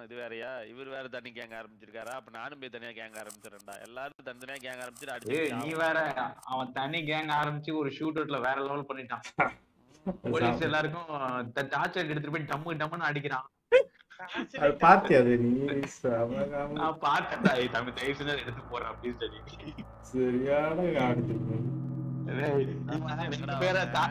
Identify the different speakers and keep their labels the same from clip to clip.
Speaker 1: இது வேறயா இவர் வேற தனி கேங் ஆரம்பிச்சிருக்காரா அப்ப நானும் போய் தனியா கேங் ஆரம்பிச்சிடறேன்டா எல்லாரும் தனித்தனியா கேங் ஆரம்பிச்சிட்டு
Speaker 2: ஏய் நீ
Speaker 1: அடிச்சு
Speaker 2: வேற அவன் தனி கேங் ஆரம்பிச்சு ஒரு ஷூட் அவுட்ல வேற லெவல் பண்ணிட்டான் போலீஸ் எல்லாருக்கும் டார்ச்சர் எடுத்துட்டு போய் டம்மு டம்முன்னு அடிக்கிறான்
Speaker 3: அது பாத்தியா அது நீ சமகாம
Speaker 2: நான் பார்த்தேன்டா ஏய் தம்பி தயவு செஞ்சு அதை எடுத்து போறேன் அப்படின்னு சொல்லி
Speaker 3: சரியான காடுது
Speaker 2: டேய், இவன் ரெண்டு பேரை தா-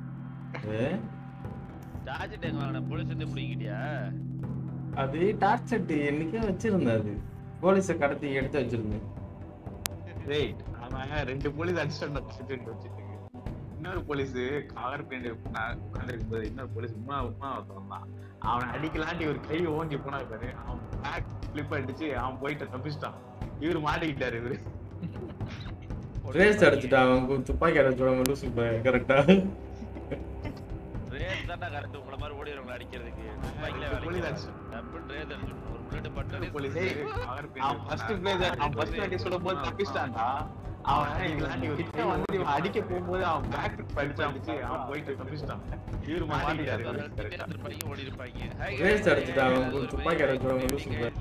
Speaker 1: சார்ஜ் டேங்க் வாங்கின போலீஸ் வந்து முடிக்கிட்டியா
Speaker 3: அது டார்ச்சர் என்னைக்கே வச்சிருந்தேன் அது போலீஸ கடத்தி எடுத்து வச்சிருந்தேன்
Speaker 2: டேய் அவன் ரெண்டு போலீஸ் அடிச்சுட்டு வச்சுட்டு இன்னொரு போலீஸ் கவர் பின்னாடி உட்காந்துருக்கும் போது இன்னொரு போலீஸ் உமா உமா வந்தான் அவனை அடிக்கலாண்டி ஒரு கை ஓங்கி போனா பாரு அவன் பேக் ஃபிளிப் அடிச்சு அவன் போயிட்டு தப்பிச்சிட்டான் இவரு மாட்டிக்கிட்டாரு இவரு
Speaker 3: ரேஸ் அடிச்சுட்டான் அவன் கு- துப்பாக்கி அடிச்சுடுவாங்க லூசு கரெக்டா
Speaker 1: ரேஸ் தான்டா கரெக்ட் உங்கள மாதிரி ஓடிறவங்க அடிக்கிறதுக்கு பைக்ல
Speaker 2: போலீஸ்
Speaker 1: வேலைக்கு
Speaker 2: அடிச்சு
Speaker 1: டபுள் ரேஸ் அடிச்சு ஒரு புல்லட் பட்டு
Speaker 2: போலீஸ் அவன் ஃபர்ஸ்ட் பிளேஸ் அவன் ஃபர்ஸ்ட் வாட்டி சொல்லும் போது தப்பிச்சிட்டான்டா அவன் இவன் கிட்ட வந்து இவன் அடிக்க போகும்போது அவன் பேக் படிச்சு அடிச்சு அவன் போயிட்டு தப்பிச்சிட்டான் இவரு மாட்டிக்கிட்டாரு இவரு. correct ஆ.
Speaker 1: ஓடி இருப்பாங்க
Speaker 3: ரேஸ் அடிச்சுட்டான் அவன் கு- துப்பாக்கி அடிச்சுடுவாங்க லூசு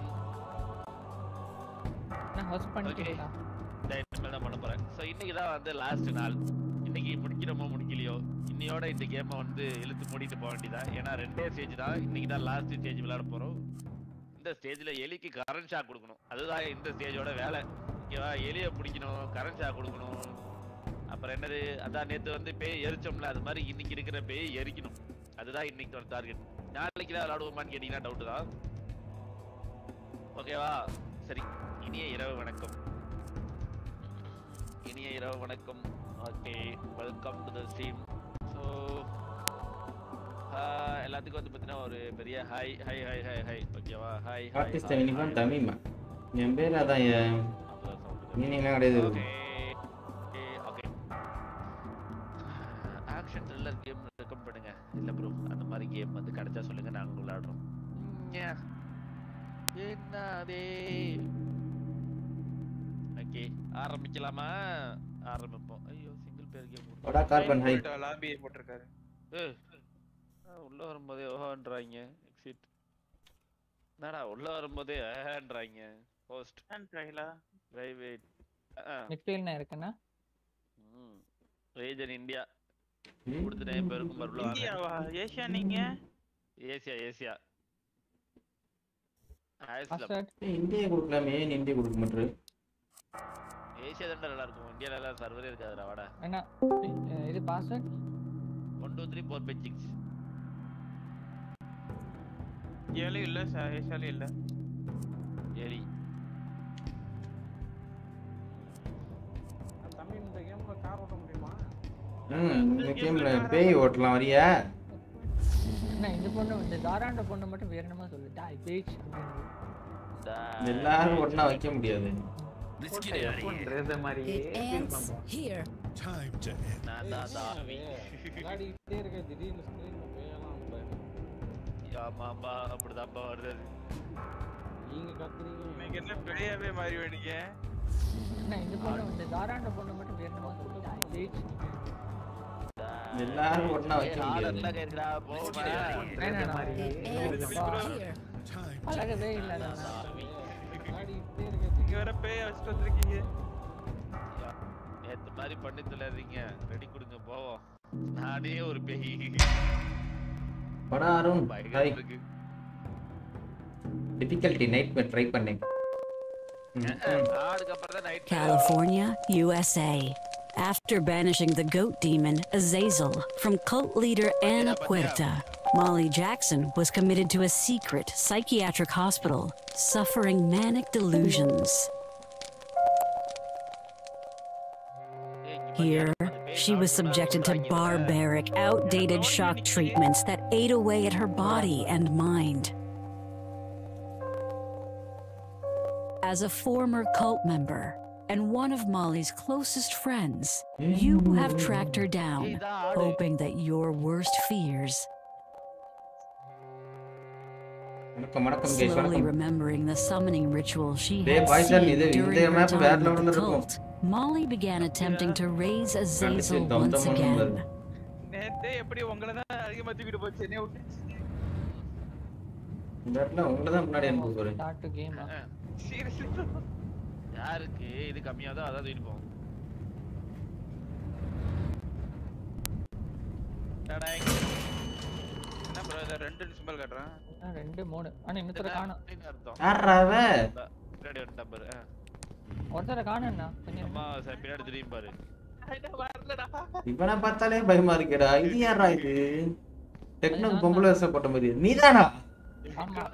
Speaker 4: நான் ஹவுஸ் பண்ணிட்டேன்டா
Speaker 1: இனிமேல் தான் பண்ண போறேன் ஸோ இன்னைக்கு தான் வந்து லாஸ்ட் நாள் இன்னைக்கு முடிக்கிறோமோ முடிக்கலையோ இன்னையோட இந்த கேமை வந்து இழுத்து மூடிட்டு போக வேண்டியதான் ஏன்னா ரெண்டே ஸ்டேஜ் தான் இன்னைக்கு தான் லாஸ்ட் ஸ்டேஜ் விளையாட போறோம் இந்த ஸ்டேஜ்ல எலிக்கு கரண்ட் ஷாக் கொடுக்கணும் அதுதான் இந்த ஸ்டேஜோட வேலை ஓகேவா எலியை பிடிக்கணும் கரண்ட் ஷாக் கொடுக்கணும் அப்புறம் என்னது அதான் நேத்து வந்து பேய் எரிச்சோம்ல அது மாதிரி இன்னைக்கு இருக்கிற பேய் எரிக்கணும் அதுதான் இன்னைக்கு ஒரு டார்கெட் நாளைக்கு தான் விளையாடுவோமான்னு கேட்டீங்கன்னா டவுட் தான் ஓகேவா சரி இனிய இரவு வணக்கம் இனிய இரவு வணக்கம் okay welcome to the stream so எல்லாத்துக்கும் வந்து பார்த்தீங்கன்னா ஒரு பெரிய hi hi hi hi hi ஓகேவா ஹாய்
Speaker 3: ஆர்டிஸ்ட் யூனிஃபார்ம் தமிமா என் பேர் அதான் என் மீனிங்லாம் கிடையாது
Speaker 1: okay okay action thriller game recommend பண்ணுங்க இல்ல ப்ரோ அந்த மாதிரி கேம் வந்து கிடைச்சா சொல்லுங்க நாங்க விளையாடுறோம் ஞா. என்னதே ஓகே ஆரம்பிக்கலாமா ஆரம்பிப்போம் ஐயோ சிங்கிள் பேர் கேம்
Speaker 3: வடா கார்பன் ஹை
Speaker 5: லாபியை போட்டிருக்காரு
Speaker 1: ஏய், நான் உள்ள வரும்போதே ஓஹான்றாங்க எக்ஸிட் என்னடா உள்ள வரும்போதே ஏன்றாங்க போஸ்ட் பிரைவேட்
Speaker 4: நெக்ஸ்ட் என்ன இருக்குன்னா
Speaker 1: ரீஜன் இந்தியா கொடுத்துட்டேன் பேருக்கும் மறுபடியும்
Speaker 5: இந்தியாவா ஏசியா நீங்க
Speaker 1: ஏசியா ஏசியா
Speaker 4: பாஸ்வேர்ட்
Speaker 3: இந்தியா கொடுக்கலாமே ஏன் இந்தியா கொடுக்க மாட்டேரு
Speaker 1: ஏசியா தான் நல்லா இருக்கும் இந்தியால எல்லாம் சர்வரே இருக்காதுடா வாடா
Speaker 4: என்ன அஹ் இது password
Speaker 1: one two three four five six
Speaker 5: இந்தியாலயும் இல்ல ச- ஏசியாலயும் இல்ல
Speaker 1: ஏலி
Speaker 6: தம்பி இந்த கேம்ல கார் ஓட்ட முடியுமா
Speaker 3: ம் இந்த கேம்ல பேய் ஓட்டலாம் வரியா
Speaker 4: என்ன இந்த பொண்ணு இந்த தாராண்ட பொண்ணு மட்டும் வேற என்னமா சொல்லு டாய் பேச்
Speaker 3: எல்லாரும் ஒண்ணா வைக்க முடியாது
Speaker 2: ரேசர் மாதிரியே
Speaker 7: ends here.
Speaker 8: Time to end.
Speaker 1: நான் தான் சாமி
Speaker 6: விளையாடிக்கிட்டே இருக்க திடீர்னு ஸ்கிரீன்ல பேயெல்லாம் வந்தா
Speaker 1: ஆமாம்பா அப்படிதான்ப்பா வருது
Speaker 6: நீங்க கத்துறீங்க
Speaker 5: நீங்க என்ன பேயாவே மாறி வேண்டிங்க
Speaker 4: என்ன இந்த பொண்ணு இந்த தாராண்ட பொண்ணு மட்டும் வேற என்னமா சொல்லு டாய் பேச்
Speaker 3: எல்லாரும் ஒண்ணா வைக்க முடியாது
Speaker 1: ஆளெல்லாம் இருக்குடா போமா
Speaker 4: வேணாடா.
Speaker 7: Ends
Speaker 4: அப்பா,
Speaker 7: here.
Speaker 8: Time to
Speaker 4: பழகவே இல்லடா
Speaker 1: சாமி
Speaker 6: விளையாடிக்கிட்டே இருக்க
Speaker 5: நீங்க வேற பேய வச்சுட்டு வந்திருக்கீங்க
Speaker 1: நேத்து மாதிரி பண்ணி தொலைறீங்க ரெடி கொடுங்க போவோம் நானே ஒரு பேய்
Speaker 3: படா அருண்
Speaker 1: பயங்கரமா
Speaker 3: ஹாய்
Speaker 1: இருக்கு
Speaker 3: டிஃபிகல்ட்டி நைட் ட்ரை பண்ணேன் ம், ம்.
Speaker 1: அதுக்கப்புறம் தான் night
Speaker 7: California, USA. After banishing the goat demon Azazel from cult leader Anna Puerta, Molly Jackson was committed to a secret psychiatric hospital, suffering manic delusions. Here, she was subjected to barbaric, outdated shock treatments that ate away at her body and mind. As a former cult member and one of Molly's closest friends, you have tracked her down, hoping that your worst fears,
Speaker 3: வணக்கம் வணக்கம் கேஸ்
Speaker 7: slowly
Speaker 3: வணக்கம்
Speaker 7: remembering the summoning ritual she
Speaker 3: டேய்
Speaker 7: had
Speaker 3: poison இது
Speaker 7: seen
Speaker 3: இந்த
Speaker 7: during her
Speaker 3: map வேற
Speaker 7: time with
Speaker 3: லெவல்ல
Speaker 7: the
Speaker 3: இருக்கும்
Speaker 7: cult, Molly began attempting to raise
Speaker 3: கண்டிப்பா
Speaker 7: Azazel
Speaker 3: தம்
Speaker 7: once
Speaker 3: தம்
Speaker 7: again.
Speaker 5: நேத்தே எப்படி உங்களை தான் அதிகமா தூக்கிட்டு போச்சு என்னைய விட்டு
Speaker 3: இந்த இடத்துல உங்களை தான் முன்னாடி அனுப்ப போறேன்
Speaker 4: ஸ்டார்ட் கேமா
Speaker 5: சீரியஸ்லி
Speaker 1: யாருக்கு இது கம்மியாதோ அதான் தூக்கிட்டு போவோம் டடாய்.
Speaker 5: என்ன ப்ரோ இத ரெண்டு சிம்பிள் காட்டுறேன்
Speaker 4: ரெண்டு மூணு ஆனா இன்னொருத்தர காணும்
Speaker 1: என்ன அர்த்தம்
Speaker 3: யாரா அவ
Speaker 1: பின்னாடி ஒரு நம்பர்
Speaker 4: ஒருத்தர காணும்ண்ணா கொஞ்சம்
Speaker 1: அம்மா சார் பின்னாடி திரும்பி பாரு
Speaker 3: இவனை பார்த்தாலே பயமா இருக்கேடா இது யாரா இது டெக்னோ பொம்பளை வேஷம் போட்ட மாதிரி நீதானா
Speaker 4: ஆமா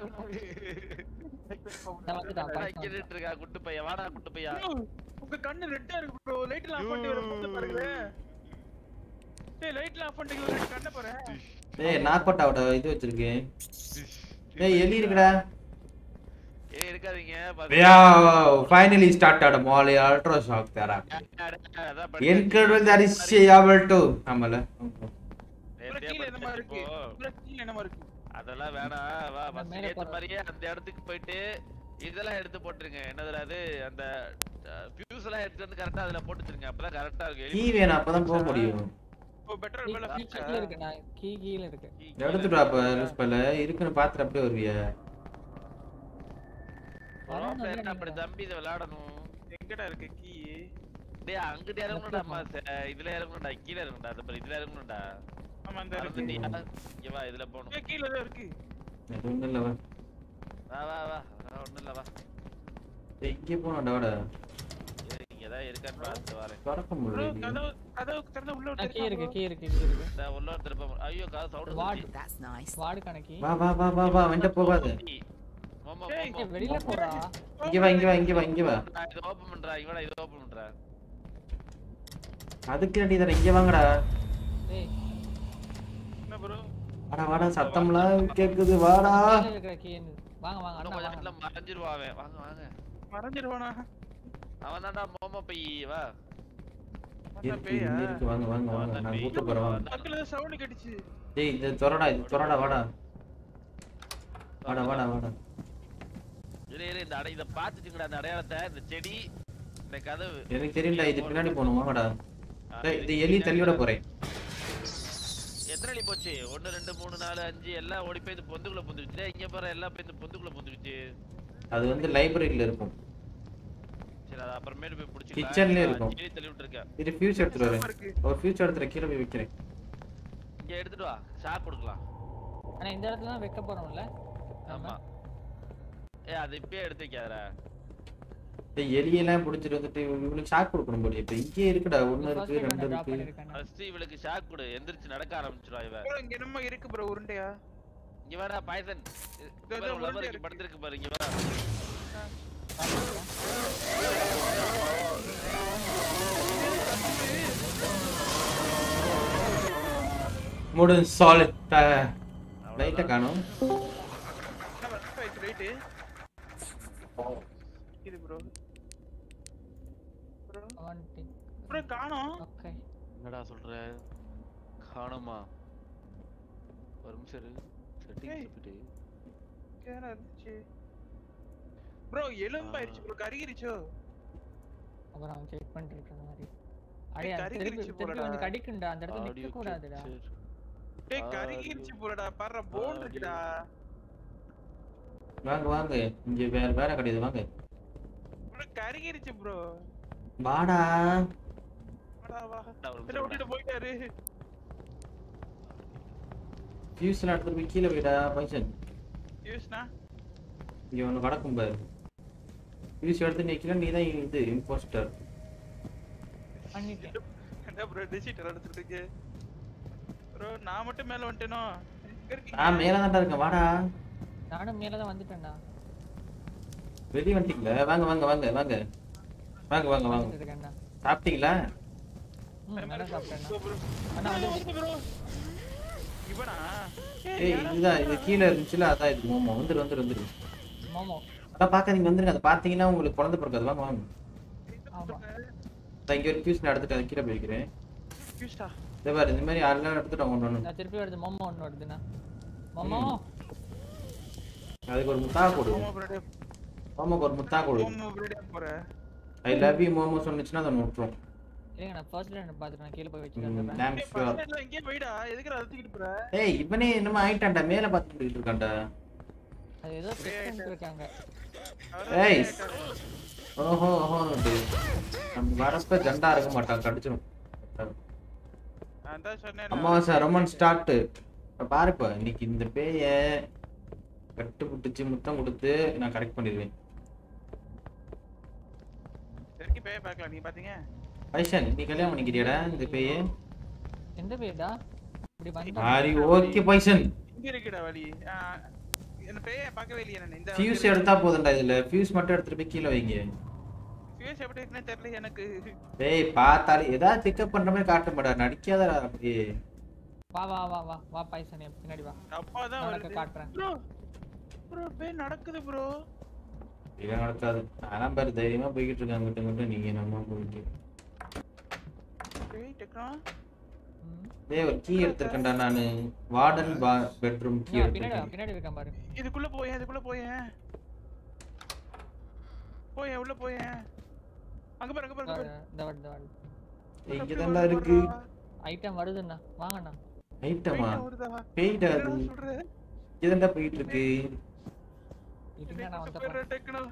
Speaker 4: நான் வந்துட்டான்,
Speaker 1: அடா,
Speaker 4: பாத்து
Speaker 1: இங்க நின்னுட்டு இருக்கா குட்டு பையன் வாடா குட்டு பையா
Speaker 5: Bro, உங்க கண்ணு ரெட்டா இருக்கு ப்ரோ லைட்ல ஆஃப் பண்ணிட்டு வர முந்த பாருங்க டேய் லைட்ல ஆஃப் பண்ணிட்டு வர கண்ண பாரு
Speaker 3: ஏய் நாக்கோட்டாவோட இது வச்சிருக்கேன் ஏய் எலி இருக்குடா
Speaker 1: ஏய் இருக்காதீங்க
Speaker 3: யா ஃபைனலி ஸ்டார்டட் மாலி ultra shock therapy enable that is able to ஆமால
Speaker 5: ப்ரோ கீழ என்ன மாதிரி இருக்கு ப்ரோ கீழ என்ன மாதிரி இருக்கு
Speaker 1: அதெல்லாம் வேணாம் வா ஃபர்ஸ்ட்
Speaker 4: மேல
Speaker 1: ஏத்த
Speaker 4: போறோம்.
Speaker 1: மாதிரியே அந்த இடத்துக்கு போயிட்டு இதெல்லாம் எடுத்து போட்டுருங்க என்னதுல அது அந்த ஃபியூஸ் எல்லாம் எடுத்து வந்து கரெக்டா அதுல போட்டுருங்க அப்பதான் கரெக்டா
Speaker 3: கீ
Speaker 1: இருக்கும்
Speaker 3: வேணும் அப்பதான் போக முடியும்
Speaker 5: ஓ பெட்டர் மேல
Speaker 4: கீ கீழ இருக்கு நான் கீ கீழ இருக்கு
Speaker 3: எடுத்துட்டு வா அப்ப லூஸ் பண்ணல இருக்குன்னு பாத்துட்டு அப்படியே வருவியா
Speaker 1: ரோப்ல என்ன அப்படி தம்பி இதை விளையாடணும்
Speaker 5: எங்கடா இருக்கு கீ
Speaker 1: டேய் அங்கிட்டு இறங்கணும்டா அம்மா இதுல இறங்கணும்டா கீழ இறங்கணும்டா அது பாரு இதுல இறங்கணும்டா
Speaker 5: ஆமா அந்த இருக்கு
Speaker 1: மறந்துட்டியா? இங்க வா இதுல போகணும்
Speaker 5: ஏய், கீழ தான் இருக்கு
Speaker 3: அது ஒண்ணும் இல்ல வா
Speaker 1: வா வா வா அதெல்லாம் ஒண்ணும் இல்ல வா
Speaker 3: ஏய், இங்கே போனோம்டா வாடா
Speaker 1: இரு, இங்க ஏதாவது இருக்கான்னு பார்த்து வரேன்
Speaker 3: திறக்க
Speaker 5: ப்ரோ
Speaker 3: முடியல
Speaker 5: கதவு கதவு திறந்து உள்ள
Speaker 4: ஆ, கீ இருக்கு
Speaker 5: விட்டு
Speaker 4: கீ இருக்கு கீ இருக்கு
Speaker 1: இந்த உள்ள ஒரு திருப்ப ஐயோ காது sound
Speaker 4: ward
Speaker 9: That's nice.
Speaker 4: Ward கணக்கி
Speaker 3: வா வா வா வா வா வெண்ட போகாத
Speaker 1: மோமோ
Speaker 5: ஏய்,
Speaker 1: மோமோ
Speaker 4: வெளியில போறா
Speaker 3: இங்க வா இங்க வா இங்க வா இங்க வா
Speaker 1: நான் இது ஓபன் பண்றா இவடா இது ஓபன் பண்றா
Speaker 3: அதுக்கு ரெடி தர இங்க வாங்கடா
Speaker 4: ஏய்
Speaker 5: என்ன ப்ரோ
Speaker 3: வாடா வாடா சத்தம்லாம் கேக்குது வாடா
Speaker 4: கீழ இருக்கிற கீ வாங்க வாங்க
Speaker 1: இன்னும்
Speaker 4: அண்ணா
Speaker 1: கொஞ்ச
Speaker 4: வாங்க
Speaker 1: நேரத்துல மறைஞ்சிருவா அவன் வாங்க வாங்க
Speaker 5: மறைஞ்சிருவானா
Speaker 1: அவன் தான்டா மோமோ பை வா
Speaker 3: இருக்கு இங்க இருக்கு வாங்க வாங்க வாங்க நான் கூட்டு போறேன் வாங்க
Speaker 5: பக்கத்துல சவுண்ட் கேட்டுச்சு
Speaker 3: டேய் இது தொறடா இது தொறடா வாடா வாடா வாடா வாடா
Speaker 1: இரு இரு இந்த அடை இத பாத்துட்டுங்கடா அந்த அடையாளத்தை இந்த செடி இந்த கதவு
Speaker 3: எனக்கு தெரியல இது பின்னாடி போகணும் வாங்கடா டேய் இது எலி தள்ளியோட போறேன்
Speaker 1: எத்தனை அடி போச்சு ஒன்னு ரெண்டு மூணு நாலு அஞ்சு எல்லாம் ஓடி போய் இந்த பொந்துக்குள்ள பொந்துக்குச்சு டேய், இங்க பாரு எல்லாம் போய் இந்த பொந்துக்குள்ள பொந்துக்குச்சு
Speaker 3: அது வந்து லைப்ரரியில இருக்கும்
Speaker 1: சரி அது அப்புறமேட்டு போய் பிடிச்சி
Speaker 3: கிச்சன்லயே இருக்கும்.
Speaker 1: செடி தள்ளி விட்டுருக்கேன்
Speaker 3: இது ஃபியூஸ் எடுத்துட்டு வரேன் ஒரு ஃபியூஸ் எடுத்துட்டு கீழே போய் வைக்கிறேன்
Speaker 1: இங்க எடுத்துட்டு வா ஷாக் கொடுக்கலாம்
Speaker 4: ஆனா இந்த இடத்துல தான் வைக்க போறோம்ல
Speaker 1: ஆமா ஏ அது இப்பயே எடுத்து வைக்காதடா
Speaker 3: டேய் எலியெல்லாம் பிடிச்சிட்டு வந்துட்டு இவனுக்கு ஷாக் கொடுக்கணும் போல இப்ப இங்கே இருக்குடா ஒண்ணு
Speaker 4: ஃபர்ஸ்ட்
Speaker 3: இருக்கு ரெண்டு
Speaker 4: டிராப்
Speaker 3: இருக்கு
Speaker 4: பண்ணிருக்கேன்
Speaker 1: ஃபர்ஸ்ட் இவளுக்கு ஷாக் கொடு எந்திரிச்சு நடக்க ஆரம்பிச்சிடுவா இவ
Speaker 5: ப்ரோ இங்க என்னமோ இருக்கு ப்ரோ உருண்டையா
Speaker 1: இங்க வாடா பாய்சன்
Speaker 5: இதோ உள்ள
Speaker 1: லவர்
Speaker 5: இருக்கு.
Speaker 1: படுத்திருக்கு பாரு இங்க வா
Speaker 3: முடிஞ்சு சாலிட் லைட்டை காணும்
Speaker 5: ரைட்டு இது ப்ரோ ப்ரோ ப்ரோ காணோம்
Speaker 4: ஓகே
Speaker 1: என்னடா சொல்ற காணுமா ஒரு நிமிஷம் இரு
Speaker 5: ஏய்.
Speaker 1: செட்டிங்ஸ் போயிட்டு
Speaker 5: கேரா இருந்துச்சு ப்ரோ எலும்பாயிருச்சு ப்ரோ கருகிருச்சோ
Speaker 4: அப்புறம் அவன் செக் பண்ணிட்டு இருக்கிற மாதிரி
Speaker 5: ஏய்,
Speaker 4: அடே அது
Speaker 5: கறி
Speaker 4: திருப்பி
Speaker 5: கிழிச்சு
Speaker 4: திருப்பி
Speaker 5: போலடா.
Speaker 4: வந்து கடிக்குண்டா அந்த இடத்துல
Speaker 1: ஆடியோ
Speaker 4: நிக்க கூடாதுடா
Speaker 1: கேப்சர்
Speaker 5: டேய்
Speaker 1: ஆ,
Speaker 5: கருகிருச்சு போலடா பாரு போன் இருக்குடா
Speaker 3: வாங்க வாங்க இங்க வேற வேற கிடையாது வாங்க
Speaker 5: ப்ரோ கருகிருச்சு ப்ரோ
Speaker 3: வாடா
Speaker 5: வாடா வா
Speaker 1: ஒரு
Speaker 5: இத விட்டுட்டு போயிட்டாரு
Speaker 3: ஃபியூஸ்ல எடுத்துட்டு போய் கீழே போயிடா பைசன்
Speaker 5: யூஸ்னா
Speaker 3: இங்க ஒண்ணு கடக்கும் பாரு ஃபியூஸ் எடுத்து நிக்கல நீ தான் இது இம்போஸ்டர்
Speaker 4: பண்ணிட்டேன்
Speaker 5: என்ன ப்ரோ டிசிட்டர் எடுத்துட்டு இருக்கு ப்ரோ நான் மட்டும் மேல வந்துட்டேனோ எங்க இருக்கீங்க
Speaker 3: நான் மேல தான்டா இருக்கேன் வாடா
Speaker 4: நானும் மேல தான் வந்துட்டேன்டா
Speaker 3: வெளிய வந்துட்டீங்களா வாங்க வாங்க வாங்க வாங்க வாங்க வாங்க வாங்க
Speaker 4: வந்துட்டு இருக்கேன்டா
Speaker 3: சாப்பிட்டீங்களா
Speaker 4: ம் நல்லா சாப்பிட்டேன்டா
Speaker 5: ப்ரோ
Speaker 4: அண்ணா வந்து
Speaker 5: ப்ரோ இவனா
Speaker 3: ஏய் இதுதான் இது கீழே இருந்துச்சுல அதான் இது மோமோ வந்துரு வந்துரு வந்துரு
Speaker 4: மோமோ
Speaker 3: அதான் பாக்காதீங்க வந்துருங்க அதை பாத்தீங்கன்னா உங்களுக்கு குழந்தை பிறக்காது வாங்க வாங்க
Speaker 4: ஆமா
Speaker 3: இதான் இங்க ஒரு ஃபியூஸ் நான் எடுத்துட்டு அதை கீழே போய்க்கிறேன்
Speaker 5: யூஸ்டா
Speaker 3: இதே பாரு இந்த மாதிரி யாரெல்லாம் எடுத்துட்டோம் ஒன்று ஒன்று
Speaker 4: நான் திருப்பி வருது மோமோ ஒன்று வருதுண்ணா மோமோ
Speaker 3: அதுக்கு ஒரு முத்தா கொடு
Speaker 5: ஆமா ப்ரோ
Speaker 3: மோமோக்கு ஒரு முத்தா கொடு
Speaker 5: ஓமோ ப்ரோ போறேன்
Speaker 3: ஐ லவ் யூ மோமோ சொன்னுச்சுன்னா அதை விட்டுரும்
Speaker 4: இருங்க நான் ஃபர்ஸ்ட் லைன் பார்த்துட்டு நான் கீழே போய்
Speaker 3: ம்,
Speaker 4: வச்சுக்கிறேன்
Speaker 3: damn sure.
Speaker 5: பசங்க எங்கே போயிடா எதுக்கு அதை தூக்கிட்டு போற
Speaker 3: ஏய் இவனே என்னமோ ஆயிட்டான்டா மேல பார்த்துட்டு இருக்கான்டா
Speaker 4: அது ஏதோ செக் பண்ணிட்டு இருக்காங்க
Speaker 3: ஏய் ஓஹோ ஓஹோ நம்ம வரப்ப ஜண்டா இருக்க மாட்டான் கடிச்சிடும்
Speaker 5: நான் தான் சொன்னேன்
Speaker 3: அமாவாசை ரொமன் ஸ்டார்ட் பாருப்பா இன்னைக்கு இந்த பேய கட்டு புட்டுச்சு முத்தம் கொடுத்து நான் கரெக்ட் பண்ணிடுவேன்
Speaker 5: சரிக்கு பேய பார்க்கலாம் நீ பாத்தீங்க
Speaker 3: பைசன் நீ கல்யாணம் பண்ணிக்கிறியாடா இந்த பேய
Speaker 4: எந்த பேர்டா இப்படி வந்தா
Speaker 3: ஆரி ஓகே பைசன்
Speaker 5: இங்க இருக்குடா வழி ஆ, என்ன பேய பார்க்கவே இல்லையே நான் இந்த
Speaker 3: ஃபியூஸ் எடுத்தா போதும்டா இதுல ஃபியூஸ் மட்டும் எடுத்துட்டு போய் கீழே வைங்க
Speaker 5: ஃபியூஸ் எப்படி இருக்குன்னு தெரியல எனக்கு
Speaker 3: டேய் பார்த்தாலே ஏதாவது பிக்கப் பண்ற மாதிரி காட்ட மாட்டா நடிக்காதடா அப்படியே
Speaker 4: வா வா வா வா வா பைசன் என் பின்னாடி வா
Speaker 5: அப்பா தான்
Speaker 4: நான் உனக்கு
Speaker 5: வருது
Speaker 4: காட்டுறேன்
Speaker 5: ப்ரோ ப்ரோ பேய் நடக்குது ப்ரோ
Speaker 3: இதெல்லாம் நடக்காது அதான் பாரு தைரியமா போய்கிட்டு இருக்காங்க கிட்ட மட்டும் நீங்க நம்ம போயிட்டு
Speaker 5: பேய் டெக்னா
Speaker 3: டேய் ஒரு கீ எடுத்திருக்கேன்டா நானு வார்டன் பெட்ரூம் கீ
Speaker 4: நான் பின்னாடி வா
Speaker 3: எடுத்திருக்கேன்
Speaker 4: பின்னாடி இருக்கேன் பாரு
Speaker 5: இதுக்குள்ள போயேன் இதுக்குள்ள போயேன் போயேன் உள்ள போயேன் அங்க பாரு அங்க பாரு அங்க பாரு
Speaker 4: இந்த வாடு இந்த வாடு
Speaker 3: இங்க தான்டா இருக்கு
Speaker 4: ஐட்டம் வருதுண்ணா வாங்கண்ணா
Speaker 3: ஐட்டமா
Speaker 5: பேய் வருதா?
Speaker 3: பெய்டா அது
Speaker 5: என்னடா சொல்ற?
Speaker 3: இதான்டா போயிட்டு இருக்கு
Speaker 4: இதுக்கு நான் வந்து
Speaker 5: சூப்பர் டெக்னோ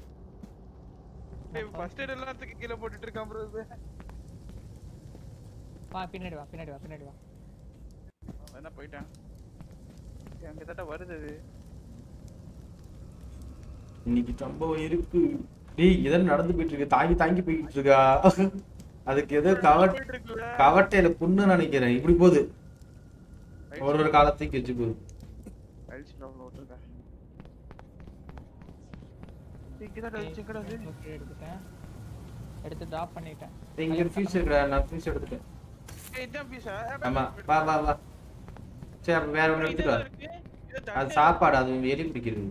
Speaker 5: டேய் ஃபர்ஸ்ட் எய்ட் எல்லாம் தூக்கி கீழ போட்டுட்டு இருக்கான் ப்ரோ
Speaker 4: வா பின்னாடி வா பின்னாடி வா பின்னாடி வா
Speaker 5: என்ன போயிட்டான் ஏய், அங்க தட்ட வருது அது
Speaker 3: இன்னைக்கு சம்பவம் இருக்கு டேய் இதான் நடந்து போயிட்டு இருக்கு தாங்கி தாங்கி போயிட்டு இருக்கா அதுக்கு ஏதோ கவட்
Speaker 5: போயிட்டு இருக்குல்ல?
Speaker 3: கவட்டையில புண்ணு நினைக்கிறேன் இப்படி போகுது ஒரு ஒரு காலத்துக்கு வச்சு போகுது
Speaker 5: அழிச்சு டவுன்ல விட்டுருக்கா இங்கதான் அழிச்சு எங்கடா அது
Speaker 4: ஓகே எடுத்துட்டேன் எடுத்து டிராப் பண்ணிட்டேன்
Speaker 3: டேய், இங்க ஒரு ஃபியூஸ் இருக்குடா நான் ஃபியூஸ் எடுத்துட்டேன்
Speaker 5: ஏய் இதான் பீஸா
Speaker 3: ஆமா வா வா வா சரி அப்ப வேற ஒண்ணு எடுத்துட்டு வா அது சாப்பாடு அது எலி பிடிக்கிறது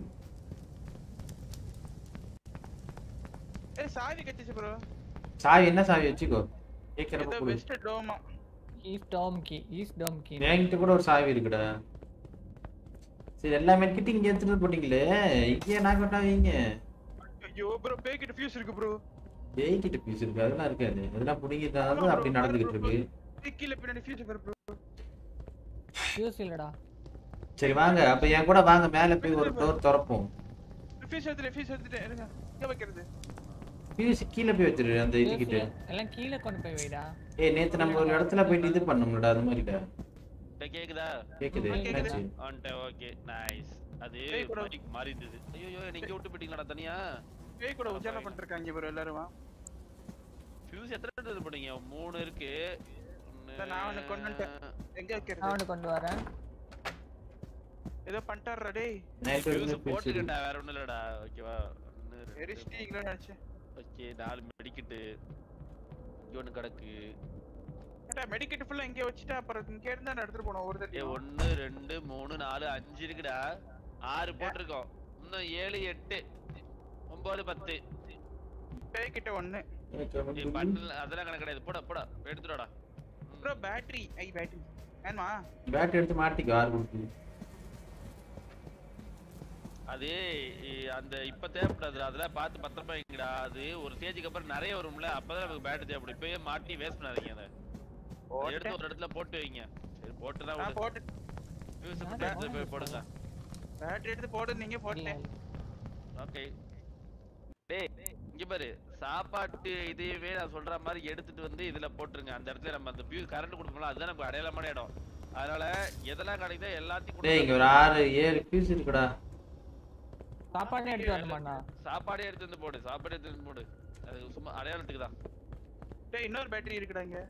Speaker 5: ஏய் சாவி கட்டிச்சு ப்ரோ
Speaker 3: சாவி என்ன சாவி வச்சுக்கோ கேட்கறப்ப
Speaker 5: ஏதோ
Speaker 3: கொடு
Speaker 5: பெஸ்ட் டோமா
Speaker 4: east dome key east dome key
Speaker 3: என்கிட்ட கூட ஒரு சாவி இருக்குடா சரி எல்லா மெட்கிட்டும் இங்க எடுத்துட்டு போட்டீங்களே இங்கே நான் கொண்டா வைங்க
Speaker 5: ஐயோ ப்ரோ பேய் கிட்ட ஃபியூஸ் இருக்கு ப்ரோ
Speaker 3: பேய் கிட்ட பீஸ் இருக்கு அதெல்லாம் இருக்காது அதெல்லாம் பிடிங்கிட்டாலும் அப்படி நடந்துகிட்டு இருக்கு
Speaker 5: கீழ பின்னாடி ஃபியூஸ் இருக்கு ப்ரோ
Speaker 4: ஃபியூஸ் இல்லடா
Speaker 3: சரி வாங்க அப்ப என் கூட வாங்க மேல போய் ஒரு டோர் திறப்போம்
Speaker 5: ஃபியூஸ் எடுத்துட்டேன் ஃபியூஸ் எடுத்துட்டேன் இருங்க எங்க வைக்கிறது
Speaker 3: பியூஸ் கீழே போய் வச்சிரு அந்த இதுகிட்ட
Speaker 4: எல்லாம் கீழே கொண்டு போய் வைடா
Speaker 3: ஏய் நேத்து நம்ம ஒரு இடத்துல போயிட்டு இது பண்ணோம்லடா அது மாதிரிடா
Speaker 1: இப்ப கேக்குதா
Speaker 3: கேக்குது என்னாச்சு
Speaker 1: வந்துட்டேன் ஓகே நைஸ் அது
Speaker 5: ஏய், கூட-
Speaker 1: மைக் மாறி இருந்தது ஐயோ நீங்க விட்டு போயிட்டீங்களாடா தனியா
Speaker 5: பேய் கூட உஜாலா பண்ணிருக்காங்க ப்ரோ எல்லாரும் வா.
Speaker 1: ஃபியூஸ் எத்தனை இது பண்ணீங்க மூணு இருக்கு ஒண்ணு-
Speaker 5: இந்தா நான் ஒண்ணு கொண்டு வந்துட்டேன் எங்க வைக்கிறது
Speaker 4: நான் ஒன்று கொண்டு வரேன்
Speaker 5: ஏதோ பண்ணிட்டாருடா டேய்
Speaker 3: நைட்
Speaker 1: ஃபியூஸ்
Speaker 3: வரைக்கும் பேசிடு
Speaker 1: போட்டுக்கிட்டா வேற ஒண்ணும் இல்லடா ஓகேவா
Speaker 5: எரிச்சிட்டீங்களோ நினைச்சேன்
Speaker 1: ஓகே நாலு மெடிக்கிட்டு இங்க ஒண்ணு கிடக்கு
Speaker 5: ஏட்டா மெடிக்கெட் ஃபுல்லா இங்க வச்சுட்டா அப்புறம் இங்க இருந்தா நான் எடுத்துட்டு போனோம் ஒரு
Speaker 1: ஏ
Speaker 5: தடவை
Speaker 1: ஒன்னு ரெண்டு மூணு நாலு அஞ்சு இருக்குடா ஆறு போட்டிருக்கோம் இன்னும் ஏழு எட்டு ஒன்பது பத்து
Speaker 5: பேய் கிட்ட ஒண்ணு
Speaker 1: ஏய், bundle அதெல்லாம் கணக்கு கிடையாது போடா போடா எடுத்துடா
Speaker 5: ப்ரோ பேட்டரி ஐ பேட்டரி வேணுமா
Speaker 3: பேட் எடுத்து மாட்டிக்கோ ஆறு கொடுத்து
Speaker 1: அது இ- அந்த இப்ப தேவைப்படாது அதெல்லாம் பார்த்து பத்திரமா வைங்கடா அது ஒரு ஸ்டேஜுக்கு அப்புறம் நிறைய வரும்ல அப்பதான் நமக்கு பேட் தேவைப்படும் இப்பயே மாட்டி வேஸ்ட் பண்ணாதீங்க அதை அதை எடுத்து ஒரு இடத்துல போட்டு வைங்க சரி போட்டு தான்
Speaker 5: நான் போட்டு
Speaker 1: ஃபியூஸ் மட்டும் எடுத்து போய் போடுங்க
Speaker 5: பேட்டரி எடுத்து போடு நீங்க போட்டேன்
Speaker 1: ஓகே டேய் இங்க பாரு சாப்பாட்டு இதையவே நான் சொல்ற மாதிரி எடுத்துட்டு வந்து இதுல போட்டுருங்க அந்த இடத்துல நம்ம அந்த வியூ கரண்ட் கொடுப்போம்ல அதுதான் நமக்கு அடையாளமான இடம் அதனால எதெல்லாம் கிடைக்குதோ எல்லாத்தையும்
Speaker 3: டேய் இங்க ஒரு ஆறு ஏழு பீஸ் இருக்குடா
Speaker 4: சாப்பாடு எடுத்து வரணுமாண்ணா
Speaker 1: சாப்பாடே எடுத்து வந்து போடு சாப்பாடு எடுத்து வந்து போடு அது சும்மா அடையாளத்துக்கு தான்
Speaker 5: டேய் இன்னொரு பேட்டரி இருக்குடா இங்க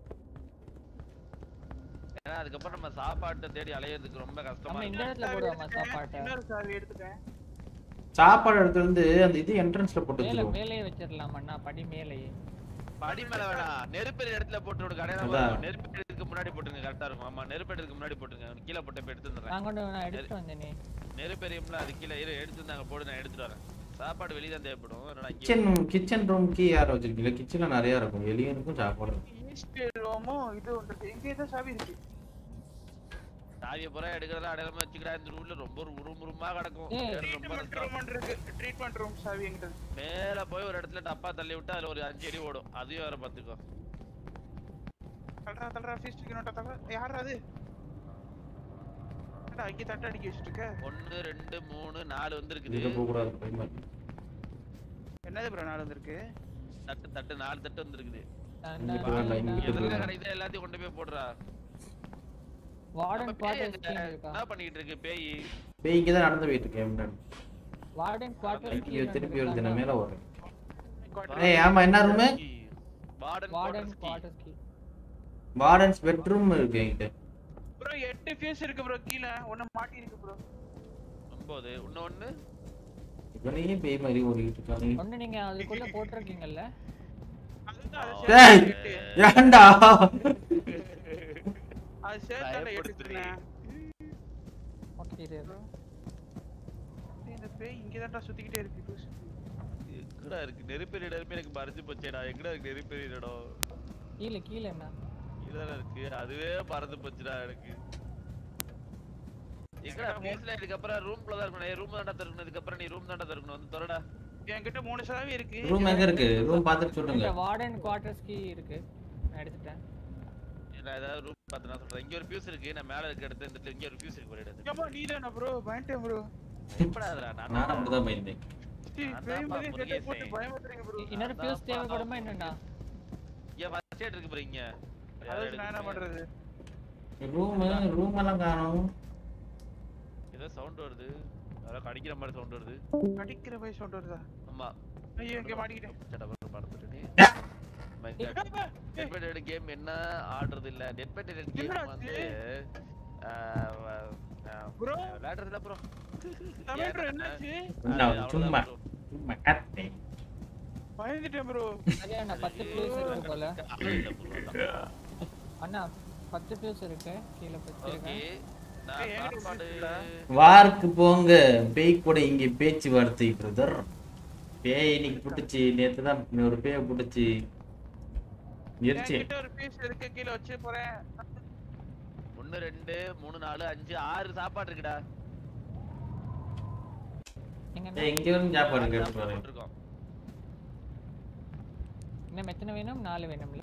Speaker 1: ஏன்னா அதுக்கப்புறம் நம்ம சாப்பாட்டை தேடி அலையிறதுக்கு ரொம்ப கஷ்டமா
Speaker 4: நம்ம இந்த
Speaker 1: இருக்கும்
Speaker 4: இடத்துல போடுவோமா சாப்பாட்டை
Speaker 5: இன்னொரு சாவி எடுத்துட்டேன்
Speaker 3: சாப்பாடு எடுத்து வந்து அந்த இது என்ட்ரன்ஸ்ல போட்டு
Speaker 4: மேலே
Speaker 3: வச்சிருவோம்
Speaker 4: மேலேயே வச்சிடலாமாண்ணா படி மேலேயே
Speaker 1: படி மேல வேணாம் நெருப்பெரிய இடத்துல போட்டு விடுங்க அடையாளமா
Speaker 3: அதான்.
Speaker 1: இருக்கும் நெருப்பெரியதுக்கு முன்னாடி போட்டுங்க கரெக்டா இருக்கும் ஆமா நெருப்பெரியதுக்கு முன்னாடி போட்டுங்க கீழே போட்டு போய் எடுத்து வந்துடுறேன்
Speaker 4: நான் கொண்டு நான் எடுத்துட்டு வந்தேனே
Speaker 1: நெருப்பெரியும்ல அது கீழே இரு எடுத்து நாங்க போடு நான் எடுத்துட்டு வரேன் சாப்பாடு வெளிய தான் தேவைப்படும் அதனால இங்கே
Speaker 3: கிச்சன் கிச்சன் ரூம்க்கு யார் வச்சிருக்கீங்க கிச்சன்ல நிறைய இருக்கும் வெளியே இருக்கும் சாப்பாடு இருக்கும்
Speaker 5: ஈஸ்ட் ரூமும் இது ஒன்று இருக்கு எங்க ஏதோ சாவி இருக்கு
Speaker 1: சாவியை பூரா எடுக்கிறதா அடையாளமா வச்சுக்கிறா இந்த ரூம்ல ரொம்ப ஒரு உரும் உருமா கிடக்கும்
Speaker 4: ஏய்.
Speaker 1: தேடுறது ரொம்ப
Speaker 5: ட்ரீட்மெண்ட்
Speaker 1: கஷ்டம்
Speaker 5: ரூம் இருக்கு ட்ரீட்மெண்ட் ரூம் சாவி எங்கிட்ட இருக்கு.
Speaker 1: மேல போய் ஒரு இடத்துல டப்பா தள்ளி விட்டு அதுல ஒரு அஞ்சு அடி ஓடும் அதையும் வேற பாத்துக்கோ
Speaker 5: தள்ளுறா தள்ளுறா ஃபீஸ் டிக்கெட் தள்ளுறா யார் அது ஏன்டா இங்க தட்ட அடிக்க வச்சிட்டு இருக்க
Speaker 1: ஒன்னு ரெண்டு மூணு நாலு
Speaker 3: இதுல
Speaker 1: வந்திருக்குது
Speaker 3: போக கூடாது பயமா இருக்கு.
Speaker 5: என்னது ப்ரோ நாள் வந்திருக்கு
Speaker 1: தட்டு தட்டு நாலு தட்டு வந்திருக்குது
Speaker 3: இங்கிட்டு வேண்டாம், இங்கிட்டு
Speaker 1: எதுல
Speaker 3: போயிடலாம்.
Speaker 1: கிடைக்குதோ எல்லாத்தையும் கொண்டு போய் போடுறா
Speaker 4: வார்டன்
Speaker 1: நம்ம பேய்
Speaker 4: குவார்டர்ஸ்
Speaker 1: எங்க?
Speaker 4: கீ இருக்கா
Speaker 1: என்ன பண்ணிட்டு இருக்கு பேய்
Speaker 3: பேய் இங்கே தான் நடந்து போயிட்டு இருக்கேன் முன்னாடி.
Speaker 4: வார்டன் குவார்டர்ஸ் கீ
Speaker 3: ஐயோ திருப்பி வருது நான் மேல வரேன்
Speaker 5: Quarter-
Speaker 3: ஏய் ஆமா என்ன room
Speaker 1: warden
Speaker 4: warden
Speaker 1: quarters
Speaker 4: quarters key
Speaker 3: warden's bedroom இருக்கு என்கிட்ட
Speaker 5: ப்ரோ எட்டு ஃபேஸ் இருக்கு ப்ரோ கீழ ஒண்ணு மாட்டி இருக்கு ப்ரோ
Speaker 1: ஒன்பது இன்னொன்னு
Speaker 3: இவனையே பேய் மாதிரி ஓடிக்கிட்டு இருக்கானே
Speaker 4: ஒண்ணு நீங்க அதுக்குள்ள போட்டிருக்கீங்கல்ல
Speaker 5: அதுதான் அது
Speaker 3: டேய்
Speaker 5: சேர்த்து எட்டு.
Speaker 3: ஏன்டா
Speaker 5: அது சேர்த்தாண்ட எட்டு
Speaker 1: பயப்படுத்துறீ.
Speaker 5: இருக்குண்ணே.
Speaker 4: ஓகே இது
Speaker 5: டேய், இந்த பேய் இங்கதான்டா சுத்திக்கிட்டே இருக்கு லூசு.
Speaker 1: எங்கடா இருக்கு நெருப்பெரிய இடமே எனக்கு மறைஞ்சு போச்சேடா எங்கடா இருக்கு நெருப்பெரிய இடம்
Speaker 4: கீழே கீழே என்ன
Speaker 1: இதுதானே இருக்கு அதுவே மறந்து போச்சுடா எனக்கு எங்கடா பேசல இதுக்கப்புறம் ரூம்ல தான் இருக்கணும் ரூம் தாண்டா திறக்கணும் இதுக்கப்புறம் நீ ரூம் தாண்டா திறக்கணும் வந்து திறடா
Speaker 5: என்கிட்ட மூணு சாவி இருக்கு
Speaker 3: ரூம் எங்க இருக்கு ரூம் பார்த்துட்டு சொல்லுங்க
Speaker 4: இந்த வார்டன் குவார்டர்ஸ் கீ இருக்கு நான் எடுத்துட்டேன்
Speaker 1: நான் ஏதாவது ரூம் பார்த்து நான் சொல்றேன் இங்க ஒரு ஃபியூஸ் இருக்கு நான் மேல இருக்க இடத்துல இந்த இங்க ஒரு ஃபியூஸ் இருக்கு ஒரு இடத்துல
Speaker 5: ஏப்பா நீதானா ப்ரோ பயன்ட்டேன் ப்ரோ
Speaker 1: பயப்படாதடா நான்
Speaker 3: நான் அப்படிதான் பயந்தேன்
Speaker 1: நான்
Speaker 5: பேய்
Speaker 1: தான்ப்பா
Speaker 5: மாதிரி கெட்ட போட்டு
Speaker 1: முருகேசன்.
Speaker 5: பயமுறுத்துறீங்க ப்ரோ
Speaker 4: இன்னொரு ஃபியூஸ் தேவைப்படுமா என்னண்ணா
Speaker 1: ஏன் ஃபர்ஸ்ட் எய்ட் இருக்கு பாருங்க
Speaker 5: அதாவது நான் என்ன பண்றது
Speaker 3: ரூம் ரூம் எல்லாம் காணோம்
Speaker 1: ஏதோ சவுண்ட் வருது யாரோ கடிக்கிற மாதிரி சவுண்ட் வருது
Speaker 5: அடிக்கிற போய் சவுண்ட் வருதா
Speaker 1: ஆமா
Speaker 5: ஐயோ இங்க மாட்டிக்கிட்டேன்
Speaker 1: சட பர படத்துட்டு டெட் பை டெட் கேம் என்ன ஆடுறது இல்ல டெட் பை டெட் கேம்
Speaker 5: என்னடா
Speaker 1: வந்து
Speaker 5: Bro?
Speaker 1: விளையாடுறது இல்ல ப்ரோ
Speaker 5: தமிழ் ப்ரோ என்னாச்சு
Speaker 3: நான் சும்மா சும்மா கத்தே
Speaker 5: பயந்துட்டேன் ப்ரோ
Speaker 4: அதே அண்ணா பத்து ஃபியூஸ் இருக்கு போல அண்ணா பத்து ஃபியூஸ் இருக்கு கீழே
Speaker 1: ஓகே
Speaker 4: வச்சிருக்கேன்
Speaker 1: நான்
Speaker 5: ஏய், என்கிட்ட
Speaker 1: சாப்பாடு
Speaker 5: இருக்குடா.
Speaker 3: வார்க்கு போங்க பேய் கூட இங்க பேச்சுவார்த்தை பிரதர் பேய் இன்னைக்கு புட்டுச்சு நேத்து தான் ஒரு பேய புட்டுச்சு எரிச்சு
Speaker 5: என்கிட்ட ஒரு பீஸ் இருக்கு கீழே வச்சு போறேன்
Speaker 1: ஒன்னு ரெண்டு மூணு நாலு அஞ்சு ஆறு சாப்பாடு இருக்குடா
Speaker 4: எங்க
Speaker 3: ஏய், இங்க வந்து சாப்பாடு
Speaker 1: ஆறு
Speaker 3: கேட்டு
Speaker 1: சாப்பாடு
Speaker 3: பாருங்க
Speaker 1: போட்டிருக்கோம்.
Speaker 4: இன்னும் எத்தனை வேணும் நாலு வேணும்ல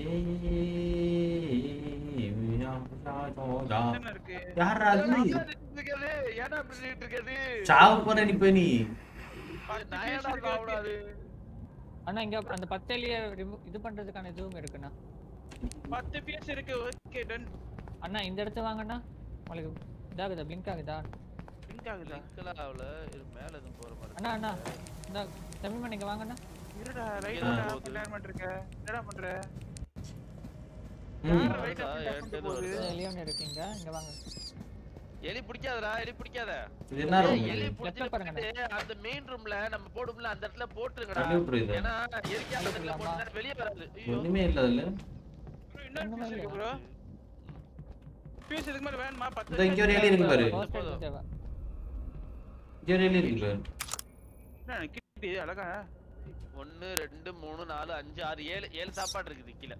Speaker 5: என்ன இருக்கு
Speaker 3: யாரா அது
Speaker 1: ஏன்டா இப்படி இருக்காது? ஏன்டா இப்படி சொல்லிட்டு இருக்காது?
Speaker 3: சாவு போற நீ போய் நீ
Speaker 5: பத்து
Speaker 1: நான்
Speaker 5: piece
Speaker 1: ஏன்டா
Speaker 5: இருக்கு.
Speaker 1: சாப்பிடாது?
Speaker 4: அண்ணா இங்க அந்த பத்தலிய இது பண்றதுக்கான இதுவும் இருக்குண்ணா
Speaker 5: பத்து பீஸ் இருக்கு ஓகே டன்
Speaker 4: அண்ணா இந்த இடத்த வாங்கண்ணா உங்களுக்கு இதாகுதா பிளிங்க் ஆகுதா
Speaker 5: பிங்க் ஆகுதா
Speaker 1: சிக்கலா ஆகல. இரு, மேல எதுவும் போற மாதிரி
Speaker 4: அண்ணா அண்ணா இந்த தமிழ்மன் இங்க வாங்கண்ணா
Speaker 5: இருடா ரைட்
Speaker 1: இங்கதான்
Speaker 5: பண்ண
Speaker 1: போகுது.
Speaker 5: பிளான் பண்ணிருக்க என்னடா பண்ற
Speaker 3: ம்.
Speaker 5: யாரா right
Speaker 1: வருதா?
Speaker 5: up and down
Speaker 1: என்கிட்ட
Speaker 5: போகுது?
Speaker 1: வருதா?
Speaker 4: எலியோன் இருக்கீங்க இங்க வாங்க
Speaker 1: எலி பிடிக்காதடா எலி பிடிக்காத
Speaker 3: இது என்ன
Speaker 1: ஏய்,
Speaker 3: room
Speaker 1: எலி
Speaker 3: இது?
Speaker 1: பிடிச்சிட்டு
Speaker 4: பாருங்க.
Speaker 1: போயிட்டு அந்த மெயின் ரூம்ல நம்ம போடும்ல அந்த இடத்துல போட்டுருங்கடா
Speaker 3: தள்ளி விட்டுரு இதை.
Speaker 1: ஏன்னா எரிக்கா அந்த இடத்துல
Speaker 4: போட்டுடலாமா?
Speaker 1: போட்டுனா வெளியே வராது ஐயோ
Speaker 3: ஒண்ணுமே இல்ல அதுல
Speaker 5: Bro, இன்னொரு
Speaker 4: ஒண்ணுமே
Speaker 5: piece இருக்கு
Speaker 4: இல்லையா?
Speaker 5: bro பீஸ் இதுக்கு மேல வேணுமா பத்து
Speaker 3: இந்த இங்க ஒரு எலி இருக்கு பாரு
Speaker 4: First aid தேவை
Speaker 3: இங்க ஒரு எலி இருக்கு பாரு
Speaker 5: என்ன கிட்டி அழகா
Speaker 1: ஒன்னு ரெண்டு மூணு நாலு அஞ்சு ஆறு ஏழு ஏழு சாப்பாடு இருக்குது கீழே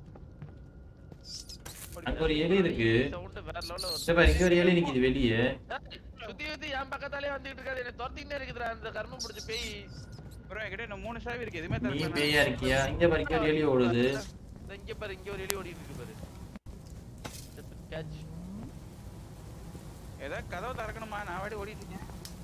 Speaker 3: அங்க ஒரு எலி இருக்கு
Speaker 1: சவுண்ட் வேற லெவல்ல வருது
Speaker 3: சரி பாரு, இங்க ஒரு எலி நிக்குது வெளியே
Speaker 1: ஏய், சுத்தி சுத்தி என் பக்கத்தாலே வந்துட்டு இருக்காது என்ன துரத்திக்கிட்டே இருக்குதுடா அந்த கர்மம் பிடிச்ச பேய்
Speaker 5: ப்ரோ என்கிட்ட இன்னும் மூணு சாவி இருக்கு எதுவுமே
Speaker 3: நீ
Speaker 5: தரல
Speaker 3: பேயா இருக்கியா இங்க பாரு இங்க ஒரு எலி ஓடுது
Speaker 1: இந்த இங்க பாரு இங்க ஒரு எலி ஓடிட்டு இருக்கு பாரு கேட்ச்
Speaker 5: ஏதாவது கதவை திறக்கணுமா நான் வாடி ஓடிட்டு இருக்கேன்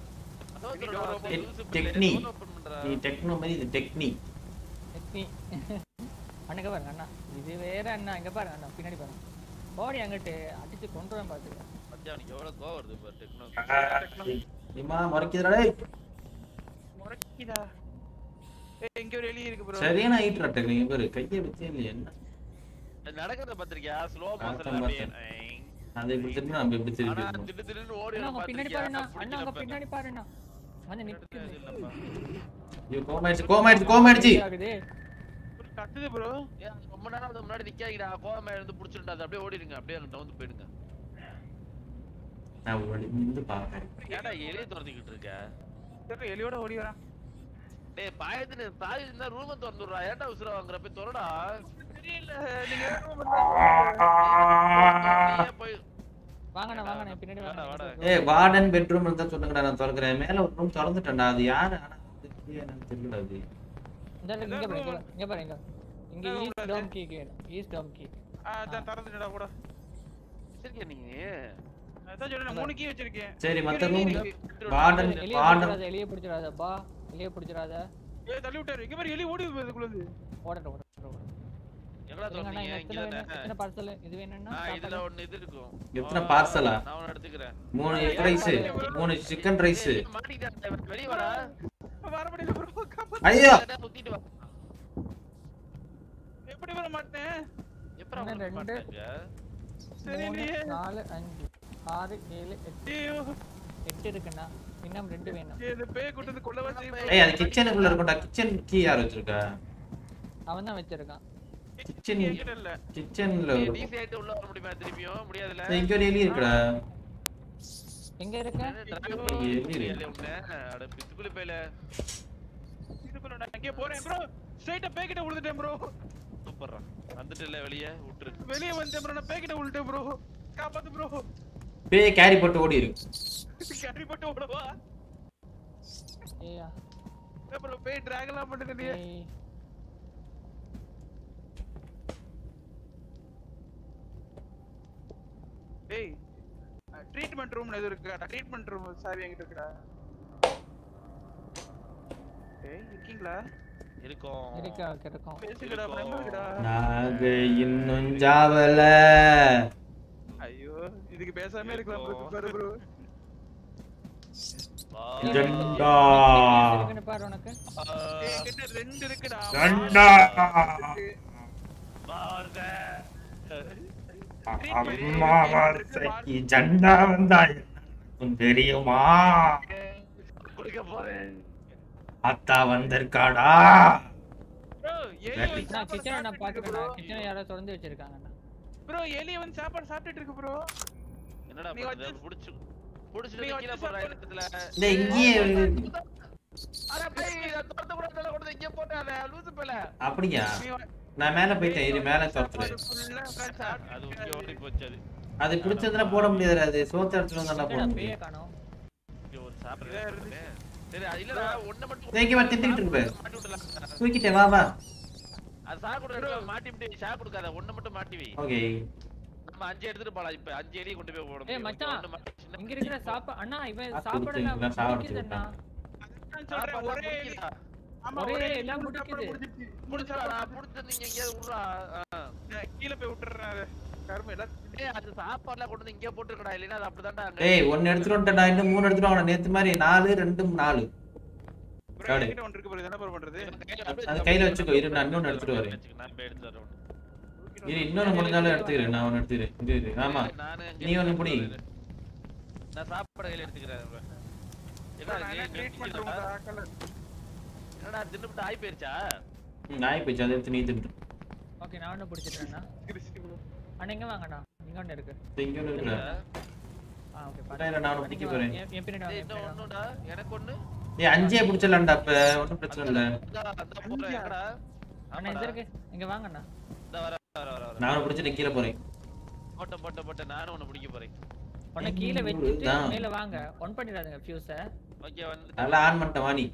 Speaker 3: டெக்னி நீ டெக்னோ மாதிரி இது டெக்னி
Speaker 4: எத்தி அண்ணங்க பாருங்க அண்ணா இது வேற அண்ணா இங்க பாருங்க அண்ணா பின்னாடி பாருங்க பாடி அங்கிட்டு அடிச்சு கொண்டு வரேன் பாத்துக்க
Speaker 1: மத்தியானம் எவ்வளவு கோவம் வருது பாரு டெக்னோ
Speaker 3: இம்மா முறைக்குதுடா டேய்
Speaker 5: முறைக்கிதா ஏய் இங்க ஒரு எலி இருக்கு ப்ரோ
Speaker 3: சரியான ஹைட் ரட்ட நீங்க பாரு கையை வச்சே இல்லையா என்ன
Speaker 1: நடக்கிறத பாத்திருக்கியா ஸ்லோ
Speaker 3: பார்த்தேன்,
Speaker 1: மோஷன்ல அப்படியே
Speaker 3: பார்த்தேன்.
Speaker 1: ஐ.
Speaker 3: அதை இப்படி திரும்பி நம்ம இப்படி திருப்பி
Speaker 1: ஆனா
Speaker 3: இருக்கணும்.
Speaker 1: திடு திடுன்னு ஓடி
Speaker 4: அண்ணா
Speaker 1: வர
Speaker 4: உங்க பின்னாடி
Speaker 1: பாத்திருக்கியா?
Speaker 4: பாருண்ணா அண்ணா உங்க
Speaker 1: பிடிக்கிறப்ப.
Speaker 4: பின்னாடி பாருண்ணா வந்து நிக்குது
Speaker 1: அது இல்லப்பா.
Speaker 3: ஐயோ கோமாயிடுச்சு கோமாயிடுச்சு கோமாயிடுச்சு
Speaker 4: ஆகுது
Speaker 5: கத்துது ப்ரோ
Speaker 1: ஏய், அது ரொம்ப நேரம் அதுக்கு முன்னாடி நிக்காதீங்கடா கோவமா இருந்து புடிச்சிருந்தா அது அப்படியே ஓடிடுங்க அப்படியே அங்க நவுந்து போயிடுங்க
Speaker 3: நான் ஒரு நின்று பாக்கிறேன்
Speaker 1: ஏன்டா எலியை துரத்திக்கிட்டு இருக்க
Speaker 5: சரி எலியோட ஓடி வரான்
Speaker 1: டேய் பாயத்துல தாய் இருந்தா ரூம திறந்துடுறா ஏன்டா உசுர வாங்குற போய் திறடா
Speaker 5: தெரியல நீங்க
Speaker 1: நீயே போய்
Speaker 4: வாங்கண்ணா வாங்கண்ணா பின்னாடி
Speaker 1: வாடா, வாடா.
Speaker 4: வாங்க
Speaker 3: ஏய் வார்டன் பெட்ரூம் இருந்தா சொல்லுங்கடா நான் திறக்கிறேன் மேல ஒரு ரூம் திறந்துட்டேன்டா அது யாரு ஆனா அது எனக்கு தெரியல அது
Speaker 4: இந்த இருக்கு, இங்க பாருங்க இங்க பாருங்க இங்க east dome key east dome key
Speaker 5: அதான் திறந்துட்டா கூட
Speaker 1: வச்சிருக்கியா நீ
Speaker 5: அதான் சொல்றேன் மூணு கீ வச்சிருக்கேன்
Speaker 3: சரி மத்த
Speaker 5: கீ
Speaker 3: ரூம்
Speaker 5: இருக்கு.
Speaker 3: வார்டன்
Speaker 4: எலிய
Speaker 3: வார்டன்
Speaker 4: பிடிச்சிடாத எலிய பிடிச்சிடாதப்பா எலிய பிடிச்சிடாத
Speaker 5: ஏய் தள்ளி விட்டாரு இங்க பாரு எலி ஓடி வருது இதுக்குள்ள இருந்து.
Speaker 4: ஓடட்டும் ஓடட்டும் ஓடட்டும்
Speaker 1: எங்கடா
Speaker 4: இருங்க அண்ணா,
Speaker 1: தோந்தீங்க
Speaker 4: எத்தனை
Speaker 1: இங்க
Speaker 4: வேணும்
Speaker 1: தானே
Speaker 4: எத்தனை பார்சல் இது வேணும்னா
Speaker 1: ஆ இதுல
Speaker 4: சாப்பாடு.
Speaker 1: ஒண்ணு இது இருக்கும்
Speaker 3: எத்தனை
Speaker 1: ஆ,
Speaker 3: பார்சலா?
Speaker 1: நான் ஒண்ணு எடுத்துக்கிறேன்
Speaker 3: மூணு எக் ரைஸ் மூணு சிக்கன் ரைஸ்
Speaker 1: ஏய், மாட்டிக்கிட்டேன் வெளிய வாடா
Speaker 5: வர முடியல bro காப்பாத்து.
Speaker 3: ஐயோ
Speaker 1: இல்லாட்டா சுத்திட்டு வா
Speaker 5: எப்படி வர மாட்டேன்
Speaker 1: எப்பறம்
Speaker 4: இன்னும்
Speaker 1: உனக்கு
Speaker 4: ரெண்டு.
Speaker 1: மாட்டாங்க
Speaker 5: சரி
Speaker 4: மூணு,
Speaker 5: இல்லையே.
Speaker 4: நாலு அஞ்சு ஆறு ஏழு எட்டு
Speaker 5: ஐயோ
Speaker 4: எட்டு இருக்குண்ணா இன்னும் ரெண்டு வேணும்
Speaker 5: ஏய், இந்த பேய் கூட்டத்து கொள்ளவா செய்யும்
Speaker 3: ஏய் அது கிச்சனுக்குள்ள இருக்கும்டா கிச்சன் கீ யார் வச்சிருக்கா
Speaker 4: அவன் தான் வச்சிருக்கான்
Speaker 3: கிச்சன்
Speaker 5: என்கிட்ட இல்ல
Speaker 3: கிச்சன்ல
Speaker 1: ஏய்,
Speaker 3: ஒரு
Speaker 1: DC ஆயிட்டு உள்ள வர முடியுமா திருப்பியும் முடியாதுல
Speaker 3: ஏய், இங்க ஒரு எலி இருக்குடா
Speaker 4: எங்க இருக்க
Speaker 3: இங்க எலி இருக்கு.
Speaker 1: அட பித்துக்குள்ள பேல
Speaker 5: இதுக்குள்ள நான் எங்கேயோ போறேன் ப்ரோ ஸ்ட்ரைட்டா பேய் கிட்ட விழுந்துட்டேன் ப்ரோ
Speaker 1: சூப்பர்ரா வந்துட்டு இல்ல வெளிய விட்டுரு
Speaker 5: வெளிய வந்துட்டேன் ப்ரோ நான் பேய் கிட்ட விழுந்துட்டேன் ப்ரோ காப்பாத்து ப்ரோ
Speaker 3: பேய கேரி போட்டு ஓடி இருக்கு
Speaker 5: கறி போட்டு ஓடவா
Speaker 4: ஏயா
Speaker 5: ப்ரோ பேய் டிராகலாம் பண்ணுது நீ
Speaker 4: ஏய்
Speaker 5: ஏய் ட்ரீட்மெண்ட் ரூம்ல எது இருக்குடா ட்ரீட்மெண்ட் ரூம் சாவி என்கிட்ட இருக்குடா ஏய் இருக்கீங்களா
Speaker 1: இருக்கும்
Speaker 4: இருக்கா இருக்கும்
Speaker 5: பேசுங்கடா பயமாக்குடா
Speaker 3: நாங்க இன்னும் ஜாவல
Speaker 5: ஐயோ இதுக்கு பேசாம இருக்கலாம் bro. பாரு ப்ரோ
Speaker 1: வா.
Speaker 3: ஜெண்டா
Speaker 4: இருக்குன்னு பாரு உனக்கு
Speaker 5: ஏய் கிட்ட ரெண்டு இருக்குடா
Speaker 3: ஜெண்டா
Speaker 1: வாங்க.
Speaker 3: அம்மா வார்த்தைக்கு ஜெண்டா வந்தா என்னன்னு தெரியுமா
Speaker 1: குடிக்க போறேன்
Speaker 3: அத்தா வந்திருக்காடா
Speaker 5: ப்ரோ எலி
Speaker 3: Ready.
Speaker 5: வந்து
Speaker 4: நான் கிச்சனை நான் பாத்துக்கிறேன்
Speaker 5: சாப்பாடு
Speaker 4: கிச்சனை யாரோ திறந்து வச்சிருக்காங்கண்ணா
Speaker 5: ப்ரோ எலி வந்து சாப்பாடு சாப்பிட்டுட்டு இருக்கு ப்ரோ
Speaker 1: என்னடா
Speaker 5: நீ
Speaker 1: பண்றது
Speaker 5: வச்சு-
Speaker 1: புடிச்சு புடிச்சிட்டு
Speaker 5: நீ
Speaker 1: கீழ
Speaker 5: வச்சு
Speaker 1: போடுற
Speaker 5: சாப்பாடு-
Speaker 1: இடத்துல
Speaker 3: இந்த இங்கேயே
Speaker 1: அட பேய் நான் தோட்ட கூட தலை கொண்டு இங்க போட்டானே லூசு பேல
Speaker 3: அப்படியா
Speaker 5: நீ வ-
Speaker 3: நான் மேல போயிட்டேன் இரு மேல
Speaker 5: சாப்பாடு
Speaker 3: துரத்துறேன்
Speaker 5: full ஆ உட்கார்ந்து சாப்பிட்டுட்டு
Speaker 1: அது இங்க
Speaker 5: இருக்காரு.
Speaker 1: ஓடி போச்சு அது
Speaker 3: அது பிடிச்சதுன்னா போட முடியாது அது சோத்த எடுத்துட்டு வந்தா போட
Speaker 4: என்னடா
Speaker 3: முடியும்
Speaker 4: பேய காணோம்
Speaker 1: இங்க ஒரு சாப்பிடுறது சரி அது இல்லடா ஒண்ணு மட்டும்
Speaker 3: இதோ இங்க வா, தின்னுக்கிட்டு இருக்கு பாரு.
Speaker 1: மாட்டி விடலாம்
Speaker 3: தூக்கிட்டேன் வா வா
Speaker 1: அது சா கொடுக்க மாட்டி விட்டு ஷா கொடுக்காத ஒண்ணு மட்டும் மாட்டி வை
Speaker 3: ஓகே
Speaker 1: நம்ம அஞ்சு எடுத்துட்டு போலாம் இப்ப அஞ்சு எலி கொண்டு போய் போட
Speaker 4: ஏய்
Speaker 1: முடியும்.
Speaker 4: மச்சான்
Speaker 1: ஒண்ணு மாட்டிச்சுன்னா
Speaker 4: இங்க இருக்கிற சாப்பா அண்ணா இவன்
Speaker 3: காசு
Speaker 4: சாப்பாடுல
Speaker 3: கொடுத்து இவன் சாவடிச்சு
Speaker 4: முடிக்குதுண்ணா
Speaker 5: நான் சொல்றேன்,
Speaker 1: சாப்பாடு
Speaker 5: ஒரே எலி
Speaker 1: முடிக்குதா?
Speaker 5: ஆமா
Speaker 4: ஒரே
Speaker 5: ஒரே
Speaker 4: எலி
Speaker 5: எலி
Speaker 4: எல்லாம்
Speaker 5: மூணு சாப்பாடு
Speaker 4: முடிக்குது.
Speaker 5: முடிஞ்சிச்சு. மூணு
Speaker 1: முடிச்சடா
Speaker 5: சாப்பாடு
Speaker 1: புடிச்சு நீங்க எங்கேயாவது விட்றா ஆ.
Speaker 5: நான் கீழே போய் விட்டுறேன் அதை. கரும்பு எல்லாம்
Speaker 1: ஏய் அது சாப்பாடுலாம் கொண்டு வந்து இங்கே போட்டுருக்கடா இல்லைன்னா அது அப்படிதான்டா அங்க
Speaker 3: ஏய் ஒன்னு எடுத்துட்டு வந்துட்டேன்டா இன்னும் மூணு எடுத்துட்டு வாங்க நேத்து மாதிரி நாலு ரெண்டு நாலு
Speaker 5: bro,
Speaker 3: காடு.
Speaker 5: என்கிட்ட ஒன்று இருக்கு பாரு, இது என்ன bro பண்றது
Speaker 3: அது கையில வச்சுக்கோ, இரு, நான் இன்னொன்னு எடுத்துட்டு வரேன்.
Speaker 1: வச்சுக்கோ, நான் போய் எடுத்துட்டு வரேன்
Speaker 3: இரு இன்னொன்னு முடிஞ்சாலும் எடுத்துக்கிறேன் நான் ஒன்னு எடுத்துக்கிறேன் இரு, இரு. ஆமா
Speaker 1: நானு இங்க
Speaker 3: நீ ஒண்ணு புடி.
Speaker 1: நான் சாப்பாடு கையில எடுத்துக்கிறேன் இப்ப. என்ன
Speaker 5: நான்
Speaker 1: இது,
Speaker 5: ட்ரீட்மெண்ட்
Speaker 1: நிறுத்திட்டா?
Speaker 5: ரூம் கலர்
Speaker 1: என்னடா தின்னுபிட்டு ஆயி போயிருச்சா
Speaker 3: ம், நாய் போயிடுச்சு அதை எடுத்து நீ தின்னு
Speaker 4: ஓகே நான் ஒண்ணு பிடிச்சிட்டேண்ணா அண்ணா இங்க வாங்கண்ணா இங்க ஒண்ணு இருக்கு
Speaker 3: இங்க ஒண்ணு இருக்குடா
Speaker 4: ஆ ஓகே
Speaker 3: அண்ணா, இல்ல, நான் ஒண்ணு பிடிக்க போறேன்.
Speaker 4: என் பின்னாடி வாங்க
Speaker 1: ஏய்,
Speaker 4: என்
Speaker 1: இன்னும்
Speaker 4: பின்னாடி வாங்க.
Speaker 1: ஒண்ணுடா எனக்கு ஒண்ணு
Speaker 3: ஏய் அஞ்சே பிடிச்சலாம்டா அப்ப ஒன்றும் பிரச்சனை இல்ல
Speaker 1: இந்தா, இந்தா போறேன் எங்கடா
Speaker 4: அண்ணா
Speaker 1: ஆமாடா.
Speaker 4: இது இருக்கு இங்க வாங்கண்ணா
Speaker 1: இந்தா வர வர வர வர
Speaker 3: நானும் பிடிச்சிட்டு கீழே போறேன்
Speaker 1: போட்ட போட்ட போட்ட நானும் ஒண்ணு பிடிக்க போறேன்
Speaker 4: உன்னை கீழே வச்சுட்டு
Speaker 3: தான்.
Speaker 4: மேல வாங்க ஒன் பண்ணிடாதீங்க ஃபியூஸ
Speaker 1: ஓகே வந்து
Speaker 3: நல்லா ஆன் பண்ணிட்டேன் வாணி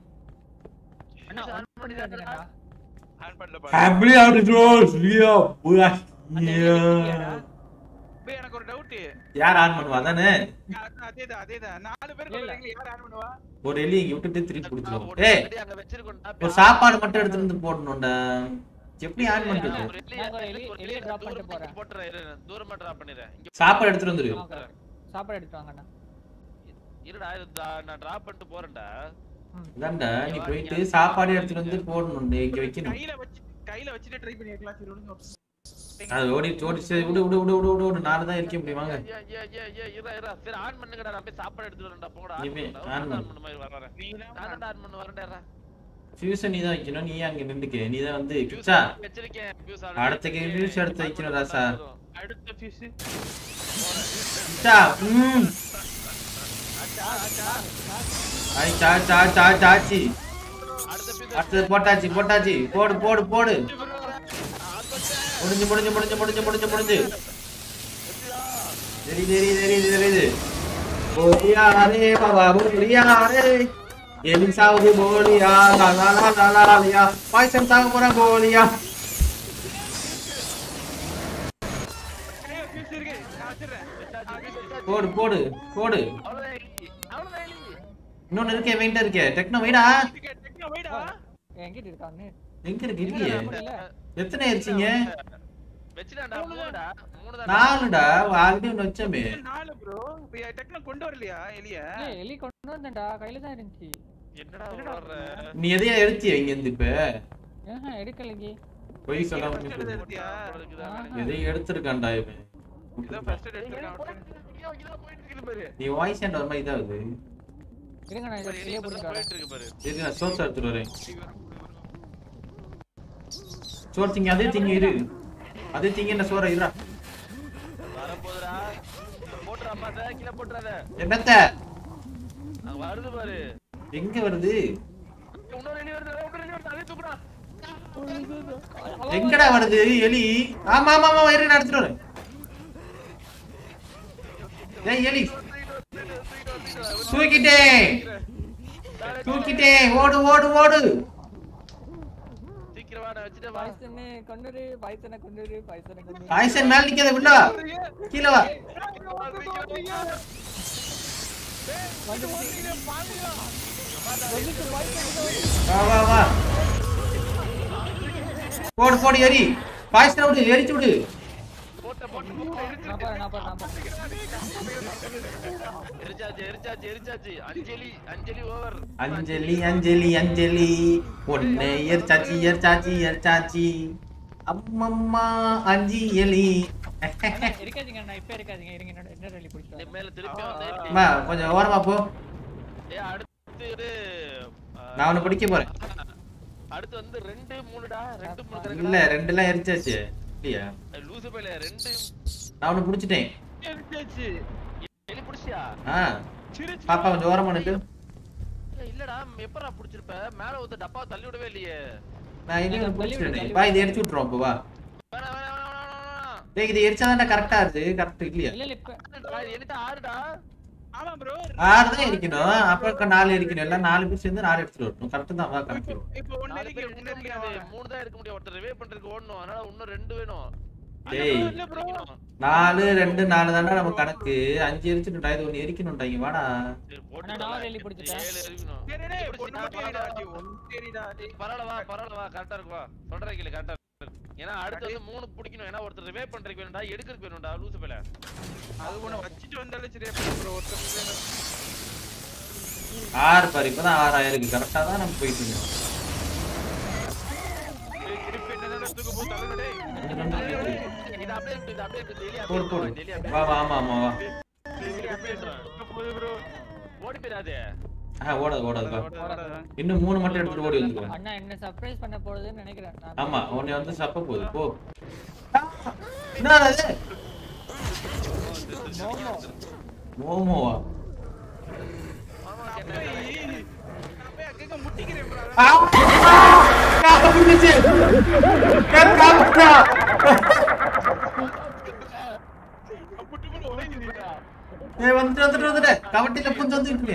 Speaker 4: அண்ணா
Speaker 1: Fuse on
Speaker 4: ஒன் பண்ணிடாதீங்கடா
Speaker 5: ஆன் பண்ணல பாரு
Speaker 3: Happily out of doors, Leo.
Speaker 4: அண்ணா வெளிய வச்சிட்டியாடா?
Speaker 5: bro, எனக்கு ஒரு டவுட்
Speaker 3: யார் ஆன் பண்ணுவா தானே
Speaker 5: அதேதான் அதேதான் நாலு பேர்
Speaker 4: இல்ல, இல்ல.
Speaker 5: சொல்றீங்க யார் ஆன் பண்ணுவா
Speaker 3: ஒரு எலி இங்க விட்டுட்டு திருப்பி
Speaker 1: நான்
Speaker 3: பிடிச்சிரும்
Speaker 1: ஒரு
Speaker 3: ஏய்
Speaker 1: already அங்க வச்சிருக்கோம்டா.
Speaker 3: ஒரு சாப்பாடு மட்டும் எடுத்துட்டு வந்து போடணும்டா எப்படி ஆன்
Speaker 1: ஏய்,
Speaker 3: பண்றது
Speaker 1: ஒரு எலிய-
Speaker 4: நான் ஒரு எலி-
Speaker 1: ஒரு
Speaker 4: எலிய
Speaker 1: எலிய
Speaker 4: drop
Speaker 1: தூரமா
Speaker 4: பண்ணிட்டு போறேன்.
Speaker 1: போட்டுறேன், இரு, நான் தூரமா drop பண்ணிடுறேன். இங்க
Speaker 3: சாப்பாடு எடுத்துட்டு வந்துரு
Speaker 4: ஓகே சாப்பாடு எடுத்து வாங்கண்ணா
Speaker 1: இருடா, இது தா- நான் drop பண்ணிட்டு போறேன்டா.
Speaker 3: அதான்டா நீ போயிட்டு சாப்பாடு எடுத்துட்டு வந்து போடணும் இங்க வைக்கணும்
Speaker 5: கையில வச்சு கையில வச்சுட்டு ட்ரை பண்ணிருக்கலாம் சரி விடுங்க
Speaker 3: அது ஓடி ஓடி சரி விடு விடு விடு விடு விடு விடு நாலு தான் இருக்க முடியும் வாங்க
Speaker 1: ஏய், ஏய், ஏய், ஏய், இருடா, இருடா. சரி, on பண்ணுங்கடா, நான் போய் சாப்பாடு எடுத்துட்டு வரேன்டா, போங்கடா, on
Speaker 3: நீ போய்
Speaker 1: பண்ணுடா.
Speaker 3: on
Speaker 1: நான்
Speaker 3: பண்ணு.
Speaker 1: on பண்ண மாதிரி வரேன், வரேன்.
Speaker 5: நீ தான்
Speaker 1: நான் தான்டா on பண்ண வரேன்டா, இருடா.
Speaker 3: ஃபியூஸை நீ தான் வைக்கணும் நீ அங்க நின்னுக்க நீ தான் வந்து
Speaker 1: Fuse
Speaker 3: கிச்சா
Speaker 1: வச்சிருக்கேன், fuse already
Speaker 3: அடுத்த
Speaker 1: வச்சிருக்கேன்.
Speaker 3: fuse எடுத்து வைக்கணும் ராசா.
Speaker 1: போதும்.
Speaker 5: அடுத்த ஃபியூஸ்
Speaker 3: கிச்சா ம் ஐ சா சா சா சாச்சி
Speaker 1: அடுத்த fuse
Speaker 3: அடுத்தது போட்டாச்சு போட்டாச்சு போடு போடு போடு முடிஞ்சு முடிஞ்சு முடிஞ்சு முடிஞ்சு முடிஞ்சு முடிஞ்சு தெரியுது தெரியுது தெரியுது தெரியுது போலியா ரே பாபா போலியா ரே எலி சாவுது போலியா லா லா லா லா லா லாலியா பாய்சன் சாக போறேன் போலியா
Speaker 5: ஃபியூஸ் இருக்கு நான் வச்சிடுறேன்
Speaker 3: போடு போடு போடு போடு
Speaker 1: அவ்வளவுதான் எலி அவ்வளவுதான் எலி
Speaker 3: இன்னொன்னு இருக்கே வெயிட்டா இருக்கே டெக்னோ வைடா
Speaker 5: டெக்னோ வைடா
Speaker 4: என்கிட்ட இருக்கான்னு
Speaker 3: எங்க இருக்கு இல்லையே
Speaker 4: இல்ல
Speaker 3: எத்தனை ஆயிடுச்சிங்க
Speaker 1: வச்சுட்டான்டா மூணுடா மூணு தான்
Speaker 3: நாலுடா ஆல்ரெடி ஒன்று வச்சோமே
Speaker 5: நாலு ப்ரோ இப்போ டெக்னோ கொண்டு வரலையா எலிய
Speaker 4: இல்ல எலி கொண்டு வந்தேன்டா கையில தான் இருந்துச்சு
Speaker 1: என்னடா வர்ற
Speaker 3: நீ எதையா எடுத்தியா இங்க இருந்து இப்ப
Speaker 4: ஏஹா எடுக்கலையே
Speaker 3: பொய் சொல்லாம
Speaker 5: first
Speaker 3: சொல்லு.
Speaker 5: எடுத்தியா
Speaker 3: எதையும் எடுத்திருக்கான்டா இவன்
Speaker 5: இதான் ஃபர்ஸ்ட் எடுத்துருக்கான்
Speaker 1: போயிட்டு இருக்கு பாரு
Speaker 3: நீ வாய்ஸ் அண்ட் ஒரு மாதிரி இதாகுது
Speaker 4: இருங்க நான் இதை
Speaker 1: எலி
Speaker 4: வெளியே
Speaker 1: இப்பதான்
Speaker 4: போட்டு வரேன்
Speaker 1: போயிட்டு இருக்கு பாரு
Speaker 3: இரு நான் சோர்ஸ் எடுத்துட்டு வரேன் சோறு திங்க அதே திங்க இரு அதே திங்க என்ன சோற இருடா
Speaker 1: வரப்போதுடா போட்டுறா பாத்த கீழே போட்டுறாத
Speaker 3: என்னத்த
Speaker 1: அங்க வருது பாரு
Speaker 3: எங்க வருது
Speaker 1: இன்னொரு எலி வருது இன்னொரு எலி வருது அதே தூக்குடா
Speaker 3: எங்கடா வருது எலி ஆமா ஆமா ஆமா இரு நான் எடுத்துட்டு வரேன் ஏய் எலி தூக்கிட்டேன் தூக்கிட்டேன் ஓடு ஓடு ஓடு
Speaker 1: சீக்கிரம் வா நான் வச்சுட்டு வா
Speaker 4: பாய்சனே கொண்டுரு பாய்சனை கொண்டுரு பாய்சனை கொண்டுரு
Speaker 3: பாய்சன் மேல நிக்காத வில்லா கீழே வா வா வா வா போடு போடு எரி பாய்சன் விடு எரிச்சு விடு
Speaker 1: போட்ட போட்டு போட்டு
Speaker 4: நான் பாரு நான் பாரு நான் பாரு
Speaker 1: எரிச்சாச்சு எரிச்சாச்சு எரிச்சாச்சு அஞ்சலி அஞ்சலி ஓவர்
Speaker 3: அஞ்சலி அஞ்சலி அஞ்சலி பொண்ணு எரிச்சாச்சி எரிச்சாச்சி எரிச்சாச்சி அம்மம்மா அஞ்சி எலி
Speaker 4: இருக்காதீங்க நான் இப்ப இருக்காதீங்க இருங்க என்னோட என்ன ரெலி பிடிச்சிட்டு
Speaker 1: மேல திருப்பி வந்து
Speaker 3: அம்மா கொஞ்சம் ஓரமா போ
Speaker 1: ஏ அடுத்து இது, ஆ,
Speaker 3: நான் உன்னை பிடிக்க போறேன்
Speaker 1: அடுத்து வந்து ரெண்டு மூணுடா ரெண்டு மூணு
Speaker 3: இல்ல ரெண்டுலாம் எரிச்சாச்சு இல்லையா
Speaker 1: கணக்கு லூசு பையில ரெண்டு
Speaker 3: நான் உன்னை பிடிச்சிட்டேன்
Speaker 5: எடுத்தாச்சு
Speaker 1: எலி புடிச்சியா
Speaker 3: ஆ பாப்பா கொஞ்சம் ஓரமா நிட்டு
Speaker 1: ஏய், இல்லடா எப்படா புடிச்சிருப்ப மேல ஒருத்த டப்பா தள்ளி விடவே இல்லையே
Speaker 3: நான் இனி பிடிச்சிட்டேன் வா இதை எரிச்சு விட்டுருவோம் இப்போ வா
Speaker 1: வேணாம் வேணாம் வேணாம் வேணாம் வேணாம்
Speaker 3: டேய் இது எரிச்சாதான்டா கரெக்டா இருக்கு கரெக்ட் இல்லையா
Speaker 4: இல்ல இல்ல இப்ப
Speaker 1: ஆறுடா, இது என்கிட்ட ஆறுடா
Speaker 5: ஆமா ப்ரோ
Speaker 3: ஆறு தான் எரிக்கணும் அப்புறம் நாலு எரிக்கணும் எல்லாம் நாலு பேர் சேர்ந்து நாலு எடுத்துட்டு வரணும் கரெக்ட் தான் வா கரெக்ட்
Speaker 5: இப்போ ஒன்னு
Speaker 1: நாலு
Speaker 5: இருக்கு
Speaker 1: பேர்
Speaker 5: ஒன்னு
Speaker 1: எடுக்க முடியாது
Speaker 5: இருக்கு
Speaker 1: மூணு தான் எடுக்க முடியும் ஒருத்தர் ரிவே பண்றதுக்கு ஓடணும் அதனால இன்னும் ரெண்டு வேணும்
Speaker 3: டேய்
Speaker 5: இல்ல ப்ரோ
Speaker 3: நாலு ரெண்டு நாலு தானே நம்ம கணக்கு அஞ்சு எரிச்சுட்டா இது ஒண்ணு எரிக்கணும்டா இங்க வாடா
Speaker 1: சரி
Speaker 4: அண்ணா, நான் ஒரு எலி பிடிச்சிட்டேன்.
Speaker 1: ஏழு எரிக்கணும்
Speaker 5: சரி டேய்
Speaker 1: எப்படி
Speaker 5: ஒன்னு
Speaker 1: நான்
Speaker 5: மட்டும் ஏறிடா
Speaker 1: பரவாயில்ல,
Speaker 5: டேய் ஒன்னு ஏறிடா டேய்
Speaker 1: பரவாயில்ல வா பரவாயில்ல வா கரெக்டா இருக்கு வா சொல்ற கேளு கரெக்டா இருக்கு ஏன்னா அடுத்து வந்து மூணு பிடிக்கணும் ஏன்னா ஒருத்தர் ரிவே பண்றதுக்கு வேணும்டா எடுக்கிறதுக்கு வேணும்டா லூசு பேல
Speaker 5: அது ஒன்னு வச்சிட்டு வந்தாலே சரியா ப்ரோ ஒருத்தர்
Speaker 3: ஆறு பாரு இப்பதான் ஆறாயிரம் இருக்கு கரெக்டா தான் நம்ம போயிட்டு இருக்கோம்
Speaker 5: திருப்பி என்னடா தூக்க போ தள்ளுங்க டேய்
Speaker 3: ரெண்டு, ரெண்டு, ரெண்டு.
Speaker 1: இது அப்படியே இருக்கு இது அப்படியே இருக்கு டெய்லி
Speaker 3: போடு
Speaker 1: அப்படியே
Speaker 3: போடு
Speaker 1: இருக்கு டெய்லி அப்படியே
Speaker 3: வா வா ஆமா ஆமா வா
Speaker 1: டெய்லி அப்படியே
Speaker 5: போது ப்ரோ
Speaker 1: ஓடி போயிடாதே
Speaker 3: ஆ ஓடாது ஓடாது வா
Speaker 5: ஓடாத
Speaker 3: இன்னும் மூணு மட்டும் எடுத்துட்டு ஓடி வந்துருவேன்
Speaker 4: அண்ணா என்ன சர்ப்ரைஸ் பண்ண போறதுன்னு நினைக்கிறேன் நான்
Speaker 3: ஆமா உன்னை வந்து சப்ப போகுது போ என்னடா அது
Speaker 4: மோமோ
Speaker 3: மோமோவா
Speaker 5: நான் போய் அங்கங்க முட்டிக்கிறேன் ப்ரோ
Speaker 3: ஆ! காக்க பிடிச்சு காக்கா
Speaker 5: முட்டு கூட உடையுது
Speaker 3: ஏய் வந்துட்டு வந்துட்டு வந்துட்டு கவட்டில புந்து வந்துட்டு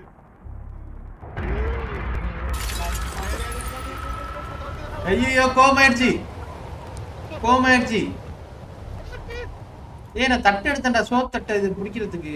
Speaker 3: ஐயோ கோமாயிடுச்சு கோமாயிடுச்சு ஏய் நான் தட்டு எடுத்தேன்டா சோப் தட்டை இது பிடிக்கிறதுக்கு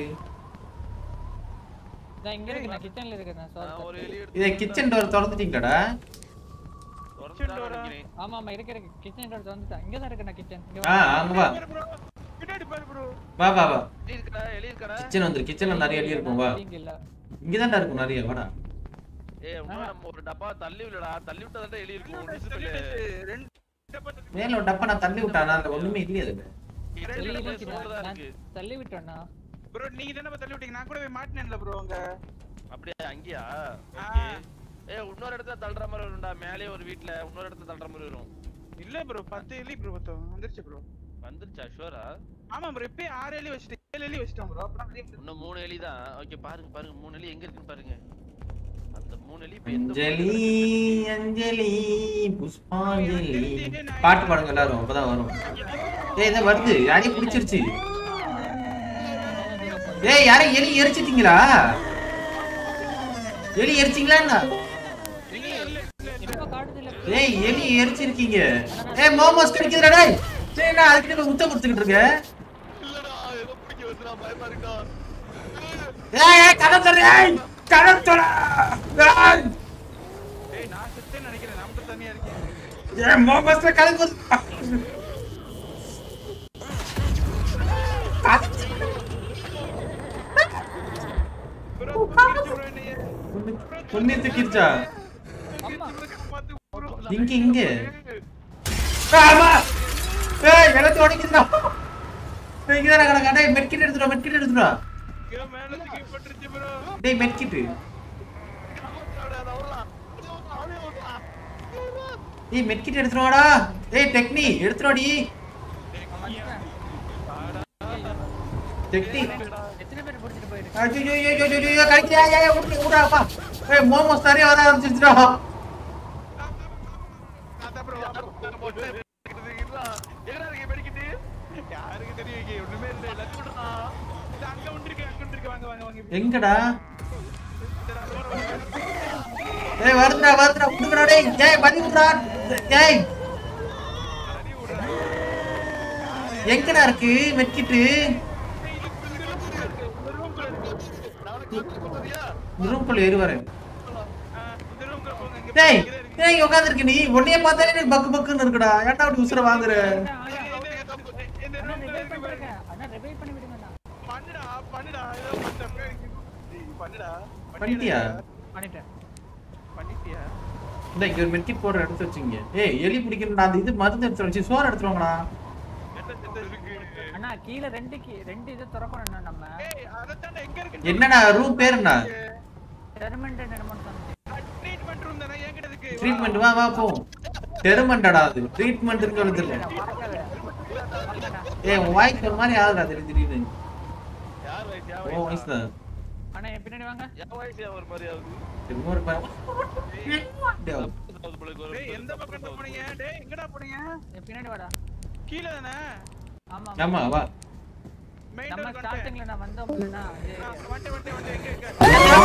Speaker 4: நான் இங்க இருக்கு நான் கிச்சன்ல இருக்கேன் நான்
Speaker 1: நான்
Speaker 4: sorry.
Speaker 1: ஒரு எலி எடுத்து
Speaker 3: இதை கிச்சன் டோர் திறந்துட்டீங்களாடா
Speaker 1: திறந்துதான் நினைக்கிறேன்
Speaker 4: ஆமா ஆமா இருக்கு இருக்கு கிச்சன் டோர் வந்துட்டேன் இங்க தான் இருக்கு நான் கிச்சன் இங்க
Speaker 3: ஆ
Speaker 4: வா
Speaker 3: அங்க வா
Speaker 5: ப்ரோ பின்னாடி பாரு ப்ரோ
Speaker 3: வா வா வா
Speaker 1: எலி இருக்கடா எலி இருக்கடா
Speaker 3: கிச்சன் வந்துரு கிச்சன்ல நிறைய எலி இருக்கும் வா
Speaker 4: இங்க இல்ல
Speaker 3: இங்கதான்டா இருக்கும் நிறைய வாடா
Speaker 1: ஏய் இன்னும் நம்ம ஒரு டப்பா தள்ளி விடடா தள்ளி விட்டா தான் எலி இருக்கும் லூசு பையில
Speaker 5: தள்ளிட்டாச்சு. ரெண்டு டப்பா தள்ளி-
Speaker 3: மேல ஒரு டப்பா நான் தள்ளி விட்டானா அதுல ஒண்ணுமே இல்லையே அதுல
Speaker 4: வெளிய
Speaker 1: கிச்சன்ல
Speaker 4: இருக்கு
Speaker 1: சோறு தான்
Speaker 4: நான்
Speaker 1: இருக்கு
Speaker 4: தள்ளி விட்டேன்னா
Speaker 5: ப்ரோ நீங்க தானே தள்ளி விட்டீங்க நான் கூட போய் மாட்டினேன்ல ப்ரோ அங்க
Speaker 1: அப்படியே அங்கேயா
Speaker 5: ஆ.
Speaker 1: ஓகே ஏய் இன்னொரு இடத்துல தள்ளுற மாதிரி வரும்டா மேலே ஒரு வீட்ல இன்னொரு இடத்துல தள்ளுற மாதிரி வரும்
Speaker 5: இல்ல ப்ரோ பத்து எலி ப்ரோ மொத்தம் வந்துருச்சு ப்ரோ
Speaker 1: வந்துருச்சா ஷூரா
Speaker 5: ஆமா ப்ரோ இப்பயே ஆறு எலி வச்சுட்டேன் ஏழு எலி வச்சுட்டோம் ப்ரோ அப்புறம் வெளிய விட்டு-
Speaker 1: இன்னும் மூணு எலி தான் ஓகே பாருங்க பாருங்க மூணு எலி எங்க இருக்குன்னு பாருங்க அந்த மூணு எலி இப்ப எந்த
Speaker 3: அஞ்சலி அஞ்சலி புஷ்பாஞ்சலி பாட்டு பாடுங்க எல்லாரும் அப்பதான் வரும் ஏய் இதை வருது யாரையும் பிடிச்சிருச்சு ஏய் யாரையும் எலி எரிச்சிட்டீங்களா எலி எரிச்சிங்களா என்ன
Speaker 4: இப்ப காட்டுது இல்ல
Speaker 3: ஏய் எலி எரிச்சிருக்கீங்க ஏய் மோமோஸ் கிடைக்குதுடா டேய் சரி நான் அதுக்கிட்ட போய் முத்தம் கொடுத்துக்கிட்டு இருக்கேன்
Speaker 1: இல்லடா ஏதோ பிடிக்க வந்துடா பயமா இருக்கா
Speaker 3: ஏய் ஏய் கதை சொல்லு ஏய் கதை சொல்லு ஏய்
Speaker 5: ஏய் நான் செத்தேன்னு நினைக்கிறேன் நான் மட்டும் தனியா இருக்கேன்
Speaker 3: ஏய் மோமஸ்ல கதை சொல்லு
Speaker 5: bro தூக்கிடுச்சு bro என்னைய
Speaker 3: பொண்ணு தூக்கிருச்சா
Speaker 4: அம்மா
Speaker 5: பார்த்து bro
Speaker 3: இங்க இங்க ஆமா ஏய் எனக்கு உடைக்குதுடா ஏய் இங்க தான் கடை டேய் மெட்கிட் எடுத்துடா மெட்கிட் எடுத்துடா
Speaker 5: இங்க மேல தூக்கி போட்டுருச்சு bro
Speaker 3: டேய் மெட்கிட் டேய் மெட்கிட் எடுத்துடா ஏய் டெக்னி எடுத்துடாடி டெக்னி
Speaker 4: எத்தனை பேர் பிடிச்சிட்டு போயிருக்கு
Speaker 3: ஐயோ ஐயோ ஐயோ ஐயோ கடிக்கிறா ஐயா ஐயா விட்டு விடாப்பா ஏய் மோமோஸ் நிறைய வர ஆரம்பிச்சிருச்சுடா
Speaker 5: அதான் bro
Speaker 1: எங்கடா இருக்கு மெடிக்கிட்டு
Speaker 5: யாருக்கு தெரியும் இங்க ஒண்ணுமே இல்ல எல்லாத்தையும் விடுறா இது அங்க ஒன்று இருக்கு அங்க ஒன்று இருக்கு வாங்க வாங்க வாங்க
Speaker 3: எங்கடா ஏய் வருதுடா வருதுடா விட்டுடா டேய் ஏய் பண்ணி விட்றா ஏய் எங்கடா இருக்கு மெட்கிட்டு ரூம்குள்ள ஏறி வரேன்
Speaker 5: இந்த ரூம்ல போங்க இங்க
Speaker 3: டேய் ஏய் இங்க உட்கார்ந்திருக்க நீ உன்னைய பார்த்தாலே எனக்கு பக்கு பக்குன்னு இருக்குடா ஏன்டா அப்படி உசுர வாங்குற
Speaker 5: இந்த
Speaker 4: அண்ணா
Speaker 5: ரூம்ல
Speaker 4: ரிவைவ்
Speaker 5: இருக்கு பாரு.
Speaker 4: பண்ணிருக்கேன் அண்ணா ரிவைவ் பண்ணி விடுங்க அண்ணா
Speaker 5: பண்ணுடா பண்ணுடா ஏதோ பண்ண பண்ணுடா
Speaker 3: பண்ணிட்டியா
Speaker 4: பண்ணிட்டேன்
Speaker 5: பண்ணிட்டியா
Speaker 3: இந்த இங்க ஒரு மெட்கிட் போடுற எடுத்து வச்சுங்க ஏய் எலி பிடிக்கணும்டா அந்த இது மருந்து எடுத்து வச்சு சோறு எடுத்துட்டு வாங்கடா
Speaker 5: என்ன செத்த இருக்கு
Speaker 4: அண்ணா கீழே ரெண்டு கீ ரெண்டு இது திறக்கணும் அண்ணா நம்ம
Speaker 5: ஏய் அதத்தான்டா எங்க இருக்கு
Speaker 3: என்னடா ரூம் பேர் என்ன
Speaker 4: டெர்மெண்ட் என்னமோ சொன்னீங்க
Speaker 5: ட்ரீட்மெண்ட் ரூம் தானே என்கிட்ட இருக்கு
Speaker 3: ட்ரீட்மெண்ட் வா வா போ டெருமண்டடா அது ட்ரீட்மெண்ட் சொல்லுது இல்ல
Speaker 4: மறக்காத மறக்காத.
Speaker 3: ஏய் உன் வாய்க்கு ஒரு மாதிரி ஆகுதா திடீர் திடீர்னு
Speaker 1: யார் வயசு யார்
Speaker 3: ஓ
Speaker 1: வயசு
Speaker 3: வயசு தான்
Speaker 4: அண்ணா என் பின்னாடி வாங்க
Speaker 1: என் வயசு ஏன் ஒரு மாதிரி ஆகுது
Speaker 3: திரும்ப ஒரு பயம். டேய்,
Speaker 1: உங்களுக்கு ஒரு
Speaker 5: டேய் எந்த பக்கம் போனீங்க டேய் எங்கடா போனீங்க
Speaker 4: என் பின்னாடி வாடா
Speaker 5: கீழ தானே
Speaker 4: ஆமா
Speaker 3: ஆமா வா
Speaker 5: மெயின்
Speaker 4: நம்ம
Speaker 5: டோர்
Speaker 4: ஸ்டார்டிங்ல நான் வந்தோம் இல்லைன்னா
Speaker 5: வண்டி வண்டி வண்டி எங்க எங்க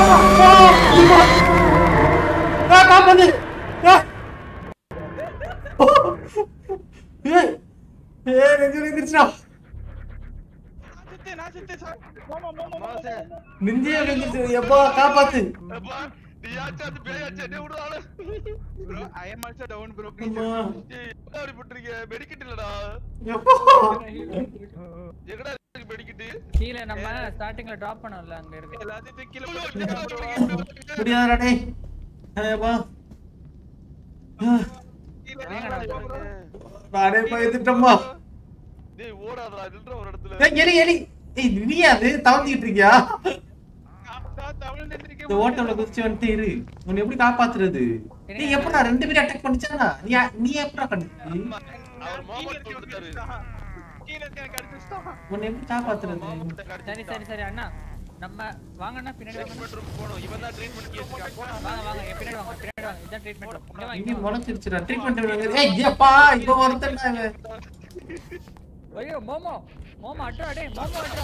Speaker 3: ஆ, காப்பாத்து. ஆ. ஏய், ஏய், நெஞ்சு நெஞ்சிருச்சுடா.
Speaker 5: நான் செத்தேன் நான் செத்தேன் சார் மாமா மாமா
Speaker 1: மாசே.
Speaker 3: நெஞ்சே நெஞ்சிருச்சு. எப்பா, காப்பாத்து
Speaker 1: அப்பா, நீயாச்சும் அது பேயாச்சும் என்னை விடுறாளே.
Speaker 5: Bro I am also down bro
Speaker 3: அம்மா.
Speaker 1: ஏய், என்ன அப்படி பண்றீங்க? medikit இல்லடா.
Speaker 3: எப்பா.
Speaker 1: எங்கடா இருக்கு medikit?
Speaker 4: கீழே நம்ம ஸ்டார்டிங்ல டிராப் பண்ணோம்ல அங்க இருக்கு
Speaker 5: எல்லாத்தையும் தூக்கி கீழ
Speaker 1: ஐயோ,
Speaker 5: போட்டுருங்க
Speaker 1: என்னடா
Speaker 5: bro.
Speaker 1: சொல்றீங்க?
Speaker 3: முடியாதுடா, டேய். ஏப்பா. ஆ,
Speaker 5: கீழ
Speaker 4: வேங்கடா
Speaker 5: bro.
Speaker 4: bro.
Speaker 3: நானே பயந்துட்டேம்மா.
Speaker 1: டேய், ஓடாதடா, நில்றா ஒரு இடத்துல.
Speaker 3: ஏய், எலி, எலி. ஏய், நீயா அது? தவழ்ந்துகிட்டு இருக்கியா?
Speaker 5: நான் தவளை நின்னுருக்கேன்
Speaker 3: இந்த ஓட்டம்ல குதிச்சு வந்துட்டு இரு. உன்னை எப்படி காப்பாத்துறது நீ எப்படா ரெண்டு பேரும் அட்டாக் பண்ணிச்சானா நீ நீ எப்படா கண்டுச்சு
Speaker 1: அவர்
Speaker 5: கீழ
Speaker 1: மாமா
Speaker 5: இருக்க
Speaker 1: கொடுத்துட்டாரு.
Speaker 5: அடிச்சுட்டான். கீழ இருக்க எனக்கு அடிச்சுட்டான்.
Speaker 3: உன்னை எப்படி காப்பாத்துறது
Speaker 1: மாமாட்ட
Speaker 4: சரி
Speaker 1: கடிச்சிட்டான்.
Speaker 4: சரி சரி அண்ணா நம்ம வாங்கண்ணா பின்னாடி வாங்க
Speaker 1: Treatment room போகணும். இவன் தான் treatment case இருக்கான். போடா.
Speaker 4: வாங்க வாங்க என் பின்னாடி வாங்க பின்னாடி வாங்க இதான் ட்ரீட்மெண்ட் இங்க வாங்க
Speaker 3: இங்க
Speaker 4: இங்க வாங்க
Speaker 3: முளைச்சிருச்சுடா ட்ரீட்மெண்ட் ஏய் ஏப்பா இவன் ஒருத்தன்டா இவன்
Speaker 4: ஐயோ மோமோ மோமோ அட்ரா டேய் மோமோ அட்ரா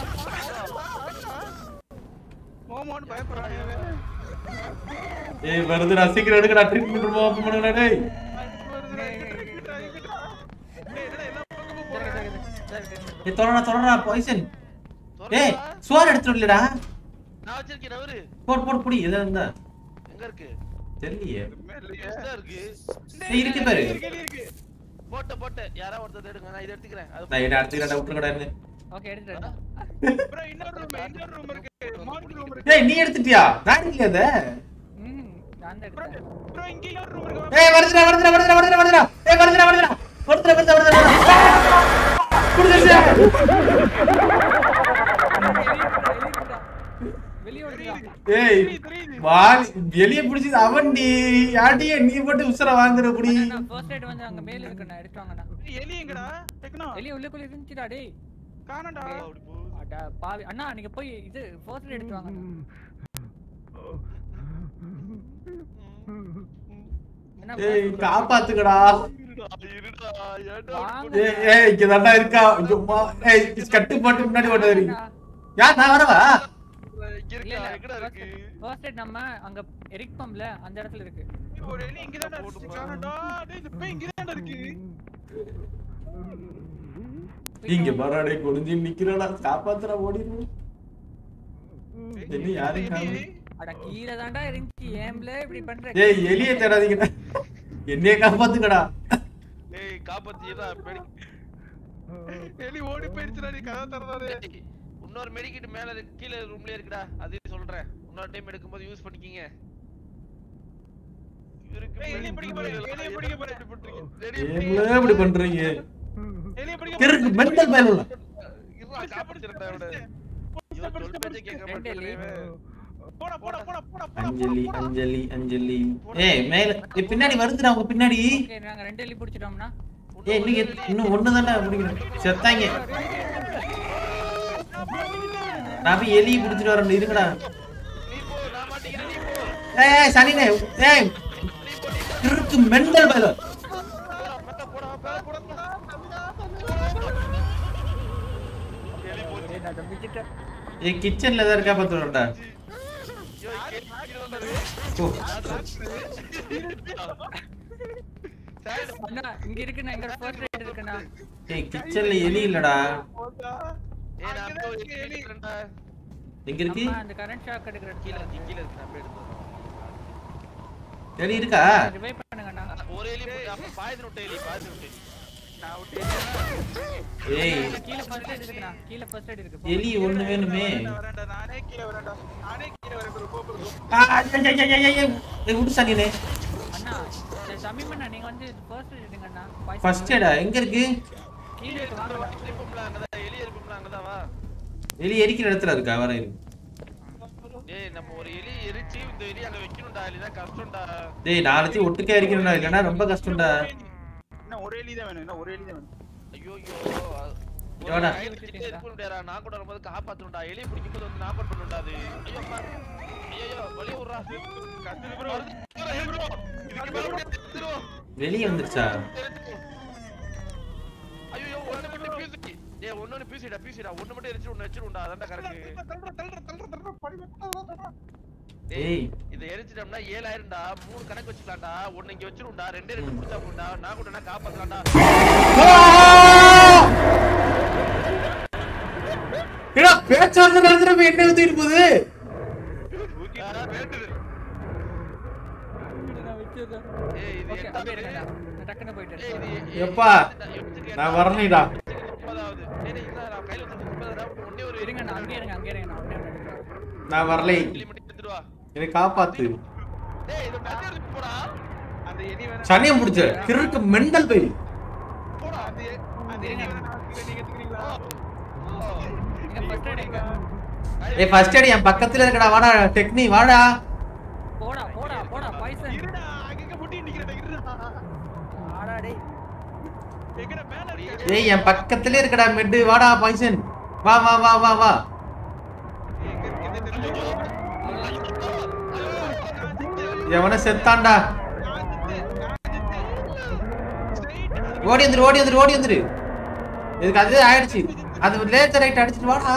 Speaker 5: மோமோன்னு பயப்படுறான் இவன்.
Speaker 3: ஏய் வருதுடா சீக்கிரம் எடுக்கடா ட்ரீட்மெண்ட் ரூம் ஓபன் பண்ணுடா டேய்
Speaker 5: வருதுடா, இங்கிட்டுடா, இங்கிட்டுடா, இங்கிட்டுடா. டேய், என்னடா எல்லா பக்கமும் போறேன்.
Speaker 3: ஏய் தொடடா தொடடா பாய்சன் ஏய்
Speaker 1: திறந்துடா.
Speaker 3: சோறு எடுத்துட்டு வரலடா
Speaker 1: நான் வச்சிருக்கேன் அவரு
Speaker 3: போடு போடு புடி எதா இருந்தா
Speaker 1: எங்க இருக்கு
Speaker 3: தெரியலையே
Speaker 5: மேலயே.
Speaker 1: எங்கதான் இருக்கு
Speaker 3: ஏய் இருக்கு பாரு
Speaker 5: இருக்கு, இருக்கு.
Speaker 1: போட்ட போட்ட யாரா ஒருத்தர் எடுங்க நான் இதை எடுத்துக்கிறேன் அது
Speaker 3: நான் இதை அடுத்துக்கிறேன் விட்டுருக்கடான்னு
Speaker 4: ஓகே எடுத்துட்டேன்
Speaker 5: bro, இன்னொரு room, இன்னொரு room இருக்கு. morning room இருக்கு.
Speaker 3: ஏய் நீ எடுத்துட்டியா நான் இல்லையா அத
Speaker 4: ம் நான் தான் எடுத்தேன்
Speaker 5: bro, இங்க இன்னொரு room இருக்கு.
Speaker 3: ஏய் வருதுடா வருதுடா வருதுடா வருதுடா வருதுடா ஏய் வருதுடா வருதுடா வருதுடா வருதுடா வருதுடா குடுதுச்சு
Speaker 4: வெளிய ஓடுடா
Speaker 3: ஏய்
Speaker 5: தெரியுது.
Speaker 3: வால் வெளிய பிடிச்சி அவன்டி யாட்டியே நீ மட்டும் உசுர வாங்குற புடி
Speaker 4: நான் ஃபர்ஸ்ட் எய்ட் வந்து அங்க மேல இருக்கு நான் எடுத்து வாங்கண்ணா
Speaker 5: ஏய், எலி எங்கடா டெக்னோ
Speaker 4: வெளிய உள்ளுக்குள்ள இருந்துச்சுடா டேய்
Speaker 5: காணோம்டா
Speaker 1: அப்படி போ
Speaker 4: அட பாவி அண்ணா நீங்க போய் இது ஃபர்ஸ்ட் எய்ட் எடுத்து வாங்க என்ன
Speaker 3: ஏய் காப்பாத்துக்கடா
Speaker 1: இருடா இருடா ஏன்டா
Speaker 4: வாங்க.
Speaker 3: ஏய் ஏய் இங்க தாண்டா இருக்கா ஐயோம்மா ஏய் கட்டு போட்டு முன்னாடி ஓடுது யார் நான் வரவா
Speaker 1: இங்க
Speaker 4: இல்ல
Speaker 1: இருக்கா
Speaker 4: இல்ல
Speaker 1: எங்கடா இருக்கு
Speaker 4: ஃபர்ஸ்ட் எய்ட் நம்ம அங்க எரிக் பம்ப்ல அந்த இடத்துல இருக்கு
Speaker 5: ஒரு எலி இங்கதான்டா இருந்துச்சு காணோம்டா டேய் இந்த பேய் இங்கதான்டா இருக்கு
Speaker 3: இங்க பராடே குனிஞ்சு நிக்கிறடா காப்பாத்துறா ஓடிடு எலி யாரையும் காணோம்.
Speaker 4: அட கீழே தான்டா இருந்துச்சு ஏம்ல இப்படி பண்ற
Speaker 3: ஏய் எலியை தேடாதீங்கடா என்னைய காப்பாத்துக்கடா
Speaker 1: ஏய் காப்பாத்தியதா மெடி
Speaker 5: எலி ஓடி போயிடுச்சுடா நீ கதை தரதாரு
Speaker 1: ஏய், இன்னொரு மெடிக்கிட் மேல இருக்கு கீழ ரூம்லயே இருக்குடா அதையும் சொல்றேன் இன்னொரு டைம் எடுக்கும்போது யூஸ் பண்ணிக்கிங்க இவருக்கு
Speaker 5: ஏய், எலியை பிடிக்க போறேன், எலியை பிடிக்க போறேன்.
Speaker 1: இப்படி பண்றீங்க. ரெடி,
Speaker 3: ஏங்களே இப்படி பண்றீங்க
Speaker 5: எலிய பிடிக்க
Speaker 3: கிறுக்கு மெண்டல் பயலுல
Speaker 1: இருடா, காப்பாத்திடுறேன் அவனை. இவன் சொல் பேச்சை கேட்க
Speaker 4: ரெண்டு எலி.
Speaker 1: மாட்டேங்கிறவன்.
Speaker 5: போடா போடா போடா போடா போடா
Speaker 3: அஞ்சலி அஞ்சலி அஞ்சலி ஏய் மேல ஏய், பின்னாடி வருதுடா உங்க பின்னாடி
Speaker 4: ஓகே நாங்க ரெண்டு எலி பிடிச்சிட்டோம்னா
Speaker 3: ஏய் இன்னும் எத்- இன்னும் ஒண்ணு தானே பிடிக்கணும் செத்தாங்க நான் போய் எலியை பிடிச்சிட்டு வரேன் இருங்கடா
Speaker 1: நீ போ, நான் மாட்டிக்கிறேன், நீ போ.
Speaker 3: ஏய் ஏய், சனினே ஏய் கிறுக்கு மெண்டல் பயல
Speaker 1: போடா, மெத்த போடா, மேல போடா, போடா. எலி போச்சு.
Speaker 4: நான் தம்பிச்சிட்டேன்
Speaker 3: ஏய் கிச்சன்ல தான் இருக்கா பாத்து வரடா
Speaker 1: ஐயோ, எலி கீழ வந்தது.
Speaker 3: ஓ
Speaker 1: சரி,
Speaker 4: அண்ணா இங்க இருக்குண்ணா இங்க ஃபர்ஸ்ட் ரைட் இருக்குண்ணா
Speaker 3: ஏய் கிச்சன்ல எலி இல்லடா
Speaker 1: ஏய், நான் அப்போ எலி எடுக்கிறேன்டா.
Speaker 3: எங்க இருக்கு
Speaker 4: அம்மா அந்த கரண்ட் ஷாக் எடுக்கிற
Speaker 1: கீழ
Speaker 4: இடத்துல
Speaker 1: இருக்கு, கீழ இருக்கு, நான் போய் எடுத்துட்டு வரேன்.
Speaker 3: எலி இருக்கா
Speaker 4: ரிவைவ் பண்ணுங்கண்ணா
Speaker 1: ஒரு எலி போட்டு, அப்ப பாய்து விட்ட எலி, பாய்து விட்ட எலி.
Speaker 5: நான் விட்டு
Speaker 3: ஏய்
Speaker 4: கீழ ஃபர்ஸ்ட் ரைட் இருக்குண்ணா கீழ ஃபர்ஸ்ட் ரைட் இருக்கு
Speaker 3: எலி ஒண்ணு வேணுமே
Speaker 5: வரேன்டா நானே கீழே வரேன்டா நானே கீழே வரேன் bro, போ bro.
Speaker 3: ஆ, ஐய, ஐய, ஐய, ஐய, ஐய. ஏய் விடு சனினே
Speaker 4: அண்ணா சமீம் அண்ணா நீங்க வந்து ஃபர்ஸ்ட் ரைட் எடுங்கண்ணா
Speaker 3: ஃபர்ஸ்ட் எடா எங்க இருக்கு
Speaker 4: கீழ இருக்கு வாங்க
Speaker 1: இருப்போம்ல, அங்கதான் எலி இருப்போம்ல, அங்கதான் வா.
Speaker 3: எலி எரிக்கிற இடத்துல இருக்கா வர இரு
Speaker 1: ஏய், நம்ம ஒரு எலி எரிச்சு இந்த எலி அங்க வைக்கணும்டா, இல்லைன்னா கஷ்டம்டா.
Speaker 3: டேய் நாளைக்கு ஒட்டுக்கா எரிக்கணும்டா இல்லனா ரொம்ப கஷ்டம்டா
Speaker 5: இன்னும் ஒரு எலி தான் வேணும் இன்னும் ஒரு எலி தான் வேணும்
Speaker 1: ஐயோயோ, ஒரு
Speaker 3: எவடா?
Speaker 1: கையில வச்சுட்டே இருக்க முடியாதுடா, நான் கூட வரும்போது காப்பாத்தணும்டா. எலியை பிடிக்கும்போது வந்து knock out பண்ணணும்டா அது. ஐயோ, அப்பா. ஐயையோ, வெளிய விட்றா.
Speaker 5: கத்துது bro.
Speaker 1: வருது, வருது, bro. இதுக்கு மேல முடியாது, எடுத்துருவோம்.
Speaker 3: வெளிய வந்துருச்சா
Speaker 1: எடுத்துருவோம். ஐயையோ, ஒண்ணு மட்டும் பீசுடி. ஏய், ஒண்ணு ஒண்ணு பீசுடா, பீசுடா. ஒண்ணு மட்டும் எரிச்சு, ஒண்ணு வச்சிருவோம்டா, அதான்டா correct.
Speaker 5: தள்ளுறா, தள்ளுறா, தள்ளுறா, தள்ளுறா, படி வைப்பா, தள்ளுறா.
Speaker 1: டேய்,
Speaker 3: ஏய்
Speaker 1: இதை எரிச்சிட்டோம்னா ஏழாயிரம்டா மூணு கணக்கு வச்சுக்கலாம்டா ஒண்ணு இங்க வச்சிருவோம்டா ரெண்டே ரெண்டு பிடிச்சா போண்டா நான் கூட நான் காப்பாத்தலாம்டா
Speaker 3: ஏடா பேச்சார்த்த நடந்துற என்ன ஊத்திட்டு போகுது
Speaker 1: ஆ, வேண்டுது.
Speaker 4: நான் வச்சிருக்கேன்
Speaker 1: ஏய், இது
Speaker 4: ஓகே
Speaker 1: எட்டாவது.
Speaker 4: அப்படியே இருங்கண்ணா நான் டக்குன்னு போயிட்டு
Speaker 1: ஏய், இது
Speaker 4: இருக்கேன்
Speaker 1: எ-
Speaker 3: எப்பா?
Speaker 1: எ- எட்டுக்கு
Speaker 3: நான்
Speaker 1: எட்டாவது.
Speaker 3: வரலைடா
Speaker 1: எட்டுக்கு முப்பதாவது. டேய், டேய், இல்ல, நான் கையில வச்சிருக்க முப்பதுடா. ஒண்ணே ஒரு
Speaker 4: இருங்க நான் அங்கேயே இருங்க அங்கேயே இருங்க நான் உடனே வந்து எடுக்கிறேன்
Speaker 3: நான் வரலை
Speaker 1: கிளி மட்டும் எடுத்துட்டு வா.
Speaker 3: என்னை காப்பாத்து
Speaker 1: டேய், இது தண்ணி எடுத்துட்டு போடா.
Speaker 5: அந்த எலி வேணா
Speaker 3: சனியம் பிடிச்ச கிறுக்கு மெண்டல் பை
Speaker 5: போடா அந்த எ- அந்த எலி வேணா நான் வச்சுக்கிறேன், நீங்க எடுத்துக்கிறீங்களா
Speaker 4: நீங்க ஃபர்ஸ்ட் ரைட் எங்க
Speaker 3: ஏய் ஃபர்ஸ்ட் எய்ட் என் பக்கத்துல இருக்கடா வாடா டெக்னி வாடா
Speaker 4: போடா போடா போடா பாய்சன்
Speaker 5: இருடா அங்கங்க முட்டி நிக்கிறடா இருடா
Speaker 4: ஆடா டேய்
Speaker 5: எங்கடா மேல இருக்க
Speaker 3: ஏய் என் பக்கத்துல இருக்கடா மெட்டு வாடா பாய்சன் வா வா வா வா வா
Speaker 5: எங்க இருக்கு எது தெரிஞ்சு
Speaker 3: எவன செத்தான்டா ஓடி வந்துரு ஓடி வந்துரு ஓடி வந்துரு இதுக்கு அது ஆயிடுச்சு அது லேசர் ரைட் அடிச்சிட்டு வாடா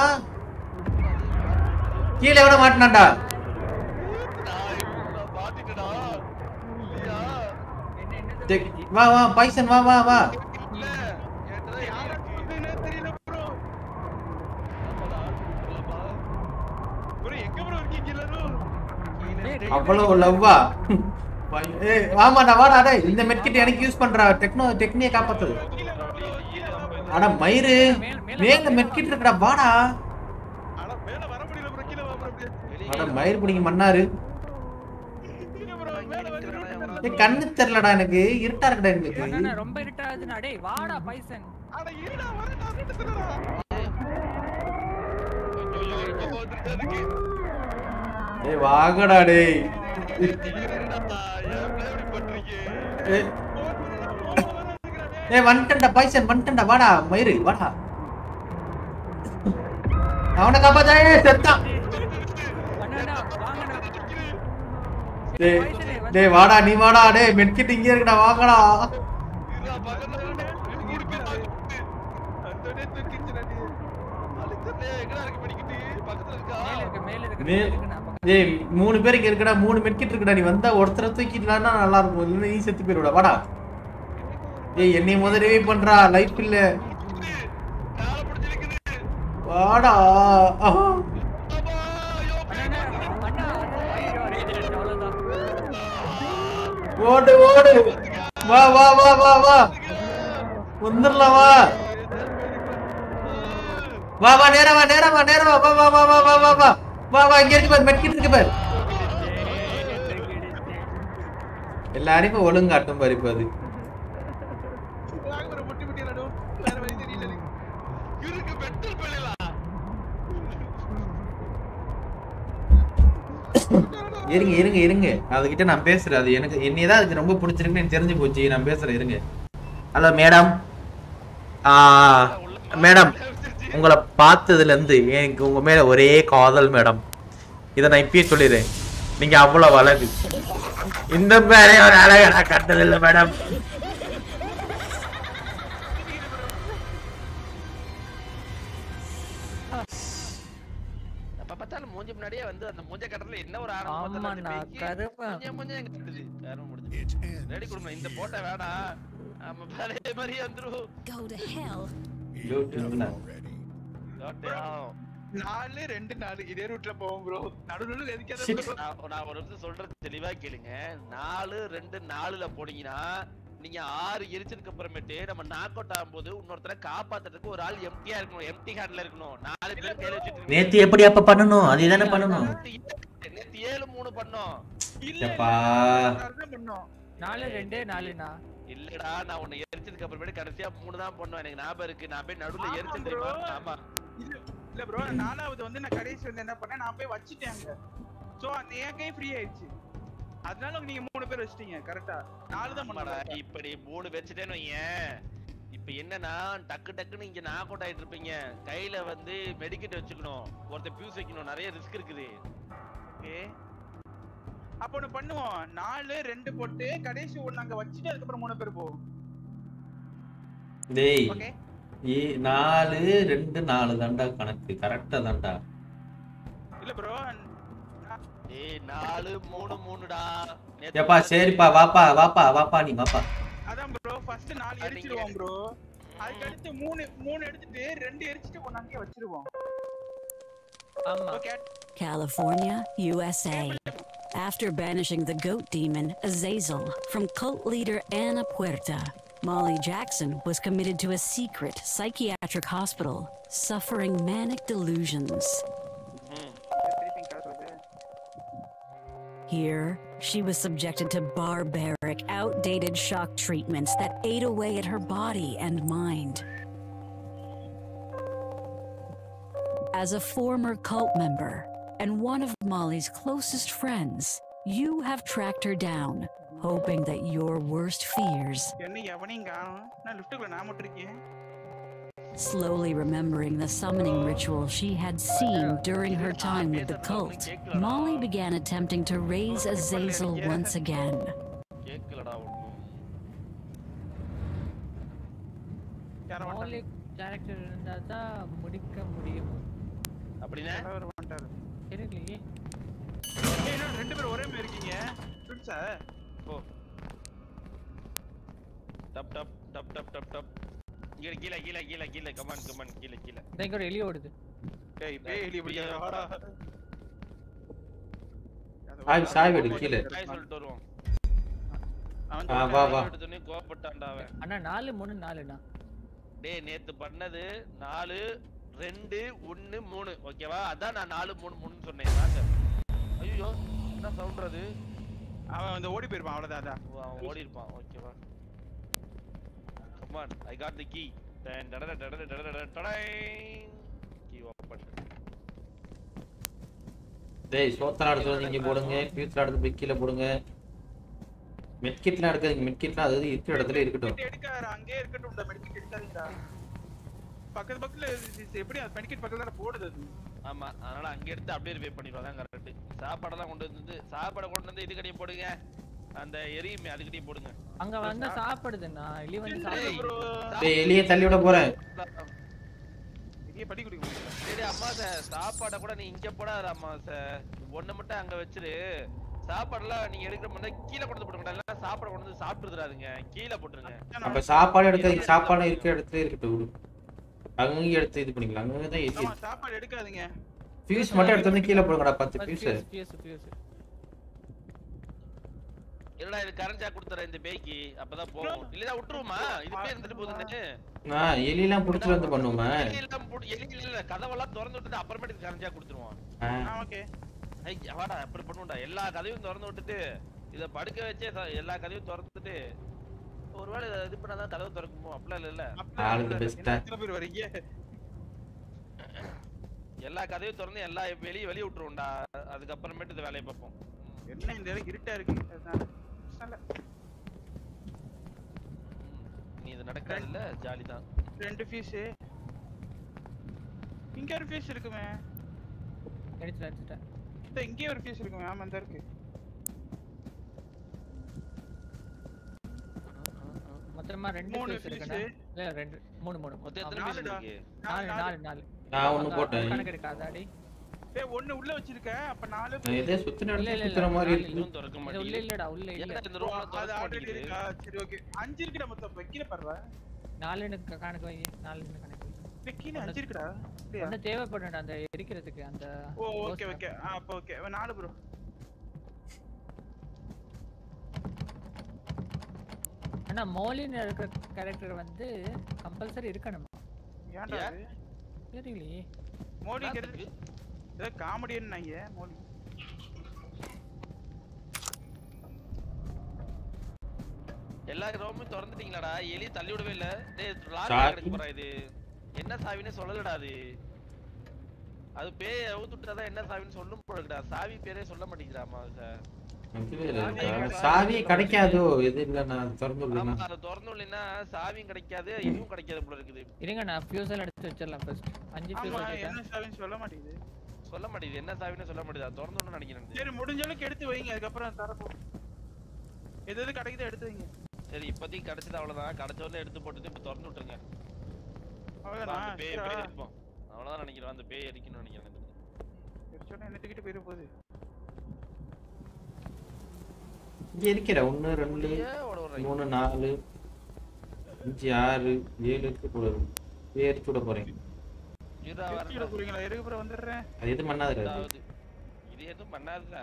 Speaker 3: கீழே எவன மாட்டினான்டா
Speaker 1: நான் இப்ப மாட்டிட்டேடா. இல்லையா?
Speaker 4: என்ன என்ன
Speaker 3: டெக்- வா வா பாய்சன் வா வா வா
Speaker 1: இல்ல. என்கிட்ட தான் எலி இருக்கு.
Speaker 5: தெரியல ப்ரோ
Speaker 1: ஆமாடா. இல்லப்பா.
Speaker 5: ப்ரோ எங்க ப்ரோ இருக்கீங்க எல்லாரும்
Speaker 3: அவ்வளவு லவ்வா ஏய் வாமாடா வாடா டேய் இந்த மெட்கிட் எனக்கு யூஸ் பண்றா டெக்னோ டெக்னியை காப்பாத்துது
Speaker 5: கீழே வா bro, கீழே வா bro.
Speaker 3: ஆனா மயிறு மேல மெட்கிட் இருக்குடா வாடா
Speaker 5: அட மேல வர முடியல ப்ரோ கீழே வா ப்ரோ அப்படியே
Speaker 3: ஆனா மயிர் பிடிங்க மன்னாரு
Speaker 5: கீழே ப்ரோ மேல வந்து
Speaker 3: ஏய் கண்ணு தெரியலடா எனக்கு இருட்டா இருக்குடா எனக்கு
Speaker 4: அண்ணா ரொம்ப இருட்டாதுண்ணா டேய் வாடா பைசன்
Speaker 5: அட இருடா வரடா வீட்டு திருடா
Speaker 1: ஐயோ, இப்ப வந்துருச்சு அதுக்கு.
Speaker 3: ஏய் வாங்கடா டேய்
Speaker 1: என்னடா, ஏன்டா இப்படி பண்றீங்க?
Speaker 3: ஏய், ஏய் வந்துட்டேன்டா பாய்சன் வந்துட்டேன்டா வாடா மயிறு வாடா அவனை காப்பாத்தா ஏய், செத்தான்
Speaker 4: அண்ணா வாங்கண்ணா
Speaker 3: டேய் டேய் வாடா நீ வாடா டேய் மெட்கிட் இங்கே இருக்குடா வாங்கடா
Speaker 1: இருடா, பக்கத்துல இருந்து மூணு பேர் தாக்கிட்டு.
Speaker 5: அந்தனே தூக்கிச்சுடா நீ
Speaker 1: அழுத்தண்ணே, எங்கடா இருக்கு medicket? பக்கத்துல இருக்கா?
Speaker 4: மேல இருக்கு மேல இருக்கு
Speaker 3: மே-
Speaker 4: மேல இருக்குண்ணா பக்கம்
Speaker 3: டேய் மூணு பேர் இங்க இருக்குடா மூணு மெட்கிட் இருக்குடா நீ வந்தா ஒருத்தரை தூக்கிட்டா நல்லா இருக்கும் இல்லைன்னா நீ செத்து போயிடுடா வாடா ஏய் என்னை முதலவே பண்றா லைஃப் இல்ல
Speaker 1: காலை பிடிச்சு இழுக்குது.
Speaker 3: வாடா ஆஹா.
Speaker 1: அப்பா, ஐயோ,
Speaker 3: ஓடு ஓடு வா வா வா வா வா வந்துடலாம் வா வா வா நேரா வா நேரா வா நேரா வா வா வா வா வா வா வா வா வா வா இங்க இருக்கு பாரு மெட்கிட் இருக்கு பாரு எல்லாரையும் இப்ப ஒழுங்காட்டும் பாரு இப்ப அது
Speaker 5: வாங்க bro, முட்டி முட்டி நடு வேற வழி தெரியல எனக்கு.
Speaker 1: இருக்கு மெட்டல் பண்ணிடலாம்
Speaker 3: இருங்க இருங்க இருங்க அதுகிட்ட நான் பேசுறேன் அது எனக்கு என்னைய தான் அதுக்கு ரொம்ப பிடிச்சிருக்குன்னு எனக்கு தெரிஞ்சு போச்சு நான் பேசுறேன் இருங்க ஹலோ மேடம் ஆ மேடம் உங்களை பார்த்ததுல இருந்து எனக்கு உங்க மேல ஒரே காதல் மேடம் இதை நான் இப்பயே சொல்லிடுறேன் நீங்க அவ்வளவு அழகு இந்த மேலே ஒரு அழகை நான் கண்டதில்லை மேடம்
Speaker 1: அப்ப பார்த்தாலும் மூஞ்சி முன்னாடியே வந்து அந்த மூஞ்ச கட்டத்துல என்ன ஒரு
Speaker 4: ஆமாண்ணா, கருப்பா.
Speaker 1: மூஞ்ச மூஞ்ச எங்க கட்டுது யாரும் முடிஞ்சு
Speaker 8: It ends
Speaker 1: ரெடி கொடுங்க இந்த போட்டோ வேணாம் நம்ம பழைய மாதிரியே வந்துரும்
Speaker 7: Go to hell.
Speaker 8: enough already.
Speaker 1: காட்டையாம்.
Speaker 5: நாலு ரெண்டு நாலு இதே ரூட்ல போவோம் ப்ரோ நடுவுல
Speaker 3: Shit.
Speaker 5: எதுக்காத bro?
Speaker 1: நான் நான் ஒரு நிமிஷம் சொல்றது தெளிவா கேளுங்க நாலு ரெண்டு நாலுல போனீங்கன்னா நீங்க ஆறு எரிச்சதுக்கு அப்புறமேட்டு நம்ம நாக் அவுட் ஆகும்போது இன்னொருத்தரை காப்பாத்துறதுக்கு ஒரு ஆள் எம்டியா இருக்கணும் எம்டி ஹேண்ட்ல இருக்கணும் நாலு பேர் கையில வச்சுட்டு
Speaker 3: நேத்து எப்படி அப்ப பண்ணணும் அதே தானே பண்ணணும்
Speaker 1: நேத்து நேத்து ஏழு மூணு பண்ணோம்
Speaker 5: இல்ல
Speaker 3: எப்பா.
Speaker 5: இல்ல, அதான் பண்ணோம்
Speaker 4: நாலு ரெண்டு நாலுண்ணா
Speaker 1: இல்லடா நான் உன்னை எரிச்சதுக்கு அப்புறமேட்டு கடைசியா மூணு தான் பண்ணுவேன் எனக்கு ஞாபகம் இருக்கு நான் போய் நடுவுல
Speaker 5: ஆமா
Speaker 1: எரிச்சல்
Speaker 5: bro.
Speaker 1: தெரியுமா ஆமா
Speaker 5: இல்ல இல்ல ப்ரோ நாலாவது வந்து நான் கடைசி வந்து என்ன பண்ணேன் நான் போய் வச்சிட்டேன் அங்க சோ அந்த என் கை ஃப்ரீ ஆயிடுச்சு அதனால நீங்க மூணு பேர் வச்சிட்டீங்க கரெக்டா நாலு தான்
Speaker 1: ஆமாடா
Speaker 5: பண்ணடா
Speaker 1: இப்ப நீ மூணு வச்சுட்டேன்னு வையேன் இப்ப என்னன்னா டக்கு டக்குன்னு இங்க நாக் அவுட் ஆயிட்டு இருப்பீங்க கையில வந்து மெடிக்கெட் வச்சுக்கணும் ஒருத்தர் பியூஸ் வைக்கணும் நிறைய ரிஸ்க் இருக்குது
Speaker 5: ஓகே அப்ப ஒண்ணு பண்ணுவோம் நாலு ரெண்டு போட்டு கடைசி ஒண்ணு அங்க வச்சுட்டு அதுக்கப்புறம் மூணு பேர் போவோம்
Speaker 3: டேய்
Speaker 5: ஓகே
Speaker 3: ஏ நாலு ரெண்டு நாலு தான்டா கணக்கு கரெக்டா தான்டா
Speaker 5: இல்ல ப்ரோ
Speaker 1: ஏய் நாலு மூணு மூணுடா நேத்து
Speaker 3: ஏப்பா
Speaker 1: வந்து-
Speaker 3: சரிப்பா வாப்பா வாப்பா வாப்பா நீ வாப்பா
Speaker 5: அதான் ப்ரோ ஃபர்ஸ்ட் நாலு
Speaker 1: அது
Speaker 5: எரிச்சிடுவோம் ப்ரோ அதுக்கு அடுத்து மூணு மூணு எடுத்துட்டு ரெண்டு எரிச்சிட்டு ஒண்ணு அங்கேயே வச்சிருவோம்
Speaker 4: ஆமா
Speaker 5: okay
Speaker 7: California, USA. After banishing the goat demon, Azazel, from cult leader Ana Puerta, Molly Jackson was committed to a secret psychiatric hospital, suffering manic delusions.
Speaker 1: ம்.
Speaker 5: திருப்பி காசு வருது
Speaker 7: Here, she was subjected to barbaric, outdated shock treatments that ate away at her body and mind. As a former cult member and one of Molly's closest friends, you have tracked her down, hoping that your worst fears,
Speaker 5: என்ன எவனையும் காணும் நான் லிஃப்ட்டுக்குள்ள நான் மட்டும் இருக்கேன்
Speaker 7: slowly remembering the summoning ritual she had seen during her time with the cult, Molly began attempting to raise Azazel once again.
Speaker 1: கேக்கலடா ஒண்ணும்
Speaker 5: யாரோ
Speaker 4: மௌலிக் character இருந்தா தான் முடிக்க முடியும்
Speaker 1: அப்படின்னா
Speaker 5: வந்துட்டாரு வந்துட்டாரு
Speaker 4: தெரியலையே
Speaker 5: ஏய் என்ன ரெண்டு பேரும் ஒரே மாதிரி இருக்கீங்க ஃப்ரெண்ட்ஸா
Speaker 1: போ டப் டப் டப் டப் டப் டப் இங்க கீழ கீழ கீழ கீழ கமான் கமான் கீழ கீழ
Speaker 4: இந்த இங்க ஒரு எலி ஓடுது
Speaker 5: டேய் பேய் எலி பிடிக்காத வாடா
Speaker 3: சாய் சாய் வீடு கீழே
Speaker 1: ஹாய் சொல்லிட்டு வருவோம்
Speaker 5: அவன்
Speaker 3: ஆ, வா, வா.
Speaker 1: எடுத்தோடனே கோவப்பட்டான்டா அவன்
Speaker 4: அண்ணா நாலு மூணு நாலுண்ணா
Speaker 1: டேய் நேத்து பண்ணது நாலு ரெண்டு ஒன்னு மூணு ஓகேவா அதான் நான் நாலு மூணு மூணுன்னு சொன்னேன் வாங்க ஐயோ என்ன சவுண்ட் அது
Speaker 5: அவன் வந்து ஓடி போயிருப்பான் அவ்வளவுதான் அதான்
Speaker 1: ஓ, அவன் ஓடி இருப்பான் ஓகேவா come on I got the key டன் டட டட டட டட டடை கீ ஓபன்
Speaker 3: டேய் சோத்தலாம் எடுத்து வந்து இங்க போடுங்க ஃபியூச்சர் எடுத்து போய் கீழே போடுங்க மெட்கிட்லாம் எடுக்காதீங்க மெட்கிட்லாம் அது அது இருக்கிற இடத்துல இருக்கட்டும்
Speaker 5: மெடிக்கெட் எடுக்காரு அங்கேயே இருக்கட்டும் மெடிக்கெட் எடுக்காதீங்கடா பக்கத்து பக்கத்துல இது- இது எப்படி அது மெடிக்கெட் பக்கத்துல தானே போடுது அது
Speaker 1: ஆமா அதனால அங்க எடுத்து அப்படியே ரிவே பண்ணிடுவா தான் கரெக்ட் சாப்பாடெல்லாம் கொண்டு வந்து சாப்பாடை கொண்டு வந்து இதுக்கடியும் போடுங்க அந்த எரியுமே அதுக்கடியும் போடுங்க
Speaker 4: அங்க வந்து சாப்பிடுதுண்ணா எலி வந்து சாப்பிடுது
Speaker 5: ப்ரோ
Speaker 3: டேய் எலியை தள்ளி விட போறேன்
Speaker 5: இங்கே படி குடிக்க முடியல
Speaker 1: சரி அம்மா சார் சாப்பாடை கூட நீ இங்க போடாத அம்மா சார் ஒண்ணு மட்டும் அங்க வச்சிரு சாப்பாடுலாம் நீங்க எடுக்கிற மாதிரி இருந்தா கீழே கொண்டு வந்து போடுங்க இல்லைன்னா சாப்பாடை கொண்டு வந்து சாப்பிட்டுறாதுங்க கீழே போட்டுருங்க
Speaker 3: அப்ப சாப்பாடு எடுக்காதீங்க சாப்பாடு இருக்கிற இடத்துல இருக்கட்டும் விடு அங்கங்க எடுத்து இது பண்ணிக்கலாம் அங்கங்க தான் எலி
Speaker 5: ஆமா சாப்பாடு எடுக்காதீங்க
Speaker 3: ஃபியூஸ் மட்டும் எடுத்து வந்து கீழே போடுங்கடா பத்து ஃபியூஸ்
Speaker 4: பியூஸ் பியூஸ்
Speaker 1: இல்லடா இது கரஞ்சா கொடுத்துறேன் இந்த பேய்க்கு அப்பதான் போகும் இல்லடா விட்டுருவோமா இதுவே இருந்துட்டு போகுதுன்னு
Speaker 3: ஆ எலியெல்லாம் புடிச்சு வந்து பண்ணுவோமா
Speaker 1: எலியெல்லாம் போட்டு- எலி இல்ல, இல்ல கதவெல்லாம் திறந்து விட்டுட்டு அப்புறமேட்டுக்கு கரஞ்சா கொடுத்துருவோம்
Speaker 3: ஆ,
Speaker 5: ஓகே
Speaker 1: ஐய், வாடா அப்படி பண்ணுவோம்டா எல்லா கதையும் திறந்து விட்டுட்டு இத படுக்க வச்சே ச- எல்லா கதையும் திறந்துட்டு ஒருவேளை இதை இது பண்ணாதான் கதவு திறக்குமோ அப்படிலாம் இல்ல
Speaker 3: ஆளுக்கு பெஸ்டா
Speaker 5: எத்தனை பேர் வரீங்க
Speaker 1: எல்லா கதையும் திறந்து எல்லா வெளிய வெளிய விட்டுருவோம்டா அதுக்கப்புறமேட்டு இந்த வேலையை பார்ப்போம்
Speaker 5: என்ன இந்த இடம் இருட்டா இருக்கு அதனால பிரச்சனை இல்ல.
Speaker 1: நீ இது நடக்காதுல்ல ஜாலி தான்
Speaker 5: ரெண்டு ஃபீஸ் இங்க ஒரு ஃபீஸ் இருக்குமே
Speaker 4: அடிச்சுட்டு அடிச்சுட்டேன்
Speaker 5: இந்த இங்கேயே ஒரு ஃபீஸ் இருக்குமே ஆமா இந்த இருக்கு
Speaker 4: மொத்தமா ரெண்டு
Speaker 5: மூணு
Speaker 4: ஃபீஸ் இருக்குண்ணா
Speaker 5: fees.
Speaker 4: இல்ல ரெண்டு மூணு மூணு
Speaker 1: மொத்தம்
Speaker 4: ஆமா.
Speaker 1: எத்தனை பீஸ்
Speaker 5: நாலுடா.
Speaker 1: இருக்கு
Speaker 4: நாலு
Speaker 5: நாலு,
Speaker 4: நாலு நாலு
Speaker 3: நான் ஒண்ணு
Speaker 4: அங்க
Speaker 3: போட்டேன்
Speaker 4: கணக்கு எடுக்காதாடி
Speaker 5: ஏய் ஒண்ணு உள்ள வச்சிருக்க அப்ப நாலு
Speaker 3: நான் எதோ சுத்தின
Speaker 4: இல்ல, இல்ல,
Speaker 3: இடத்துல சுத்துற
Speaker 4: இல்ல,
Speaker 3: மாதிரி
Speaker 4: நாலு
Speaker 3: இருக்கு
Speaker 1: இதுவும் திறக்க
Speaker 4: இது உள்ள
Speaker 1: மாட்டேங்குது
Speaker 4: இல்லடா உள்ள இல்ல
Speaker 1: என்ன இந்த
Speaker 5: ஓ,
Speaker 1: ரூம்ல
Speaker 5: அது
Speaker 1: திறக்க
Speaker 5: ஆல்ரெடி
Speaker 1: மாட்டேங்குது
Speaker 5: இருக்கா சரி ஓகே அஞ்சு இருக்குடா மொத்தம் வைக்கிற பாருவா
Speaker 4: நாலுன்னு க- கணக்கு வை நாலுன்னு கணக்கு வை
Speaker 5: டேய், கீழே அஞ்சு இருக்குடா அப்படியா
Speaker 4: ஒண்ணு தேவைப்படும்டா அந்த எரிக்கிறதுக்கு அந்த
Speaker 5: ஓ ஓகே
Speaker 4: poster.
Speaker 5: ஓகே ஆ அப்ப ஓகே நாலு ப்ரோ
Speaker 4: ஆனா மோலின் இருக்கிற கேரக்டர் வந்து கம்பல்சரி இருக்கணுமா
Speaker 5: ஏன்டா
Speaker 1: ஏன்?
Speaker 5: அது
Speaker 4: தெரியலையே
Speaker 5: மோடி
Speaker 1: என்னத்துக்கு?
Speaker 5: ஏதோ காமெடியன் நாங்க மோடி
Speaker 1: எல்லா ரூமும் திறந்துட்டீங்களாடா எலி தள்ளி விடவே இல்ல டேய் லாக்
Speaker 3: சாவி.
Speaker 1: கிடக்கு போறா இது என்ன சாவின்னு சொல்லலடா அது அது பேய அவுத்துட்டாதான் என்ன சாவின்னு சொல்லும் போலடா சாவி பேரே சொல்ல மாட்டேங்கிறாமா சார்
Speaker 3: அதுவே இல்ல. சாவி கிடைக்காதோ எது இல்ல நான் திறந்து
Speaker 1: ஆமா
Speaker 3: விடலாம்
Speaker 1: அதை திறந்து இல்லைன்னா சாவியும் கிடைக்காது இதுவும் கிடைக்காது போல இருக்குது
Speaker 4: இருங்க நான் ஃபியூசல் எடுத்து வச்சிடலாம் ஃபர்ஸ்ட் அஞ்சு
Speaker 5: ஆமா
Speaker 4: ஃபியூசல்
Speaker 5: என்ன சாவின்னு சொல்ல மாட்டேங்குது
Speaker 1: சொல்ல மாட்டேங்குது என்ன சாவின்னு சொல்ல மாட்டேங்குது அதை திறந்து நினைக்கிறேன்
Speaker 5: சரி முடிஞ்ச அளவுக்கு எடுத்து வைங்க அதுக்கப்புறம் தரப்போம் எது எது கிடைக்குதோ எடுத்து வைங்க
Speaker 1: சரி இப்போதைக்கு கிடைச்சது அவ்வளவுதான் கிடைச்ச உடனே எடுத்து போட்டுட்டு இப்ப திறந்து விட்டுருங்க
Speaker 5: அவ்வளவுதானா
Speaker 1: அந்த பேய்
Speaker 5: சரிடா.
Speaker 1: பேய் இருப்போம் அவ்வளவுதான் நினைக்கிறேன் அந்த பேய் அடிக்கணும்னு நினைக்கிறேன்
Speaker 5: சொன்னா என்ன தூக்கிட்டு போயிட போகுது
Speaker 3: இங்க இருக்கிற ஒண்ணு ரெண்டு
Speaker 1: ஏன் ஓட விடுறீங்க?
Speaker 3: மூணு நாலு அஞ்சு ஆறு ஏழு இருக்கு போல இருக்கு. ஏறி சுட போறேன்
Speaker 1: இருடா,
Speaker 5: எடுத்து
Speaker 1: வரேன்டா.
Speaker 5: விட போறீங்களா இருக்கு அப்புறம் வந்துடுறேன்
Speaker 3: அது எதுவும் பண்ணாது
Speaker 1: அதாவது, இது எதுவும் பண்ணாதுடா.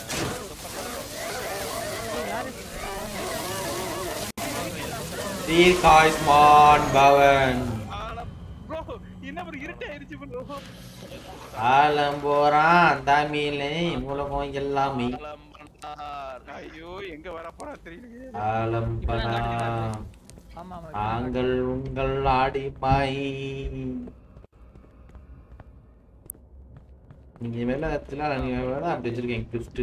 Speaker 3: தீர்காயுஷ்மான் பவன்
Speaker 5: ப்ரோ என்ன ப்ரோ இருட்டாயிருச்சு ப்ரோ
Speaker 3: ஆலம் போறான் தமிழை உலகம் எல்லாமே
Speaker 1: ஆலம்பனார்.
Speaker 5: ஐயோ எங்க வர போறா தெரியலையே
Speaker 3: ஆலம்
Speaker 4: இப்பதான்
Speaker 3: பரா
Speaker 4: காட்டுது, ஆமா ஆமா இப்பதான்
Speaker 3: நாங்கள் உங்கள் ஆடிப்பாய் நீங்க வேலை நீங்க வேலை அப்படி வச்சிருக்கீங்க ட்விஸ்ட்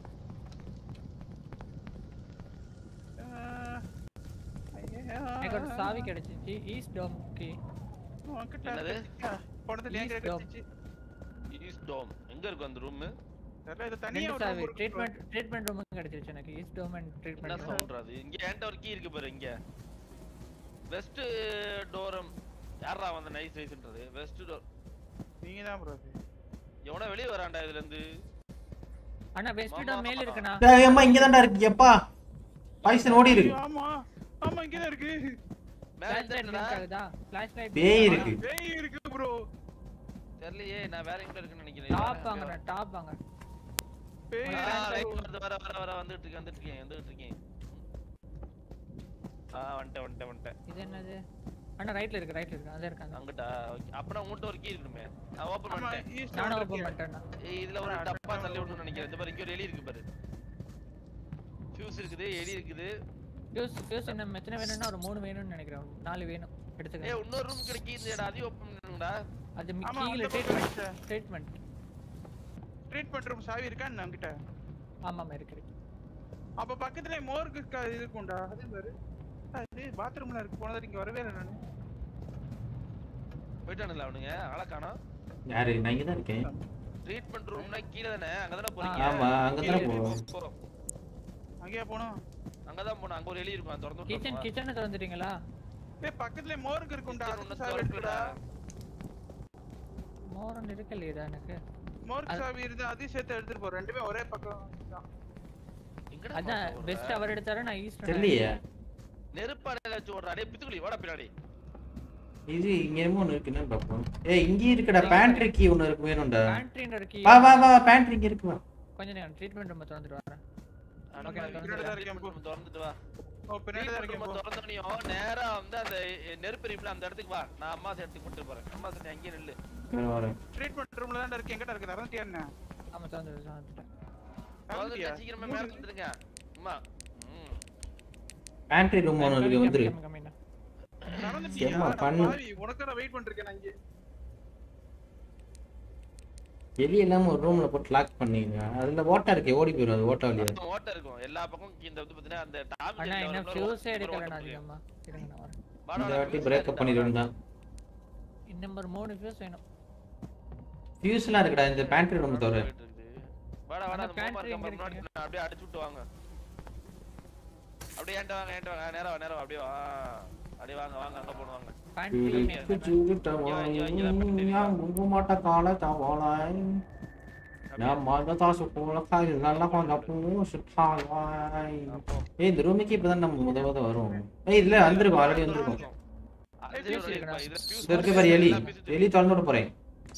Speaker 5: ஆஹ், ஐயா.
Speaker 4: எனக்கு ஒரு சாவி கிடைச்சிச்சு ஈஸ்ட் டோம் கீ
Speaker 5: உன்கிட்ட
Speaker 1: என்னது?
Speaker 5: இருந்துச்சா? போனதுல ஏன்
Speaker 4: East Dome.
Speaker 5: கிடைச்சிச்சு
Speaker 1: ஈஸ்ட் டோம். எங்க இருக்கும் அந்த ரூம்
Speaker 5: தெரியல இது தனியா
Speaker 4: ரெண்டு
Speaker 5: ஒரு
Speaker 4: சாவி
Speaker 5: room இருக்கு bro.
Speaker 4: ட்ரீட்மெண்ட் ட்ரீட்மெண்ட் ரூம் கிடைச்சிருச்சு எனக்கு ஈஸ்ட் டோம் அண்ட்
Speaker 1: என்ன
Speaker 4: ட்ரீட்மெண்ட்
Speaker 1: சவுண்ட் அது இங்க என்கிட்ட ஒரு கீ இருக்கு பாரு இங்க வெஸ்ட் டோரம் யாரா வந்த நைஸ் நைஸ்ன்றது வெஸ்ட் டோர்
Speaker 5: நீங்க தான் ப்ரோ அது
Speaker 1: எவனோ வெளிய வரான்டா இதுல இருந்து
Speaker 4: அண்ணா வெஸ்ட் டோம் மேல இருக்குண்ணா
Speaker 3: டேய் அம்மா இங்க தான்டா இருக்கு எப்பா பாய்சன் ஓடி இருக்கு
Speaker 5: ஐயோ, ஆமா ஆமா இங்க தான் இருக்கு
Speaker 1: மேல
Speaker 4: ஃபிளாஷ் லைட்
Speaker 1: என்னடா
Speaker 4: பிளிங்க் ஆகுதா ஃபிளாஷ் லைட்
Speaker 3: பேய் இருக்கு
Speaker 5: பேய் இருக்கு ப்ரோ
Speaker 1: தெரியலையே நான் வேற எங்க இருக்குன்னு நினைக்கிறேன்
Speaker 4: டாப் வாங்கண்ணா டாப் வாங்க
Speaker 5: பேய்
Speaker 1: ஆ,
Speaker 5: இருக்கு.
Speaker 1: right வருது, வர வர வர வந்துட்டு இருக்கேன் வந்துட்டு இருக்கேன் வந்துட்டு இருக்கேன் ஆ வந்துட்டேன் வந்துட்டேன் வந்துட்டேன்
Speaker 4: இது என்னது அண்ணா ரைட்ல இருக்கு ரைட்ல இருக்கு அதான் இருக்காங்க
Speaker 1: அங்கிட்டா ஓகே அப்பனா உன்கிட்ட ஒரு கீ இருக்குமே நான் ஓபன்
Speaker 5: ஆமா
Speaker 1: பண்ணிட்டேன்
Speaker 5: ஈஸ்ட்
Speaker 4: நானும்
Speaker 5: இருக்கு.
Speaker 4: ஓபன் பண்ணிட்டேண்ணா
Speaker 1: ஏய், இதுல ஒரு டப்பா தள்ளி விடணும்னு நினைக்கிறேன் இந்த பாரு இங்க ஒரு எலி இருக்கு பாரு ஃபியூஸ் இருக்குது எலி இருக்குது
Speaker 4: ஃபியூஸ் ஃபியூஸ் என்ன எத்தனை வேணும்னா ஒரு மூணு வேணும்னு நினைக்கிறேன் நாலு வேணும்
Speaker 1: ஏய்
Speaker 4: எடுத்துக்கங்க
Speaker 1: இன்னொரு ரூம் கிடைக்குதுடா அதையும் ஓபன் பண்ணுங்கடா
Speaker 4: அது
Speaker 5: ஆமா,
Speaker 4: கீழ
Speaker 5: அந்த
Speaker 4: ட்ரீட்மெண்ட்
Speaker 5: பக்கம்
Speaker 4: ட்ரீட்மெண்ட்
Speaker 5: ட்ரீட்மெண்ட் ரூம் சாவி இருக்கா நம்ம கிட்ட
Speaker 4: ஆமாம் இருக்கு இருக்கு
Speaker 5: அப்ப பக்கத்துல மோர்க்கு இருக்கும்டா அதே பாரு அது பாத்ரூம்ல இருக்கு போனது இங்க வரவே இல்லை நானு
Speaker 1: போயிட்டானுல அவனுங்க ஆளை காணோம்
Speaker 3: யாரு நான் இங்க தான் இருக்கேன்
Speaker 1: ட்ரீட்மெண்ட் ரூம்னா கீழ தானே அங்கதானே போறீங்க
Speaker 3: ஆமா, அங்கதானே
Speaker 1: கீழ
Speaker 3: போவோம்.
Speaker 1: போ.
Speaker 5: அங்கேயா போனோம்
Speaker 1: அங்கதான் போனோம் அங்க ஒரு எலி இருக்கும் அது திறந்து
Speaker 4: கிச்சன்
Speaker 1: விட்டுருமா?
Speaker 4: கிச்சனை திறந்துட்டீங்களா
Speaker 5: ஏய் பக்கத்துல மோர்க்கு இருக்கும்டா
Speaker 1: Kitchen
Speaker 5: அதுக்கு
Speaker 1: ஒண்ணும்
Speaker 5: சாவி
Speaker 1: திறக்கலடா.
Speaker 5: இருக்குடா
Speaker 4: மோரன் இருக்கலையேடா எனக்கு
Speaker 5: மோர்க்கு
Speaker 4: அது-
Speaker 5: சாவி இருந்தா அதையும் சேர்த்து எடுத்துட்டு போ ரெண்டுமே ஒரே பக்கம் தான்
Speaker 1: எங்கடா
Speaker 4: அதான்
Speaker 1: போறது?
Speaker 4: பெஸ்ட் அவர் எடுத்தாரு நான் ஈஸ்ட்
Speaker 3: தெரியலையே
Speaker 1: நெருப்பாடையில வச்சு ஓடுறா டேய் பித்துக்குளி வாடா பின்னாடி
Speaker 3: இது இங்க என்னமோ ஒண்ணு இருக்கு என்னன்னு பாப்போம் ஏய் இங்க இருக்குடா பேண்ட்ரி கீ ஒண்ணு இருக்கு வேணும்டா
Speaker 4: பேண்ட்ரின்ற கீ
Speaker 3: வா வா வா பேண்ட்ரி இங்க இருக்கு வா
Speaker 4: கொஞ்ச நேரம் ட்ரீட்மெண்ட் ரூம் திறந்துட்டு வரேன்
Speaker 1: அட
Speaker 4: Okay,
Speaker 1: பாவி,
Speaker 4: நான்
Speaker 5: பின்னாடி தான் இருக்கேன் போ.
Speaker 1: நம்ம திறந்துட்டு வா
Speaker 5: ஓ பின்னாடி தான் இருக்கேன்
Speaker 1: நம்ம
Speaker 5: போ.
Speaker 1: திறந்தோனையும் நேரா வந்து அந்த நெருப்பு எரியும்ல, அந்த இடத்துக்கு வா நான் அம்மா இடத்துக்கு கூட்டிட்டு போறேன் அம்மா சரி அங்கேயே நில்லு
Speaker 3: வரேன், வரேன்
Speaker 5: ட்ரீட்மெண்ட் ரூம்ல தான் இருக்கு எங்கடா இருக்கு திறந்துட்டியா என்ன
Speaker 4: ஆமா திறந்து திறந்துட்டேன்
Speaker 5: திறந்துட்டியா?
Speaker 1: திறந்துட்டு சீக்கிரமா மேல வந்துருங்க அம்மா ம்.
Speaker 3: பேண்ட்ரி ரூம் ஒன்று இருக்கு வந்துரு
Speaker 4: கம்மி, கம்மி, கம்மி.
Speaker 5: திறந்துட்டியா?
Speaker 3: ஏம்மா,
Speaker 5: நான்
Speaker 3: பண்ணு.
Speaker 5: பாவி, உனக்காக வெயிட் பண்ணிருக்கேன் நான் இங்கே
Speaker 3: எலி இல்லாம ஒரு ரூம்ல போட்டு லாக் பண்ணீங்க அதுல ஓட்டா இருக்கே ஓடி போயிடும் அது ஓட்ட வழியா
Speaker 1: மொத்தம் ஓட்டை இருக்கும் எல்லா பக்கமும் இந்த வந்து பாத்தீங்கன்னா அந்த டாம்
Speaker 4: அண்ணா
Speaker 1: ஜெல்ல
Speaker 4: இன்னும்
Speaker 1: ஒரு
Speaker 4: ஃபியூஸே
Speaker 1: ஒரு
Speaker 4: எடுக்கல
Speaker 1: ஓட்டை
Speaker 4: நான்
Speaker 1: இருக்கு.
Speaker 4: அதிகமா இருங்க நான் வரேன்
Speaker 1: வாடா,
Speaker 3: இந்த
Speaker 1: வாடா,
Speaker 3: வாட்டி
Speaker 1: fuse
Speaker 3: பிரேக்கப்
Speaker 1: எடுத்துட்டு
Speaker 3: பண்ணிடுவேன் தான்
Speaker 4: இன்னும் ஒரு மூணு ஃபியூஸ் வேணும்
Speaker 3: ஃபியூஸ்லாம் இருக்குடா இந்த பேண்ட்ரி ரூம் தவிர
Speaker 1: போயிட்டு இருக்குது. வாடா வாடா
Speaker 4: அந்த
Speaker 1: அந்த மோமார்
Speaker 4: pantry
Speaker 1: கம்பர்
Speaker 4: எங்க
Speaker 1: முன்னாடி
Speaker 4: இருக்கு?
Speaker 1: நான் அப்படியே அடிச்சு விட்டு வாங்க அப்படியே ஏன்ட்ட வாங்க ஏன்ட்ட வாங்க நேரா வா நேரா வா அப்படியே வா அப்படியே வாங்க வாங்க அங்க போடுவாங்க
Speaker 3: மாட்ட கால தவளாய் நான் மகதா சுப்போல காய் நல்லா கொஞ்சம் பூசு தாவாய் ஏய் இந்த ரூமுக்கு இப்பதான் நம்ம முத முத வரும் ஏய் இதுல வந்திருக்கோம் ஆல்ரெடி வந்திருக்கோம்
Speaker 1: அதுல ஒரு
Speaker 4: இருக்குடா.
Speaker 1: இதுல fuse
Speaker 3: இது இருக்கு பாரு எலி
Speaker 1: எல்லாம் fuse இருக்கு.
Speaker 3: எலி திறந்து விட போறேன்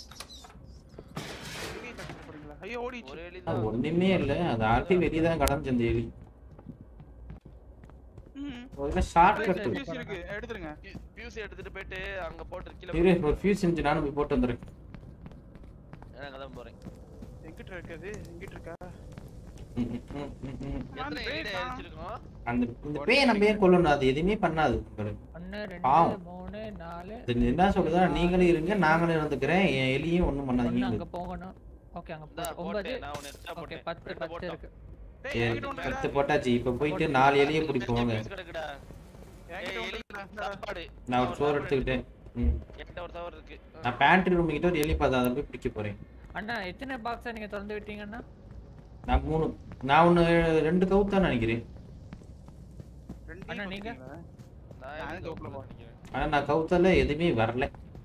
Speaker 5: வெளியே தட்டுற போறீங்களா? ஐயோ ஓடிச்சு
Speaker 1: ஒரு எலி
Speaker 3: அது
Speaker 1: தான்
Speaker 3: ஒண்ணுமே இல்ல அது ஆல்ரெடி வெளியே தான் கடந்துச்சு அந்த எலி
Speaker 5: ம்.
Speaker 3: ஒரு ஷார்ட்
Speaker 5: Fuse
Speaker 3: கட்
Speaker 5: fuse இருக்கு எடுத்துருங்க
Speaker 1: ஃபியூஸ் எடுத்துட்டு போயிட்டு அங்க போட்டு கீழ
Speaker 3: இரு ஒரு ஃபியூஸ் இருந்துச்சு நானும் போய் போட்டு வந்துடுறேன்
Speaker 1: நான் அங்க தான் போறேன்
Speaker 5: எங்கிட்ட இருக்குது எங்கிட்ட இருக்கா
Speaker 3: ம், ம், ம், ம், ம்.
Speaker 1: எத்தனை
Speaker 5: பேய்
Speaker 1: எலி
Speaker 5: தான்.
Speaker 1: அடிச்சிருக்கோம்
Speaker 3: அந்த இந்த பேயை நம்ம ஏன் கொல்லணும் அது எதுவுமே பண்ணாது பாரு.
Speaker 4: ஒன்னு
Speaker 3: பாவம்.
Speaker 4: ரெண்டு மூணு நாலு
Speaker 3: இது என்ன சொல்லுதா நீங்களும் இருங்க நாங்களும் இருந்துக்கிறேன் என் எலியும் ஒண்ணும்
Speaker 4: ஒண்ணு
Speaker 3: பண்ணாதீங்க
Speaker 4: அங்க போகணும் ஓகே அங்க
Speaker 1: இந்தா,
Speaker 4: போ- ஒன்பது
Speaker 1: போட்டேன் நான் ஒன்னு எக்ஸ்ட்ரா
Speaker 4: ஓகே
Speaker 1: போட்டேன்
Speaker 4: பத்து
Speaker 1: ரெண்டு
Speaker 4: பத்து
Speaker 1: போட்டோம்.
Speaker 4: இருக்கு
Speaker 5: டேய்
Speaker 3: சரி,
Speaker 5: என்கிட்ட ஒண்ணு
Speaker 3: பத்து
Speaker 5: இல்லடா.
Speaker 3: போட்டாச்சு இப்ப போயிட்டு நாலு எலியை பிடிப்போங்க
Speaker 1: fuse கிடக்குடா
Speaker 5: என்கிட்ட
Speaker 1: ஏய்,
Speaker 5: ஒண்ணு
Speaker 1: எலி
Speaker 5: இல்லடா. இந்தா.
Speaker 1: சாப்பாடு
Speaker 3: நான் ஒரு சோறு எடுத்துக்கிட்டேன் ம்.
Speaker 1: என்கிட்ட ஒரு சவர் இருக்கு
Speaker 3: நான் பேண்ட்ரி ரூம் கிட்ட ஒரு எலி பார்த்தா அதை போய் பிடிக்க போறேன்
Speaker 4: அண்ணா எத்தனை பாக்ஸா நீங்க திறந்து விட்டீங்கன்னா
Speaker 3: நான் மூணு நான் ஒண்ணு ரெண்டு கவுத்தான் நினைக்கிறேன்
Speaker 5: ரெண்டையும்
Speaker 4: அண்ணா, நீங்க?
Speaker 5: கொடுத்தீங்களா?
Speaker 1: நான்
Speaker 5: நானே
Speaker 1: எதுக்கு
Speaker 5: தோப்புல
Speaker 1: கவுத்துல நிக்கிறேன்
Speaker 3: ஆனா நான் கவுத்தால எதுவுமே வரல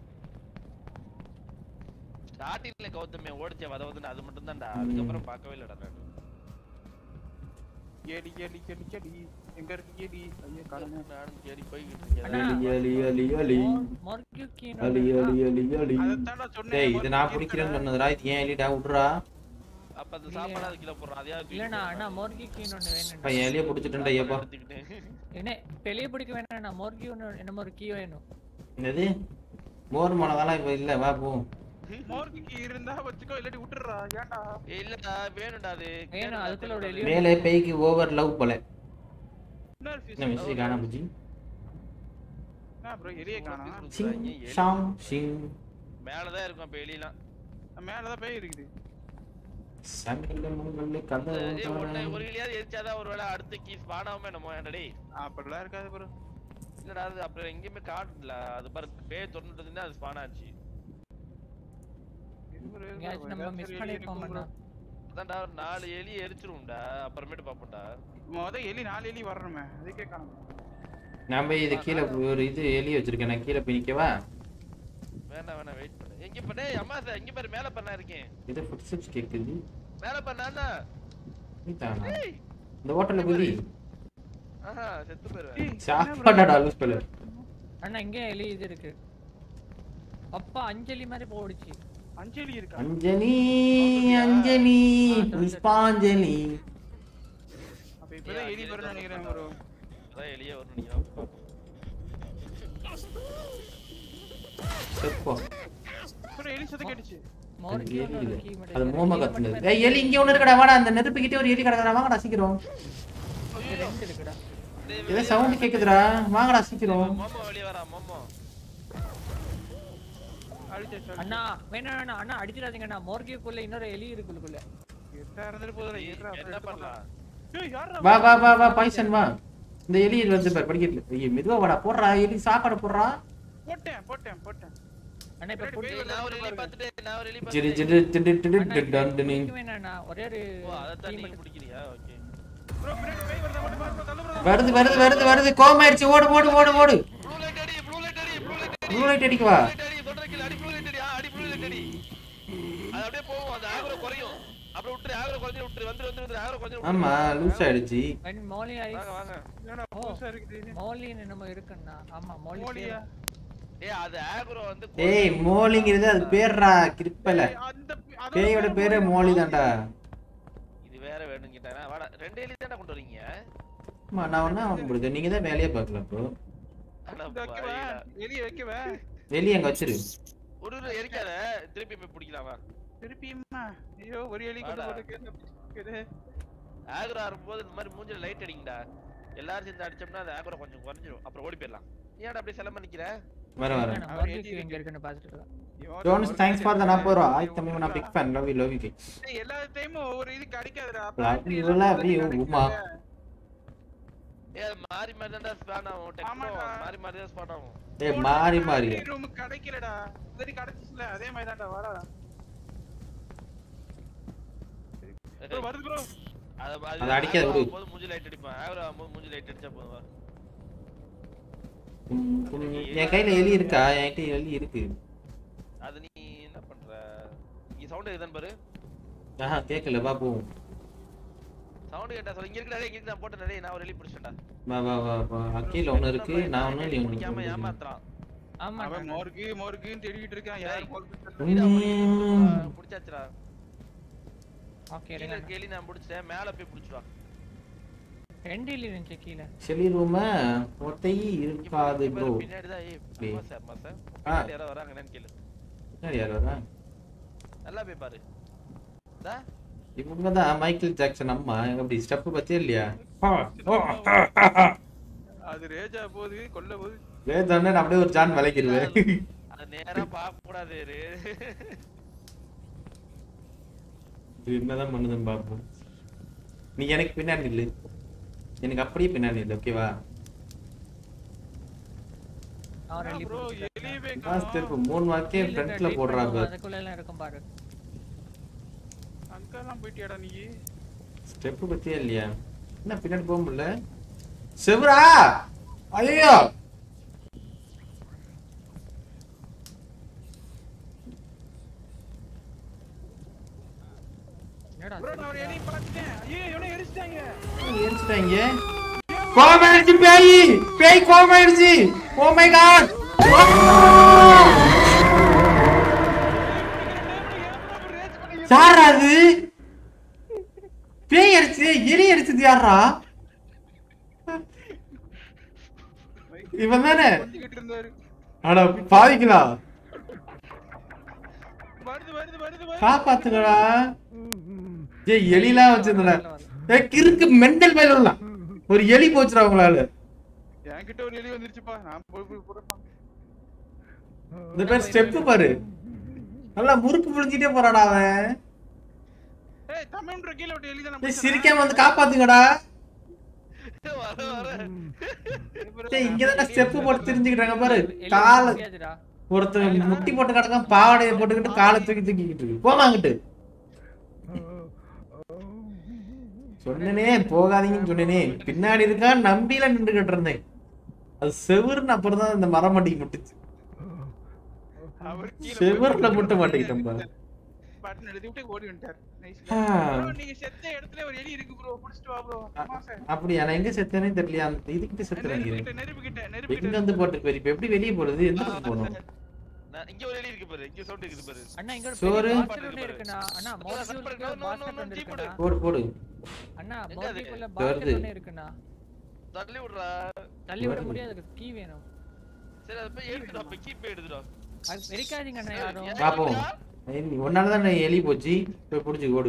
Speaker 1: ஸ்டார்டிங்ல கௌதமே ஓடிச்சே வத வந்து அது மட்டும் தான்டா அதுக்கப்புறம் பார்க்கவே இல்லடா நான்
Speaker 5: எலி எலி எலி எலி எங்க இருக்கு எலி ஐயோ காணுமே
Speaker 1: நானும் தேடி போய்கிட்டு இருக்கேன்
Speaker 4: அண்ணா.
Speaker 3: எலி எலி எலி எலி
Speaker 4: மொர்க்யூக்கின்
Speaker 3: எலி எலி எலி எலி
Speaker 5: அதைத்தான்டா சொன்னேன்
Speaker 3: டேய் இது நான் பிடிக்கிறேன்னு சொன்னதுடா இது ஏன் எலிடா விட்றா
Speaker 1: அப்ப அந்த சாப்பாடு அது கீழே போடுறோம் அதையா
Speaker 4: இல்லண்ணா அண்ணா மொர்க்யூக்கின் ஒண்ணு
Speaker 3: இப்ப
Speaker 4: வேணும்
Speaker 3: என் எலியை பிடிச்சிட்டேன்டா ஐயப்பா
Speaker 4: என்ன வெளியே பிடிக்க வேணாம் நான் மொர்க்யூ என்னமோ ஒரு கீ வேணும்
Speaker 3: என்னது மோர் மிளகாலாம் இப்ப இல்ல வா போ
Speaker 5: மோர்க்கு இருந்தா வச்சுக்கோ இல்லாட்டி விட்டுடுறா ஏன்டா
Speaker 1: இல்லடா வேணும்டா அது
Speaker 4: வேணும், அதுக்குள்ள ஒரு எலி
Speaker 3: மேலே பேய்க்கு ஓவர் லவ் போல
Speaker 5: இன்னொரு
Speaker 3: என்ன மெசேஜ் காணா புஜி
Speaker 5: என்ன ப்ரோ எலியே காணோம்
Speaker 3: சிங் ஷாங் சிங்
Speaker 1: மேலதான் இருக்கும் அப்ப எலிலாம்
Speaker 5: மேலதான் பேய் இருக்குது
Speaker 3: சமையல் முங்கல்ல கதை
Speaker 1: ஏய், ஒண்ணு ஒரு எலியாவது எரிச்சாதான் ஒருவேளை அடுத்த கீ ஸ்பான் ஆகாம நம்ம என்னடே
Speaker 5: அப்படிலாம் இருக்காது ப்ரோ
Speaker 1: இல்லடா அது அப்புறம் எங்கேயுமே காட்டல அது பாரு பேய் திறந்துட்டு அது ஸ்பான் ஆச்சு
Speaker 4: எங்கேயாச்சும் நம்ம மிஸ் பண்ணிருப்போம் அண்ணா
Speaker 1: அதான்டா ஒரு நாலு எலி எரிச்சிரும்டா அப்புறமேட்டு பாப்போம்டா
Speaker 5: முத எலி நாலு எலி வரணுமே அதுக்கே காணும்
Speaker 3: நான் போய் இது கீழே ஒரு இது எலி வச்சிருக்கேன் நான் கீழே போய் நிக்கவா
Speaker 1: வேணாம் வேணாம் வெயிட் பண்ணு எங்க இப்ப டேய் அம்மா சார் எங்க பாரு மேல பண்ணா இருக்கேன்
Speaker 3: இது ஃபுட் ஸ்டெப்ஸ் கேக்குது
Speaker 1: மேல பண்ணா
Speaker 3: நீதானா இந்த ஹோட்டல்ல குதி
Speaker 1: ஆஹா செத்து போயிருவேன்
Speaker 3: சாப்பாடா லூஸ் பண்ணு
Speaker 4: அண்ணா இங்கே எலி இது இருக்கு அப்பா அஞ்சலி மாதிரி போடுச்சு
Speaker 5: அஞ்சலி இருக்கா
Speaker 3: அஞ்சலி அஞ்சலி புஷ்பாஞ்சலி
Speaker 5: அப்ப இப்பதான் எலி வரும்னு நினைக்கிறேன் ப்ரோ
Speaker 1: அதான் எலியே வரும் நீங்க
Speaker 3: செப்போ
Speaker 5: ப்ரோ எலி சத்தம் கேட்டுச்சு
Speaker 3: அது எலி இல்ல
Speaker 4: key மட்டும்
Speaker 3: அது
Speaker 4: இருக்கு.
Speaker 3: மோம
Speaker 4: key
Speaker 3: கத்துனது
Speaker 4: மட்டும்
Speaker 3: ஏய் எலி இங்க ஒண்ணு இருக்குடா வாடா அந்த நெருப்பு கிட்ட ஒரு எலி கிடக்குறா வாங்கடா சீக்கிரம்
Speaker 4: இங்க ரெண்டு இருக்குடா
Speaker 3: ஏதோ சவுண்ட் கேக்குதுடா வாங்கடா சீக்கிரம்
Speaker 1: மோமோ வெளிய வரா மோமோ
Speaker 5: அடிச்சு
Speaker 4: அண்ணா வேணாம் வேணாம் அண்ணா அடிச்சிடாதீங்க அண்ணா மோர்கிக்குள்ள இன்னொரு எலி இருக்குள்ள
Speaker 5: எத்தா இருந்துட்டு போதுடா ஏறா
Speaker 1: என்ன பண்ணலாம்
Speaker 5: ஏய் யாரா
Speaker 3: வா வா வா வா பாய்சன் வா இந்த எலி வந்து பாரு படிக்கல ஐயோ மெதுவா வாடா போடுறா எலி சாப்பாடு போடுறா
Speaker 5: போட்டேன் போட்டேன் போட்டேன்
Speaker 4: அண்ணா இப்ப
Speaker 5: பின்னாடி
Speaker 4: புடி-
Speaker 5: பேய் வருது,
Speaker 1: நான் ஒரு எலி
Speaker 5: பாருங்க.
Speaker 1: பார்த்துட்டேன் நான் ஒரு எலி
Speaker 3: ஜிடு
Speaker 1: பார்த்துட்டேன்
Speaker 3: ஜிடு ஜிடு ஜிடு
Speaker 4: அண்ணா,
Speaker 3: ஜிடு டன் டன்
Speaker 4: பிடிக்க வேணாம்ண்ணா ஒரே ஒரு
Speaker 1: ஓ அதைத்தான்
Speaker 4: key
Speaker 1: நீங்க
Speaker 4: மட்டும்
Speaker 1: பிடிக்கிறியா ஓகே
Speaker 5: ப்ரோ பின்னாடி பேய் வருதா மட்டும் பாருங்க தள்ளு ப்ரோ
Speaker 3: வருது வருது வருது வருது கோமாயிடுச்சு ஓடு ஓடு ஓடு ஓடு
Speaker 1: ப்ளூ லைட் அடி ப்ளூ லைட் அடி ப்ளூ லைட் அடி
Speaker 3: ப்ளூ லைட் அடிக்கவா
Speaker 1: லைட் அடி சொல்ற கீழ அடி ப்ளூ லைட் அடி ஆ, அடி ப்ளூ லைட் அடி அது அப்படியே போகும் அந்த ஆக்ரோ குறையும் அப்புறம் விட்டுரு ஆக்ரோ குறைஞ்சு விட்டுரு வந்து வந்து வந்து ஆக்ரோ குறைஞ்சு
Speaker 3: ஆமா லூஸ் ஆயிடுச்சு
Speaker 4: when மோலி ஐஸ்
Speaker 1: வாங்க வாங்க
Speaker 5: என்னடா
Speaker 4: ஓ.
Speaker 5: புதுசா இருக்குது
Speaker 4: மோலின்னு என்னமோ இருக்குண்ணா ஆமா மோலி
Speaker 5: மோலியா
Speaker 1: ஏய் அது ஆக்ரோ வந்து
Speaker 3: ஏய் மோலிங்கிறது அது பேர்ரா கிருப்பல
Speaker 5: ஏய், அந்த அதான்
Speaker 3: பேயோட
Speaker 5: பேரு
Speaker 3: பேரே
Speaker 5: மோலி.
Speaker 3: மோலி தான்டா
Speaker 1: இது வேற வேணும் கேட்டாங்க வாடா ரெண்டு எலி தானே கொண்டு வரீங்க
Speaker 3: ஆமா, நான் ஒண்ணா உங்களுக்கு நீங்க தான் வேலையே பார்க்கல இப்போ
Speaker 1: அட
Speaker 5: இந்த வைக்கவா
Speaker 1: பாவிகளா.
Speaker 5: வெளிய வைக்கவா
Speaker 3: வெளியே அங்க வச்சிரு
Speaker 1: ஒரு ஒரு எரிக்காத திருப்பி போய் பிடிக்கலாமா
Speaker 5: திருப்பியுமா ஐயோ ஒரு எலி கொண்டு
Speaker 1: வாடா.
Speaker 5: போட்டுருக்கு
Speaker 1: ஆக்ரா வரும்போது இந்த மாதிரி மூஞ்சில லைட் அடிங்கடா எல்லாரும் சேர்ந்து அடிச்சோம்னா அது ஆக்ரா கொஞ்சம் குறைஞ்சிரும் அப்புறம் ஓடி போயிடலாம் ஏன்டா அப்படியே செலவு நிக்கிற
Speaker 3: வர வர
Speaker 4: நான் barbecue எங்க இருக்குன்னு பார்த்துட்டு இருக்கேன்
Speaker 3: ஜோன்ஸ் தேங்க்ஸ் ஃபார் த நாற்பது ரூபா ஆய் தம்பி நான் big fan love you love you
Speaker 5: ஏய், எல்லா டைமும் ஒவ்வொரு இது கிடைக்காதுடா
Speaker 3: Love you, love you, Uma.
Speaker 1: ஏ அது மாறி மாறி தான் ஸ்பான் ஆகும் டெக்னோ
Speaker 5: ஆமாடா.
Speaker 1: மாறி மாறி தான் ஸ்பான் ஆகும்
Speaker 3: ஏய் மாறி மாறி
Speaker 5: ரூம் கிடைக்கலடா சரி கிடைச்சிச்சுல அதே மாதிரி தான்டா வாடா bro, வருது ப்ரோ
Speaker 1: அது
Speaker 3: அது அடிக்காத விடு.
Speaker 1: போது மூஞ்சி லைட் அடிப்பான் ஆக்ரா வரும்போது மூஞ்சி லைட் அடிச்சா போதும் வா.
Speaker 3: ம், ம், என் கையில எலி இருக்கா என்கிட்ட எலி இருக்கு
Speaker 1: அது நீ என்ன பண்ற நீ சவுண்ட் எதுதான் பாரு
Speaker 3: ஆஹா கேட்கல வா போவோம்
Speaker 1: சவுண்ட் கேட்டா சொல்ல இங்க இருக்கடா இங்க இருக்கு நான் போட்டு நிறைய நான் ஒரு எலி பிடிச்சிட்டா
Speaker 3: வா வா வா வா அக்கீல ஒண்ணு இருக்கு நான் ஒண்ணு நீ
Speaker 1: பிடிக்காம
Speaker 3: ஒண்ணு
Speaker 1: ஏமாத்துறான்
Speaker 4: ஆமா
Speaker 5: அவன் மோர்க்கு மோர்க்குன்னு தேடிட்டு இருக்கான் யார் மோர்க்கு
Speaker 3: ம்.
Speaker 1: பிடிச்சாச்சுடா
Speaker 4: ஓகே
Speaker 1: கீழ இருக்க எலி நான் பிடிச்சிட்டேன் மேல போய் பிடிச்சிட்டு வா
Speaker 4: ரெண்டு எலி இருந்துச்சு கீழே
Speaker 3: செலி ரூம ஒத்தை இருக்காது ப்ரோ
Speaker 1: பின்னாடி தான் ஏய்
Speaker 3: டேய்.
Speaker 1: அம்மா சார் அம்மா சார்
Speaker 3: ஆ.
Speaker 1: பின்னாடி யாரோ வராங்க என்னன்னு கேளு
Speaker 3: பின்னாடி யார் வரா
Speaker 1: நல்லா போய் பாரு தா
Speaker 3: இவங்க தான் மைக்கேல் ஜாக்சன் அம்மா எங்க அப்படி ஸ்டெப் பத்தியே இல்லையா
Speaker 5: அது ரேஜா போகுது கொல்ல போகுது
Speaker 3: வேதானே நான் அப்படியே ஒரு ஜான் விளக்கிடுவேன்
Speaker 1: அது நேரா பார்க்க கூடாது இரு.
Speaker 3: இது என்னதான் பண்ணுதுன்னு பார்ப்போம் நீ எனக்கு பின்னாடி நில்லு எனக்கு அப்படியே பின்னாடி நில்லு ஓகேவா
Speaker 4: அவன் ரெண்டு
Speaker 5: ப்ரோ எலியவே
Speaker 3: லாஸ்ட் திருப்பு மூணு வாக்கே ஃப்ரண்ட்ல போடுறா பாரு
Speaker 4: அதுக்குள்ள எல்லாம் இருக்கும் பாரு
Speaker 5: அங்கெல்லாம் போயிட்டியாடா நீ
Speaker 3: ஸ்டெப் பத்தியே இல்லையா என்ன பின்னாடி போக முடியல செவரா ஐயோ
Speaker 4: என்னடா
Speaker 5: ப்ரோ நான் ஒரு எலி பார்த்துட்டேன் ஐயோ இவனை எரிச்சிட்டாங்க
Speaker 3: எரிச்சிட்டாங்க கோமாயிடுச்சு பேய் பேய் கோமாயிடுச்சு ஓ மை காட் யாரா அது பேய் அடிச்சு எலி அடிச்சது யாரா இவன் தானே
Speaker 5: கொஞ்சிக்கிட்டு இருந்தாரு
Speaker 3: அட பாவிங்களா
Speaker 5: வருது வருது வருது வருது
Speaker 3: காப்பாத்துங்கடா ஏய் எலிலாம் வச்சிருந்தா ஏய் கிறுக்கு மெண்டல் மேல உள்ள ஒரு எலி போச்சுடா உங்களால
Speaker 5: என்கிட்ட ஒரு எலி வந்துருச்சுப்பா நான் போய் போய் போறேன்
Speaker 3: இந்த பேர் ஸ்டெப் பாரு நல்லா முறுக்கு புழிஞ்சிட்டே போறாடா அவன்
Speaker 5: ஏய் தமிழ்ன்ற கீழ விட்டு எலி தானே
Speaker 3: ஏய் சிரிக்காம வந்து காப்பாத்துங்கடா
Speaker 1: வர வர
Speaker 3: ஏய் இங்கதான் ஸ்டெப் போட்டு தெரிஞ்சுக்கிட்டாங்க பாரு கால
Speaker 4: முடியாதுடா
Speaker 3: ஒருத்தர் முட்டி போட்டு கிடக்கான் பாவாடையை போட்டுக்கிட்டு காலை தூக்கி தூக்கிக்கிட்டு இருக்கு போமாங்கிட்டு சொன்னனே போகாதீங்கன்னு சொன்னனே பின்னாடி இருக்கா நம்பியில நின்றுகிட்டு இருந்தேன் அது செவுருன்னு அப்புறம் தான் இந்த மரம் மண்டிக்கு முட்டுச்சு
Speaker 5: அவர் கீழ
Speaker 3: செவுருல முட்ட மாட்டேங்கிட்டேன் பாரு
Speaker 5: பட்டன் எடுத்து விட்டு ஓடி வந்துட்டார் நைஸ்
Speaker 3: ஆ.
Speaker 5: ப்ரோ நீங்க செத்த இடத்துல ஒரு எலி இருக்கு ப்ரோ புடிச்சிட்டு வா ப்ரோ ஆமா சார்
Speaker 3: அப்படியா நான் எங்க செத்தேனே தெரியல அந்த இதுகிட்ட செத்துறேன்
Speaker 5: நெருப்பு கிட்ட நெருப்பு கிட்ட நெருப்பு
Speaker 3: எங்க
Speaker 5: கிட்ட
Speaker 3: வந்து போட்டு போய் இப்ப எப்படி வெளியே போறது எந்த பக்கம் போகணும்
Speaker 1: நான் இங்க ஒரு எலி இருக்கு பாரு இங்க சவுண்ட் இருக்குது பாரு
Speaker 4: அண்ணா இங்க ஒரு
Speaker 3: சோறு?
Speaker 4: பெரிய basket ஒண்ணு இருக்குண்ணா அண்ணா மோட்யூலுக்கு
Speaker 1: no, no, no,
Speaker 4: basket
Speaker 1: no,
Speaker 4: ஒண்ணு
Speaker 1: jeep
Speaker 4: இருக்குண்ணா
Speaker 3: போடு போடு
Speaker 4: அண்ணா
Speaker 1: எங்க அது?
Speaker 4: மோட்யூலுக்குள்ள
Speaker 3: வருது.
Speaker 4: basket ஒண்ணு இருக்குண்ணா
Speaker 1: தள்ளி விடுறா
Speaker 4: தள்ளி விட
Speaker 3: வருது.
Speaker 4: முடியாது அதுக்கு கீ வேணும்
Speaker 1: சரி அது போய் எடுத்துடா அப்ப கீப் எடுத்துடா
Speaker 4: அது வெறிக்காதீங்க அண்ணா யாரும்
Speaker 1: ஏன்
Speaker 3: பாப்போம்
Speaker 1: இல்லையா?
Speaker 3: ஏய், நீ ஒன்னாலதான் நான் எலி போச்சு போய் புடிச்சு ஓடு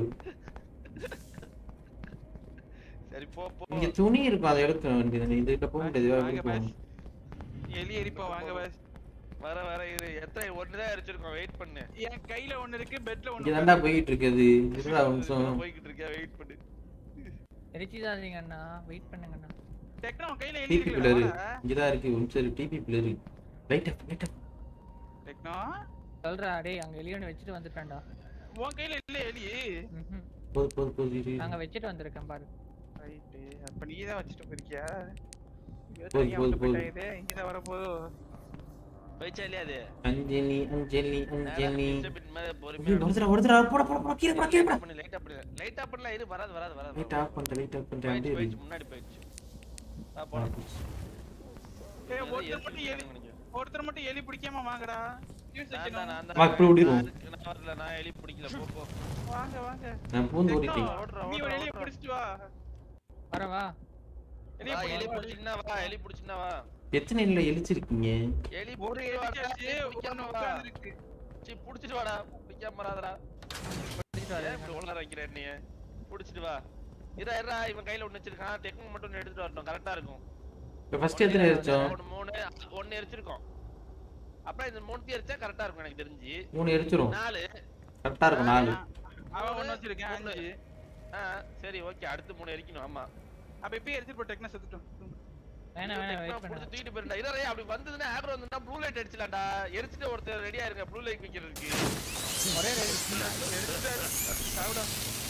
Speaker 1: சரி போ போ
Speaker 3: இங்க துணி இருக்கும் அதை எடுக்க வேண்டியது இதுகிட்ட போக முடியாது வேற
Speaker 5: வாங்க
Speaker 3: பக்கம்
Speaker 5: பாஸ் எலி எரிப்பா வாங்க பாஸ்
Speaker 1: வர வர இரு எத்தனை ஒண்ணுதான் அடிச்சிருக்கோம் வெயிட் பண்ணு
Speaker 5: என் கையில ஒண்ணு இருக்கு பெட்ல
Speaker 3: இங்க
Speaker 5: ஒண்ணு
Speaker 3: தாண்டா போயிட்டு இருக்குது இருடா ஒரு நிமிஷம்
Speaker 1: போய்கிட்டு இருக்கேன் வெயிட் பண்ணு
Speaker 4: எரிச்சிடாதீங்க அண்ணா வெயிட் பண்ணுங்க அண்ணா
Speaker 5: டெக்னோ கையில எலி
Speaker 3: டிபி
Speaker 5: இருக்குல்ல
Speaker 3: பிளரு
Speaker 5: வாடா.
Speaker 3: இங்கதான் இருக்கு ஒரு நிமிஷம் DP blur light up light up
Speaker 5: Techno
Speaker 4: சொல்றா டேய் அங்க எலியோட வச்சுட்டு வந்துட்டேன்டா
Speaker 5: உன் கையில இல்ல எலி
Speaker 4: ம்ஹும்.
Speaker 3: போது போது போது இரு, இரு.
Speaker 4: நாங்க வச்சுட்டு வந்திருக்கேன் பாரு
Speaker 5: ரைட்டு அப்ப நீ தான் வச்சுட்டு போயிருக்கியா ஐயோ,
Speaker 3: போது,
Speaker 5: தனியா
Speaker 3: போது,
Speaker 5: விட்டு
Speaker 3: போது.
Speaker 5: போயிட்டா இது இங்கதான் வரப்போதோ
Speaker 1: போயிச்சா இல்லையா அது
Speaker 3: அஞ்சலி அஞ்சலி அஞ்சலி
Speaker 1: பின் மேல
Speaker 3: ஐயோ,
Speaker 1: பொறுமையா
Speaker 3: ஒருத்தரா ஒருத்தரா போட போட போட கீழே போட கீழே போட
Speaker 1: பண்ணு லைட்டா பண்ணு லைட்டா பண்ணல இரு வராது வராது வராது
Speaker 3: லைட் ஆஃப் பண்ணிட்டேன் லைட் ஆஃப் பண்ணிட்டேன்
Speaker 1: போயிடுச்சு
Speaker 3: அப்படியே
Speaker 1: போயிடுச்சு
Speaker 3: இரு.
Speaker 1: முன்னாடி போயிடுச்சு ஆ போலாம்
Speaker 5: ஏய்
Speaker 1: ஏதோ
Speaker 5: ஒருத்தர் மட்டும் எலி
Speaker 1: எரிச்சிருக்கானுங்க நினைக்கிறேன்.
Speaker 5: ஒருத்தர் மட்டும் எலி பிடிக்காம வாங்கடா fuse
Speaker 1: நான்
Speaker 5: வைக்கணும்.
Speaker 1: தான், நான் தான்.
Speaker 3: வா, இப்படி ஓடிருவோம்.
Speaker 1: அதுக்கு நான் வரல, நான் எலி பிடிக்கல, போ, போ.
Speaker 5: வாங்க வாங்க
Speaker 3: நான் பூந்து ஓடிட்டேன்
Speaker 1: ஓடுறா,
Speaker 5: நீ ஒரு
Speaker 1: ஓடுறா,
Speaker 5: எலிய
Speaker 1: ஓடுறா.
Speaker 5: பிடிச்சிட்டு வா
Speaker 4: வரவா
Speaker 5: எலிய
Speaker 1: வா, எலி
Speaker 5: பிடிச்சிட்டு வா.
Speaker 1: பிடிச்சின்னா வா, எலி பிடிச்சின்னா வா.
Speaker 3: எத்தனை இல்லை எலிச்சிருக்கீங்க
Speaker 1: எலி
Speaker 5: ஒரு
Speaker 1: பிடிச்சிட்டு வாடா,
Speaker 5: எலிக்காச்சு
Speaker 1: எலி
Speaker 5: ஒண்ணு
Speaker 1: பிடிக்காம வா.
Speaker 5: உட்கார்ந்திருக்கு.
Speaker 1: சீ, பிடிச்சிட்டு வாடா, பிடிக்காம வராதடா. ஏன் இப்படி உளற வைக்கிற என்னைய? பிடிச்சிட்டு வா. இருடா, இருடா, இவன் கையில ஒண்ணு வச்சிருக்கான் டெக்னிக் மட்டும் ஒண்ணு எடுத்துட்டு வரட்டும் கரெக்டா இருக்கும்
Speaker 3: இப்போ ஃபர்ஸ்ட் எத்தனை எரிச்சோம்
Speaker 1: ஒண்ணு மூணு ஒண்ணு எரிச்சிருக்கோம் அப்புறம் இந்த மூணுத்தையும் எரிச்சா கரெக்டா இருக்கும் எனக்கு தெரிஞ்சு
Speaker 3: மூணு எரிச்சிரும்
Speaker 1: நாலு
Speaker 3: கரெக்டாக இருக்கும் நாலு
Speaker 5: அவன் ஒண்ணு வச்சிருக்கேன்
Speaker 1: ஒண்ணு.
Speaker 5: அஞ்சு
Speaker 1: ஆ சரி ஓகே அடுத்து மூணு எரிக்கணும் ஆமா
Speaker 5: அப்ப இப்பயே எடுத்துட்டு போ டெக்னா செத்துட்டோம்
Speaker 4: வேணாம் வேணாம்
Speaker 1: டெக்னா
Speaker 4: வெயிட்
Speaker 1: புடிச்சு
Speaker 4: பண்ணு
Speaker 1: தூக்கிட்டு போயிருந்தா இதோ அப்படி வந்ததுன்னா ஆக்ரோ வந்துட்டா ப்ளூ லைட் அடிச்சலாம்டா எரிச்சிட்டு ஒருத்தர் ரெடியா இருங்க ப்ளூ லைட் வைக்கிறதுக்கு
Speaker 4: ஒரே
Speaker 5: சாவுடா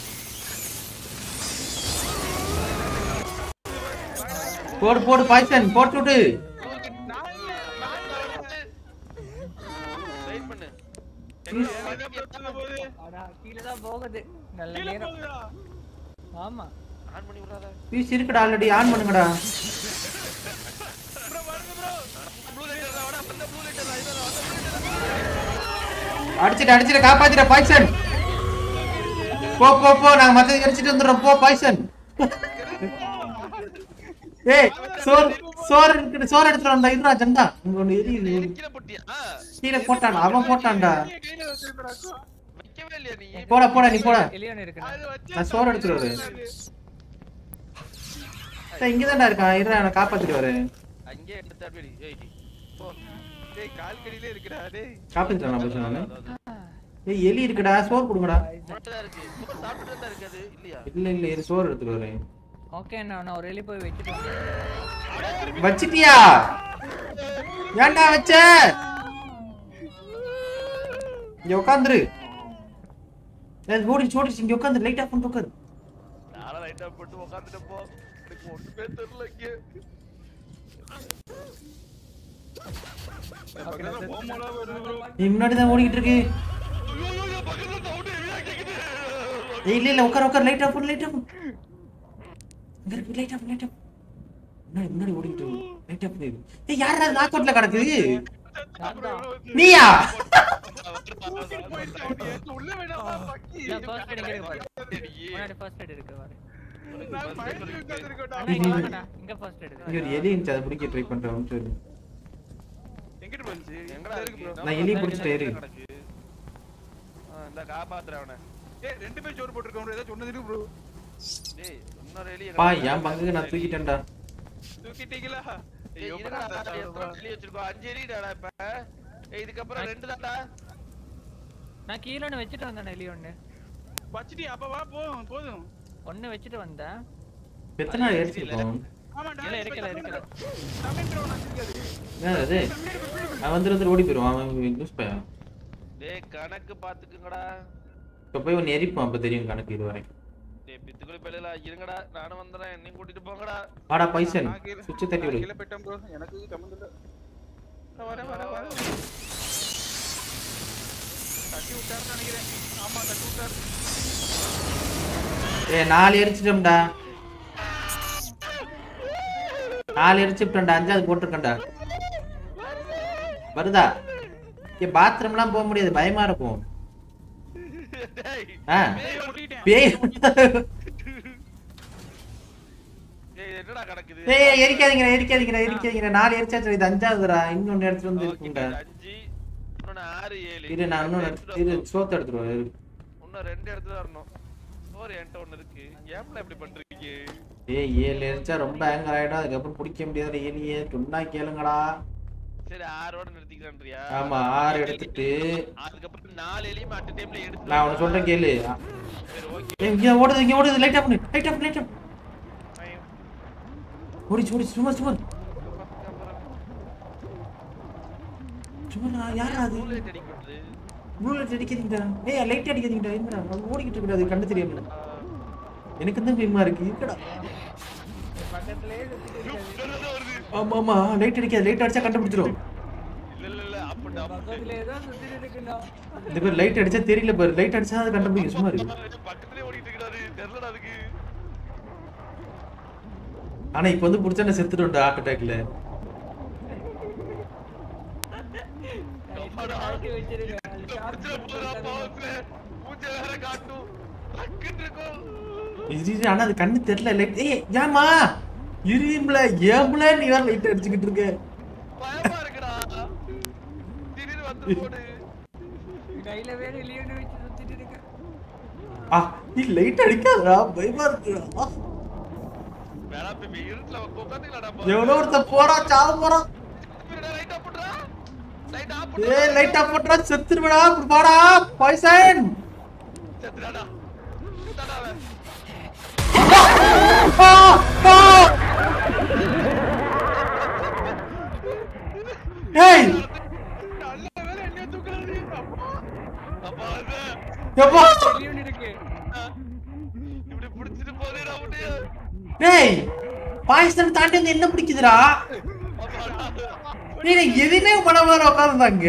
Speaker 3: போடு போடு பாய்சன் போட்டு விடு
Speaker 1: வெயிட் பண்ணு
Speaker 5: என்ன பிரச்சனை போகுது
Speaker 4: அடா கீழே தான் போகுது நல்ல
Speaker 5: கீழே
Speaker 4: நேரம்
Speaker 5: போகுதா
Speaker 4: ஆமா
Speaker 1: ஆன் பண்ணி விடாத
Speaker 3: பீஸ் இருக்குடா ஆல்ரெடி ஆன் பண்ணுங்கடா
Speaker 5: ப்ரோ வருங்க ப்ரோ
Speaker 1: ப்ளூ லைட் வாடா வந்த ப்ளூ லைட் இதோ
Speaker 3: அடிச்சிட்டு அடிச்சிட்டு காப்பாத்திட பாய்சன் போ போ போ நாங்க மத்த எரிச்சிட்டு வந்துடுறோம் போ பாய்சன் ஏய் சோறு சோறு இருக்கு சோறு எடுத்துட்டு வந்தா இதுடா ஜெண்டா இங்க ஒண்ணு எரியுது
Speaker 1: கீழே போட்டியா
Speaker 3: கீழே போட்டான் அவன் போட்டான்டா
Speaker 5: நீ கையில வச்சிருக்கறாக்கோ
Speaker 1: வைக்கவே இல்லையா நீ
Speaker 3: போடா போடா நீ போடா
Speaker 4: எலியோன் இருக்குண்ணா
Speaker 5: அது வச்சு
Speaker 3: நான் சோறு எடுத்துட்டு வரேன் ஏய், இங்கதான்டா இருக்கான் இருடா நான் காப்பாத்திட்டு வரேன்
Speaker 1: அங்கே எடுத்து அப்படி ஏய் போ
Speaker 5: டேய் கால் கடியிலே இருக்குடா டேய்
Speaker 3: காப்பாத்திட்டு நான் போச்சு நானு ஏய் எலி இருக்குடா சோறு கொடுங்கடா
Speaker 1: மட்டும்தான் இருக்கு சோறு சாப்பிட்டுட்டு தான் இருக்கு அது இல்லையா
Speaker 3: இல்ல இல்ல இரு சோறு எடுத்துட்டு வரேன்
Speaker 4: ஓகே அண்ணா நான் ஒரு எலி போய் வச்சுட்டு வந்தேன்
Speaker 3: வச்சிட்டியா ஏன்டா வச்ச இங்க உட்காந்துரு ஓடிச்சு ஓடிச்சு இங்க உட்காந்து லைட் ஆஃப் பண்ணிட்டு உட்காரு
Speaker 1: நானும் லைட்டா போட்டு உட்காந்துட்டு போ எனக்கு ஒண்ணுமே தெரியல இங்க
Speaker 5: பக்கத்துல போமோல வருது ப்ரோ
Speaker 3: நீ முன்னாடி தான் ஓடிக்கிட்டு இருக்கு ஏய் இல்ல இல்ல உட்கார் உட்கார் லைட் ஆஃப் பண்ணு லைட் ஆஃப் பண்ணு இங்க இருக்கு லைட் ஆஃப் லைட் ஆஃப் முன்னாடி முன்னாடி ஓடிக்கிட்டு இருக்கு லைட் ஆஃப் பண்ணு ஏய் யாரா நாக் அவுட்ல கிடக்குது நீயா
Speaker 5: போயிடுச்சு அவனுக்கு. உள்ள வேணாமா பக்கி
Speaker 4: ஃபர்ஸ்ட் எய்ட் இருக்கு பாரு முன்னாடி ஃபர்ஸ்ட் எய்ட் இருக்கு பாரு
Speaker 5: நான் பயந்து உட்கார்ந்திருக்கேன்டா.
Speaker 4: அண்ணா இங்க வாங்கண்ணா இங்க ஃபர்ஸ்ட் எய்ட்
Speaker 3: இங்க ஒரு எலி இருந்துச்சு அதை பிடிக்க ட்ரை பண்றேன் சொல்லு
Speaker 5: எங்கிட்டு போச்சு
Speaker 1: எங்கடா
Speaker 5: இருக்கு ப்ரோ
Speaker 3: நான் எலி பிடிச்சிட்டே இரு
Speaker 1: கிடக்கு ஆ, இந்த காப்பாத்துறேன் அவனை
Speaker 5: ஏய் ரெண்டு பேர் சோறு போட்டுருக்கோம் ஏதோ சொன்னது இருக்கு ப்ரோ
Speaker 1: டேய் இன்னொரு எலி
Speaker 3: பா என் பங்குக்கு நான் தூக்கிட்டேன்டா
Speaker 5: தூக்கிட்டீங்களா
Speaker 1: ஏய், இருடா, எத்தனை எலி வச்சிருக்கோம் அஞ்சு எலிடாடா இப்ப ஏய், இதுக்கப்புறம் ரெண்டு தான்டா
Speaker 4: நான் கீழே ஒன்று வச்சுட்டு வந்தேன் எலி ஒன்று
Speaker 5: வச்சிட்டி அப்ப வா போதும் போதும்
Speaker 4: ஒன்று வச்சுட்டு வந்தேன்
Speaker 3: எத்தனை நாள் எரிச்சிருக்கோம்
Speaker 5: ஆமாடா
Speaker 4: இல்ல இருக்கல இருக்கல
Speaker 5: தமிழ் ப்ரோ வச்சிருக்காரு
Speaker 3: என்ன அது அவன் வந்து வந்து ஓடி போயிடுவான் அவன் லூஸ் பையன்
Speaker 1: டேய் கணக்கு பாத்துக்குங்கடா
Speaker 3: இப்போ போய் ஒன்று எரிப்பான் அப்போ தெரியும் கணக்கு இது வரைக்கும்
Speaker 1: டேய் பித்துக்குளி பள்ளியில இருங்கடா நானும் வந்துடுறேன் என்னையும் கூட்டிட்டு போங்கடா
Speaker 3: வாடா பைசன்
Speaker 5: நான் கீழே-
Speaker 3: சுவிட்ச் தட்டி
Speaker 5: நான்
Speaker 3: விடு
Speaker 5: கீழே போயிட்டேன் ப்ரோ எனக்கு சம்மந்தம் இல்ல நான் வரேன் வரேன் வரேன் தட்டி விட்டாருன்னு நினைக்கிறேன் ஆமா தட்டி விட்டாரு
Speaker 3: ஏ நாலு எரிச்சிட்டோம்டா நாலு எரிச்சுட்டோம்டா அஞ்சாவது போட்டிருக்கேன்டா வருதா ஏ பாத்ரூம்லாம் போக முடியாது பயமா இருக்கும்
Speaker 1: டேய்
Speaker 3: ஆ
Speaker 5: பேய் முட்டிட்டேன்
Speaker 3: பேய்
Speaker 1: டேய் என்னடா கிடக்குது
Speaker 3: ஏய் எரிக்காதீங்க எரிக்காதீங்க எரிக்காதீங்க நாலு எரிச்சாச்சு இது அஞ்சாவதுடா இன்னொன்னு எடுத்துட்டு வந்து
Speaker 1: ஓகே,
Speaker 3: இருக்குங்க
Speaker 1: அஞ்சு இன்னொன்னு ஆறு ஏழு
Speaker 3: இரு நான் இன்னொன்னு
Speaker 1: எடுத்துட்டு
Speaker 3: இரு
Speaker 1: வரணும்.
Speaker 3: சோத்து எடுத்துருவோம் இரு
Speaker 1: இன்னும் ரெண்டு எடுத்து வரணும் சோறு என்கிட்ட ஒண்ணு இருக்கு ஏம்ல இப்படி பண்றீங்க
Speaker 3: ஏய் ஏழு எரிச்சா ரொம்ப ஆங்கர் ஆயிடும் அதுக்கப்புறம் பிடிக்க முடியாத ஏலியே சொன்னா கேளுங்கடா
Speaker 1: சரி ஆறோட நிறுத்திக்கிறேன்றியா
Speaker 3: ஆமா ஆறு எடுத்துட்டு
Speaker 1: அதுக்கப்புறம் நாலு எலியும் அட் டைம்ல எடுத்து
Speaker 3: நான் உனக்கு சொல்றேன் கேளு
Speaker 1: சரி ஓகே
Speaker 3: ஏய், இங்க ஓடுது இங்க ஓடுது லைட் ஆஃப் பண்ணு லைட் ஆஃப் லைட் ஆஃப் ஓடிச்சு ஓடிச்சு சும்மா சும்மா சும்மா யாரா அது
Speaker 1: புல்லட் அடிக்கிறது
Speaker 3: ப்ளூ லைட் அடிக்காதீங்கடா ஏய் லைட் அடிக்காதீங்கடா என்னடா அது ஓடிக்கிட்டு இருக்குது அது கண்டு தெரியாம எனக்கு தான் பயமா இருக்கு இருக்கடா
Speaker 4: பக்கத்துலயே
Speaker 3: ஆமா ஆமா லைட் அடிக்காது லைட் அடிச்சா கண்டுபிடிச்சிரும்
Speaker 1: இல்ல இல்ல இல்ல அப் அண்ட்
Speaker 4: பக்கத்துலயே தான் சுத்திட்டு இருக்குண்ணா
Speaker 3: இந்த பேர் லைட் அடிச்சா தெரியல பாரு லைட் அடிச்சா அது கண்டுபிடிக்கும் சும்மா இருக்கு
Speaker 1: பக்கத்துலயே ஓடிட்டு இருக்காரு தெரியலடா அதுக்கு
Speaker 3: ஆனா இப்ப வந்து புடிச்சா நான் செத்துட்டோம்டா ஹார்ட் அட்டாக்ல
Speaker 4: கழட்டி வச்சிருங்க அது
Speaker 1: புடிச்சிட போதுடா பாவத்துல. மூஞ்ச வேற காட்டும். டக்குன்னு இருக்கும்.
Speaker 3: இரு, இரு, ஆனா அது கண்ணு தெரியல லைட் ஏய் ஏமா இரும்புல ஏம்புல நீ வேற லைட் அடிச்சுக்கிட்டு இருக்க
Speaker 1: பயமா இருக்குடா. திடீர்னு வந்து போடு.
Speaker 4: கையில வேற லியோனு வச்சு சுத்திட்டு இருக்க
Speaker 3: ஆ நீ லைட் அடிக்காதடா பயமா இருக்குடா
Speaker 1: வேணா இப்ப இருட்டுல உட்காந்துக்கலாம்டா பா.
Speaker 3: எவ்வளோ ஒருத்தன் போறான் சாவ போறான்
Speaker 1: இருடா, light off பண்றா. Light off
Speaker 3: ஏய்
Speaker 1: பண்றா.
Speaker 3: லைட் ஆஃப் பண்றா செத்துருவடா இப்படி பாடா பாய்சன்
Speaker 1: செத்துடாடா. செத்தாடா அவன்.
Speaker 3: ஏய்
Speaker 5: நல்ல வேலை என்னைய தூக்குறாரு அப்பா
Speaker 1: அப்பா அது.
Speaker 3: எப்பா
Speaker 4: லியோன் இருக்கு
Speaker 1: இப்படி புடிச்சிட்டு போதேடா உன்னைய.
Speaker 3: டேய் பாய்சன் தாண்டி வந்து என்ன பிடிக்குதுடா நீ எதுவுமே பண்ண உட்காந்துதாங்க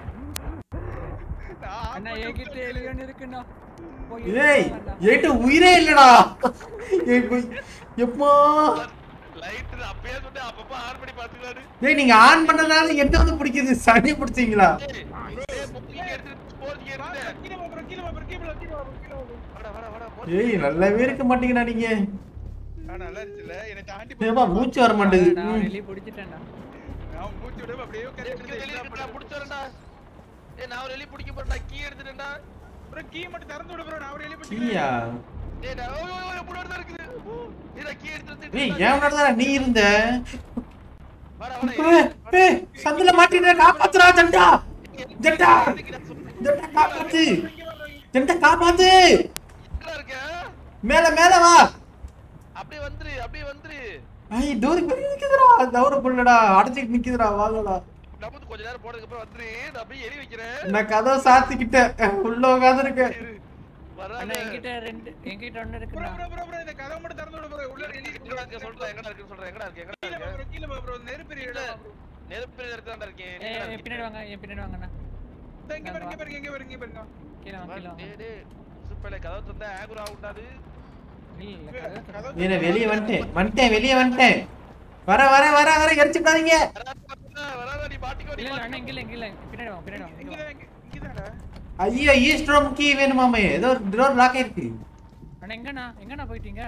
Speaker 4: அண்ணா என்கிட்ட லியோன் இருக்குண்ணா போய்
Speaker 3: ஏய்
Speaker 4: எடுத்துட்டு வாங்க அண்ணா.
Speaker 3: என்கிட்ட உயிரே இல்லடா ஏய், போய், எப்பா
Speaker 1: Light அப்பயே சொன்னேன், அப்பப்ப on பண்ணி பாத்துக்கலான்னு.
Speaker 3: டேய் நீங்க ஆன் பண்ணனால என்ன வந்து பிடிக்குது சனி பிடிச்சீங்களா
Speaker 1: ஏய், ஏய், பொக்கிங்க எடுத்துட்டு போறதுக்கு எடுத்துட்டு.
Speaker 5: கீழே வா bro, கீழே வா bro, கீழே வா, கீழே வா bro, கீழே வா bro.
Speaker 1: வாடா, வாடா, வாடா, போ.
Speaker 3: ஏய் நல்லாவே இருக்க மாட்டீங்கடா நீங்க
Speaker 5: ஆ, நல்லா இருந்துச்சுல்ல என்னை தாண்டி
Speaker 3: ஏப்பா மூச்சு வர மாட்டேங்குது
Speaker 4: நான்
Speaker 3: ம்.
Speaker 4: வெளியே பிடிச்சிட்டேன்டா
Speaker 5: நான் மூச்சு விடாம அப்படியே
Speaker 1: ஏய்,
Speaker 5: உட்கார்ந்து
Speaker 1: இங்க வெளிய இருக்குடா, புடிச்சு வரேன்டா. ஏய், நான் ஒரு எலி பிடிக்க போறேன்டா, key எடுத்துட்டேன்டா.
Speaker 5: bro கீ மட்டும் திறந்து விடு bro நான் ஒரு எலி
Speaker 3: நீயா
Speaker 1: ஏய், நான் ஓய், ஓய், ஓய், முன்னாடி தான் இருக்குது. ஏய், நான் key எடுத்து
Speaker 3: ஏய்
Speaker 1: வந்துட்டேன்டா.
Speaker 3: ஏன் உன்னோட நீ இருந்த
Speaker 1: வாடா, வாடா,
Speaker 3: ஏய், ஏய் சந்தில மாட்டிட்ட காப்பாத்துறா ஜண்டா ஜண்டா ஜண்டா காப்பாத்து ஜண்டா காப்பாத்து
Speaker 1: எங்கடா இருக்க?
Speaker 3: மேல மேல வா
Speaker 1: அப்படியே வந்துரு அப்படியே வந்துரு
Speaker 3: ஐய் டோருக்கு வெளிய நிக்குதுடா தவற பண்ணடா அடைச்சிட்டு நிக்குதுடா வாங்கடா
Speaker 1: நம்ம வந்து கொஞ்ச நேரம் போனதுக்கு அப்புறம் வந்துரு நான் அப்படியே எலி வைக்கிறேன்
Speaker 3: நான் கதவை சாத்திக்கிட்டேன் உள்ள உட்காந்துருக்கேன்
Speaker 1: இரு.
Speaker 4: அண்ணா
Speaker 1: வராத.
Speaker 4: என்கிட்ட ரெண்டு என்கிட்ட ஒண்ணு
Speaker 5: bro
Speaker 4: இருக்குண்ணா
Speaker 5: bro bro bro இந்த கதவை மட்டும் திறந்து விடு bro உள்ள எலி
Speaker 1: எங்கடா இருக்க சொல்றேன் எங்கடா இருக்குன்னு சொல்றேன் எங்கடா இருக்கு எங்கடா
Speaker 5: கீழே வா
Speaker 1: இருக்கு
Speaker 5: bro கீழே வா bro நெருப்பு எரியுதுடா bro.
Speaker 1: நெருப்பு இடத்துல தான் இருக்கேன்
Speaker 4: ஏய்
Speaker 1: எங்கடா
Speaker 4: என்
Speaker 1: இருக்கு?
Speaker 4: பின்னாடி வாங்க என் பின்னாடி வாங்கண்ணா
Speaker 5: இதோ இங்க பாருங்க இங்க பாருங்க இங்க பாருங்க இங்க பாருங்க
Speaker 4: கீழே வாங்க கீழே வாங்க
Speaker 1: டேய், டேய், சுப்பையில கதவை திறந்தா ஆகுரா உண்டாது.
Speaker 4: இல்ல இல்ல கதவை திறந்து-
Speaker 5: கதவை
Speaker 3: நீ வெளியே வந்துட்டேன் வந்துட்டேன் வெளியே வந்துட்டேன் வர வர வர வர எரிச்சுட்டாதீங்க
Speaker 1: வராத, வராத, வராத, நீ பாட்டுக்கோ, நீ
Speaker 4: இல்ல இல்ல அண்ணா
Speaker 1: பாட்டுக்கோ.
Speaker 4: இங்க இல்ல இங்க இல்ல பின்னாடி வாங்க பின்னாடி வாங்க இங்க வாங்க.
Speaker 5: இங்கதான் இங்கதான்டா
Speaker 3: ஐயோ ஈஸ்ட் ரூம் கீ வேணுமாமே ஏதோ ஒரு டோர் லாக் ஆயிருக்கு
Speaker 4: அண்ணா எங்கண்ணா எங்கண்ணா போயிட்டீங்க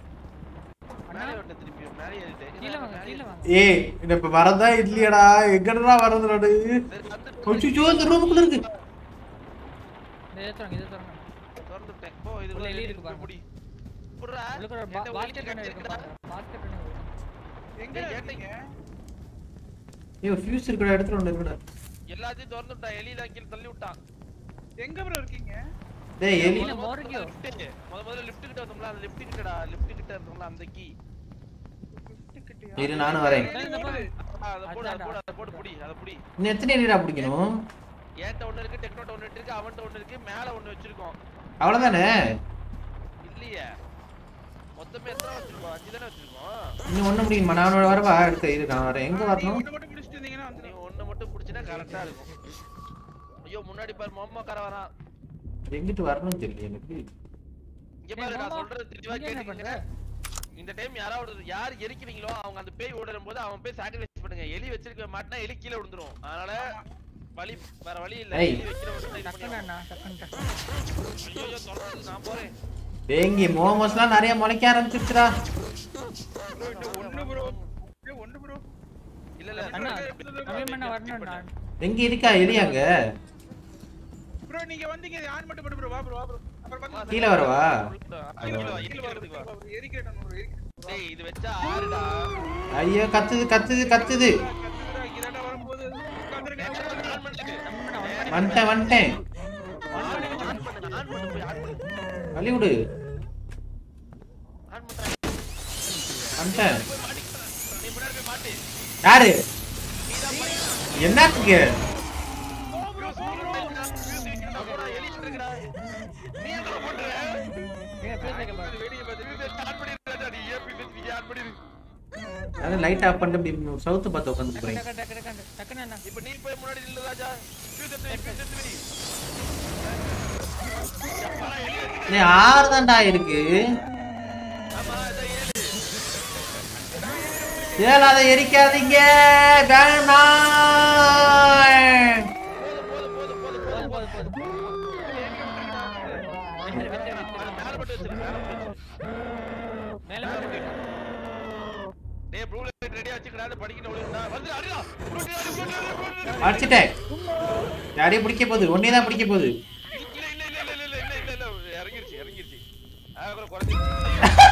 Speaker 4: அண்ணா
Speaker 1: மேலே வந்துட்டேன் திருப்பி, மேலே ஏறிட்டேன்.
Speaker 4: கீழே வாங்க கீழே வாங்க
Speaker 3: ஏய் இந்த இப்ப வரதா இல்லையடா எங்கடா வரது நாடு
Speaker 1: சரி, வந்துட்டு
Speaker 3: அச்சோ இந்த ரூமுக்குள்ள இருக்கு
Speaker 4: இந்த இதை திறங்க இதை திறங்க
Speaker 1: திறந்துட்டேன். போ, இது
Speaker 4: உள்ள
Speaker 1: உள்ள
Speaker 4: எலி
Speaker 1: எலி
Speaker 4: இருக்கு
Speaker 1: இருக்கு,
Speaker 4: பாருங்க.
Speaker 1: புடி. புடுறா.
Speaker 4: உள்ளுக்குள்ள ஒரு
Speaker 1: என்கிட்ட
Speaker 4: பா-
Speaker 1: ஒலி
Speaker 4: basket ஒண்ணு இருக்கு
Speaker 1: கிடைச்சிருக்குடா.
Speaker 4: பாருங்க. basket ஒண்ணு இருக்கு.
Speaker 5: எங்க
Speaker 1: ஏய்,
Speaker 5: இருக்கீங்க
Speaker 3: ஏய் ஃபியூஸ் இருக்குடா எடுத்துட்டு வந்து இருக்குடா
Speaker 1: எல்லாத்தையும் திறந்து விட்டான் எலி தான் கீழே தள்ளி விட்டான்
Speaker 5: எங்க ப்ரோ இருக்கீங்க
Speaker 3: டேய் எலி
Speaker 4: இல்ல, மோருக்கியோ.
Speaker 1: lift. முத முதல்ல லிஃப்ட் கிட்ட வந்தோம்ல அந்த லிஃப்ட் கிட்டடா லிஃப்ட் கிட்ட இருந்தோம்ல அந்த கீ
Speaker 3: இரு நானும் வரேன்
Speaker 4: இந்த பாரு.
Speaker 1: அதை போடு அதை போடு அதை போடு புடி அதை புடி
Speaker 3: இன்னும் எத்தனை எலிடா பிடிக்கணும்
Speaker 1: ஏன்ட்ட ஒண்ணு இருக்கு டெக்னோட்ட ஒண்ணு இருக்கு அவன்ட்ட ஒண்ணு இருக்கு மேல ஒண்ணு வச்சிருக்கோம்
Speaker 3: அவ்வளவுதானே
Speaker 1: இல்லையே மொத்தமே எத்தனை வச்சிருக்கோம் அஞ்சு தானே வச்சிருக்கோம்
Speaker 3: இன்னும் ஒண்ணு முடியுமா நான் வரவா எடுக்க இரு நான் வரேன் எங்க
Speaker 5: நீங்க
Speaker 3: வரணும்
Speaker 5: ஒண்ணு மட்டும் பிடிச்சிட்டு இருந்தீங்கன்னா
Speaker 1: நீ
Speaker 5: வந்து
Speaker 1: ஒண்ணு மட்டும் புடிச்சினா கரெக்டா இருக்கும் ஐயோ முன்னாடி பாரு மொம்மக்கார வரான்
Speaker 3: எங்கிட்டு வரணும்னு தெரியல எனக்கு
Speaker 1: இங்க பாரு நான்
Speaker 4: மாமா,
Speaker 1: சொல்றது தெளிவா
Speaker 4: இங்க என்ன
Speaker 1: கேட்டுக்கங்க இந்த டைம் யாராவது யார் எரிக்கிறீங்களோ அவங்க அந்த பேய் ஓடுற போது அவன் போய் சாக்ரிஃபைஸ் பண்ணுங்க எலி வச்சிருக்க மாட்டினா எலி கீழே விழுந்துரும் அதனால வழி வேற வழி இல்ல
Speaker 3: ஏய்.
Speaker 1: எலி வைக்கிறவங்க இது
Speaker 4: டக்குன்னு
Speaker 1: பண்ணி
Speaker 4: அண்ணா டக்குன்னு டக்குன்னு.
Speaker 1: ஐயோ சொல்றது நான் போறேன்
Speaker 3: டேங்கி மோமோஸ்லாம் நிறைய முளைக்க ஆரம்பிச்சிருச்சுடா
Speaker 5: bro, இந்த ஒண்ணு ப்ரோ ஒண்ணு ப்ரோ
Speaker 1: இல்ல இல்ல
Speaker 4: அண்ணா நவீன் அண்ணா வரணும் நான்
Speaker 3: எங்க இருக்கா எலி அங்க
Speaker 5: ப்ரோ நீங்க வந்தீங்க ஆன் மட்டும் பண்ணு ப்ரோ வா ப்ரோ வா ப்ரோ அப்புறம் பாத்து
Speaker 3: கீழே வரவா
Speaker 1: கீழே வா,
Speaker 5: கீழ வா
Speaker 1: எரிக்கிறதுக்கு வா.
Speaker 5: bro எரிக்கிறேன் ப்ரோ எரிக்கிறேன்
Speaker 1: டேய் இது வச்சா ஆறுடா
Speaker 3: ஐயோ கத்துது கத்துது கத்துது
Speaker 5: கத்துறா இங்கடா வரும்போது உட்கார்ந்திருக்கேன்
Speaker 1: ஆன் பண்ணு
Speaker 3: வந்துட்டேன் வந்துட்டேன்
Speaker 1: ஆன் பண்ணு ஆன் பண்ணு ஆன் பண்ணு போய் ஆன் பண்ணு
Speaker 3: வழி விடு
Speaker 1: ஆன் பண்றேன்
Speaker 3: வந்துட்டேன்
Speaker 1: நீ முன்னாடி போய் மாட்டு
Speaker 3: யாரு என்னத்துக்கு
Speaker 1: எலி இருக்குடா நீ என்ன பண்ற
Speaker 4: ஏங்க பேச வைக்க பாருங்க
Speaker 5: வெளிய பாத்து
Speaker 1: ஆன் பண்ணிடுறா நீ ஏன் பிசி ஆன் பண்ணிடு
Speaker 3: அதான் லைட் ஆஃப் பண்ணிட்டு இப்படி சவுத்து பார்த்து உட்காந்து போறேன்
Speaker 4: டக்கு டக்கு டக்கு டக்குன்னு அண்ணா
Speaker 1: இப்போ நீ போய் முன்னாடி நில்லு ராஜா ஃபியூஸ் எடுத்து ஃபியூஸ் எடுத்து வை எப்பா எலி இருக்கு
Speaker 3: நீ ஆறு தான்டா இருக்கு
Speaker 1: ஆமா அதான் ஏழு
Speaker 3: ஏல அதை எரிக்காதீங்க வேணாம்
Speaker 1: மேல படிக்கிட்ட ஒளிந்தா வந்து அடிடா போட்டு அடி, போட்டு அடி, போட்டு அடி.
Speaker 3: அடிச்சிட்டேன் யாரையும் பிடிக்க போகுது ஒன்னே தான் பிடிக்க போகுது
Speaker 1: இல்ல இல்ல இல்ல இல்ல இல்ல இல்ல இல்ல இல்ல இறங்கிருச்சு இறங்கிருச்சு அப்புறம் குறைஞ்சிருச்சு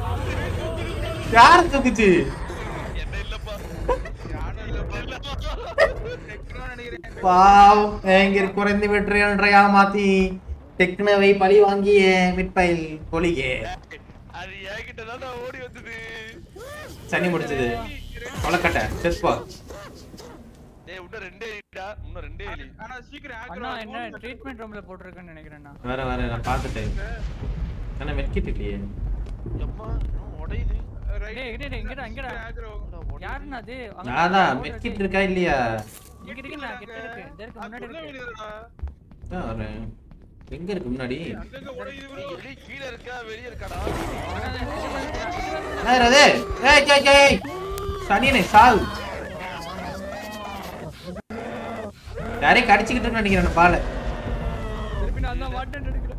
Speaker 3: யாரு தூக்குச்சு
Speaker 1: என்ன இல்லப்பா
Speaker 5: யாரும் இல்லப்பா.
Speaker 1: இல்லப்பா
Speaker 5: டெக்னோ நினைக்கிறேன்
Speaker 3: பாவம் எங்க குறைந்து விட்டு என்ற ஏமாத்தி டெக்னவை பழி வாங்கிய மிட்பைல் பொலிகே
Speaker 1: அது என்கிட்ட தான் ஓடி வந்தது
Speaker 3: சனி முடிச்சது கொலக்கட்டை செஸ்பா
Speaker 1: டேய் இன்னும் ரெண்டே எலிடா இன்னும் ரெண்டே எலி
Speaker 5: ஆனா சீக்கிரம்
Speaker 4: அண்ணா
Speaker 5: ஆக்ரோ
Speaker 4: என்ன ட்ரீட்மெண்ட் ரூம்ல போட்டிருக்கேன்னு நினைக்கிறேன்
Speaker 3: வர வர நான் பார்த்துட்டேன் ஆனா மெட்கிட் இல்லையே
Speaker 1: அம்மா இன்னும் உடையுது
Speaker 4: டேய் டேய் டேய், இங்கடா இங்கடா
Speaker 5: ஆக்ரோ
Speaker 4: யாருண்ணா அது அங்க
Speaker 3: நான் தான்
Speaker 4: போடுறது.
Speaker 3: மெட்கிட் இருக்கா இல்லையா
Speaker 4: இங்க இருக்குண்ணா கிட்ட இருக்கு இந்த இருக்கு முன்னாடி
Speaker 5: அதுக்குள்ள
Speaker 4: இருக்கு
Speaker 5: விழுதுடா.
Speaker 3: ஆ, வரேன். எங்க இருக்கு முன்னாடி
Speaker 5: அங்கங்க உடையுது bro.
Speaker 1: எலி கீழ இருக்கா வெளிய இருக்காடா
Speaker 3: யார் அது ஏய் ஜெய் ஜெய் சனியனே சாவு யாரையும் கடிச்சுக்கிட்டு இருக்குன்னு நினைக்கிறேன் பாலை
Speaker 4: திருப்பி நான் தான் மாட்டேன் எடுக்கிறேன்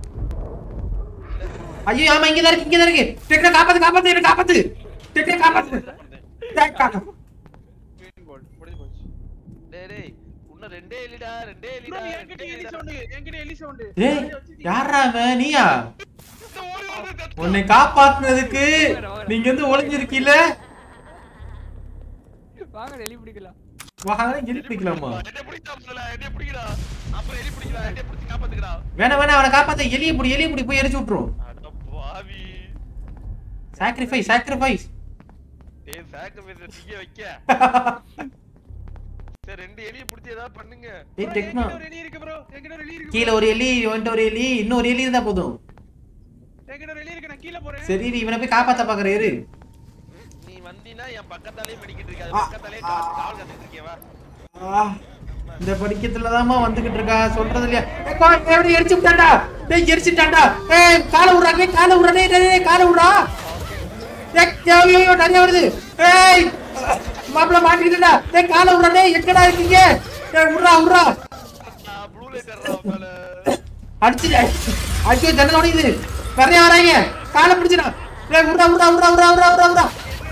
Speaker 3: ஐயோ ஆமா இங்க தான் இருக்கு இங்க தான் இருக்கு டெக்ன காப்பாத்து காப்பாத்து என்ன காப்பாத்து டெக்ன காப்பாத்து டேய், காக்கா.
Speaker 5: Green ball. முடிஞ்சு போச்சு.
Speaker 1: டேய் டேய் இன்னும் ரெண்டே எலிடா ரெண்டே
Speaker 5: bro,
Speaker 1: எலிடா
Speaker 5: என்கிட்ட எலி sound, என்கிட்ட எலி sound.
Speaker 3: ஏய் யாரா அவன் நீயா
Speaker 1: இந்த ஓடி வந்து தட்டு.
Speaker 3: உன்னை காப்பாத்துனதுக்கு நீங்க வந்து ஒளிஞ்சிருக்கீல
Speaker 4: வாங்க எலி பிடிக்கலாம்
Speaker 3: வாங்க எலி பிடிக்கலாமா
Speaker 1: என்னை பிடிச்சா முதல்ல, என்னை பிடிக்கடா. அப்புறம் எலி பிடிக்கடா, என்னை பிடிச்சு காப்பாத்துக்கடா.
Speaker 3: வேணா வேணா அவனை காப்பாத்த எலியை பிடி எலியை பிடி போய் எரிச்சு விட்டுரும்
Speaker 1: அட பாவி.
Speaker 3: சாக்ரிஃபைஸ் சாக்ரிஃபைஸ்
Speaker 1: டேய், sacrifice அ திங்க வைக்க. சரி, ரெண்டு எலியை பிடிச்சு ஏதாவது பண்ணுங்க
Speaker 3: ஏய்
Speaker 5: bro,
Speaker 3: டெக்னோ
Speaker 5: என்கிட்ட ஒரு எலி இருக்கு bro. என்கிட்ட ஒரு எலி இருக்கு
Speaker 3: கீழே ஒரு எலி இவன்ட்ட ஒரு எலி இன்னொரு எலி இருந்தா போதும்
Speaker 5: என்கிட்ட ஒரு எலி இருக்கு நான் கீழ போறேன்
Speaker 3: சரி நீ இவனை போய் காப்பாத்த பாக்குற இரு
Speaker 1: நீ வந்தீன்னா என் பக்கத்தாலே படிக்கிட்டு இருக்காது
Speaker 3: ஆ.
Speaker 1: பக்கத்தாலே காவல் காவல் காத்துட்டு இருக்கேவா
Speaker 3: ஆ, இந்த படிக்கத்துலதாம்மா வந்துகிட்டு இருக்கா சொல்றது இல்லையா ஏய், கோ, எப்படி எரிச்சு விட்டான்டா டேய் எரிச்சுட்டான்டா ஏய் காலை விடுறா டேய் காலை விடுறா டேய் டேய், டேய் காலை விடுறா ஏய் ஐயோ, ஐயோ நிறைய வருது ஏய் மாப்பிள மாட்டிக்கிட்டா டேய் காலை விடுறா டேய் எங்கடா இருக்கீங்க டேய் விடுறா விடுறா
Speaker 1: ப்ளூ லைட் மேல
Speaker 3: அடிச்சு ஐயோ ஜன்னல் உடையுது நிறைய வராங்க காலை பிடிச்சிடா டேய் விடுறா விடுறா விடுறா விடுறா விடுறா விடுறா விடுறா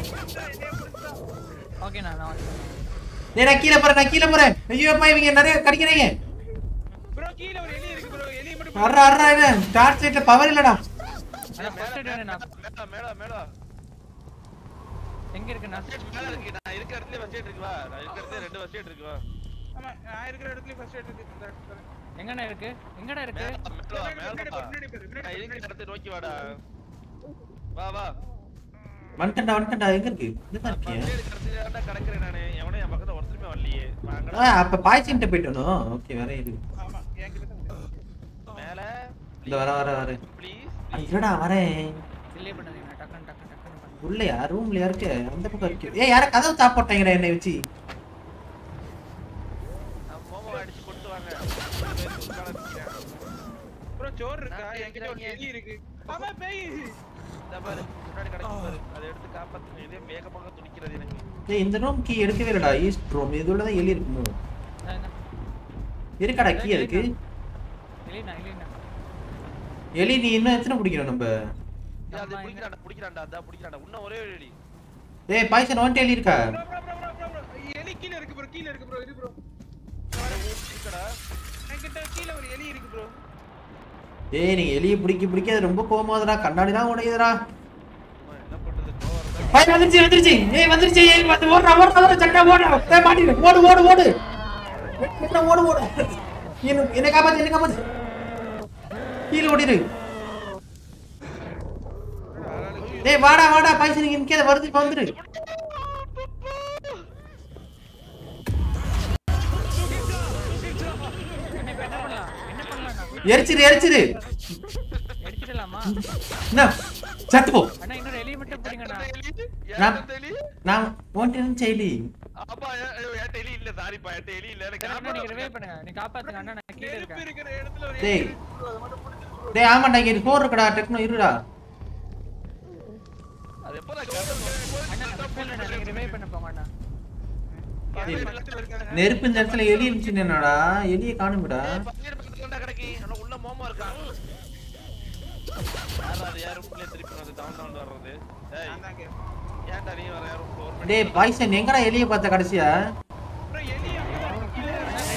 Speaker 4: ஓகே நான் நான் வந்துட்டேன்.
Speaker 3: டேய் நான் கீழே போறேன் நான் கீழே போறேன் ஐயோ அப்பா இவங்க நிறைய கடிக்கிறாங்க
Speaker 5: bro கீழ ஒரு எலி இருக்கு bro எலி மட்டும்
Speaker 3: வர்றா வர்றா இவன் டார்ச் லைட்ல பவர் இல்லடா
Speaker 4: அண்ணா ஃபர்ஸ்ட் எய்ட் வேணும் நான்
Speaker 1: மேல மேல மேல
Speaker 4: எங்க இருக்குண்ணா
Speaker 1: மேல இருக்கு நான் இருக்கிற இடத்துல ஃபர்ஸ்ட் எய்ட் இருக்கு வா நான் இருக்கிற இடத்துல ரெண்டு ஃபர்ஸ்ட் எய்ட் இருக்கு வா
Speaker 5: ஆமா நான் இருக்கிற இடத்துல ஃபர்ஸ்ட் எய்ட் இருக்கு இந்த இடத்துல.
Speaker 4: எங்கண்ணா இருக்கு எங்கடா இருக்கு
Speaker 1: மேல வா, மேல
Speaker 5: பின்னாடி
Speaker 1: வா.
Speaker 5: போ, பின்னாடி போ, பின்னாடி
Speaker 1: நான்
Speaker 5: போ,
Speaker 1: இருக்கிற
Speaker 5: பின்னாடி
Speaker 1: இடத்தை நோக்கி வாடா வா வா
Speaker 3: வந்துட்டா வந்துட்டா எங்க இருக்கு இதுதான்
Speaker 1: ஃபர்ஸ்ட்
Speaker 3: இருக்கியா
Speaker 1: எய்ட் கடத்தில கிடக்குறேன் நானு எவனும் என் பக்கத்துல ஒருத்தருமே வரலையே
Speaker 3: ஆ
Speaker 1: வாங்கடா
Speaker 3: அப்ப பாய்ச்சின்ட்ட போயிட்டணும் ஓகே வர இரு
Speaker 5: ஆமா என்கிட்ட தான் இருக்கு.
Speaker 1: மேல
Speaker 3: இந்த வர வர வர
Speaker 1: ப்ளீஸ்
Speaker 3: ஆ, இருடா வரேன்
Speaker 4: டிலே பண்ணாதீங்க டக்குன்னு டக்குன்னு டக்குன்னு பண்ணு.
Speaker 3: உள்ளயா ரூம்ல இருக்கு அந்த பக்கம் இருக்கு ஏய் யார கதவு சாப்பிட்டாங்கடா என்னை வச்சு
Speaker 1: நான் மோமோ அடிச்சு கொண்டு வாங்க உட்கார நிக்கிறேன்
Speaker 5: bro சோறு இருக்கா
Speaker 1: நான்
Speaker 5: என்கிட்ட ஒரு
Speaker 1: கேக்குறேன்.
Speaker 5: எலி இருக்கு ஆமா பேய்
Speaker 1: இந்த பாரு முன்னாடி கிடக்கு பாரு அதை எடுத்து காப்பாத்துங்க இதே வேகமாக துடிக்கிறது எனக்கு
Speaker 3: ஏய் இந்த ரூம் கீ எடுக்கவே இல்லடா ஈஸ்ட் ரூம் இதுல தான் எலி இருக்குமோ
Speaker 4: இந்தா, இந்தா.
Speaker 3: இருக்காடா கீ அதுக்கு
Speaker 4: இல்லைண்ணா இல்லைண்ணா
Speaker 3: எலி நீ இன்னும் எத்தனை பிடிக்கிறோம் நம்ம
Speaker 1: ஏய், அது
Speaker 4: ஆமா,
Speaker 1: பிடிக்கிறான்டா பிடிக்கிறான்டா அதான் பிடிக்கிறான்டா இன்னும் ஒரே ஒரு அடி
Speaker 3: ஏய் பாய்சன் வந்துட்டு எலி இருக்கா
Speaker 5: bro bro bro bro bro bro எலி கீழ இருக்கு bro கீழ இருக்கு bro இது bro
Speaker 1: இருக்கடா
Speaker 5: என்கிட்ட கீழ ஒரு எலி இருக்கு bro
Speaker 3: ஏய் நீ எலியை பிடிக்க பிடிக்க அது ரொம்ப கோமாதுடா கண்ணாடி தான் உடையுதுடா
Speaker 1: அம்மா, என்ன பண்றது கோவம் இருந்தா
Speaker 3: பாய் வந்துருச்சு வந்துருச்சு ஏய் வந்துருச்சு ஏய் வந்து ஓடுறா ஓடுறா ஓடுறா சட்டை ஓடுறா ஏய் மாட்டிடு ஓடு ஓடு ஓடு என்ன ஓடு ஓடு என்ன என்ன காப்பாத்து என்ன காப்பாத்து கீழே ஓடிரு டேய் வாடா வாடா பாய்சன் இங்க நிக்காத வருது இப்ப வந்துரு
Speaker 4: என்ன இப்ப என்ன பண்ணலாம் என்ன பண்ணலாம்
Speaker 3: எரிச்சிரு எரிச்சிரு
Speaker 4: எடுத்துடலாமா
Speaker 3: என்ன சத்து போ
Speaker 4: அண்ணா இன்னொரு எலியை மட்டும் பிடிங்கண்ணா
Speaker 3: நான்-
Speaker 1: ஏன் தெளி
Speaker 3: நான் உன்கிட்ட இருந்து செயலி
Speaker 1: ஆமா என் என் எலி இல்ல சாரிப்பா என் எலி இல்ல எனக்கு
Speaker 4: அண்ணா நீங்க ரிவைவ் பண்ணுங்க நீ காப்பாத்துங்க அண்ணா நான் கீழே
Speaker 5: நெருப்பு
Speaker 4: இருக்கேன்
Speaker 5: இருக்கிற இடத்துல ஒரு
Speaker 3: டேய்
Speaker 5: எலி இருக்கு bro அதை மட்டும் பிடிச்சிட்டு
Speaker 3: டேய் ஆமாண்டா இங்க போர் இருக்குடா டெக்னோ இருடா
Speaker 1: அது எப்போ நான் கேட்டேன்
Speaker 4: அண்ணா நான் மிஸ் பண்ணேன் நீங்க ரிவைவ் பண்ண போங்க அண்ணா
Speaker 5: இடத்துல இருக்காங்க
Speaker 3: நெருப்பு இந்த இடத்துல எலி இருந்துச்சு என்னடா எலியை காணும்டா
Speaker 1: ஏய், பன்னீர் பக்கத்துல தான்டா கிடக்கு ஆனா உள்ள மோமோ இருக்கான் யாரா அது யாரும் உள்ளே திருப்பி வந்து டவுன் டவுன் வர்றது ஏய்
Speaker 5: நான் தாங்க
Speaker 1: ஏன்டா நீ வர யாரும் ஃபோர் பண்ணி
Speaker 3: டேய் பாய்சன் எங்கடா எலிய பார்த்த கடைசியா
Speaker 5: bro, எலி அங்கதான் கீழே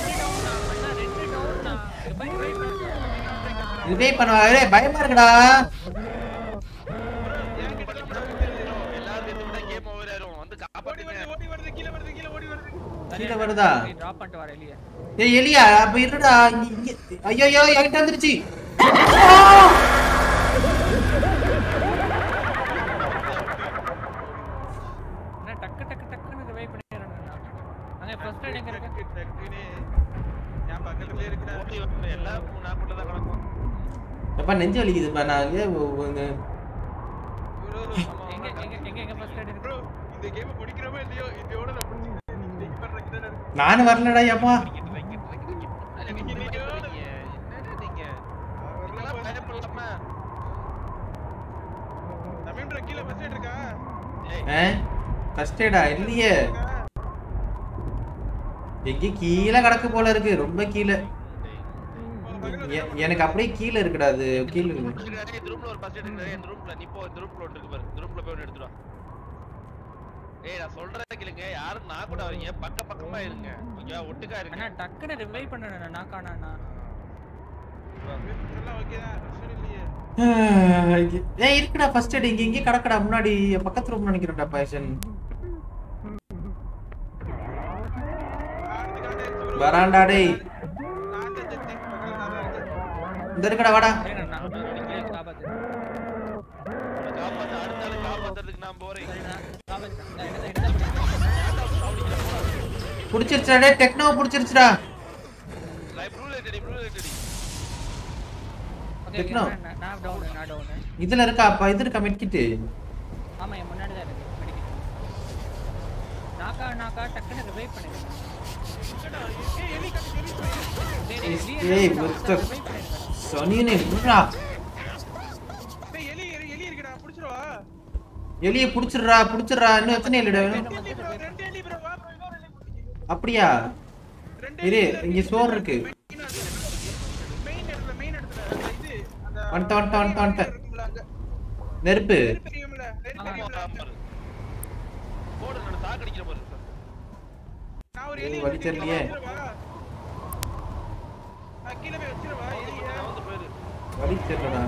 Speaker 3: ரிவைவ் பண்ணுவா டேய் பயமா இருக்குடா
Speaker 1: எல்லாரும் சேர்ந்து விட்டா கேம் ஓவர் ஆயிரும் வந்து
Speaker 5: ஓடி
Speaker 1: காப்பாத்துங்க
Speaker 5: வருது ஓடி வருது கீழே வருது கீழே ஓடி வருது
Speaker 3: கீழே வருதா
Speaker 4: டிராப் பண்ணிட்டு வர இல்லையா
Speaker 3: ஏய் எலியா அப்ப இருடா இங்க இங்க ஐயோ ஐயோ என்கிட்ட வந்துருச்சு
Speaker 4: என்ன டக்கு டக்கு டக்குன்னு ரிவைவ் பண்ணிடுறாங்க அங்க ஃபர்ஸ்ட் எய்ட் எங்க இருக்கு
Speaker 5: டக்கு டக்குன்னு என் பக்கத்துலயே இருக்குடா
Speaker 1: ஓடி வந்து எல்லாம் நாக்குள்ள தான் கிடக்கும்
Speaker 3: அப்பா நெஞ்சு வலிக்குதுப்பா நான் இங்கே ஒ- ஒ- இந்த-
Speaker 4: எங்க எங்க எங்க எங்க ஃபர்ஸ்ட் எய்ட் இருக்கு
Speaker 5: ப்ரோ இந்த கேம் முடிக்கிறோமோ இல்லையோ இதோட நான் முடிச்சுக்கிறேன் நீங்க think பண்றதுக்கு தான் இருக்கு
Speaker 3: நானும் வரலடா அப்பா
Speaker 1: கிட்டு வைக்கிட்டு வைக்கிட்டு வைக்கிட்டு. அட, நீங்க இப்படி பயப்படுறீங்க. என்னடா நீங்க இதெல்லாம் பயப்படலாமா
Speaker 5: தமிழ் ப்ரோ கீழே பஸ் இருக்கா
Speaker 1: ஏய்
Speaker 3: ஃபர்ஸ்ட் எய்டா இல்லையே எங்க கீழே கிடக்கு போல இருக்கு ரொம்ப கீழே எ- எனக்கு அப்படியே கீழே இருக்குடா அது கீழே இருக்கு
Speaker 1: இந்த ரூம்ல ஒரு பஸ் எடுக்கிறேன் இந்த ரூம்ல நீ போ இந்த ரூம்ல ஒன்று இருக்கு பாரு இந்த ரூம்ல போய் ஒன்று எடுத்துட்டு வா ஏய் நான் சொல்றேன் கேளுங்க யாரும் நான் கூட வரீங்க பக்க பக்கமா இருங்க ஓகேவா ஒட்டுக்கா
Speaker 4: அண்ணா
Speaker 1: இருங்க
Speaker 4: டக்குன்னு ரிவைவ் பண்ணணும் நான் காணா
Speaker 5: எல்லாம் ஓகே தான் பிரச்சனை இல்லையே
Speaker 3: ஏய் இருக்குடா ஃபர்ஸ்ட் எய்ட் இங்க இங்கே கிடக்குடா முன்னாடி பக்கத்து ரூம் நினைக்கிறேன்டா பாய்சன்
Speaker 5: ஆடுறதுக்கு ஆடாச்சு bro.
Speaker 3: வரான்டா டேய்
Speaker 5: நான் தான் செத்தேன் பக்கத்துல நான் தான் இருக்கேன்
Speaker 3: இந்த இருக்குடா வாடா
Speaker 4: நான் காப்பாத்து
Speaker 1: உன்னை காப்பாத்த அடுத்த ஆளு காப்பாத்துறதுக்கு நான் போறேன்
Speaker 4: காப்பாத்து இந்த இடத்துல இடத்துல
Speaker 3: புடிச்சிருச்சுடா டேய் டெக்னோ புடிச்சிருச்சுடா
Speaker 1: லைவ் ப்ளூ லைட் அடி ப்ளூ லைட் அடி
Speaker 4: ஓகே
Speaker 3: டெக்னோ.
Speaker 4: நான் டவுன் நான் டவுன்
Speaker 3: இதுல இருக்கா அப்பா இது இருக்கா மெட்கிட்டு
Speaker 4: ஆமா என் முன்னாடி தான் இருக்கு மெடிக்கல் நாக்கா நாக்கா டக்குன்னு ரிவைவ் பண்ணிடுங்க
Speaker 5: ஏய் எலி கட்டு எலி
Speaker 4: டேய், டேய்,
Speaker 3: ஏய்,
Speaker 4: வெளிய
Speaker 3: ஏய்,
Speaker 4: இருந்து
Speaker 3: ஒருத்த-
Speaker 4: revive பண்ணிடுங்க.
Speaker 3: சனியனே விட்றா
Speaker 5: டேய் எலி எலி எலி இருக்குடா புடிச்சிரவா
Speaker 3: எலிய புடிச்சிடுறா புடிச்சிடுறா இன்னும் எத்தனை எலிடா வேணும்
Speaker 5: ரெண்டு எலி bro ரெண்டு எலி bro வா bro இன்னொரு எலி பிடிக்கு.
Speaker 3: அப்படியா
Speaker 5: ரெண்டு
Speaker 3: இரு,
Speaker 5: எலி
Speaker 3: இங்க சோறு இருக்கு.
Speaker 5: மெயின் இடத்துல மெயின் இடத்துல அந்த இது அந்த
Speaker 3: வந்துட்டேன், வந்துட்டேன், வந்துட்டேன், வந்துட்டேன்.
Speaker 5: இருக்கும்ல அங்க.
Speaker 3: நெருப்பு
Speaker 5: நெருப்பு எரியும்ல, நெருப்பு
Speaker 1: ஆமா
Speaker 5: எரியும்ல.
Speaker 1: ஆமா போடு நான் சாக்கடிக்கிற பாரு
Speaker 5: நான் ஒரு
Speaker 3: ஏய்,
Speaker 5: எலி
Speaker 3: வலி
Speaker 5: வச்சிருக்கேன்,
Speaker 3: தெரியலையே.
Speaker 5: வச்சிரவா? நான் கீழே போய் வச்சிரவா எலிய?
Speaker 1: வந்து போயிரு
Speaker 3: வலி தெரியலடா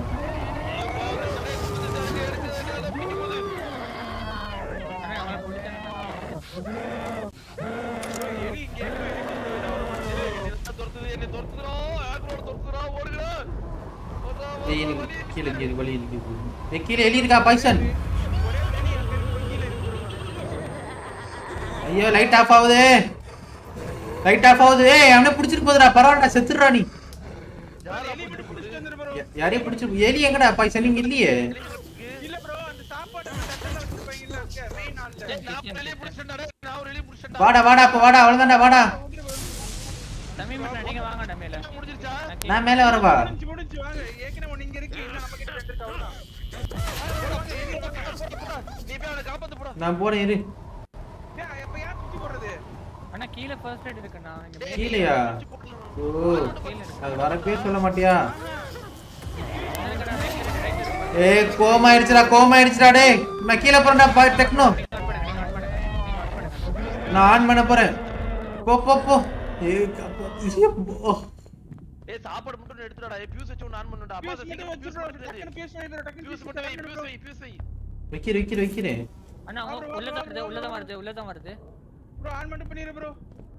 Speaker 4: அண்ணா, அவனை பிடிச்சேன்
Speaker 5: எலி இங்க இருக்கு, எலி கொண்டு போய்
Speaker 1: என்ன துரத்துது என்ன துரத்துதுறோம் ஆக்ரோட துரத்துதுறோம் ஓடுகிறா ஓடுறா,
Speaker 3: ஏய்
Speaker 1: ஓடுறா,
Speaker 3: எனக்கு
Speaker 1: வலி.
Speaker 3: கீழே கீழே வலி இருக்கு ஏய் கீழே எலி இருக்கா பாய்சன்
Speaker 5: ஒரே ஒரு எலி அங்க இருக்கு, கீழே இருக்கு.
Speaker 3: ஐயோ லைட் ஆஃப் ஆகுது லைட் ஆஃப் ஆகுது ஏய் அவனே பிடிச்சிட்டு போதுடா பரவாயில்லடா செத்துடுறா நீ
Speaker 5: அந்த எலி மட்டும் பிடிச்சிட்டு வந்துரு bro.
Speaker 3: யா- யாரையும் பிடிச்சிட்டு எலி எங்கடா பாய்சன் இங்க இல்லையே
Speaker 5: இல்ல bro, அந்த சாப்பாடு அந்த தட்டுல வச்சிருப்பாங்கல்ல, அங்க main hall ல.
Speaker 1: ஏய், நான் ஒரு எலியை பிடிச்சிட்டேன்டா, டேய், நான் ஒரு எலியை பிடிச்சிட்டேன்டா.
Speaker 3: வாடா வாடா அப்ப வாடா அவ்வளவுதான்டா வாடா
Speaker 4: தமிழ் மட்டும் நீங்க வாங்க நம்மள
Speaker 1: முடிஞ்சிருச்சா
Speaker 3: நான் மேல வரவா
Speaker 5: முடிஞ்சு, முடிஞ்சு, வாங்க. ஏற்கனவே ஒண்ணு இங்க இருக்கு, இன்னும் நம்ம கிட்ட ரெண்டு இருக்கு, அவ்வளவுதான். வாங்க, வாங்க, எலி வாங்க.
Speaker 1: நீ போய் அவனை காப்பாத்து போடா
Speaker 3: நான் போறேன் இரு
Speaker 5: ஏய், அப்ப யார் சுத்தி போடுறது?
Speaker 4: அண்ணா கீழே ஃபர்ஸ்ட் எய்ட் இருக்குண்ணா இங்க மேல
Speaker 3: கீழேயா ஓ அது வரப்பே சொல்ல மாட்டியா
Speaker 4: இருக்குண்ணா, right இருக்கு, right இருக்கு.
Speaker 3: ஏய் கோமா ஆயிடுச்சுடா கோமா ஆயிடுச்சுடா டேய் நான் கீழே போறேன்டா பா டெக்னோ
Speaker 4: நீங்க work பண்ணுங்க, நீங்க work பண்ணுங்க, நீங்க work பண்ணுங்க.
Speaker 3: நான் ஆன் பண்ண போறேன் போ போ போ ஏய் கப்பா ஐயோ, போ.
Speaker 1: ஏய் சாப்பாடு மட்டும் எடுத்துடா ஏய் பியூஸ் வச்சு ஒன்னு ஆன் பண்ணுடா அப்பா
Speaker 5: fuse மட்டும் வச்சு bro, டக்குனு fuse பண்ணிடு, டக்குனு
Speaker 1: பியூஸ்
Speaker 5: fuse
Speaker 1: மட்டும் வை
Speaker 5: பண்ணிடு
Speaker 1: பியூஸ்
Speaker 5: bro.
Speaker 1: வை பியூஸ் வை
Speaker 3: வைக்கிறேன் வைக்கிறேன் வைக்கிறேன்
Speaker 4: அண்ணா உங்க- உள்ளதான் வருது உள்ளதான் வருது உள்ளதான் வருது
Speaker 5: Bro, on மட்டும் பண்ணிடு bro.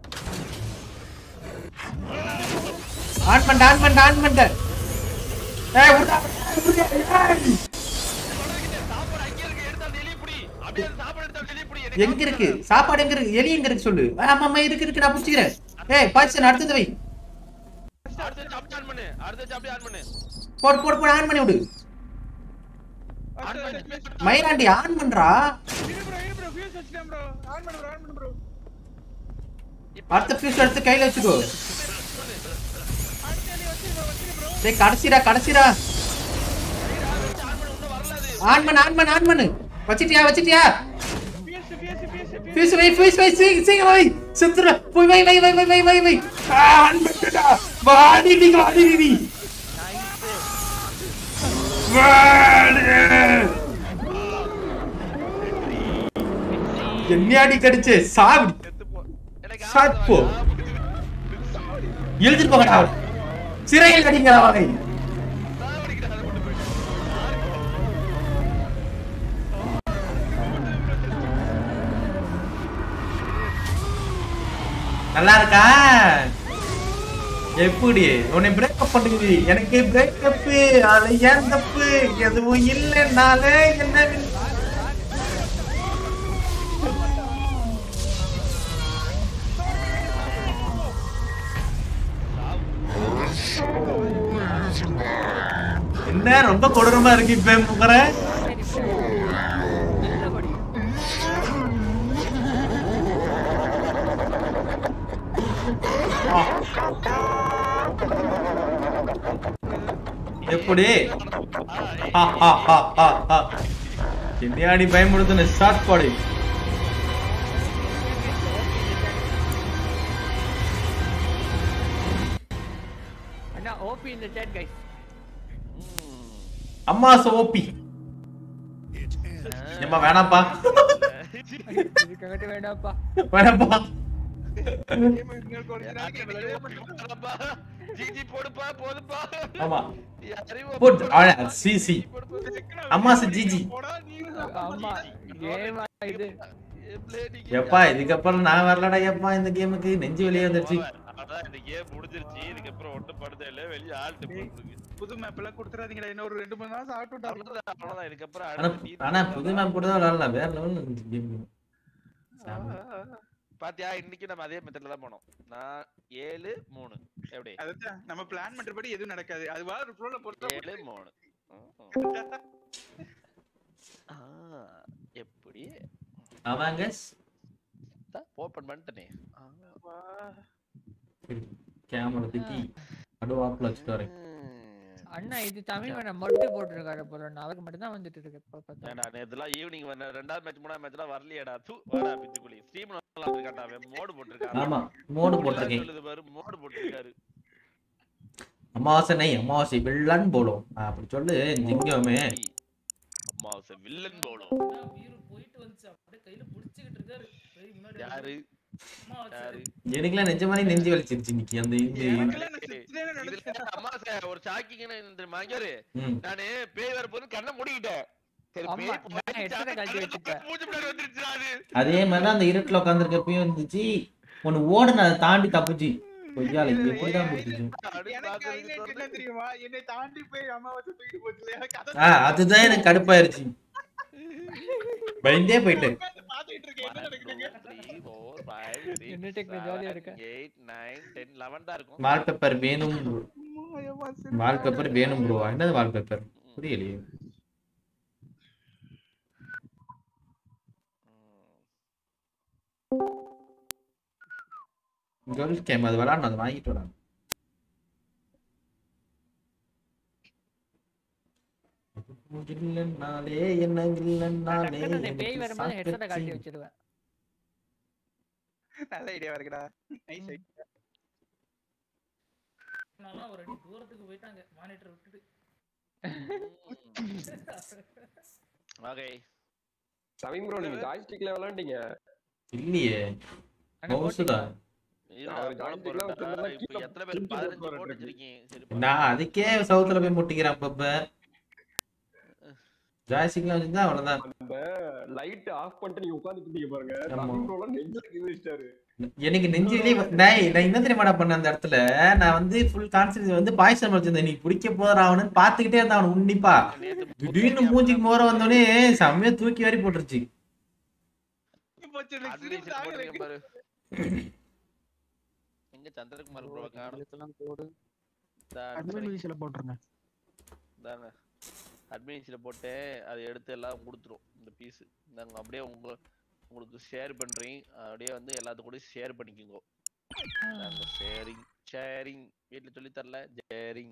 Speaker 3: ஆன் பண்ண ஆன் பண்ண ஆன் பண்ண ஏய் விடுடா
Speaker 1: சாப்பாடு அங்கே இருக்கு எடுத்து அந்த எலியை பிடி அப்படியே அந்த சாப்பாடு எடுத்து அந்த எலியை பிடி எனக்கு
Speaker 3: எங்க இருக்கு சாப்பாடு எங்க இருக்கு எலி எங்க இருக்கு சொல்லு ஆமா ஆமா இருக்கு இருக்கு நான் புடிச்சுக்கிறேன் ஏய் பாய்ச்சன் அடுத்தது வை
Speaker 1: அடுத்த வச்சு அப்படியே ஆன் பண்ணு அடுத்த வச்சு அப்படியே ஆன் பண்ணு
Speaker 3: போடு போடு போடு ஆன் பண்ணி விடு
Speaker 1: ஆன் பண்ணி
Speaker 3: மயிராண்டி ஆன் பண்றா
Speaker 5: இரு bro, இரு bro, fuse வச்சுட்டேன் bro. On பண்ணு bro, on பண்ணு bro.
Speaker 3: அடுத்த ஃபியூஸ் எடுத்து கையில வச்சுக்கோ
Speaker 5: அடுத்த எலி வச்சிரு bro, வச்சிரு bro.
Speaker 3: டேய் கடைசிடா கடைசிடா ஆன் பண்ணு ஆன் பண்ணு ஆன் பண்ணு வச்சிட்டியா வச்சிட்டியா
Speaker 5: Fuse, fuse, fuse, fuse.
Speaker 3: Fuse வை ஃபியூஸ் வை சீ சீக்கிரம் வை செத்துற போய் வை வை வை வை வை வை வை ஆ, ஆன் பண்ணிட்டா வாடி நீ வாடி நீ வாடி என்னையாடி கடிச்சு சாவி
Speaker 1: செத்து போ எனக்கு
Speaker 3: சாத் போ.
Speaker 1: சாவடி
Speaker 3: எழுதிட்டு போங்கடா அவனை. சிறையில் கடிங்க அவனை
Speaker 1: சாவடிக்கிட்ட அதை கொண்டு போயிட்டு
Speaker 3: நல்லா இருக்கா எப்படி உன்னை பிரேக்கப் பண்ணுது எனக்கு பிரேக்கப் அது ஏன் தப்பு எதுவும் இல்லைனாலே என்ன வில்- என்ன ரொம்ப கொடூரமா இருக்கு இப்ப முகர
Speaker 4: நல்லபடி.
Speaker 3: எப்படி ஹா, ஹா, ஹா, ஹா, ஹா. என்னையாடி பயமுடுத்தின ஷார்ட் பாடி
Speaker 4: அண்ணா ஓபி இந்த chat guys
Speaker 3: அம்மா சோப்பி ஏம்மா வேணாம்ப்பா
Speaker 4: இதுக்காகட்டு வேண்டாம்ப்பா
Speaker 3: வேணாம்ப்பா
Speaker 1: போடுப்பா. ஜிஜி போடுப்பா போதுப்பா
Speaker 3: ஆமா
Speaker 1: அறிவு
Speaker 3: போட் அவன சிசி அம்மா ச ஜிஜி
Speaker 4: ஆமா கேமா இது
Speaker 3: எப்பா இதுக்கப்புறம் நான் வரலடா எப்பா இந்த கேமுக்கு நெஞ்சு வெளியே வந்துருச்சு
Speaker 1: அதான் இந்த கேம் முடிஞ்சிருச்சு இதுக்கப்புறம் ஒண்ணும் படுதே இல்ல வெளிய ஆள்ட்டு போட்டுருக்கு
Speaker 5: புது மேப் எல்லாம் கொடுத்துறாதீங்கடா இன்னும் ஒரு ரெண்டு மூணு நாள் சாப்பிட்டு
Speaker 1: அவ்வளவுதான் அவ்வளவுதான் இதுக்கப்புறம்
Speaker 3: ஆனா
Speaker 1: அடுத்து நீ-
Speaker 3: ஆனா புது மேம் கூட தான் விளாடலாம் வேற லெவல்ல இருந்துச்சு கேம்
Speaker 1: பாத்தியா இன்னைக்கு நம்ம அதே மெத்தட்ல தான் போனோம் நான் ஏழு மூணு எப்படி
Speaker 5: அதான் நம்ம பிளான் பண்றபடி எதுவும் நடக்காது அது வா ஒரு ஃப்ளோல போட்டா
Speaker 1: ஏழு மூணு ஆ, எப்படி
Speaker 3: ஆமாங்க
Speaker 1: ஓபன் பண்ணிட்டனே ஆ.
Speaker 3: கேமரா தூக்கி நடுவாப்புல வச்சுட்டு வரேன்
Speaker 4: அண்ணா இது தமிழ் வேணாம் மட்டும் போட்டிருக்காரு போல நான் அவருக்கு மட்டும் தான் வந்துட்டு இருக்கு இப்ப பார்த்தா.
Speaker 1: ஏன்டா நேத்துலாம் ஈவினிங் வந்த ரெண்டாவது மேட்ச் மூணாவது மேட்ச்லாம் வரலையேடா தூ வாடா பித்துக்குளி ஸ்ட்ரீம் நல்லா இருக்கான்டா அவன் மோடு போட்டிருக்கான்
Speaker 3: ஆமா மோடு
Speaker 1: இப்படிலாம்
Speaker 3: போட்டிருக்கேன்
Speaker 1: சொல்லுது பாரு மோடு போட்டிருக்காரு
Speaker 3: அமாவாசை நை அமாவாசை வெள்ளான்னு போடும் அப்படி சொல்லு ஜிங்கமே
Speaker 1: அம்மாவாசை வில்லன் போலும் யாரு யாரு
Speaker 3: எனக்குலாம் நிஜமாலே நெஞ்சு வலிச்சிருச்சு இன்னைக்கு அந்த இது
Speaker 5: எனக்கெல்லாம் நான் செத்துட்டேன்னு நினைச்சேன்.
Speaker 1: இதுல அம்மாவாசை ஒரு சாக்கிங்கன்னு இந்த மாங்கரு
Speaker 3: ம்.
Speaker 1: நானு பேய் வர போது கண்ணை மூடிக்கிட்டேன் சரி
Speaker 4: ஆமா,
Speaker 1: பேய்
Speaker 4: நான் headset அ கழட்டி வச்சுட்டேன்.
Speaker 1: பூஜை முன்னாடி வந்துருச்சுடா அது
Speaker 3: அதே மாதிரி தான் அந்த இருட்டுல உட்காந்துருக்கப்பயும் இருந்துச்சு ஒன்னு ஓடுன அதை தாண்டி தப்புச்சு கொய்யால எப்படிதான் பிடிச்சிச்சு
Speaker 1: அப்படி
Speaker 5: எனக்கு
Speaker 1: பாக்குறதுக்கு
Speaker 5: highlight என்ன
Speaker 1: வந்து-
Speaker 5: தெரியுமா என்னை தாண்டி போய் அம்மாவாசை தூக்கிட்டு போச்சு எனக்கு அதை
Speaker 3: ஆ அதுதான் எனக்கு கடுப்பாயிருச்சு பயந்தே போயிட்டேன்
Speaker 5: உட்கார்ந்து பார்த்துட்டு இருக்கேன் என்ன நடக்குதுங்க
Speaker 1: three, four, five, six,
Speaker 4: என்ன technique ஜாலியா இருக்க?
Speaker 1: seven, eight, nine, ten, eleven தான் இருக்கும்.
Speaker 3: வால்பேப்பர் வேணும் bro.
Speaker 5: அம்மா, ஏம்மா, சரி.
Speaker 3: வால்பேப்பர் வேணும் ப்ரோ என்னது வால்பேப்பர் புரியலையே கேர்ள்ஸ் கேம் அது விளாடணும் அது வாங்கிட்டு வரணும் இல்லைன்னாலே என்ன இல்லைன்னாலே
Speaker 4: டக்குனு அந்த
Speaker 3: எனக்கு
Speaker 4: பேய் வரும்போது ஹெட்செட்டை கழட்டி
Speaker 3: சாக்கச்சு.
Speaker 4: வச்சிருவேன்
Speaker 5: நல்ல ஐடியா இருக்குடா நைஸ் ஐடியா
Speaker 9: நான்லாம் ஒரு அடி தூரத்துக்கு போயிட்டாங்க மானிட்டர் விட்டுட்டு
Speaker 1: Okay.
Speaker 10: சமீம் ப்ரோ நீங்க ஜாய்ஸ்டிக்ல விளையாண்டீங்க
Speaker 3: இல்லையே
Speaker 4: அண்ணா,
Speaker 3: மவுஸ் தான்
Speaker 1: இரு,
Speaker 10: அவர்
Speaker 1: நான்
Speaker 10: joystick
Speaker 1: போட
Speaker 10: எல்லாம்
Speaker 1: போறேன்டா.
Speaker 10: வச்சிருந்தா
Speaker 1: இப்ப
Speaker 10: கீழே
Speaker 1: எத்தனை பேர்
Speaker 10: தூக்கி
Speaker 1: பதினஞ்சு
Speaker 10: போட்டு
Speaker 1: போட்டு
Speaker 10: இருக்கு.
Speaker 1: வச்சிருக்கீங்க சரி பாரு.
Speaker 3: நான் அதுக்கே சவுத்துல போய் முட்டிக்கிறேன் அப்பப்ப ஜாய்ஸ்டிக்லாம் வச்சிருந்தா அவ்வளவுதான்
Speaker 10: அந்த லைட் ஆஃப் பண்ணிட்டு நீங்க உட்கார்ந்துட்டு இருந்தீங்க பாருங்க
Speaker 3: ஆமா.
Speaker 10: சமீம் ப்ரோலாம் நெஞ்சில கீழ வச்சிட்டாரு
Speaker 3: எனக்கு நெஞ்சிலே டேய் நான் என்ன தெரியுமாடா பண்ண அந்த இடத்துல நான் வந்து ஃபுல் கான்சென்ட்ரேட் வந்து பாய்சன் வச்சிருந்தேன் நீ பிடிக்க போற அவனு பாத்துக்கிட்டே இருந்தான் அவன் உன்னிப்பா
Speaker 1: நேத்து
Speaker 3: திடீர்னு மூஞ்சிக்கு மோர வந்தோடனே செம்மையா தூக்கி வாரி போட்டுருச்சு
Speaker 5: போச்சு எனக்கு
Speaker 1: அது
Speaker 5: சிரிப்பு
Speaker 1: வச்சுட்டு
Speaker 5: தாங்கல.
Speaker 1: போடுறீங்க பாரு. எங்க சந்திரகுமார் ப்ரோ காணோம்
Speaker 5: போட்டுருங்க
Speaker 1: தானே அட்மினிஸ்ல போட்டு அதை எடுத்து எல்லாம் கொடுத்துரும் இந்த பீஸ் நாங்க அப்படியே உங்க உங்களுக்கு ஷேர் பண்றீங்க அப்படியே வந்து எல்லாத்து கூட ஷேர் பண்ணிக்கோங்க நாங்க ஷேரிங் ஷேரிங் வீட்ல சொல்லி தரல ஷேரிங்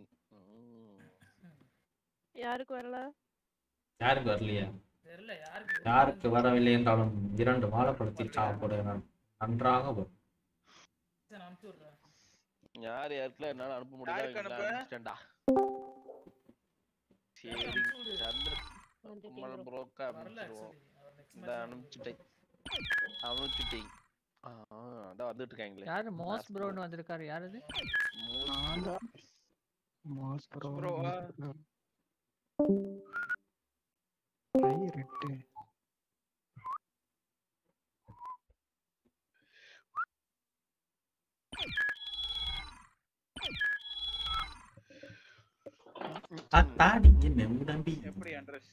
Speaker 11: யாருக்கு வரல
Speaker 3: யாருக்கு வரலையா
Speaker 9: தெரியல யாருக்கு
Speaker 3: யாருக்கு வரவில்லை என்றாலும் இரண்டு வாழைப்பழத்தை சாப்பிட நான் நன்றாக வரும்
Speaker 9: சரி, நான் அனுப்பிச்சு விடுறேன்
Speaker 1: யார் யாருக்குலாம் என்னால அனுப்ப
Speaker 5: யாருக்கு
Speaker 1: முடியல
Speaker 5: அனுப்ப?
Speaker 1: அனுப்பிச்சிட்டேன்டா ஷேரிங் சந்திர குமார் ப்ரோக்கா
Speaker 9: வரல
Speaker 1: அனுப்பிச்சிருவோம்
Speaker 9: actually. அவர் next
Speaker 1: இந்த
Speaker 9: match
Speaker 1: அனுப்பிச்சிட்டேன் அனுப்பிச்சிட்டீங்க ஆ, அதான் வந்துட்டு இருக்காங்களே
Speaker 4: யாரு மோஸ் ப்ரோன்னு வந்திருக்காரு யாரு இது
Speaker 5: ப்ரோவா
Speaker 3: அத்தாடி என்ன உடம்பி
Speaker 5: எப்படி அட்ரஸ்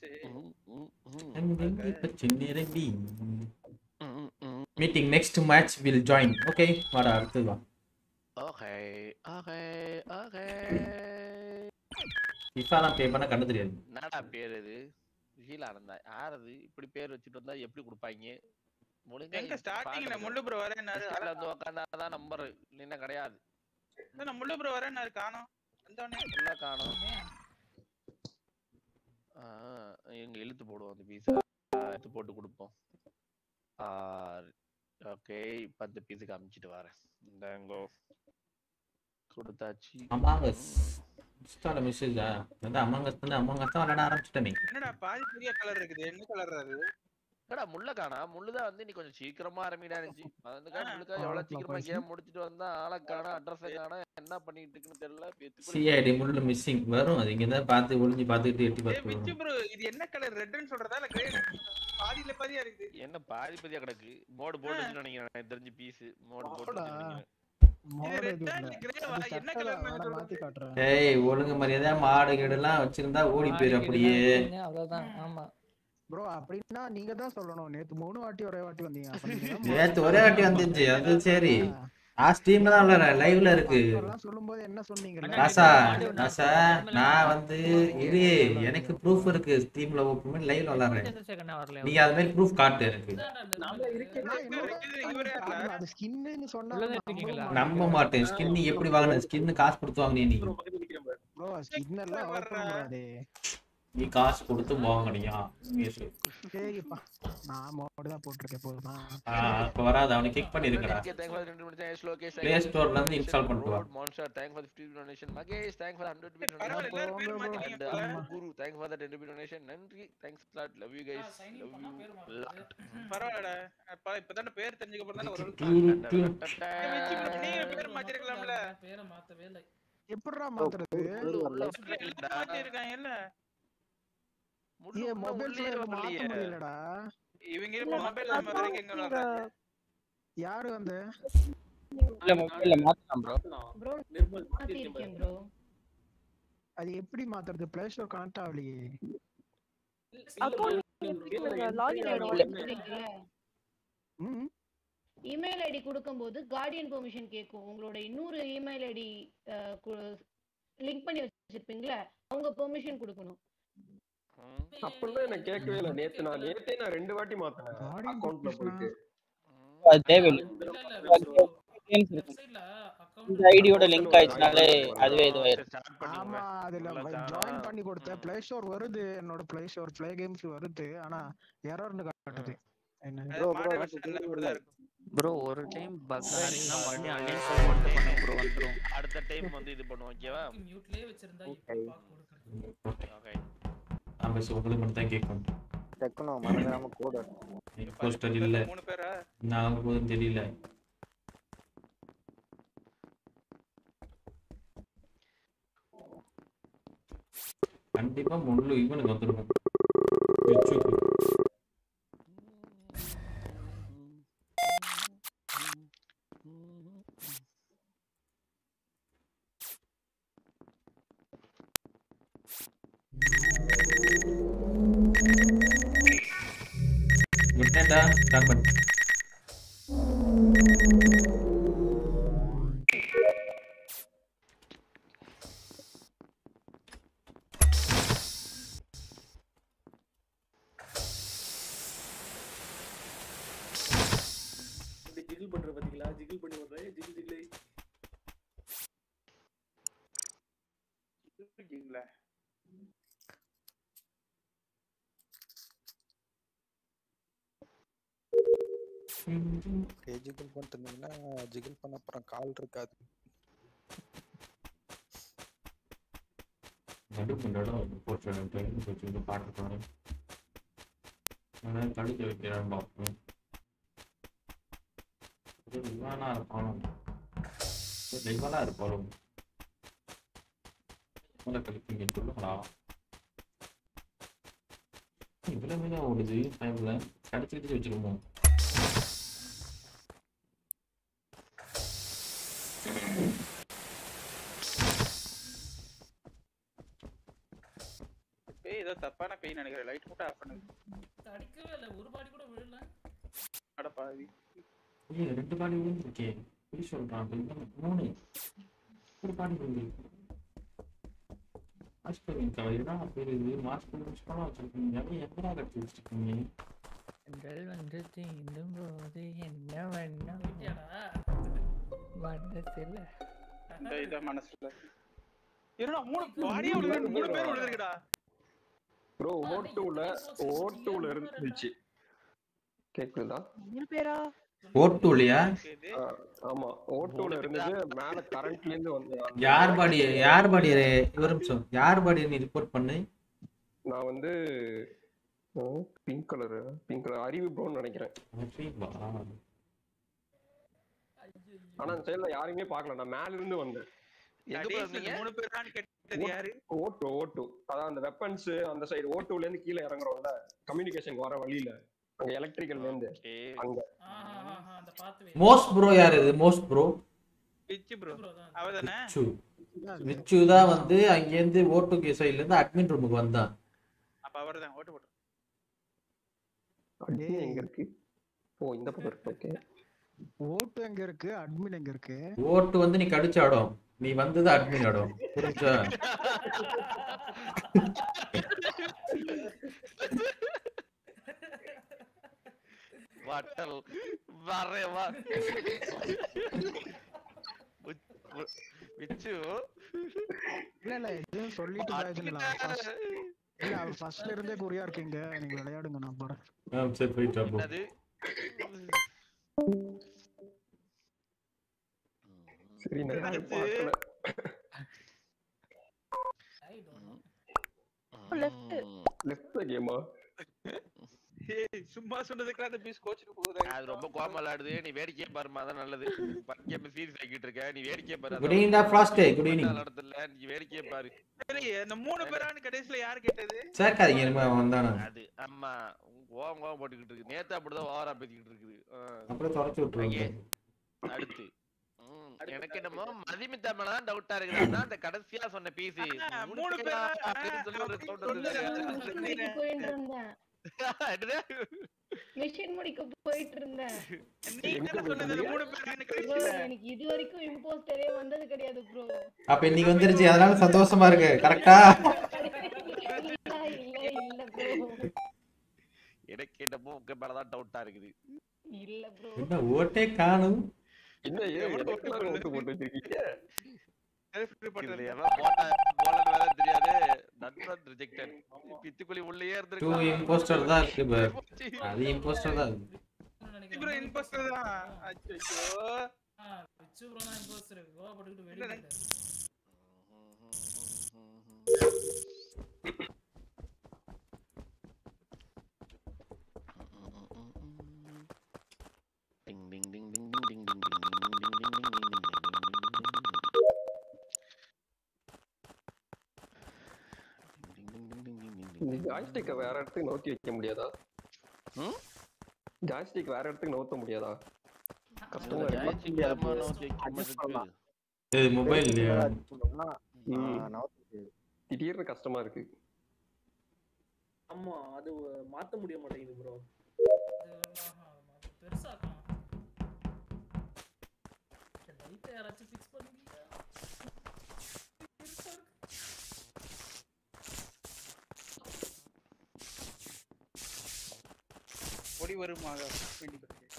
Speaker 3: சின்னிரம்பி meeting next match will join okay வாடா அடுத்து வா
Speaker 1: ஓகே ஓகே ஓகே
Speaker 3: ஃபிஃபாலாம் ப்ளே பண்ண கண்டு தெரியாது
Speaker 1: என்னடா பேர் இது கீழ ஆனந்தா யார் அது இப்படி பேர் வச்சுட்டு வந்தா எப்படி கொடுப்பாங்க ஒழுங்கா
Speaker 5: எங்க
Speaker 1: இது
Speaker 5: ஸ்டார்டிங்ல
Speaker 1: பாக்குறது.
Speaker 5: முள்ளு ப்ரோ வரேன்னாரு
Speaker 1: List ல வந்து உக்காந்தாதான் நம்பர் இல்லைன்னா கிடையாது
Speaker 5: அதான் முள்ளு ப்ரோ வரேன்னாரு காணோம் வந்தோடனே
Speaker 1: உள்ள காணும் எங்க இழுத்து போடுவோம் அந்த பீஸை எடுத்து போட்டு கொடுப்போம் ஓகே இப்போ அந்த பீஸுக்கு அமுச்சிட்டு வரேன் இந்தாங்கோ கொடுத்தாச்சு
Speaker 3: அமாங்கஸ் இன்ஸ்டால மெசேஜா வந்து அமாங்கஸ் வந்து அமாங்கஸ் தான் விளையாட ஆரம்பிச்சிட்டமே
Speaker 5: என்னடா பாதி பெரிய கலர் இருக்குது என்ன கலர் அது
Speaker 1: என்னடா முள்ள காணா முள்ளுதான் வந்து நீ கொஞ்சம் சீக்கிரமா ஆரம்பிடா இருந்துச்சு அதுக்காக முள்ளுக்கா எவ்வளவு சீக்கிரமா கேம் முடிச்சிட்டு வந்தா ஆளை காணா அட்ரஸ் காணா என்ன பண்ணிட்டு இருக்குன்னு தெரியல பேத்து
Speaker 3: சிஐடி முள்ளு மிஸ்ஸிங் வரும் அது இங்க தான் பார்த்து ஒளிஞ்சு பார்த்துக்கிட்டு எட்டி
Speaker 5: ஏய்
Speaker 3: பார்த்து
Speaker 5: விச்சு ப்ரோ இது என்ன கலர் ரெட்னு சொல்றதா இல்ல கிரே பாதியில பாதியா இருக்குது
Speaker 1: என்ன பாதி பாதியா கிடக்கு மோடு போட்டுச்சு நினைக்கிறேன் எனக்கு தெரிஞ்சு பீஸ் மோடு போட்டு நினைக்கிறேன்
Speaker 5: இது ரெட்டா இல்ல கிரேவா என்ன கலர்
Speaker 11: மாத்தி காட்டுறேன்
Speaker 3: ஏய் ஒழுங்கு மரியாதை மாடு கீடுலாம் வச்சிருந்தா ஓடி போயிரு அப்படியே
Speaker 4: அவ்வளவுதான் ஆமா
Speaker 11: ப்ரோ அப்படின்னா நீங்க தான் சொல்லணும் நேத்து மூணு வாட்டி ஒரே வாட்டி வந்தீங்க அப்ப நீங்க தான்
Speaker 3: நேத்து ஒரே வாட்டி வந்துச்சு அது சரி ஆ ஸ்ட்ரீம்ல தான் விளையாடுறேன் லைவ்ல இருக்கு
Speaker 11: எல்லாம் சொல்லும்போது என்ன சொன்னீங்க
Speaker 3: ராசா ராசா நான் வந்து இரு எனக்கு ப்ரூஃப் இருக்கு ஸ்ட்ரீம்ல ஓப்பன் பண்ணி லைவ்ல விளையாடுறேன்
Speaker 4: செகண்ட் வரல
Speaker 3: நீங்க அது மாதிரி ப்ரூஃப் காட்டு எனக்கு
Speaker 11: அது ஸ்கின்னு சொன்னா
Speaker 4: உள்ளதா இருக்கீங்களா?
Speaker 3: நம்ப மாட்டேன் ஸ்கின் எப்படி வாங்கின ஸ்கின் காசு கொடுத்து வாங்கினே நீ
Speaker 11: ப்ரோ ஸ்கின் எல்லாம் ஓபன் பண்ணாதே
Speaker 3: நீ காசு கொடுத்து வாங்கினியா பேசு
Speaker 11: சரிப்பா நான் மோடு தான் போட்டிருக்கேன் போதுமா
Speaker 3: ஆ, அப்ப வராது அவனை கிக் பண்ணிருக்கடா
Speaker 1: Okay, thank you for the 20 minutes. Yes, Lokesh, thank
Speaker 3: Play
Speaker 1: you for the
Speaker 3: Store ல இருந்து
Speaker 1: 20
Speaker 3: install
Speaker 1: minutes.
Speaker 3: பண்ணிட்டு வா.
Speaker 1: Road Monster, thank you for the 50 rupee donation. Magesh, thank you for the 100 rupee
Speaker 5: பரவாயில்ல, எல்லாரும் பேர்
Speaker 1: donation.
Speaker 5: மாத்திட்டீங்க
Speaker 1: And
Speaker 5: போல.
Speaker 1: uh, Guru, thank you for the 10 rupee donation. நன்றி, thanks a lot. Love you guys. Love you a lot.
Speaker 5: பரவாயில்லடா அப்பா இப்பதானே பேர் தெரிஞ்சுக்க அப்புறம் தானே ஒரு
Speaker 3: டூ, டூ.
Speaker 5: நீங்க பேர் மாத்திருக்கலாம்ல
Speaker 9: பேரை மாத்தவே இல்லை
Speaker 11: எப்படிடா மாத்துறது
Speaker 5: எல்லாரும் மாத்தி இருக்காங்க இல்ல
Speaker 11: ஏ மொபைல் மாத்த முடியலடா
Speaker 5: இவங்க இருப்ப மொபைல் நம்ம வரைக்கும் எங்க விளையாடுறாங்க
Speaker 11: யாரு வந்து
Speaker 12: இல்ல மொபைல்ல மாத்தலாம் ப்ரோ
Speaker 13: மாத்திருக்கேன் ப்ரோ
Speaker 11: அது எப்படி மாத்துறது பிளே ஸ்டோர் கனெக்ட் ஆகலையே ம்
Speaker 13: இமெயில் ஐடி கொடுக்கும்போது கார்டியன் பெர்மிஷன் கேட்கும் உங்களோட இன்னொரு இமெயில் ஐடி லிங்க் பண்ணி வச்சிருப்பீங்களா அவங்க பெர்மிஷன் கொடுக்கணும்
Speaker 10: அப்படிலாம் எனக்கு கேட்கவே இல்லை நேத்து நான் நேத்தே நான் ரெண்டு வாட்டி மாத்தினேன் அக்கௌண்ட்ல போயிட்டு
Speaker 12: அது தேவையில்லை games இருக்கும். இந்த ஐடியோட லிங்க் ஆயிடுச்சுனாலே அதுவே இதுவாயிரும்
Speaker 11: ஆமா அதுல ஜாயின் பண்ணி கொடுத்தேன் பிளே ஸ்டோர் வருது என்னோட பிளே ஸ்டோர் பிளே கேம்ஸ் வருது ஆனா எரர்னு காட்டுது என்ன
Speaker 12: ப்ரோ ப்ரோ ப்ரோ ஒரு டைம் பக் ஆயிடுச்சுன்னா மறுபடியும் அன்இன்ஸ்டால் மட்டும் பண்ண ப்ரோ வந்துரும்
Speaker 1: அடுத்த டைம் வந்து இது பண்ணுவோம் ஓகேவா
Speaker 9: மியூட்லயே வச்சிருந்தா
Speaker 1: ஓகே
Speaker 3: ஆமா சார் உங்களுக்கு மட்டும் தான் கேட்கும்
Speaker 14: டெக்னோ மறந்துடாம கோடு
Speaker 3: போஸ்டர் இல்ல
Speaker 5: மூணு பேரா
Speaker 3: நான் போதும் தெரியல கண்டிப்பா முள்ளு இவனுக்கு வந்துருக்கும் பிச்சுக்கு. குட் நைட்டா ஸ்டார்ட் பண்ணு
Speaker 6: ஜிகிள் பண்ற பாத்தீங்களா ஜிகிள் பண்ணி விடுறேன் ஜிகிள் ஜிகிள்
Speaker 5: இருக்கீங்களா
Speaker 15: ஜிகிள் பண்ணிட்டு இருந்தீங்கன்னா ஜிகிள் பண்ண அப்புறம் கால் இருக்காது
Speaker 3: நடுப்பு நடம் போச்சு ட்ரெயின் போச்சு இந்த பாட்டு போனேன் ஆனால் கடிக்க வைக்கிறான் பார்ப்போம் இவனா இருப்பானோ இவனா இருப்பாளோ மூளை கழிப்பீங்க சொல்லுங்களா இவ்வளவு மீதம் ஓடுது டைம்ல கடிச்சு கடிச்சு வச்சிருக்கோம்
Speaker 5: பேய் ஏதோ தப்பான பேய் நினைக்கிறேன் லைட் மட்டும் ஆஃப் பண்ணுது
Speaker 9: அடிக்கவே இல்ல ஒரு பாடி கூட விழல
Speaker 5: அட பாவி
Speaker 3: ஏய், ரெண்டு பாடி விழுந்துருக்கே பொய் சொல்றான் அப்ப இன்னும் மூணு ஒரு பாடி விழுந்து ஆஸ்பத்திரி என்ன பேர் இது மாஸ்க் வச்சுக்கலாம் வச்சிருக்கீங்க அப்படியே எங்கடா கட்டி வச்சிருக்கீங்க
Speaker 4: உடல் வந்து தீண்டும் போது என்ன வண்ணம்
Speaker 9: விட்டியாடா
Speaker 4: மனசில்
Speaker 5: இந்த இத மனசுல என்னடா மூணு பாடியே விழுந்து மூணு பேர் விழுந்துருக்குடா
Speaker 10: ப்ரோ ஓட்டுல ஓட்டுல இருந்துச்சு கேக்குதா
Speaker 5: மூணு பேரா
Speaker 3: ஓட்டூலியா
Speaker 10: ஆ, ஆமா ஓட்டுல இருந்தது மேல கரண்ட்ல இருந்து வந்து
Speaker 3: யார் பாடி யார் பாடி ஒரு நிமிஷம் யார் பாடி நீ ரிப்போர்ட் பண்ணு
Speaker 10: நான் வந்து பிங்க் கலர் பிங்க் கலர் அறிவு ப்ரோன்னு நினைக்கிறேன் ஆனா அந்த சைடுல யாரையுமே பார்க்கல நான் மேல இருந்து வந்தேன்
Speaker 5: கடைசில மூணு பேரான்னு கேட்டது யாரு
Speaker 10: ஓட்டு ஓட்டு அதான் அந்த வெப்பன்ஸ் அந்த சைடு ஓட்டுல இருந்து கீழே இறங்குறோம்ல கம்யூனிகேஷன் வர வழியில அங்க எலக்ட்ரிக்கல்ல இருந்து அங்க
Speaker 9: அந்த பாத்து
Speaker 3: மோஸ்ட் ப்ரோ யார் இது மோஸ்ட் ப்ரோ
Speaker 5: பிச்சு ப்ரோ அவதானே
Speaker 3: விச்சு விச்சு தான் வந்து அங்கேருந்து ஓட்டு சைடுல இருந்து அட்மின் ரூமுக்கு வந்தான்
Speaker 5: அப்ப அவர்தான் ஓட்டு போட்டு
Speaker 10: அட்மின் எங்க இருக்கு ஓ இந்த பக்கம் இருக்கு ஓகே
Speaker 11: ஓட்டு எங்க இருக்கு அட்மின் எங்க இருக்கு
Speaker 3: ஓட்டு வந்து நீ கடிச்ச இடம் நீ வந்தது அட்மின் இடம் புரிஞ்சா
Speaker 1: வட்டல் வரே வா விச்சு
Speaker 11: இல்ல இல்ல எதுவும் சொல்லிட்டு பிரயோஜனம் இல்ல First- இல்ல அவர் ஃபர்ஸ்ட்ல இருந்தே குறியா இருக்கீங்க நீங்க விளையாடுங்க நான் போறேன்
Speaker 3: ஆ, சரி போயிட்டு போ
Speaker 1: அது
Speaker 10: சரி நான் யாரையும் பார்க்கல
Speaker 5: லெஃப்ட்
Speaker 10: லெஃப்ட் கேமா
Speaker 5: ஏய் சும்மா சொன்னதுக்கு அந்த பீஸ் கோச்சுக்கு போகுது
Speaker 1: அது ரொம்ப கோவம் விளையாடுது நீ வேடிக்கையே பாருமா அதான் நல்லது பக்கே சீரியஸ் ஆக்கிட்டு இருக்க நீ வேடிக்கையே பாரு
Speaker 3: Good evening டா, Frost. Good evening.
Speaker 1: இடத்துல நீ வேடிக்கையே பாரு
Speaker 5: சரி அந்த மூணு பேரான்னு கடைசில யாரு கேட்டது
Speaker 3: சேர்க்காதீங்க இனிமே அவன் வந்தானா
Speaker 1: அது ஆமா கோவம் கோவம் போட்டுக்கிட்டு இருக்கு நேத்து அப்படிதான் ஓவரா பேசிக்கிட்டு இருக்குது ஆ.
Speaker 3: அப்புறம் தொலைச்சு விட்டுருவாங்க
Speaker 1: Okay. அடுத்து ம், எனக்கு என்னமோ மதிமித்தா மேல தான் டவுட்டா இருக்குது அந்த கடைசியா சொன்ன பீஸ்
Speaker 5: மூணு பேரா?
Speaker 1: சொல்லி ஒரு sound வந்தது.
Speaker 13: முடிக்க போயிட்டு இருந்தேன் மிஷின் முடிக்க போயிட்டு இருந்தேன் Bro, எனக்கு இது வரைக்கும் இம்போஸ்டரே வந்தது கிடையாது ப்ரோ
Speaker 3: அப்ப இன்னைக்கு வந்துருச்சு அதனால சந்தோஷமா இருக்கு கரெக்டா
Speaker 13: இல்ல இல்ல இல்ல ப்ரோ
Speaker 1: எனக்கு என்னமோ உங்க மேலதான் டவுட்டா இருக்குது
Speaker 13: இல்ல ப்ரோ
Speaker 3: என்ன ஓட்டே காணும்
Speaker 10: என்ன ஏன் எனக்கெல்லாம் ஓட்டு போட்டு வச்சிருக்கீங்க
Speaker 1: இதுல எவன் போட்டா போலன்னு வேற தெரியாது நண்பன் ரிஜெக்டட் பித்துக்குழி உள்ளேயே
Speaker 3: டூ
Speaker 1: இருந்திருக்கு
Speaker 3: இம்போஸ்டர் தான் இருக்கு பாரு. அது இம்போஸ்டர் தான் இருக்கு
Speaker 5: ப்ரோ இம்போஸ்டர் தான் அச்சோ
Speaker 9: விச்சு ப்ரோ தான் இம்போஸ்டர் கோவப்பட்டுக்கிட்டு வெளியே போயிட்டாரு.
Speaker 1: டிங் டிங் டிங் டிங் டிங் டிங் டிங் டிங் டிங் டிங் டிங் டிங் டிங் டிங்
Speaker 10: இந்த ஜாய்ஸ்டிக்கை வேற இடத்துக்கு நோக்கி வைக்க முடியாதா ஜாய்ஸ்டிக் வேற இடத்துக்கு நோத்த முடியாதா கஷ்டமா
Speaker 1: joystick வேறமா நோக்கி வைக்க மாட்டேங்குது.
Speaker 3: இது மொபைல் இல்லையா
Speaker 10: ம். திடீர்னு கஷ்டமா இருக்கு
Speaker 6: ஆமா அது மாத்த முடிய மாட்டேங்குது ப்ரோ
Speaker 9: பெருசாக்கலாம் லைட்டை யாராச்சும் ஃபிக்ஸ் பண்ணுவீங்க பெருசா இருக்கு.
Speaker 5: ஒளி வருமாக வேண்டி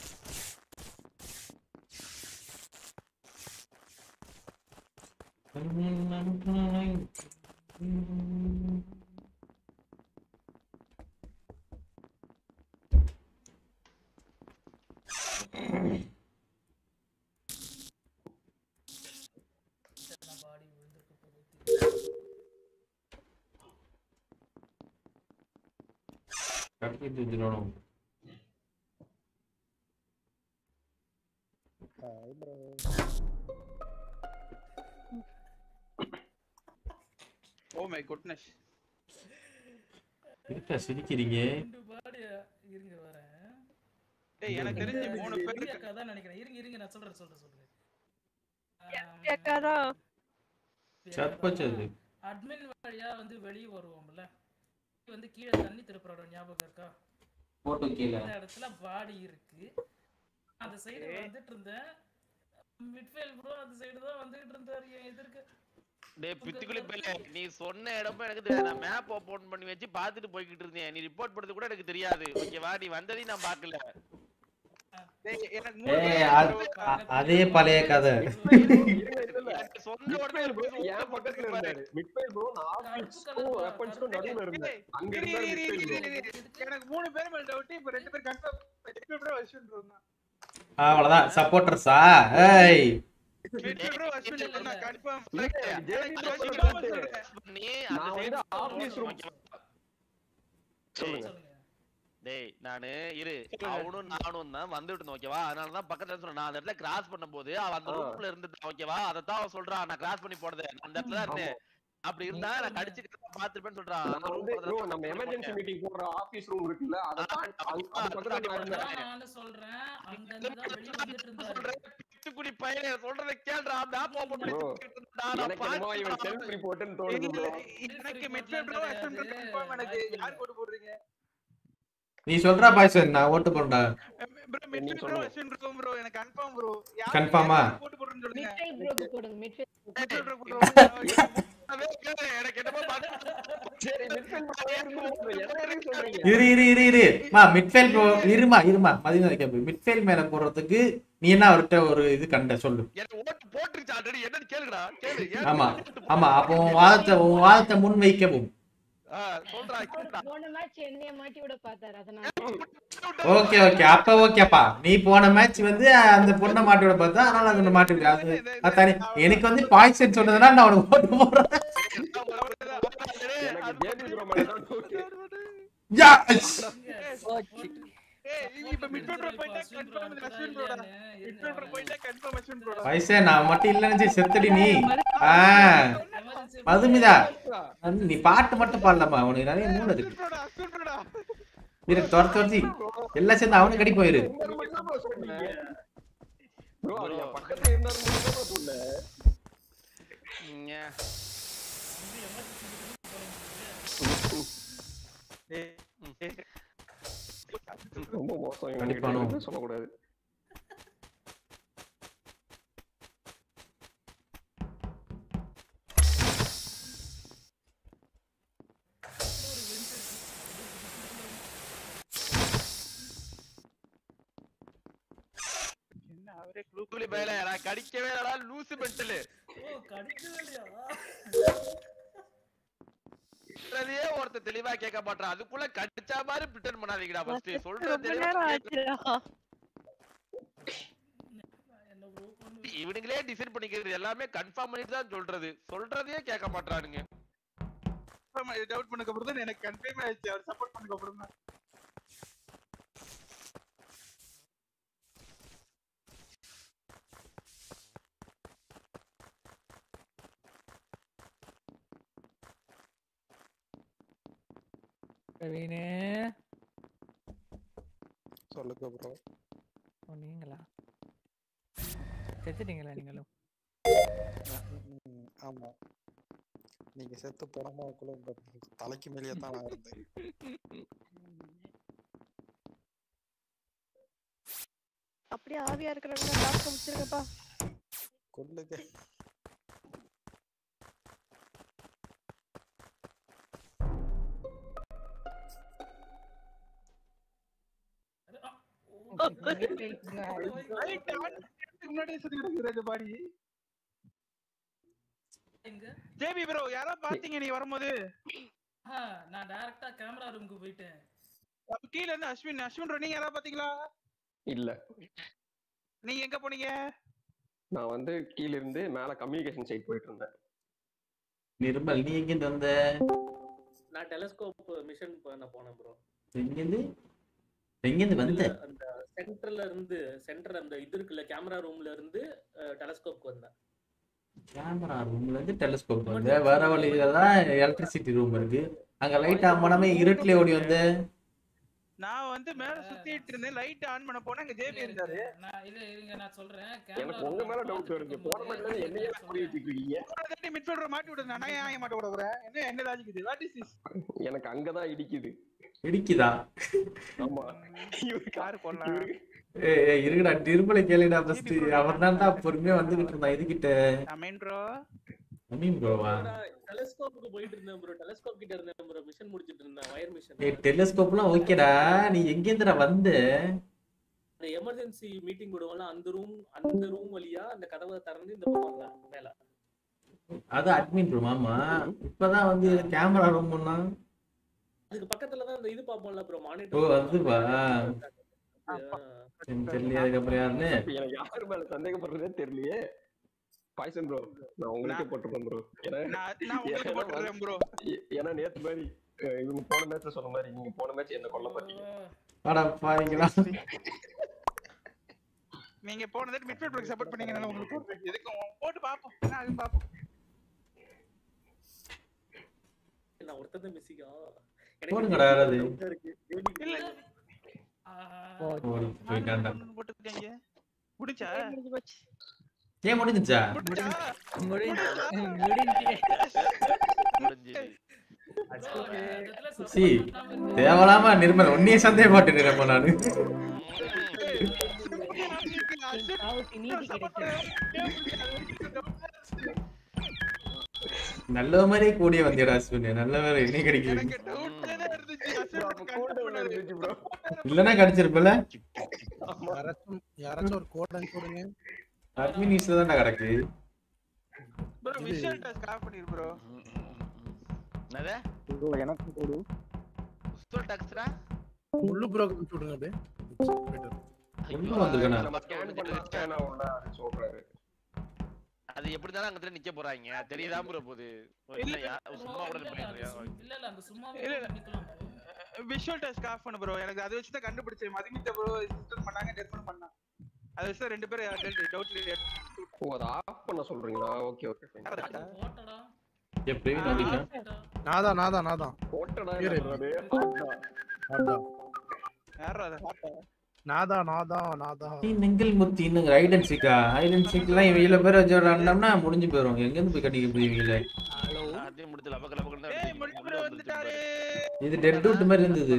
Speaker 9: பாடி விழுந்திருக்கு போகுது
Speaker 3: கடத்தி வச்சிடணும்
Speaker 15: bro.
Speaker 5: ஓ மை குட்னஸ்
Speaker 3: இருக்கா சிரிக்கிறீங்க
Speaker 9: ரெண்டு பாடியா இருங்க வரேன்
Speaker 5: டேய் எனக்கு தெரிஞ்சு மூணு பேர்
Speaker 9: பெரிய அக்கா தான் நினைக்கிறேன் இருங்க இருங்க நான் சொல்றேன் சொல்றேன் சொல்றேன்
Speaker 3: சர்பச்சது
Speaker 9: அட்மின் வழியா வந்து வெளிய வருவோம்ல வந்து கீழே தண்ணி திருப்புறோட ஞாபகம் இருக்கா
Speaker 3: போட்டோ கீழே
Speaker 9: அந்த இடத்துல பாடி இருக்கு அந்த சைடு வந்துட்டு இருந்தேன் மிட்ஃபீல்ட் ப்ரோ அந்த சைடு தான் வந்துட்டு இருந்தாரு என் எதிர்க்க
Speaker 1: டேய் பித்துக்குளி பையல நீ சொன்ன இடமும் எனக்கு தெரியாது நான் மேப் ஓபன் பண்ணி வச்சு பார்த்துட்டு போய்கிட்டு இருந்தேன் நீ ரிப்போர்ட் பண்ணது கூட எனக்கு தெரியாது ஓகேவா நீ வந்ததையும் நான் பார்க்கல
Speaker 5: டேய் எனக்கு
Speaker 3: ஏ
Speaker 5: மூணு பேர்
Speaker 3: அது- அ- அதே பழைய கதை
Speaker 1: எனக்கு சொந்த உடனே
Speaker 10: என் பக்கத்துல இருந்தாரு மிட்ஃபீல்ட் ப்ரோ நான் ஆஃபீஸ்க்கும் வெப்பன்ஸ்க்கும் நடுவுல இருந்தேன் அங்க
Speaker 5: இரு,
Speaker 10: இருந்தாரு
Speaker 5: இரு, இரு,
Speaker 10: மிட்ஃபீல்ட்
Speaker 5: இரு, இரு, இரு. எனக்கு மூணு பேர் மேல டவுட் இப்ப ரெண்டு பேர் கன்ஃபார்ம் ப்ரோ அஸ்வின் ப்ரோ தான்
Speaker 3: அவ்வளவுதான் சப்போர்ட்டர்ஸா ஏய்
Speaker 5: ப்ரோ அஸ்வின் ப்ரோ நான் கன்ஃபார்ம்
Speaker 1: நீ
Speaker 10: நான்
Speaker 1: அந்த
Speaker 10: வந்து
Speaker 1: side
Speaker 10: office room-
Speaker 1: ஓகேவா?
Speaker 10: சொல்லுங்க
Speaker 1: டேய் நானு இரு அவனும் நானும் தான் வந்துட்டு இருந்தோம் ஓகேவா அதனால தான் பக்கத்துல சொன்னேன் நான் அந்த இடத்துல கிராஸ் பண்ணும்போது அவன் அந்த
Speaker 10: ஆ.
Speaker 1: ரூம்ல இருந்துட்டான் ஓகேவா அதத்தான் அவன் சொல்றான் நான் கிராஸ் பண்ணி போனது நான் அந்த இடத்துல தான் இருந்தேன் அப்படி இருந்தா நான் கடிச்சு பாத்துருப்பேன்னு சொல்றான் அந்த
Speaker 10: நான்
Speaker 1: room
Speaker 10: வந்து
Speaker 1: பக்கத்துல
Speaker 10: bro, நம்ம எமர்ஜென்சி மீட்டிங் போடுற ஆபீஸ் ரூம் இருக்குல்ல அத தாண்டி அங்க- அது பக்கத்துல நான் இருந்தேன்
Speaker 9: நான் சொல்றேன் அங்க இருந்து தான் வெளிய வந்துட்டு இருந்தாரு
Speaker 1: பித்துக்குடி பையனே சொல்றதை கேளுடா மேப் ஓபன் பண்ணி
Speaker 10: Bro,
Speaker 1: வச்சிருக்கேன்டா, நான்
Speaker 10: எனக்கு என்னமோ இவன்
Speaker 1: பார்த்துட்டேன்.
Speaker 10: செல்ஃப் ரிப்போர்ட்னு தோணுது ப்ரோ
Speaker 5: எனக்கு midfield bro Ashwin bro confirm எனக்கு யார் போட்டு போடுறீங்க
Speaker 3: நீ சொல்றா பாய்சன் நான் ஓட்டு போறேன்
Speaker 5: bro midfield bro Ashwin bro bro எனக்கு கன்ஃபார்ம் ப்ரோ யார்
Speaker 3: கன்ஃபார்மா
Speaker 5: போட்டு போடுறேன்னு சொல்லுங்க
Speaker 13: மிட்ஃபீல்ட் ப்ரோக்கு போடுங்க மிட்ஃபீல்ட்
Speaker 5: மிட்ஃபீல்ட் ப்ரோ போட்டு
Speaker 1: அதே கேளு, எனக்கு என்னமோ
Speaker 10: சரி மிட்ஃபீல்ட் ப்ரோ எனக்கு சொல்றீங்க
Speaker 3: இரு இரு இரு இரு மா மிட்ஃபீல் ப்ரோ இருமா இருமா மதியம் கேப்பு மிட்ஃபீல் மேல போடுறதுக்கு நீ என்ன அவர்கிட்ட ஒரு இது கண்ட சொல்லு
Speaker 1: எனக்கு ஓட்டு போட்டுருச்சு ஆல்ரெடி என்னன்னு கேளுடா கேளு ஏன்
Speaker 3: ஆமா
Speaker 1: ஓட்டு
Speaker 3: ஆமா அப்போ உன் வாதத்தை உன் வாதத்தை முன் வைக்கவும்
Speaker 1: ஆ, சொல்றா கேளுடா.
Speaker 13: போன மேட்ச் என்னைய மாட்டி விட பார்த்தாரு அதனால
Speaker 3: ஓகே ஓகே அப்ப ஓகேப்பா நீ போன மேட்ச் வந்து அந்த பொண்ணை மாட்டி விட பார்த்தா அதனால அந்த மாட்டி விட அது அது தனி எனக்கு வந்து பாய்சன் சொன்னதுனா நான் உனக்கு ஓட்டு போடுறேன்
Speaker 10: எனக்கு ஜேபி ப்ரோ மேல தான் doubt.
Speaker 3: Yes!
Speaker 5: ஏய் இப்ப மிட்ஃபீல்ட் ப்ரோ போயிட்டா கன்ஃபார்ம் இது அஸ்வின் ப்ரோடா மிட்ஃபீல்ட் ப்ரோ போயிட்டா கன்ஃபார்ம் அஸ்வின் ப்ரோடா
Speaker 3: பாய்சன் நான் மட்டும் இல்லைன்னு செத்துடி நீ ஆ மதுமிதா வந்து நீ பாட்டு மட்டும் பாடலாமா உனக்கு நிறைய மூளை இருக்கு
Speaker 5: ப்ரோடா அஸ்வின் ப்ரோடா
Speaker 3: இரு துரத்து துரத்தி எல்லாம் சேர்ந்து அவனுக்கு அடி போயிரு
Speaker 10: உங்களை மட்டும் தான் bro சொன்னீங்க. Bro, அவர் என் பக்கத்துல இருந்தாருன்னு மட்டும் தான் சொன்னேன்.
Speaker 1: இங்க.
Speaker 10: ரொம்ப மோசம் இவன்
Speaker 3: கண்டிப்பானோ?
Speaker 10: கிட்ட எதுவும் சொல்லக்கூடாது
Speaker 5: என்ன அவரே க்ளூ
Speaker 1: புத்துக்குளி பையலே, நான் கடிக்கவே இல்லடா, லூசு மெண்டலு.
Speaker 9: ஓ கடிக்கவே இல்லையா
Speaker 1: சொல்றதையே ஒருத்தன் தெளிவா கேட்க மாட்டான் அதுக்குள்ள கடிச்சா மாதிரி பிரிட்டன் பண்ணாதீங்கடா ஃபர்ஸ்ட் சொல்றது
Speaker 16: ரொம்ப
Speaker 1: தெளிவா
Speaker 16: நேரம்
Speaker 1: கேட்க-
Speaker 16: ஆச்சுடா
Speaker 1: இவனுங்களே டிசைட் பண்ணிக்கிறது எல்லாமே கன்ஃபார்ம் பண்ணிட்டு தான் சொல்றது சொல்றதையே கேட்க மாட்டானுங்க
Speaker 5: டவுட் பண்ணதுக்கு அப்புறம் தான் எனக்கு கன்ஃபார்ம் ஆயிடுச்சு அவர் சப்போர்ட் பண்ணதுக்கு அப்புறம் தான்
Speaker 4: பிரவீனு
Speaker 15: சொல்லுங்க ப்ரோ
Speaker 4: ஓ நீங்களா செத்துட்டீங்களா நீங்களும்
Speaker 15: ஆமா நீங்க செத்து புறமாக்குள்ள உங்க தலைக்கு மேலேயே தான் நான் இருந்தேன்
Speaker 16: அப்படியே ஆவியா இருக்கிறவங்க டாஸ்க் முடிச்சிருக்கப்பா
Speaker 15: கொல்லுங்க
Speaker 5: முன்னாடியே சுத்தி கிடக்குது அந்த பாடி
Speaker 9: எங்க
Speaker 5: ஜேபி ப்ரோ யாரோ பாத்தீங்க நீ வரும்போது
Speaker 9: ஆ, நான் டைரக்டா கேமரா ரூமுக்கு போயிட்டேன்
Speaker 5: அப்ப கீழ இருந்து அஸ்வின் அஸ்வின் ப்ரோ நீங்க யாரோ பாத்தீங்களா
Speaker 10: இல்ல
Speaker 5: நீங்க எங்க போனீங்க
Speaker 10: நான் வந்து கீழ இருந்து மேல கம்யூனிகேஷன் சைட் போயிட்டு இருந்தேன்
Speaker 3: நிர்மல் நீ எங்கிருந்து வந்த
Speaker 6: நான் டெலஸ்கோப் மிஷன் பண்ண போனேன் ப்ரோ
Speaker 3: எங்கிருந்து எங்கேருந்து வந்த
Speaker 6: அந்த சென்டர்ல இருந்து சென்டர் அந்த இது இருக்குல்ல கேமரா ரூம்ல இருந்து டெலஸ்கோப்க்கு வந்தேன்
Speaker 3: கேமரா ரூம்ல இருந்து டெலிஸ்கோப் வந்து வர வழியில தான் எலக்ட்ரிசிட்டி ரூம் இருக்கு அங்க லைட் ஆன் பண்ணாம இருட்டுல ஓடி வந்து
Speaker 5: நான் வந்து மேல சுத்திட்டு இருந்தேன் லைட் ஆன் பண்ண போனா அங்க ஜேபி இருந்தாரு
Speaker 9: நான் இல்ல இருங்க நான் சொல்றேன்
Speaker 10: எனக்கு உங்க மேல டவுட் வருது போன மட்டும் என்னையே புரிய வச்சுக்கிறீங்க
Speaker 5: மிட்ஃபீல்டர் மாட்டி விடுறேன் நான் ஏன் மாட்ட விட போறேன் என்ன என்ன லாஜிக் இது வாட் இஸ் திஸ்
Speaker 10: எனக்கு அங்கதான் இடிக்குது
Speaker 3: இடிக்குதா
Speaker 10: ஆமா
Speaker 5: கார் போடலாம்
Speaker 3: ஏய் ஏய், இருக்குடா திருமலை கேளுடா ஃபர்ஸ்ட் அவர் தான்டா பொறுமையா வந்துகிட்டு இருந்தான் இதுகிட்ட
Speaker 5: அமீன் ப்ரோ
Speaker 3: அமீன் ப்ரோவா
Speaker 6: டெலஸ்கோப்புக்கு போயிட்டு இருந்தேன் ப்ரோ டெலஸ்கோப் கிட்ட இருந்தேன் ப்ரோ மிஷன் முடிச்சிட்டு இருந்தேன் வயர் மிஷன்
Speaker 3: ஏய் டெலிஸ்கோப்லாம் ஓகேடா நீ எங்கேருந்துடா வந்த
Speaker 6: அந்த எமர்ஜென்சி மீட்டிங் விடுவோம்ல அந்த ரூம் அந்த ரூம் வழியா அந்த கதவை திறந்து இந்த பக்கம் வந்தேன் மேல
Speaker 3: அது அட்மின் ரூம் ஆமா இப்பதான் வந்து கேமரா ரூம்னா
Speaker 6: அதுக்கு பக்கத்துல தான் அந்த இது பாப்போம்ல ப்ரோ
Speaker 3: ஓ
Speaker 6: மானிட்டர்
Speaker 3: அதுவா எனக்கு தெரியல அதுக்கப்புறம் யாருன்னு
Speaker 10: எனக்கு யாரு மேல சந்தேகப்படுறதே தெரியலையே பாய்சன் ப்ரோ நான் உங்களுக்கே போட்டுருப்பேன் ப்ரோ
Speaker 5: நான் உங்களுக்கு போட்டுறேன் ப்ரோ
Speaker 10: ஏன்னா நேத்து மாதிரி அஹ், இவங்க போன மேட்ச்ல சொன்ன மாதிரி நீங்க போன மேட்ச் என்ன கொல்ல மாட்டீங்க
Speaker 3: வாடா பாருங்களா
Speaker 5: நீங்க போனதே மிட்ஃபீல்டருக்கு சப்போர்ட் பண்ணீங்கனால உங்களுக்கு போட்டு எதுக்கும் போட்டு பாப்போம் என்ன ஆகுதுன்னு பாப்போம்
Speaker 6: நான் ஒருத்தர் தான் மிஸ்ஸிங்கா
Speaker 3: போடுங்கடா யாராவது
Speaker 5: இல்ல
Speaker 3: ஓடி போயிட்டான்டா
Speaker 5: போட்டுருக்கீங்க முடிச்சா
Speaker 3: ஏன் முடிஞ்சுச்சா சி தேவலாம நிர்மல் உன்னையே சந்தேகப்பட்டு நிரம்ப நானு நல்ல மாதிரியே கூடிய வந்தியடா அஸ்வின் நல்ல வேற என்ன கிடைக்குது இல்லனா கிடைச்சிருப்பல
Speaker 11: யாராச்சும் யாராச்சும் ஒரு கோட் அனுப்பி விடுங்க
Speaker 3: அட்மினிஸ்ல தான்டா கிடக்கு
Speaker 5: ப்ரோ விஷுவல் டாஸ்க் ஆஃப் பண்ணிரு ப்ரோ
Speaker 1: என்னது
Speaker 14: ப்ரோ எனக்கும் கொடு
Speaker 1: உஸ்தோல் டாக்ஸ்ரா
Speaker 11: முள்ளு ப்ரோ அனுப்பி விடுங்க அப்படியே
Speaker 3: உள்ள வந்திருக்கனா
Speaker 10: நம்ம ஸ்கேன் பண்ண ஸ்கேன் ஆகும்ல அது சொல்றாரு
Speaker 1: அது எப்படி தானே அங்க நிக்க போறாங்க தெரியுதான் ப்ரோ போகுது ஓ, இல்ல யா- சும்மா கூட பண்ணிட்டு
Speaker 9: இல்ல இல்ல அந்த சும்மாவே
Speaker 5: இல்ல இல்ல விஷுவல் டாஸ்க் ஆஃப் பண்ணு ப்ரோ எனக்கு அதை வச்சு தான் கண்டுபிடிச்சேன் மதிமித்த ப்ரோ சிஸ்டம் பண்ணாங்க டெஸ்ட் பண்ணாங்க அதை வச்சு தான் ரெண்டு பேரும் டவுட்ல
Speaker 10: ஓ அதை ஆஃப் பண்ண சொல்றீங்களா ஓகே ஓகே
Speaker 3: ஏ பிரவீன் வந்துட்டான்
Speaker 11: நாதா நாதா நாதா
Speaker 10: போட்டடா
Speaker 11: இரு.
Speaker 10: என்னது
Speaker 11: நாதா
Speaker 5: யாரா அதை
Speaker 11: நாதா நாதா நாதா
Speaker 3: நீ நெங்கில் முத்தி இன்னும் ஹைட் அண்ட் சீக்கா ஹைட் அண்ட் சீக்லாம் இவங்கள பேர் வச்சு விளாண்டோம்னா முடிஞ்சு போயிடும் எங்க இருந்து போய் கட்டிக்க போய் இவங்கள
Speaker 1: அதையும் முடிச்சு லபக்க லபக்க தான்
Speaker 3: இது டெட் ரூட் மாதிரி இருந்தது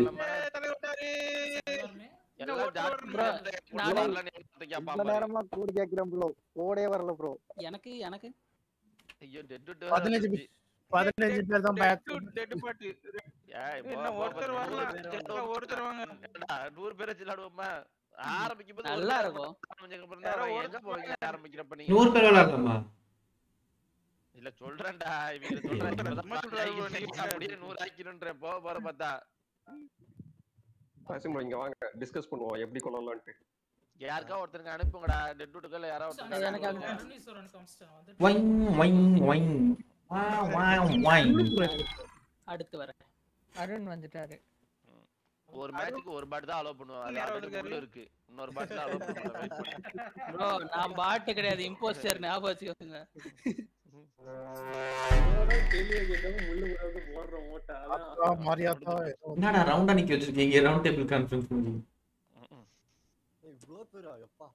Speaker 1: எல்லாம் ஜாஸ்தி
Speaker 14: இவ்வளவு நேரமா கோடு கேக்குறேன் ப்ரோ கோடே வரல ப்ரோ
Speaker 12: எனக்கு எனக்கு
Speaker 1: ஐயோ டெட்
Speaker 11: பதினஞ்சு பதினஞ்சு பேர் தான் பேக்
Speaker 5: டெட் பாட்டு
Speaker 1: ஏய், போ,
Speaker 5: என்ன
Speaker 1: போ,
Speaker 5: ஒருத்தர்
Speaker 1: போ,
Speaker 5: வரலாம்
Speaker 1: நூறு
Speaker 5: செத்தா ஒருத்தர் வாங்க
Speaker 1: ஏன்டா, நூறு பேர் வச்சு விளையாடுவோமா ஆரம்பிக்கும் போது
Speaker 12: நல்லா இருக்கும்.
Speaker 1: யாரோ எங்க போவீங்க ஆரம்பிக்கிறப்ப நீங்க
Speaker 3: நூறு பேர் விளாடலாமா
Speaker 1: இல்ல சொல்றேன்டா இவங்க சொல்றாங்க இப்பதான் ஆக்கிட்டு அப்படியே நூறு ஆக்கிடுன்ற போக போற பார்த்தா
Speaker 10: பாய்சன் ப்ரோ இங்க வாங்க டிஸ்கஸ் பண்ணுவோம் எப்படி கொள்ளலாம்னு
Speaker 1: யாருக்கா ஒருத்தருக்கு அனுப்புங்கடா டெட் விட்டுக்கல யாராவது
Speaker 12: எனக்கு
Speaker 1: ஒருத்தருக்கு
Speaker 12: அங்க-
Speaker 9: அருணீஸ்வரன் காமிச்சிட்டான் வந்து
Speaker 3: வைங் வைங் வைங் வா வா வைங்
Speaker 12: அடுத்து வரேன்
Speaker 4: அருண் வந்துட்டாரு
Speaker 1: ஒரு மேட்ச்க்கு ஒரு பாட் தான் அலோவ் பண்ணுவோம் அது already உள்ள இருக்கு இன்னொரு பாட் தான் அலோவ் பண்ணுவோம் வெயிட் பண்ணு
Speaker 12: ப்ரோ நான் பாட்டு கிடையாது இம்போஸ்டர் ஞாபகம் வச்சுக்கோங்க
Speaker 6: கேள்வியை கேட்காம முள்ளு முறாவது போடுறோம் ஓட்டா
Speaker 11: ஆ, மரியாதா ஏதோ
Speaker 3: என்னடா ரவுண்டா நிக்க வச்சிருக்கீங்க ரவுண்ட் டேபிள் கான்ஃபரன்ஸ் பண்ணி
Speaker 14: இவ்வளோ பேரா எப்பா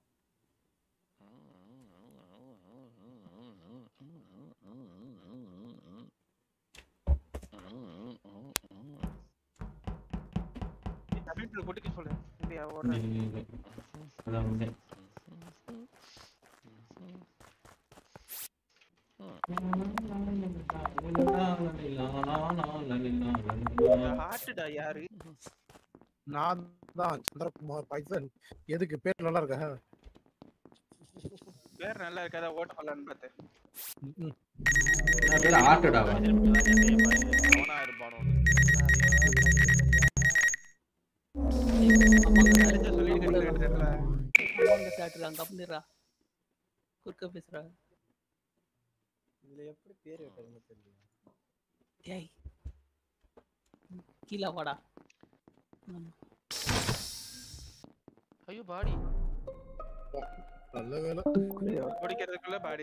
Speaker 5: வீட்டுல போட்டுக்க சொல்லு இல்லையா ஓடுறேன்
Speaker 3: அதான் உண்மை.
Speaker 5: ஹார்ட்டுடா யாரு
Speaker 11: நான் தான் சந்திரகுமார் பைசன் எதுக்கு பேர் நல்லா இருக்கா
Speaker 5: பேர் நல்லா இருக்காதா ஓட்ட பண்ணலான்னு பார்த்தேன்
Speaker 3: நான் பேர் ஆட்டுடாவா
Speaker 1: அவனா இருப்பானோ
Speaker 12: அம்மாங்க சாட்டுறாங்க கம்மிடுறா குறுக்க பேசுறா
Speaker 14: இதுல எப்படி பேர் வைக்கிறதுன்னு தெரியல
Speaker 12: டேய் கீழே வாடா
Speaker 1: ஐயோ பாடி
Speaker 15: நல்ல வேலை
Speaker 5: குடிக்கிறதுக்குள்ள பாடி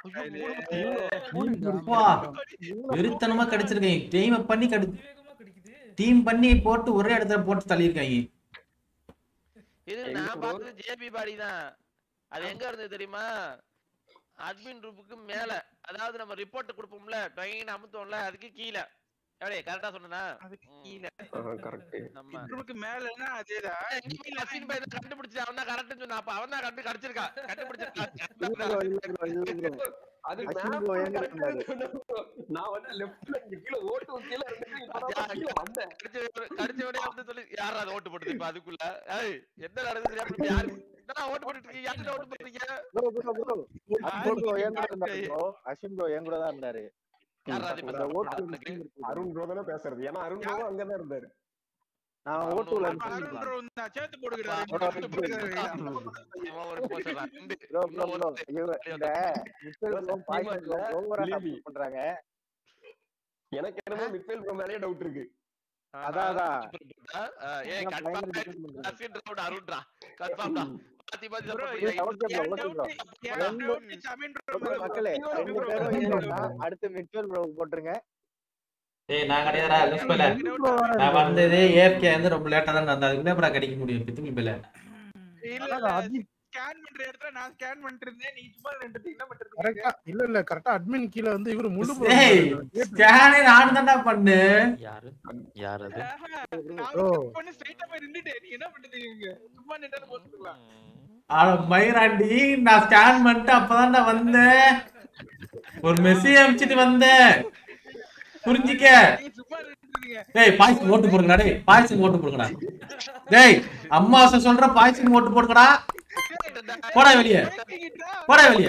Speaker 3: அப்பா, வெறித்தனமா கடிச்சிருக்கேன் டீம் பண்ணி கடி டீம் பண்ணி போட்டு ஒரே இடத்துல போட்டு தள்ளியிருக்காங்க
Speaker 1: இது நான் பார்த்தது ஜேபி பாடி தான் அது எங்க இருந்தது தெரியுமா அட்மின் ரூமுக்கு மேல அதாவது நம்ம ரிப்போர்ட் கொடுப்போம்ல ட்ரெயின் அமுத்தோம்ல அதுக்கு கீழே எவ்வளவு கரெக்டா சொன்னா
Speaker 5: அதுக்கு கீழே
Speaker 10: கரெக்ட்
Speaker 1: நம்ம
Speaker 5: ரூமுக்கு மேலன்னா அதேதான்
Speaker 1: எங்க அசின் பையன் கண்டுபிடிச்சு அவன் தான் கரெக்ட்னு சொன்னா அப்ப அவன் தான் கண்டு கடிச்சிருக்கான்
Speaker 14: இல்ல இல்ல இல்ல இல்ல
Speaker 10: அது
Speaker 14: அஸ்வின்
Speaker 10: map
Speaker 14: bro
Speaker 10: correct
Speaker 14: எங்க
Speaker 10: ஆ
Speaker 14: இருந்தாரு?
Speaker 10: சொன்னப்போ, நான் வந்து leftல இங்க கீழே ஓட்டு கீழே இருந்துட்டு இப்பதான் கீழே வந்தேன்
Speaker 1: கடிச்சவனே வந்து சொல்லி யாரா அது ஓட்டு போடுது இப்ப அதுக்குள்ள ஏய் என்ன நடக்குது தெரியாம இப்ப யாரு என்ன ஓட்டு போட்டுட்டு இருக்கீங்க யார்கிட்ட ஓட்டு போட்டுறீங்க
Speaker 14: bro bro bro Ashwin bro என் கூட இருந்தாரு ப்ரோ அஸ்வின் ப்ரோ என் கூட தான் இருந்தாரு
Speaker 1: யாரா அது இப்ப
Speaker 14: அந்த ஓட்டு
Speaker 1: சாப்பிடுறது?
Speaker 10: அருண் ப்ரோ தானே பேசுறது ஏன்னா அருண் ப்ரோ அங்கதான் இருந்தாரு
Speaker 14: நான் ஓட்டுல
Speaker 5: அருண் bro நான் சேர்த்து போடுகிறாரு
Speaker 1: இவன் ஒரு போச்சறான். ரெண்டு.
Speaker 14: ப்ரோ ப்ரோ ப்ரோ இவ இந்த மிஸ்டர் ப்ரோ பாய்சன் ப்ரோ ஓவரா சப்போர்ட் பண்றாங்க
Speaker 10: எனக்கு என்னமோ மிட்ஃபீல்ட் ப்ரோ மேலயே டவுட் இருக்கு
Speaker 14: அதான் அதான்
Speaker 1: ஆ, ஏய்
Speaker 14: நான்
Speaker 1: கன்ஃபார்ம்
Speaker 14: பயங்கர defend பண்றேன்.
Speaker 1: அசின் ரவுண்ட் அருண்ரா கன்ஃபார்ம் டா பாத்தி பாத்தி
Speaker 5: Bro,
Speaker 1: support
Speaker 14: ஏய்,
Speaker 1: பண்றீங்க.
Speaker 14: ஓகே ப்ரோ ஓகே ப்ரோ ரெண்டு மக்களே ரெண்டு பேரும் இல்லைன்னா அடுத்து மிட்வெல் ப்ரோ போட்டுருங்க
Speaker 3: ஏய் நான் கிடையாதுடா லிஸ்ட் பேல நான் வந்ததே ஏஎஃப்கே வந்து ரொம்ப லேட்டா தான் வந்தேன் அதுக்குள்ள அப்புறம் கிடைக்க முடியும் பித்துக்கு பேல
Speaker 5: இல்ல ஸ்கேன் பண்ற இடத்துல நான் ஸ்கேன் பண்ணிட்டு இருந்தேன் நீ சும்மா ரெண்டு என்ன பண்ணிட்டு
Speaker 15: கரெக்டா இல்ல இல்ல கரெக்டா அட்மின் கீழ வந்து இவரு முழு
Speaker 3: ஏய் ஸ்கேனே நான் தான்டா பண்ணு
Speaker 12: யாரு யார் அது
Speaker 5: நான் பண்ணி ஸ்ட்ரைட்டா போய் நின்னுட்டேன் நீ என்ன பண்ணிட்டு இருக்கீங்க சும்மா நின்னு போட்டுக்கலாம்
Speaker 3: ஆனா மயிராண்டி நான் ஸ்கேன் பண்ணிட்டு அப்பதான்டா வந்தேன் ஒரு மெசேஜ் அனுப்பிச்சிட்டு வந்தேன் புரிஞ்சிக்க டேய் பாய்சன் ஓட்டு போடுங்கடா டேய் பாய்சன் ஓட்டு போடுங்கடா டேய் அம்மாசை சொல்ற பாய்சன் ஓட்டு போடுங்கடா போடா வெளிய போடா வெளிய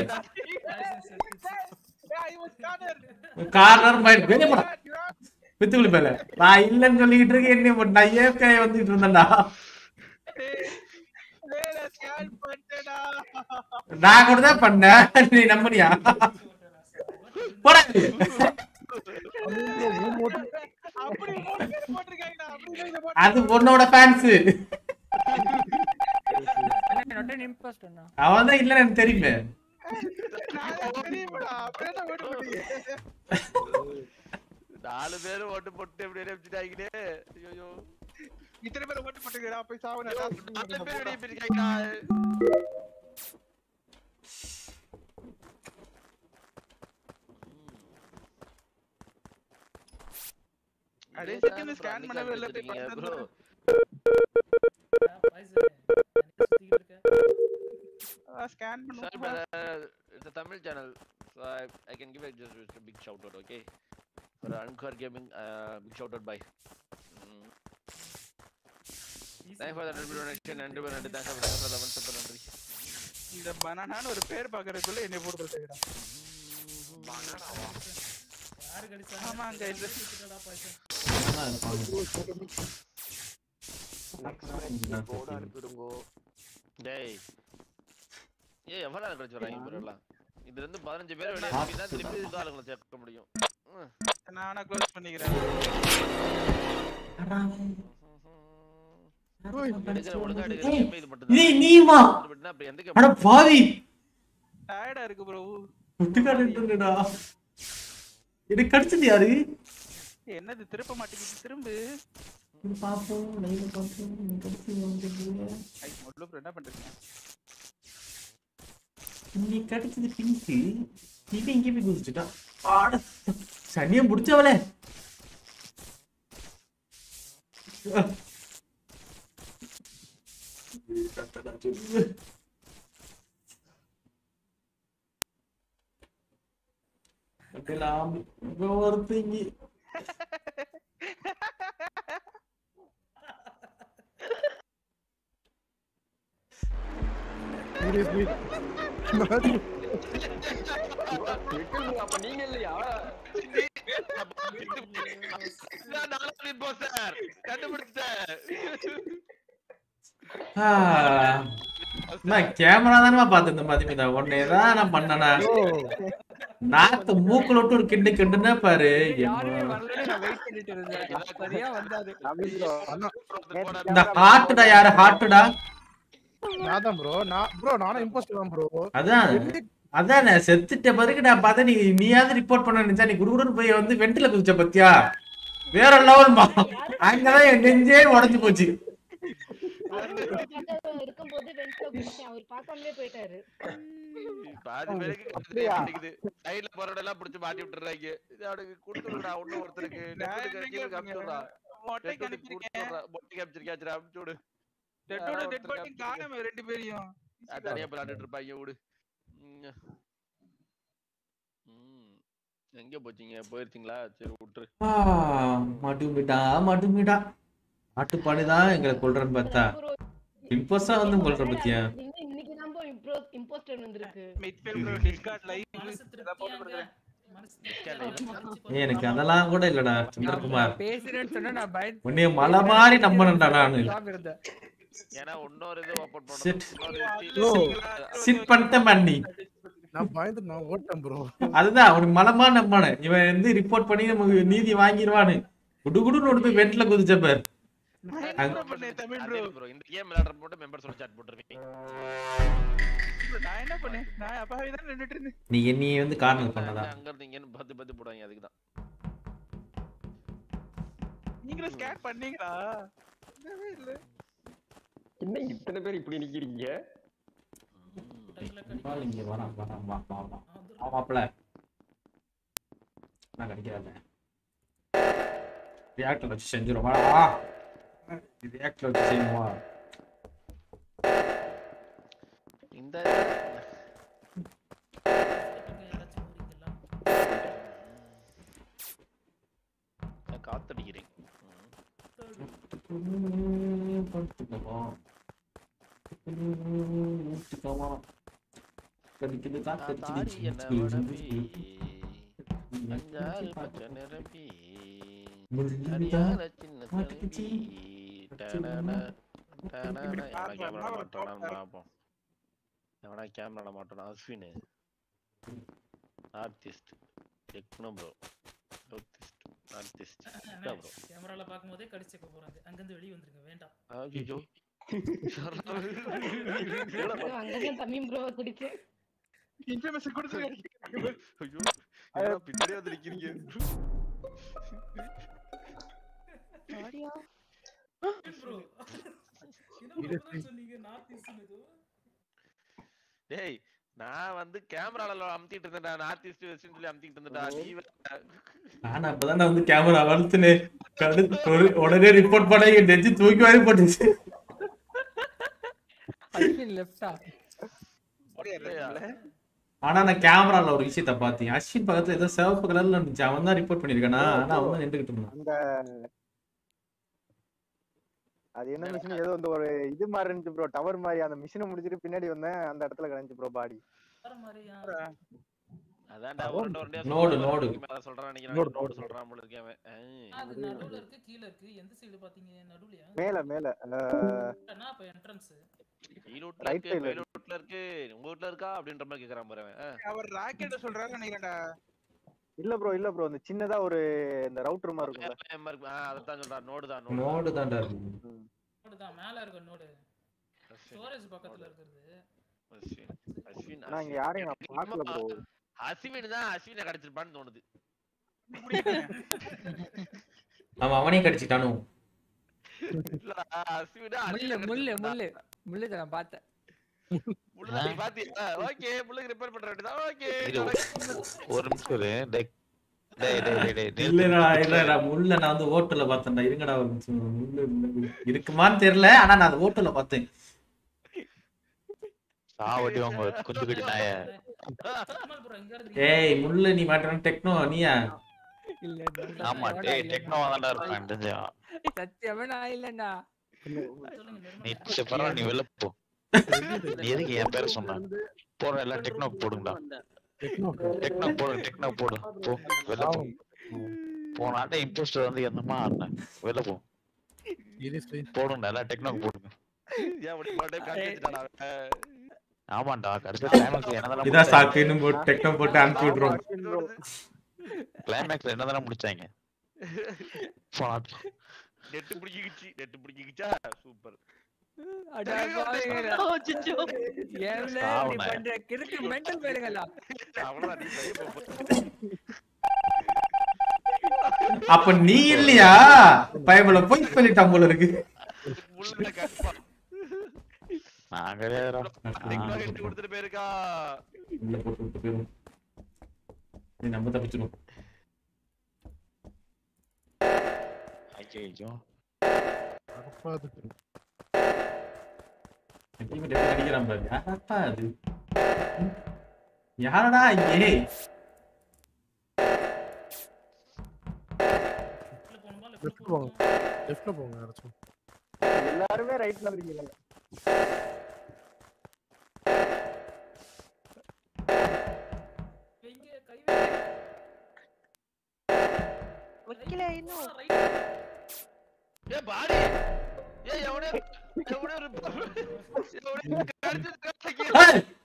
Speaker 3: கார்னர் மைண்ட் வெளிய போடா பித்துக்குளி பேல நான் இல்லைன்னு சொல்லிக்கிட்டு இருக்கேன் என்ன இப்ப நான் ஏற்கனவே வந்துட்டு இருந்தேன்டா நான் கூட தான் பண்ணேன் நீ நம்புனியா போடா வெளிய. அது உன்னோட ஃபேன்ஸ்
Speaker 4: இம்பாஸ்ட் அண்ணா
Speaker 3: அவன் தான் இல்லைன்னு எனக்கு தெரியுமே
Speaker 1: நாலு பேரும் ஓட்டு போட்டு எப்படி அனுப்பிச்சிட்டாங்களே ஐயோ
Speaker 5: இத்தனை பேர் ஓட்டு போட்டுக்கிறா போய் சாவுன
Speaker 1: நாலு பேர் வெளியே போயிருக்காங்கடா
Speaker 5: கடைசிக்கு இந்த ஸ்கேன் பண்ணவே இல்ல போய்
Speaker 1: ப்ரோ
Speaker 5: ஸ்கேன்
Speaker 1: Sorry,
Speaker 5: பண்ணுவோம்
Speaker 1: but uh, it's a Tamil channel, so I, I can give it just, just a big shout out, okay? For Ankur Gaming, uh, big shout out, bye. Mm. Thanks for the donation and everyone and thanks for the eleven super நன்றி.
Speaker 5: இந்த பனானான்னு ஒரு பேர் பாக்குறதுக்குள்ள என்னை போட்டு போட்டுக்கிறா
Speaker 9: யாரு கடிச்சா
Speaker 5: ஆமாங்க இது
Speaker 1: டேய் ஏய் எவ்வளவு நேரம் கழிச்சு வராங்க இவரு எல்லாம் இதுல இருந்து பதினஞ்சு பேர் வெளியே அனுப்பி தான் திருப்பி இந்த ஆளுங்களை சேர்க்க முடியும் ம்.
Speaker 5: நானா க்ளோஸ் பண்ணிக்கிறேன்
Speaker 1: எடுக்கிற ஒழுங்கா எடுக்கிற
Speaker 3: ஏய்,
Speaker 1: game இது மட்டும்தான்.
Speaker 3: ஏய், நீயுமா?
Speaker 1: இது மட்டும்தான் அப்புறம் எந்த game
Speaker 3: அட பாவி
Speaker 5: டயர்டா இருக்கு ப்ரோ
Speaker 3: முட்டுக்காடுடா எனக்கு கடிச்சது யாரு
Speaker 5: என்னது திருப்ப மாட்டேங்குது திரும்பு
Speaker 3: இது பாப்போம் லைவ்ல பாப்போம் எனக்கு கடிச்சது வந்து
Speaker 5: ஐ முதல்ல ப்ரோ என்ன பண்றீங்க
Speaker 3: நீ கடிச்சது பிங்க் இவன் இங்கே போய் குதிச்சுட்டா ஆட சனியம் பிடிச்சவளே அதெல்லாம் ஒருத்தங்க
Speaker 10: அப்ப நீங்க இல்லையா
Speaker 1: நான் நாலாவது imposter. கண்டுபிடிச்சிட்டேன்.
Speaker 3: நான் கேமரா தானே பார்த்துருந்தேன் மதிமிதா உன்னை தான் நான் பண்ணனா நாத்து மூக்குல விட்டு ஒரு கிண்டு கிண்டுன்னா பாரு
Speaker 4: யாருமே வரலன்னு நான் வெயிட் பண்ணிட்டு இருந்தேன் சரியா வந்தாரு
Speaker 3: இந்த ஹார்ட்டுடா யாரு ஹார்ட்டுடா
Speaker 17: நான் தான் ப்ரோ நான் ப்ரோ நானும் இம்போஸ்டர் தான் ப்ரோ
Speaker 3: அதான் அதான் செத்துட்ட பிறகு நான் பார்த்தா நீ நீயாவது ரிப்போர்ட் பண்ண நினைச்சா நீ குடுகுடுன்னு போய் வந்து வெண்டில குதிச்ச பத்தியா வேற லெவல் அங்கதான் என் நெஞ்சே உடைஞ்சு போச்சு
Speaker 13: இருக்கும்போது வெண்ட்ல குடிச்சேன் அவர் பார்க்காமலே போயிட்டாரு
Speaker 1: பாதி பேருக்கு
Speaker 14: அப்படியா?
Speaker 1: கிடைக்குது சைடுல போறவட எல்லாம் புடிச்சு மாட்டி விட்டுறாங்க இது அவனுக்கு கொடுத்துடுறா ஒண்ணு ஒருத்தருக்கு நெட்டுக்கு காமிச்சுடுறா
Speaker 5: மொட்டைக்கு அனுப்பியிருக்கேன்
Speaker 1: மொட்டைக்கு அனுப்பிச்சிருக்கா அனுப்பிச்சு விடு
Speaker 5: டெட்டோட
Speaker 1: யாரோ
Speaker 5: டெட்
Speaker 1: ஒருத்தருக்கு
Speaker 5: பாடி காணோமே ரெண்டு பேரையும்
Speaker 1: அது தனியா விளையாண்டுட்டு இருப்பாங்க விடு ம். ம். எங்க போச்சீங்க போயிருச்சீங்களா சரி விட்டுரு
Speaker 3: மடுமிடா மடுமிடா நாட்டுப்பாடுதான் எங்களை கொல்றன்னு பார்த்தா இம்போஸா வந்து கொல்ற பத்தியா
Speaker 13: இன்னும் இன்னைக்கு தான் போய் இம்போஸ்டர் வந்திருக்கு
Speaker 5: மிட்ஃபீல்ட் ப்ரோ டிஸ்கார்ட் லைவ் போட்டு கொடுக்குறேன்
Speaker 3: ஏய், எனக்கு அதெல்லாம் கூட இல்லடா சந்திரகுமார்
Speaker 4: பேசுறேன்னு சொன்னா நான் பயந்து
Speaker 3: உன்னைய மலை மாதிரி நம்பணும்டா நானு
Speaker 4: job இருந்தேன்.
Speaker 1: ஏன்னா இன்னொரு இது ஓபன்
Speaker 3: Shit.
Speaker 1: பண்ணணும்
Speaker 17: ப்ரோ
Speaker 3: சிட் பண்ணிட்ட பண்ணி
Speaker 17: நான் பயந்து நான் ஓட்டேன் ப்ரோ
Speaker 3: அதுதான் அவனுக்கு மலமா நம்பானு இவன் வந்து ரிப்போர்ட் பண்ணி நமக்கு நீதி வாங்கிடுவானு குடு குடுன்னு ஓடி போய் வெண்ட்ல குதிச்சப்ப அங்க-
Speaker 1: ப்ரோ இந்த கேம் விளையாடுற மட்டும் மெம்பர் சொல்லி சாட் போட்டுருவீங்க
Speaker 5: நான் என்ன பண்ணேன் நான் அப்பாவே தான் நின்னுட்டு இருந்தேன்
Speaker 3: நீ என்னைய வந்து கார்னர் பண்ணதா
Speaker 1: அங்க இருந்து இங்கன்னு பத்து பத்து போடுவாங்க அதுக்கு தான்
Speaker 5: நீங்களும் ஸ்கேட் பண்ணீங்களா இல்லவே இல்ல
Speaker 10: என்ன இத்தனை பேர் இப்படி நிக்கிறீங்க
Speaker 3: இங்க வரான் வரான் வா வா வா வா மாப்பிள நான் கிடைக்காத ரியாக்டர் வச்சு செஞ்சிரும் வாடா ரியாக்டர் வச்சு செய்யுமா
Speaker 1: இந்த நான் காத்தடிக்கிறேன்
Speaker 3: கடிக்குது
Speaker 1: தாடி என்ன உடம்பி மஞ்சால் பச்சை நிரம்பி சரியான சின்ன தம்பி டனன, டனன. எவனா கேமரா மாட்டானான்னு பார்ப்போம் எவனா கேமரா மாட்டானா Ashwin artist techno bro artist artist bro
Speaker 9: கேமரால பாக்கும்போதே கடிச்சுக்க போறாங்க அங்கிருந்து வெளிய வந்துருங்க வேண்டாம்
Speaker 1: ஐயோ
Speaker 13: அங்கதான் தமிழ் ப்ரோ குடிச்சேன்
Speaker 5: இன்ஃபர்மேஷன் கொடுத்துருக்காரு
Speaker 1: ஐயோ என்னடா பின்னாடி வந்து நிக்கிறீங்க
Speaker 16: சாரியா
Speaker 9: ப்ரோ என்ன பண்றேன்னு சொன்னீங்க நார்த் ஈஸ்ட்னு ஏதோ
Speaker 1: டேய் நான் வந்து கேமரால அமுத்திட்டு இருந்தேன்டா நார்த் ஈஸ்ட் வெஸ்ட் சொல்லி அமுத்திட்டு இருந்தேன்டா நீ வேற-
Speaker 3: நானும் அப்பதான் நான் வந்து கேமரா வளர்த்துனே கடுத்து ஒரு உடனே ரிப்போர்ட் பண்ண என் நெஞ்சு தூக்கி வாரி போட்டுச்சு
Speaker 4: அஸ்வின் லெஃப்டா
Speaker 3: ஆனா நான் கேமரால ஒரு விஷயத்த பார்த்தேன் அஸ்வின் பக்கத்துல ஏதோ சிவப்பு கலர்ல இருந்துச்சு அவன் தான் ரிப்போர்ட் பண்ணிருக்கானா ஆனா அவன் தான் நின்றுகிட்டு இருந்தான்
Speaker 14: அந்த அது என்ன மிஷின் ஏதோ இந்த ஒரு இது மாதிரி இருந்துச்சு ப்ரோ டவர் மாதிரி அந்த மிஷினை முடிச்சிட்டு பின்னாடி வந்தேன் அந்த இடத்துல கிடந்துச்சு ப்ரோ பாடி
Speaker 9: வர மாதிரியா
Speaker 1: அதான்டா உருண்டை உருண்டையா
Speaker 3: நோடு,
Speaker 1: சொல்றான்
Speaker 3: நோடு.
Speaker 1: பாரு, மேல சொல்றான் நினைக்கிறேன்
Speaker 14: நோடு,
Speaker 1: நோடு
Speaker 14: நோடு.
Speaker 1: சொல்றான் போல இருக்கேன் அவன். ஏய்.
Speaker 9: அது நடுவுல இருக்கு கீழ இருக்கு எந்த சைடு பாத்தீங்க நடுவுலயா
Speaker 14: மேல மேல அஹ்,
Speaker 9: என்ன அப்ப என்ட்ரன்ஸ்
Speaker 1: ஈரோட்ல
Speaker 14: Right
Speaker 1: இருக்கு
Speaker 14: side ல இருக்கு.
Speaker 1: வேலூர்ல இருக்கு உங்க வீட்ல இருக்கா அப்படின்ற மாதிரி கேக்குறான் பாரு அவன். ஆ.
Speaker 5: அவர் ராக்கெட்ட சொல்றாரு நினைக்கிறேன்டா
Speaker 14: இல்ல ப்ரோ இல்ல ப்ரோ இந்த சின்னதா ஒரு இந்த ரவுட்டர் மாதிரி இருக்கும்ல
Speaker 1: வேலை இருக்கு. ஆ, அதைத்தான் சொல்றான் நோடு தான் நோடு
Speaker 3: நோடு
Speaker 1: தான்.
Speaker 3: தான்டா
Speaker 9: நோடு தான் மேல இருக்க நோடு ஸ்டோரேஜ் பக்கத்துல இருக்கிறது
Speaker 1: அஸ்வின், அஸ்வின்,
Speaker 14: நான் இங்க
Speaker 1: அஸ்வின்.
Speaker 14: யாரையும் நான் பார்க்கல ப்ரோ
Speaker 1: அஸ்வின் தான் அஸ்வினை கிடைச்சிருப்பான்னு தோணுது
Speaker 3: அவன் அவனையும் கடிச்சிட்டானோ
Speaker 1: இல்லடா, அஸ்வினா
Speaker 4: முள்ளு
Speaker 1: அஸ்வினை
Speaker 4: முள்ளு
Speaker 1: கிடைச்சிருப்பான்டா.
Speaker 4: முள்ளு முள்ளு தான் நான் பார்த்தேன்
Speaker 1: முள்ளு நீ பாத்தியா? ஓகே, முள்ளுக்கு repair பண்ற வேண்டியதுதான். ஓகே,
Speaker 2: இரு, ஒரு நிமிஷம் இரு. டேய், டேய், டேய், டேய், டேய், நிறுத்து.
Speaker 3: இல்லடா இல்லடா முள்ள நான் வந்து ஓட்டல பார்த்தேன்டா இருங்கடா ஒரு நிமிஷம். முள்ளு முள்ளு. இருக்குமான்னு தெரியல ஆனா நான் அந்த ஓட்டல பார்த்தேன்
Speaker 2: சாவடி வாங்க குஞ்சுக்கடி நாய
Speaker 3: ஏய் முள்ள நீ மாட்டான டெக்னோ நீயா
Speaker 4: இல்ல
Speaker 2: ஆமா டேய் டெக்னோ தான்டா இருப்பான் தெரிஞ்சா
Speaker 4: சத்தியமா நான் இல்லண்ணா
Speaker 2: நீ சரி, பரவாயில்ல நீ வெளில போ நீ எதுக்கு என் பேரை சொன்ன போற எல்லாம் டெக்னோ போடுங்கடா டெக்னோ போடு டெக்னோ போடு போ வெளில போ போன ஆட்ட இம்போஸ்டர் வந்து என்னமா ஆடின வெளில போ போடுங்கடா எல்லாம் டெக்னோ போடுங்க
Speaker 1: ஏன் இப்படி ஒரு time காட்டி வச்சுட்டானா அவன்?
Speaker 2: ஆமாண்டா கடைசியா கிளைமேக்ஸ்ல என்னதான
Speaker 3: இதான் சாக்குன்னு போட்டு டெக்னோ போட்டு அனுப்பி விட்றோம்
Speaker 2: கிளைமேக்ஸ்ல என்னதான முடிச்சாங்க போன ஆட்டம்.
Speaker 1: நெட்டு பிடிக்கிச்சு நெட்டு பிடிக்கிச்சா சூப்பர்
Speaker 4: அட பாவிங்களா.
Speaker 13: அச்சச்சோ.
Speaker 4: ஏன்ல
Speaker 1: பாவம்
Speaker 4: இப்படி
Speaker 1: நான்.
Speaker 4: பண்ற கிறுக்கு மெண்டல் பேருங்களா
Speaker 1: அவ்வளவுதான் நீ செய்ய போக
Speaker 3: அப்ப நீ இல்லையா பயபுல போய் சொல்லிட்டான் போல இருக்கு
Speaker 1: முள்ள கடுப்பா
Speaker 18: நான் கிடையாதுடா
Speaker 1: அதிகமா ஹிட் கொடுத்துட்டு போயிருக்கா
Speaker 3: உள்ள போட்டு விட்டு போயிரும் நீ நம்ம தப்பிச்சிடும்
Speaker 18: ஐயோ
Speaker 3: எப்படி எப்படி அடிக்கிறான் பாரு யாரப்பா அது யாரடா இங்கே
Speaker 17: லெஃப்ட் போங்க லெஃப்ட்ல போங்க யாராச்சும்
Speaker 14: எல்லாருமே ரைட்ல இருக்கீங்க
Speaker 16: வைக்கல இன்னும்
Speaker 1: ஏ பாடி ஏ எவனே எவனே ஒரு எவனே கடிச்சிட்டு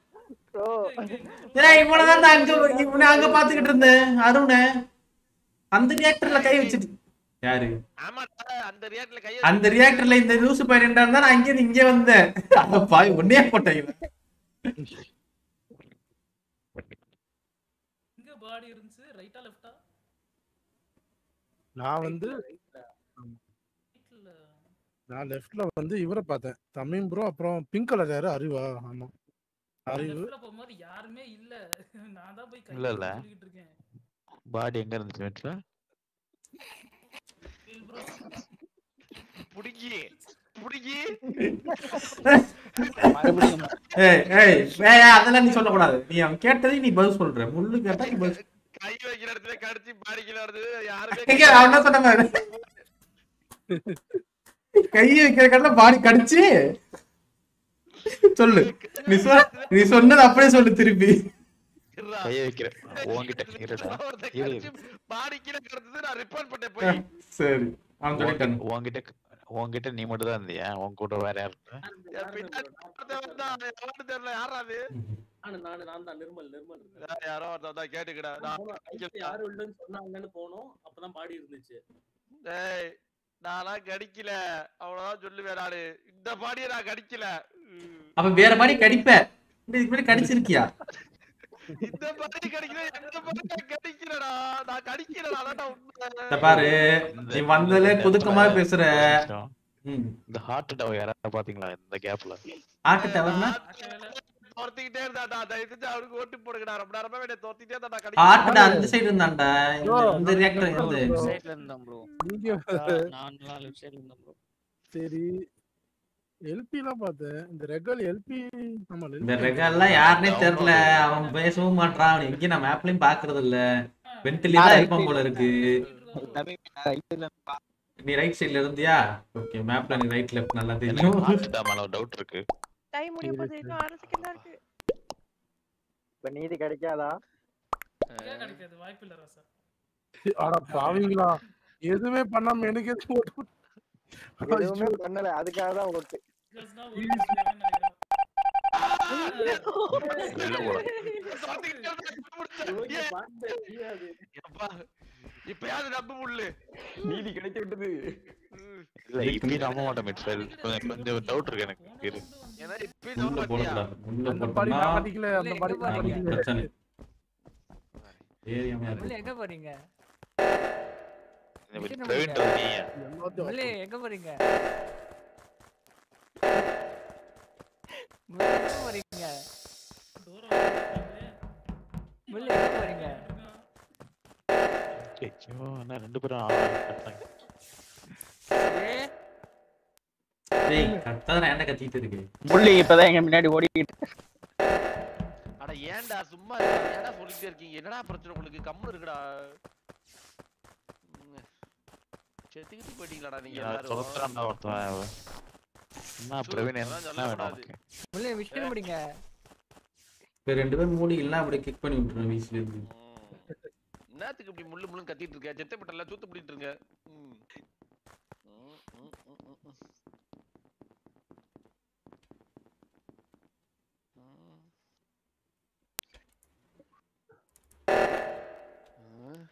Speaker 3: ஏய் இவனதான் நான் அங்க இவனை அங்க பாத்துக்கிட்டு இருந்தேன் அருண அந்த ரியாக்டர்ல கை வச்சுட்டு யாரு
Speaker 1: ஆமாடா அந்த ரியாக்ட்ல கைய
Speaker 3: அந்த ரியாக்டர்ல இந்த லூசு பையன் தான் நான் அங்கே இருந்து இங்கே வந்தேன் அந்த பாய் ஒன்னே போட்டேன் இவன்.
Speaker 9: எங்க பாடி இருந்துச்சு ரைட்டா லெஃப்டா
Speaker 17: நான் வந்து நான் லெஃப்ட்ல வந்து இவரை பார்த்தேன் தமிழ் ப்ரோ அப்புறம் பிங்க் கலர் யாரு அறிவா ஆமா அறிவு
Speaker 9: லெஃப்ட்ல போகும்போது யாருமே இல்ல நான் தான் போய் கை
Speaker 18: இல்ல இல்ல
Speaker 9: சொல்லிட்டு இருக்கேன்
Speaker 18: பாடி எங்க இருந்துச்சு வீட்டுல
Speaker 1: புடிங்கி புடிங்கி
Speaker 3: ஏய் ஏய் ஏய் அதெல்லாம் நீ சொல்லக்கூடாது நீ அவன் கேட்டதை நீ பதில் சொல்ற முள்ளு கேட்டா நீ பதில்
Speaker 1: கை வைக்கிற இடத்துல கடிச்சு பாடிக்கல வருது யாருமே
Speaker 3: எங்க அவன் என்ன சொன்ன பாரு. கை வைக்கிற கடல பாடி கடிச்சு சொல்லு நீ சொ நீ சொன்னது அப்படியே சொல்லு திருப்பி
Speaker 18: கைய வைக்கிறேன் உன்கிட்ட இருடா இரு இரு.
Speaker 1: பாடிக்கல கிடந்தது நான் ரிப்போர்ட் பண்ணேன் போய்
Speaker 3: சரி அவன் சொல்லிட்டான்
Speaker 18: உன்கிட்ட உன்கிட்ட நீ மட்டும் தான் இருந்தியா உன் கூட வேற யாரு இருந்தா?
Speaker 1: என் பின்னாடி ஒருத்தன் வந்தான், எவன்னு தெரியல யாரா அது
Speaker 6: நானு நானு நான் தான் நிர்மல் நிர்மல் இருக்கேன்.
Speaker 1: யார் யாரோ ஒருத்தன் வந்தா கேட்டுக்கடா நான்
Speaker 6: போனோம், night யாரும் இல்லைன்னு சொன்னாங்கன்னு போனோம் அப்பதான் பாடி இருந்துச்சு
Speaker 1: டேய் நான்லாம் கடிக்கல அவ்வளவுதான் சொல்லுவேன் நானு இந்த பாடியை நான் கடிக்கல
Speaker 3: அப்ப வேற மாதிரி கடிப்ப இதுக்கு முன்னாடி கடிச்சிருக்கியா
Speaker 1: இந்த பாடி கடிக்கல எந்த பாடி நான் கடிக்கலடா நான் கடிக்கலடா அதான் உண்மை
Speaker 3: இந்த பாரு நீ வந்ததுல குதுக்கமா பேசுற ம்
Speaker 18: இந்த ஹார்ட் டவர் யாராவது பாத்தீங்களா இந்த கேப்ல
Speaker 3: ஆட்டு டவர்னா
Speaker 1: துரத்திக்கிட்டே இருந்தாடா தயவு செஞ்சு அவனுக்கு ஓட்டு போடுங்கடா ரொம்ப நேரமா என்னை துரத்திட்டே இருந்தா நான்
Speaker 3: ஆட்டுடா அந்த சைடு இருந்தான்டா இந்த இந்த ரியாக்டர் இருந்து
Speaker 12: சைடுல இருந்தோம் ப்ரோ
Speaker 17: இங்க
Speaker 12: நான் லெஃப்ட் சைடுல இருந்தேன் ப்ரோ
Speaker 17: சரி எல்பி எல்லாம் பார்த்தேன் இந்த ரெகல் எல்பி ஆமா
Speaker 3: இந்த ரெகால்லாம் யாருனே தெரியல அவன் பேசவும் மாட்டான் அவன் எங்கேயும் நான் மேப்லயும் பாக்குறது இல்ல வென்டிலே தான் இருப்பான் போல இருக்கு நீ ரைட் சைடுல இருந்தியா ஓகே மேப்ல நீ ரைட் லெஃப்ட் நல்லா தெரியும்
Speaker 18: ஹார்ட் மேல ஒரு டவுட் இருக்கு
Speaker 16: டைம் முடிய போகுது இன்னும் அரை செகண்ட் தான் இருக்கு
Speaker 14: இப்ப நீதி கிடைக்காதா
Speaker 9: ஏன் கிடைக்காது வாய்ப்பு இல்ல ராசா
Speaker 17: ஆனா பாவீங்களா எதுவுமே பண்ணாம எனக்கு எதுவும் ஓட்டு போட்டு-
Speaker 14: எதுவுமே பண்ணல அதுக்காக தான் ஓட்டு
Speaker 1: எப்பா இப்பயாவது நம்ப முள்ளு
Speaker 10: நீதி கிடைத்து விட்டது
Speaker 18: இல்ல இப்படி நம்ப மாட்டேன் மிட்ஃபீல்ட் கொஞ்சம் கொஞ்சம் டவுட் இருக்கு எனக்கு இரு
Speaker 1: ஏன்னா இப்பயே
Speaker 3: உள்ள
Speaker 1: நம்ப மாட்டியா
Speaker 3: போடக்கூடாது உள்ள
Speaker 17: அந்த பாடி
Speaker 3: போட்டோம்னா
Speaker 17: நான் அடிக்கல அந்த பாடி நான்
Speaker 3: நாளைக்கு
Speaker 17: அடிக்கல
Speaker 3: பிரச்சனை ஏரியாமே
Speaker 4: முள்ளு
Speaker 3: இருக்கு
Speaker 4: எங்க போறீங்க
Speaker 18: இந்த
Speaker 4: விட்டுட்டு
Speaker 18: பிரவீன்
Speaker 4: போங்க.
Speaker 18: நீ
Speaker 4: முள்ளு எங்க போறீங்க முள்ளு எங்க போறீங்க முள்ளு எங்க போறீங்க
Speaker 18: ஐயோ என்ன ரெண்டு பேரும் ஆளா கட்டாங்க
Speaker 4: ஏய்,
Speaker 3: டேய் கரெக்டா நான் என்ன கத்திட்டு இருக்கு
Speaker 12: முள்ளி இப்பதான் எங்க முன்னாடி ஓடிக்கிட்டு
Speaker 1: அட ஏன்டா சும்மா இருடா, ஏன்டா சொல்லிட்டே இருக்கீங்க என்னடா பிரச்சனை உங்களுக்கு கம்முனு இருக்குடா ம். செத்துக்கிட்டு போயிட்டீங்களாடா நீங்க எல்லாரும்
Speaker 18: சொல்றான்டா ஒருத்தன் என்ன பிரவீன் என்ன
Speaker 1: அதெல்லாம்
Speaker 18: என்ன வேணும்
Speaker 1: சொல்லக்கூடாது.
Speaker 18: உனக்கு
Speaker 4: முள்ளு விஷயம் முடிங்க
Speaker 3: இப்ப ரெண்டு பேரும் மூடி இல்லைன்னா அப்படியே கிக் பண்ணி விட்டுருவேன் வீசில இருந்து
Speaker 1: என்னத்துக்கு இப்படி முள்ளு முள்ளுன்னு கத்திட்டு இருக்க செத்த பட்டல தூத்து பிடிட்டு இருங்க ம். ம், ம், ம், ம், ம். ம். ம்.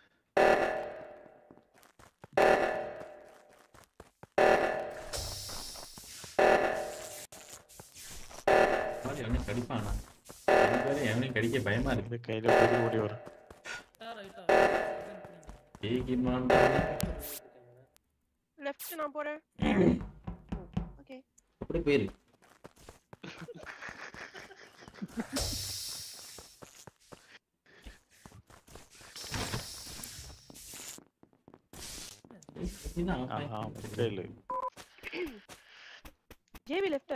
Speaker 3: கடிப்பானா ரெண்டு பேரும் எவனையும் கடிக்க பயமா இருக்கு
Speaker 18: கையில போய் ஓடி வரும்
Speaker 3: ஏகிமான்
Speaker 16: லெஃப்ட் நான் போறேன் ஓகே
Speaker 3: அப்படி போயிரு இதுதான்
Speaker 18: ஆஹா கையில
Speaker 16: ஜேபி லெஃப்ட்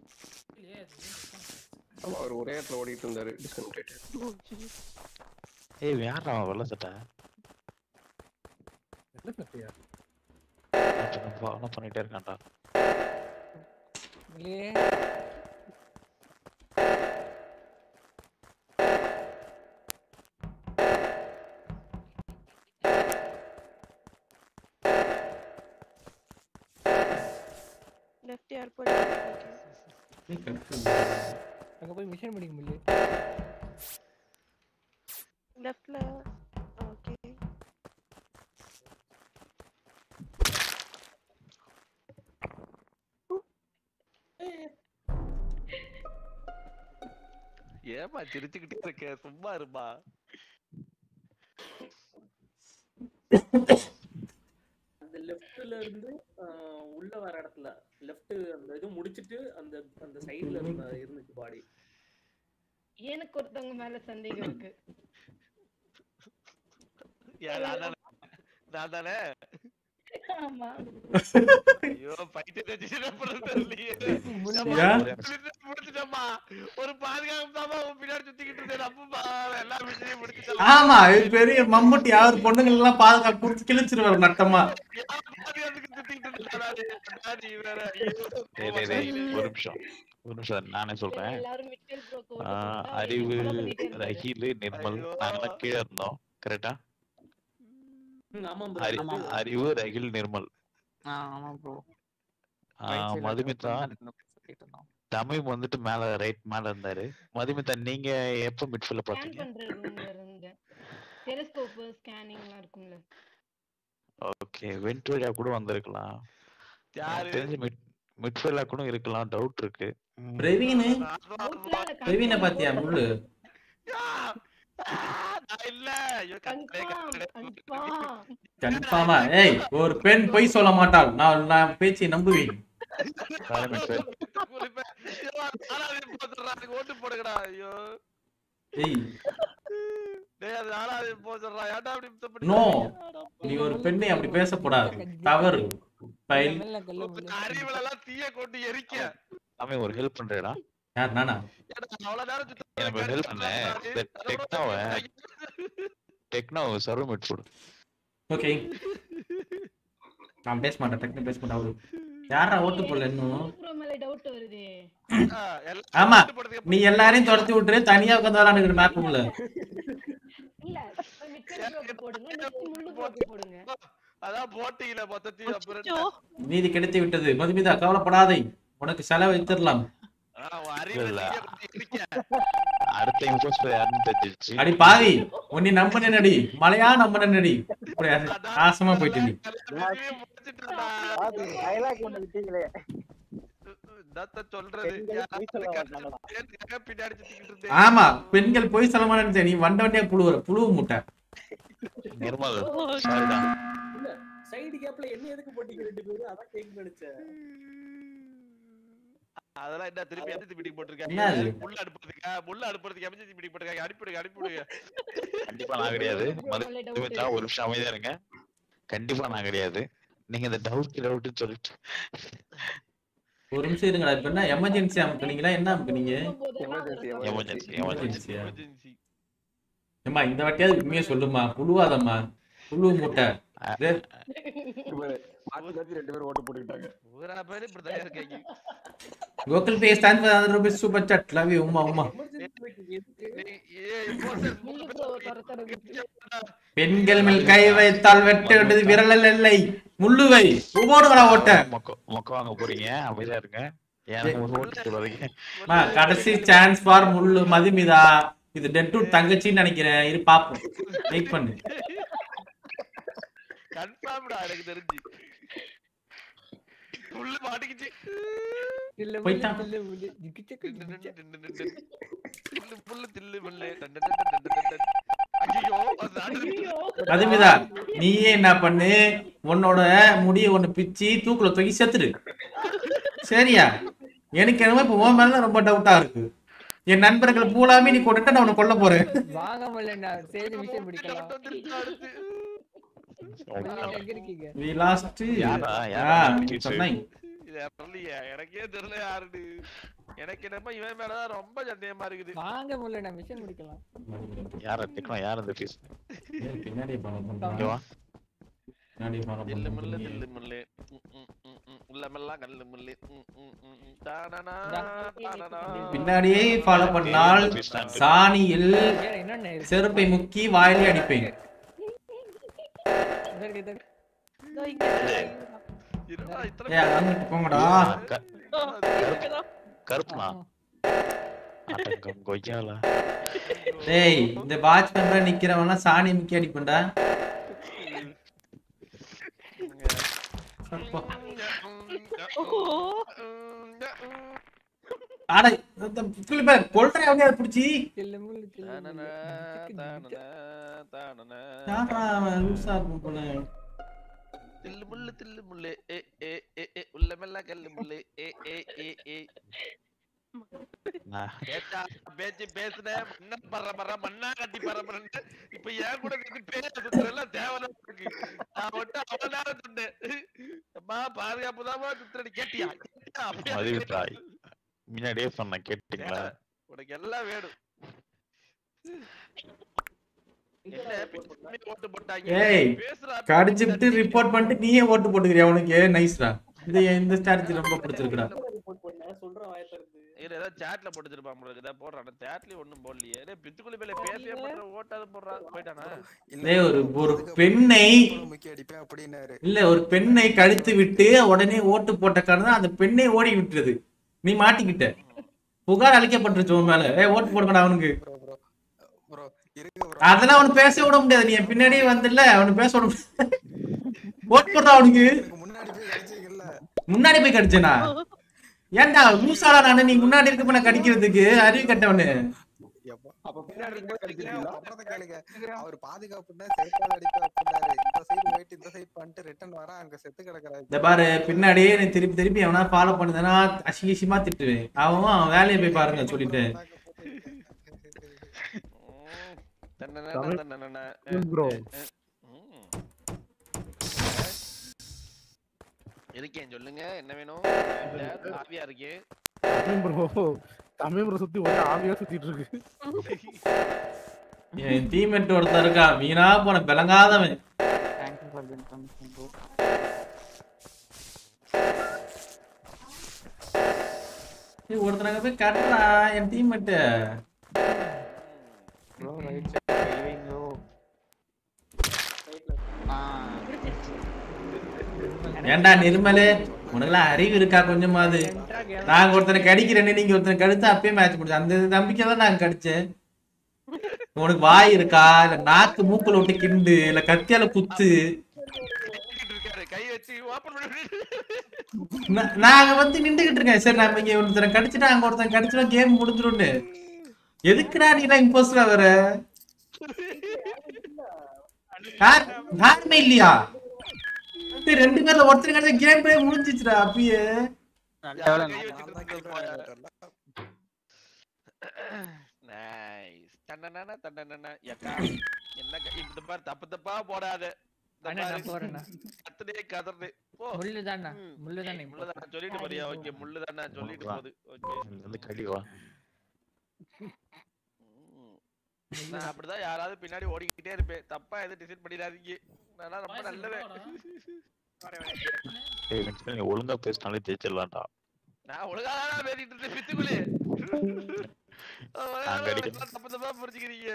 Speaker 10: ஆமா அவர் ஒரே இடத்துல ஓடிட்டு இருந்தாரு டிஸ்கனெக்டட்
Speaker 18: ஏய் யாரா அவன் வெள்ள சட்டை
Speaker 17: என்ன சட்டையா
Speaker 18: ஃபாலோ பண்ணிட்டே இருக்கான்டா
Speaker 4: இல்லையே
Speaker 16: லெஃப்ட் ஏர்போர்ட் ஓகே
Speaker 4: அங்க போய் மிஷன் பண்ணிக்க முடியல
Speaker 16: லெஃப்ட்ல ஓகே
Speaker 1: ஏமா சிரிச்சுக்கிட்டே இருக்க சும்மா இருமா
Speaker 6: அந்த லெஃப்ட்ல இருந்து ஆஹ், உள்ள வர இடத்துல லெஃப்ட் அந்த இது முடிச்சிட்டு அந்த அந்த சைடுல இருந்த இருந்துச்சு பாடி
Speaker 13: எனக்கு ஒருத்தவங்க மேல சந்தேகம் இருக்கு
Speaker 1: யார் நான் தானே நான் தானே
Speaker 13: ஆமா
Speaker 1: ஐயோ பைத்தியம் தெரிஞ்சு என்ன பண்றது தெரியலையே
Speaker 3: ஏன்?
Speaker 1: முடிச்சிட்டம்மா ஒரு பாதுகாப்பு தாமா உன் பின்னாடி சுத்திக்கிட்டு இருந்தேன் அப்பமா எல்லா விஷயத்தையும் முடிச்சுட்டேன்
Speaker 3: ஆமா இது பெரிய மம்முட்டி அவர் பொண்ணுங்களுக்கு எல்லாம் பாதுகாப்பு கொடுத்து கிழிச்சிருவாரு நட்டமா
Speaker 18: டேய், டேய், டேய், ஒரு நிமிஷம் ஒரு நிமிஷம் நானே சொல்றேன்
Speaker 13: எல்லாரும் மிட்டல் ப்ரோக்கு
Speaker 18: ஆஹ், அறிவு ரஹீல் நிர்மல் நாங்கெல்லாம் கீழே இருந்தோம் கரெக்டா
Speaker 6: ஆமா
Speaker 18: அறி- அறிவு ரஹில் நிர்மல்
Speaker 12: ஆ, ஆமா ப்ரோ
Speaker 18: ஆஹ், மதுமிதா தமிழ் வந்துட்டு மேல ரைட் மேல இருந்தாரு மதுமிதா நீங்க எப்ப மிட்ஃபீல்ட்ல
Speaker 13: ஸ்கேன்
Speaker 18: பாத்தீங்க
Speaker 13: பண்ற ரூம்ல இருந்தேன் டெலிஸ்கோப் ஸ்கேனிங்லாம் இருக்கும்ல
Speaker 18: ஓகே வெண்ட் வழியா கூட வந்திருக்கலாம் எனக்கு தெரிஞ்சு மிட் மிட்ஃபீல்டா கூட இருக்கலாம் டவுட் இருக்கு ம்.
Speaker 3: பிரவீன் பிரவீனை பாத்தியா முள்ளு
Speaker 1: நான் இல்ல ஐயோ கட்டளை, கட்டளை.
Speaker 3: கன்ஃபார்மா ஏய் ஒரு பெண் பொய் சொல்ல மாட்டாள் நான் நான் பேச்சை நம்புவேன்
Speaker 1: குளிப்பேன். ஐயோ, நாலாவது போச்சுடுறா, அதுக்கு ஓட்டு போடுங்கடா ஐயோ
Speaker 3: ஏய்
Speaker 1: டேய் அது நாலாவது போச்சுடுறா ஏன்டா அப்படி இப்படி பண்ணி-
Speaker 3: நோ நீ ஒரு பெண்ணை அப்படி பேசக்கூடாது தவறு பயில்
Speaker 1: உன் அறிவுல எல்லாம் தீய கொண்டு எரிக்க
Speaker 18: அவன் ஒரு ஹெல்ப் பண்றேடா
Speaker 3: யார் நானா
Speaker 1: ஏன்டா, அவ்வளவு நேரம் சுத்த
Speaker 18: எனக்கு ஒரு ஹெல்ப் பண்ண இந்த டெக்னாவை டெக்னாவை சர்வ் மிட் போடு
Speaker 3: ஓகே நான் பேச மாட்டேன் டக்குனு பேச மாட்டேன் அவரு யாரா ஓட்டு போடல இன்னும்
Speaker 13: ப்ரோ மேல டவுட் வருது
Speaker 3: ஆமா நீ எல்லாரையும் துரத்தி விட்டுரு தனியா உட்காந்து விளாண்டுக்கிற மேப் உள்ள
Speaker 13: இல்ல மிட்டல் ப்ரோக்கு போடுங்க நெக்ஸ்ட் முள்ளு ப்ரோக்கு போடுங்க
Speaker 1: அதான் போட்டியில மொத்தத்தையும் அப்புறம்
Speaker 3: நீதி கிடைத்து விட்டது மதுமிதா கவலைப்படாதே உனக்கு செலவு வைத்திரலாம்
Speaker 1: ஆ, உன் அறிவுல
Speaker 18: இல்ல.
Speaker 1: தீய கொண்டு எரிக்க
Speaker 18: அடுத்த இம்போஸ்டர் யாருன்னு தெரிஞ்சிருச்சு
Speaker 3: அடி பாவி உன்னை நம்ப நடி மலையா நம்ப நடி இப்படி நாசமா போயிட்டு நீ
Speaker 14: டைலாக் ஒண்ணு விட்டீங்களே
Speaker 1: என்னத்த சொல்றது ஏன் பின்னாடி சுத்திக்கிட்டு இருந்தேன்
Speaker 3: ஆமா பெண்கள் போய் சொல்ல மாட்டேன்னு நீ வண்ட வண்டியா புழுவுற புழுவு முட்டை
Speaker 18: நிர்மல் சாரிடா
Speaker 6: இல்ல சைடு கேப்ல என்ன எதுக்கு போட்டீங்க ரெண்டு பேரும் அதான் கேட்க நினைச்சேன்
Speaker 1: அதெல்லாம் என்ன திருப்பி எந்த மீட்டிங் போட்டிருக்காங்க
Speaker 3: என்னது?
Speaker 1: முள்ள அனுப்புறதுக்கா முள்ள அனுப்புறதுக்கு எமர்ஜென்சி மீட்டிங் போட்டிருக்காங்க அனுப்பிடுங்க அனுப்பிடுங்க
Speaker 18: கண்டிப்பா நான் கிடையாது மதுமிதா ஒரு நிமிஷம் அமைதியா இருங்க கண்டிப்பா நான் கிடையாது நீங்க இந்த டவுட் டவுட்னு சொல்லிட்டு
Speaker 3: ஒரு நிமிஷம் இருங்கடா இப்ப என்ன எமர்ஜென்சி அமுக்குனீங்களா என்ன அமுக்குனீங்க
Speaker 18: எமர்ஜென்சி எமர்ஜென்சி
Speaker 3: எமர்ஜென்சியா ஏம்மா இந்த வாட்டியாவது உண்மையை சொல்லுமா புழுவாதம்மா புழு முட்டை இது
Speaker 10: மாத்தி மாத்தி ரெண்டு பேரும் ஓட்டு போட்டுக்கிட்டாங்க
Speaker 1: ஊரா பேரு இப்படிதான் இருக்காங்க
Speaker 3: Google Pay stands for 100 rupees super chat. Love you, உம்மா உம்மா
Speaker 13: முள்ளு ப்ரோ துரத்துறது
Speaker 3: பெண்கள் மேல் கை வைத்தால் வெட்ட வேண்டியது விரலில் இல்லை முள்ளுவை உமோடுங்களா ஓட்ட
Speaker 18: மொக்க மொக்க வாங்க போறீங்க அமைதியா இருங்க எனக்கு ஒரு ஓட்டு போடாதீங்க
Speaker 3: அம்மா, கடைசி சான்ஸ் ஃபார் முள்ளு மதுமிதா இது டெட் டு தங்கச்சின்னு நினைக்கிறேன் இரு பாப்போம் வெயிட் பண்ணு
Speaker 1: கன்ஃபார்ம்டா எனக்கு தெரிஞ்சு புல்லு மாட்டிக்கிச்சு
Speaker 4: தில்லு முள்ளு,
Speaker 3: போயிட்டான்.
Speaker 4: தில்லு முள்ளு, ஜிக்கு ஜிக்கு ஜிக்கு ஜிக்கு.
Speaker 1: தில்லு புல்லு தில்லு முள்ளு டன் டன் டன் டன் டன் டன். ஐயோ அது நாடு
Speaker 3: மதுமிதா நீயே என்ன பண்ணு உன்னோட முடிய ஒண்ணு பிச்சு தூக்குல தூக்கி செத்துரு சரியா எனக்கு என்னமோ இப்ப உன் மேல ரொம்ப டவுட்டா இருக்கு என் நண்பர்கள் பூலாமே நீ கொண்டுட்டு நான் உன்னை கொல்ல போறேன்
Speaker 4: வாங்க முடியலண்ணா சரி விஷயம் பிடிக்கலாம் நீங்க எங்க இருக்கீங்க
Speaker 3: we lost
Speaker 18: யாரா?
Speaker 3: ஆ,
Speaker 18: யாரா நம்பிக்கை
Speaker 3: சொன்னாங்க
Speaker 1: இது தெரியலையே எனக்கே தெரியல யாருன்னு எனக்கு என்னமோ இவன் மேலதான் ரொம்ப சந்தேகமா இருக்குது
Speaker 4: வாங்க முடியலண்ணா மிஷன் முடிக்கலாம்
Speaker 18: யார திக்கணும் யார் அந்த பீஸ்
Speaker 3: பின்னாடி
Speaker 18: இங்க வா
Speaker 3: பின்னாடி follow
Speaker 1: தில்லு
Speaker 3: பண்ணு.
Speaker 1: முள்ளு தில்லு முள்ளு ம், ம், ம், ம். உள்ளமெல்லாம் கல்லு முள்ளு ம், ம், ம், ம். தானனா, தானனா.
Speaker 3: பின்னாடியே ஃபாலோ பண்ணால் சாணியில்
Speaker 4: என்னண்ணே இருக்கு?
Speaker 3: செருப்பை முக்கி வாயிலே அடிப்பேன்
Speaker 4: இதற்கு இதற்கு
Speaker 16: இதோ இங்க
Speaker 1: இருடா, இத்தனை
Speaker 3: ஏய் அங்கிட்டு போங்கடா
Speaker 18: கருப்புனா அடங்கம் கொய்யாலா
Speaker 3: டேய் இந்த வாட்ச்மேன் நிக்கிறவன்லாம் சாணி முக்கி அடிப்பேன்டா அட இந்த புக்கில் பேர் கொல்றேன் அவனே பிடிச்சி
Speaker 4: தில்லு முள்ளு தில்லு
Speaker 1: தானனா,
Speaker 4: முள்ளு.
Speaker 1: தானனா, தானனா.
Speaker 3: யாரா அவன் லூசா இருக்கும் போல
Speaker 1: தில்லு முள்ளு தில்லு முள்ளு ஏ ஏ ஏ ஏ உள்ளமெல்லாம் கல்லு முள்ளு ஏ ஏ ஏ ஏ
Speaker 18: நான்
Speaker 1: பேச்சா பேச்சு பேசுன மண்ணா பற பற மண்ணா கட்டி பற பறன்னு இப்ப ஏன் கூட கட்டி பேச சுத்துறெல்லாம் தேவையில்ல இருக்கு நான் மட்டும் அவ்வளவு நேரம் சொன்னேன் அம்மா பாதுகாப்பு தான் சுத்துறடி கேட்டியா கேட்டியா? அப்பயே
Speaker 18: மதிவிட்டா முன்னாடியே சொன்னேன் கேட்டீங்களா
Speaker 1: உனக்கு எல்லாம் வேணும் என்ன பின்னாடி ஓட்டு போட்டாங்க
Speaker 3: ஏய்
Speaker 1: பேசுறா
Speaker 3: கடிச்சுட்டு ரிப்போர்ட் பண்ணிட்டு நீயே ஓட்டு போட்டுக்கிறியா உனக்கு நைஸ்டா இது இந்த ஸ்ட்ராட்டஜி ரொம்ப பிடிச்சிருக்குடா
Speaker 6: ரிப்போர்ட் பண்ண சொல்றேன் வாய திறந்து
Speaker 1: இரு ஏதோ சாட்ல போட்டு வச்சிருப்பான் போல இருக்கு ஏதாவது போடுறான் சாட்லயும் ஒண்ணும் போடலையே டேய் பித்துக்குளி மேல பேசவே பண்ற ஓட்டாத போடுறான் போயிட்டானா
Speaker 3: டேய் ஒரு ஒரு பெண்ணை
Speaker 15: முக்கி அடிப்பேன் அப்படின்னாரு
Speaker 3: இல்ல ஒரு பெண்ணை கடித்து விட்டு உடனே ஓட்டு போட்ட காரணம் அந்த பெண்ணை ஓடி விட்டுறது நீ மாட்டிக்கிட்ட புகார் அளிக்கப்பட்டுருச்சு உன் மேல ஏய் ஓட்டு போடுங்கடா அவனுக்கு
Speaker 15: ப்ரோ இருங்க ப்ரோ
Speaker 3: அதெல்லாம் அவனு பேச விட முடியாது நீ என் பின்னாடியே வந்துல அவனு பேச விட முடியாது. ஓட்டு போடுறா அவனுக்கு
Speaker 15: முன்னாடி போய் அடிச்சீங்கல்ல
Speaker 3: முன்னாடி போய் கடிச்சனா ஏன்டா லூசாடா நானு நீ முன்னாடி இருக்க நான் கடிக்கிறதுக்கு அறிவு கட்டவனு
Speaker 15: அப்ப பின்னாடி இருக்கும்போது அடிக்கிறீங்களா அப்புறத்தை கேளுங்க அவர் பாதுகாப்புன்னா செருப்பால் அடிப்பேன் அப்படின்னாரு இந்த சைடு போயிட்டு இந்த சைடு பண்ணிட்டு ரிட்டர்ன் வர அங்க செத்து கிடக்குறாரு
Speaker 3: இந்த பாரு பின்னாடியே நீ திருப்பி திருப்பி அவனா ஃபாலோ பண்ணுதுன்னா அசிங்கசியமா திட்டுவேன் அவன் அவன் வேலையை போய் பாருங்க சொல்லிட்டு
Speaker 1: தன்னன
Speaker 17: தமிழ்
Speaker 1: தன்னன
Speaker 17: bro.
Speaker 1: இருக்கேன் சொல்லுங்க என்ன வேணும் இல்ல ஆவியா இருக்கேன்
Speaker 17: தமிழ் ப்ரோ தமிழ் ப்ரோ சுத்தி ஒரே ஆவியா சுத்திட்டு இருக்கு
Speaker 3: என் டீம்மேட் ஒருத்தன் இருக்கான் வீணா போன விளங்காதவன்
Speaker 12: Thank you for the information, bro.
Speaker 3: ஏய், ஒருத்தன் அங்க போய் கட்டுறா என் teammate
Speaker 12: Bro, right side driving, bro. Ah.
Speaker 3: ஏன்டா நிர்மலு உனக்கெல்லாம் அறிவு இருக்கா கொஞ்சமாவது நாங்க ஒருத்தனை கடிக்கிறேன்னு நீங்க ஒருத்தனை கடிச்சு அப்பயே மேட்ச் முடிச்சு அந்த நம்பிக்கை தான் நாங்க கடிச்சேன் உனக்கு வாய் இருக்கா இல்ல நாக்கு மூக்குல விட்டு கிண்டு இல்ல கத்தியால குத்து
Speaker 1: இருக்காரு கை வச்சு ஓபன் பண்ணி
Speaker 3: நா- நாங்க வந்து நின்றுகிட்டு இருக்கேன் சரி நம்ம இங்க ஒருத்தனை கடிச்சிட்டு அங்க ஒருத்தன் கடிச்சிட்டா கேம் முடிஞ்சிரும்னு எதுக்குடா நீ எல்லாம் இம்போஸ்டரா வர யார்- யாருமே இல்லையா டேய், ரெண்டு பேர்ல ஒருத்தர் கடிச்சா கேம் பிளே முடிஞ்சிச்சுடா அப்பயே
Speaker 1: நைஸ் தன்னன தன்னன யக்கா என்ன க- இந்த பாரு தப்பு தப்பா போடாத இந்த
Speaker 4: அண்ணா, நான்
Speaker 1: பாரு.
Speaker 4: போறேண்ணா.
Speaker 1: கத்துனே கதறது போ
Speaker 4: முள்ளுதாண்ணா,
Speaker 1: ம்.
Speaker 4: முள்ளுதாண்ணே
Speaker 1: முள்ளுதாண்ணா சொல்லிட்டு போறியா ஓகே முள்ளுதாண்ணா சொல்லிட்டு போகுது ஓகே
Speaker 18: வந்து கடி வா
Speaker 1: நான் அப்படிதான் யாராவது பின்னாடி ஓடிக்கிட்டே இருப்பேன் தப்பா எதுவும் டிசைட் பண்ணிடாதீங்க நான் ரொம்ப நல்லவன்
Speaker 18: ஏய் வெங்கட், நீ ஒழுங்கா பேசினாலே ஜெயிச்சிடலாம்டா
Speaker 1: நான் ஒழுங்காதான் பேசிட்டு இருந்தேன் பித்துக்குளி
Speaker 18: நான் கடிக்கிறேன்.
Speaker 1: தப்பு தப்பா புரிஞ்சுக்கிறீங்க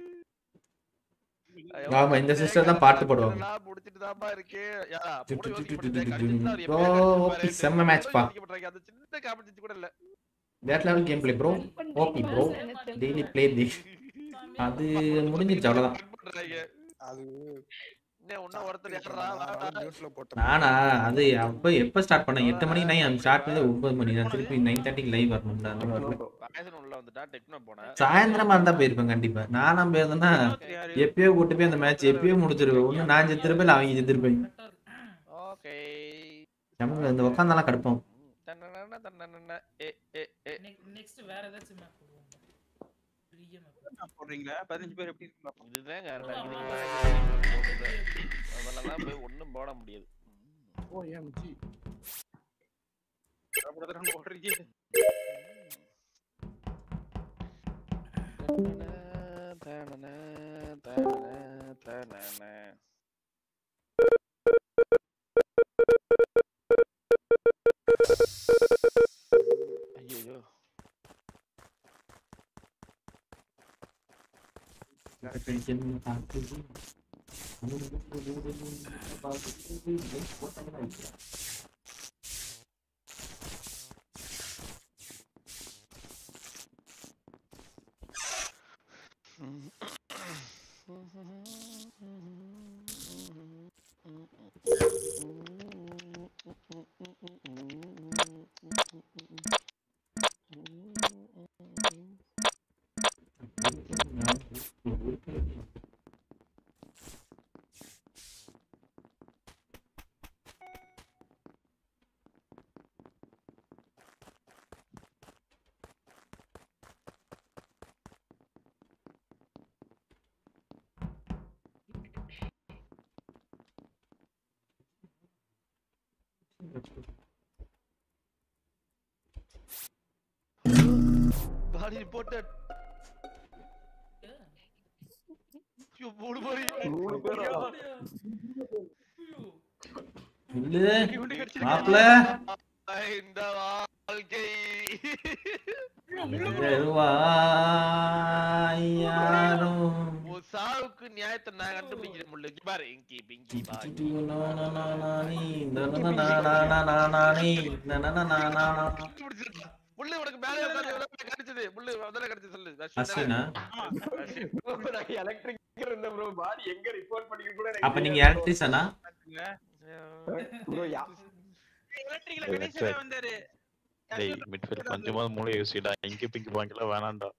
Speaker 3: ஆமா இந்த சிஸ்டர் தான் பாட்டு பாடுவாங்க
Speaker 1: நான் முடிச்சிட்டு தான்ப்பா இருக்கேன் யா,
Speaker 3: டு,
Speaker 1: கூட
Speaker 3: டு, டு,
Speaker 1: யோசிக்க
Speaker 3: டு, டு,
Speaker 1: மாட்டேன்.
Speaker 3: டு,
Speaker 1: கடிச்சிருந்தா அவர்
Speaker 3: டு.
Speaker 1: எப்படியா
Speaker 3: ஓ,
Speaker 1: கடிச்சிருப்பாரு.
Speaker 3: செம்ம match பா.
Speaker 1: யோசிக்க மாட்டேங்க. அந்த சின்ன காம்படிச்சு கூட இல்ல
Speaker 3: that level gameplay bro OP bro daily play this அது முடிஞ்சிருச்சு அவ்வளவுதான்
Speaker 1: பண்றாங்க
Speaker 15: அது
Speaker 1: இன்னும் இன்னும் ஒருத்தர் யாரா வாடா
Speaker 15: மியூட்ல போட்டு
Speaker 3: நானா அது அப்ப எப்ப ஸ்டார்ட் பண்ணேன் எட்டு மணிக்கு நைன் ஸ்டார்ட் பண்ணது ஒன்பது மணி நான் திருப்பி நைன் தேர்ட்டிக்கு லைவ் வரணும்ல அந்த வரல
Speaker 1: பாயசன் உள்ள வந்துட்டா டெக்னோ போனேன்
Speaker 3: சாயந்தரமா இருந்தா போயிருப்பேன் கண்டிப்பா நானா போயிருந்தேன்னா எப்பயோ கூட்டு போய் அந்த மேட்ச் எப்பயோ முடிச்சிருவேன் ஒண்ணு நான் செத்துருப்பேன் இல்ல அவங்க செத்துருப்பேன்
Speaker 1: ஓகே
Speaker 3: நமக்கு இந்த உட்காந்தாலாம் கடுப்போம்
Speaker 1: தன்னன தன்னன ஏ ஏ ஏ
Speaker 9: நெக்ஸ்ட் வேற ஏதாச்சும் மேப் போடுவோம் பெரிய மேப்
Speaker 5: போடுறீங்களா பதினஞ்சு பேர் எப்படி இருக்கு பாப்போம்.
Speaker 1: இதுதான் காரணம் அதெல்லாம் போய் ஒண்ணும் போட முடியாது
Speaker 17: ஓ எம்ஜி
Speaker 5: தடபுடதடன்னு ஓடுறீங்க
Speaker 1: தனன தனன தனன ஐயோ பாடி ரிப்போர்ட்டட் ஐயோ மூணு பேரு
Speaker 10: மூணு பேரா?
Speaker 3: இல்ல மாப்பிள்ள
Speaker 1: இந்த வாழ்க்கை
Speaker 3: யாரும்
Speaker 1: உன் சாவுக்கு நியாயத்தை நான் கண்டுபிடிக்கிற முடியல இங்க பாரு இங்கி பிங்கி பாய் முள்ளு உனக்கு மேலே உட்கார்ந்து எவ்வளவு பேர் கடிச்சது முள்ளு முதல்ல கடிச்சு சொல்லு
Speaker 3: அஸ்வினா?
Speaker 10: எலக்ட்ரிக் இருந்த ப்ரோ பாடி எங்க ரிப்போர்ட் பண்ணிக்க கூட
Speaker 3: அப்ப நீங்க எலக்ட்ரிஷனா
Speaker 10: ப்ரோ யா
Speaker 5: எலக்ட்ரிக்கல கணேசன் வந்தாரு
Speaker 18: டேய் மிட்ஃபீல்ட் கொஞ்சமாவது மூளை யோசிடா இங்க பிங்கி பாங்கலாம் வேணாம்டா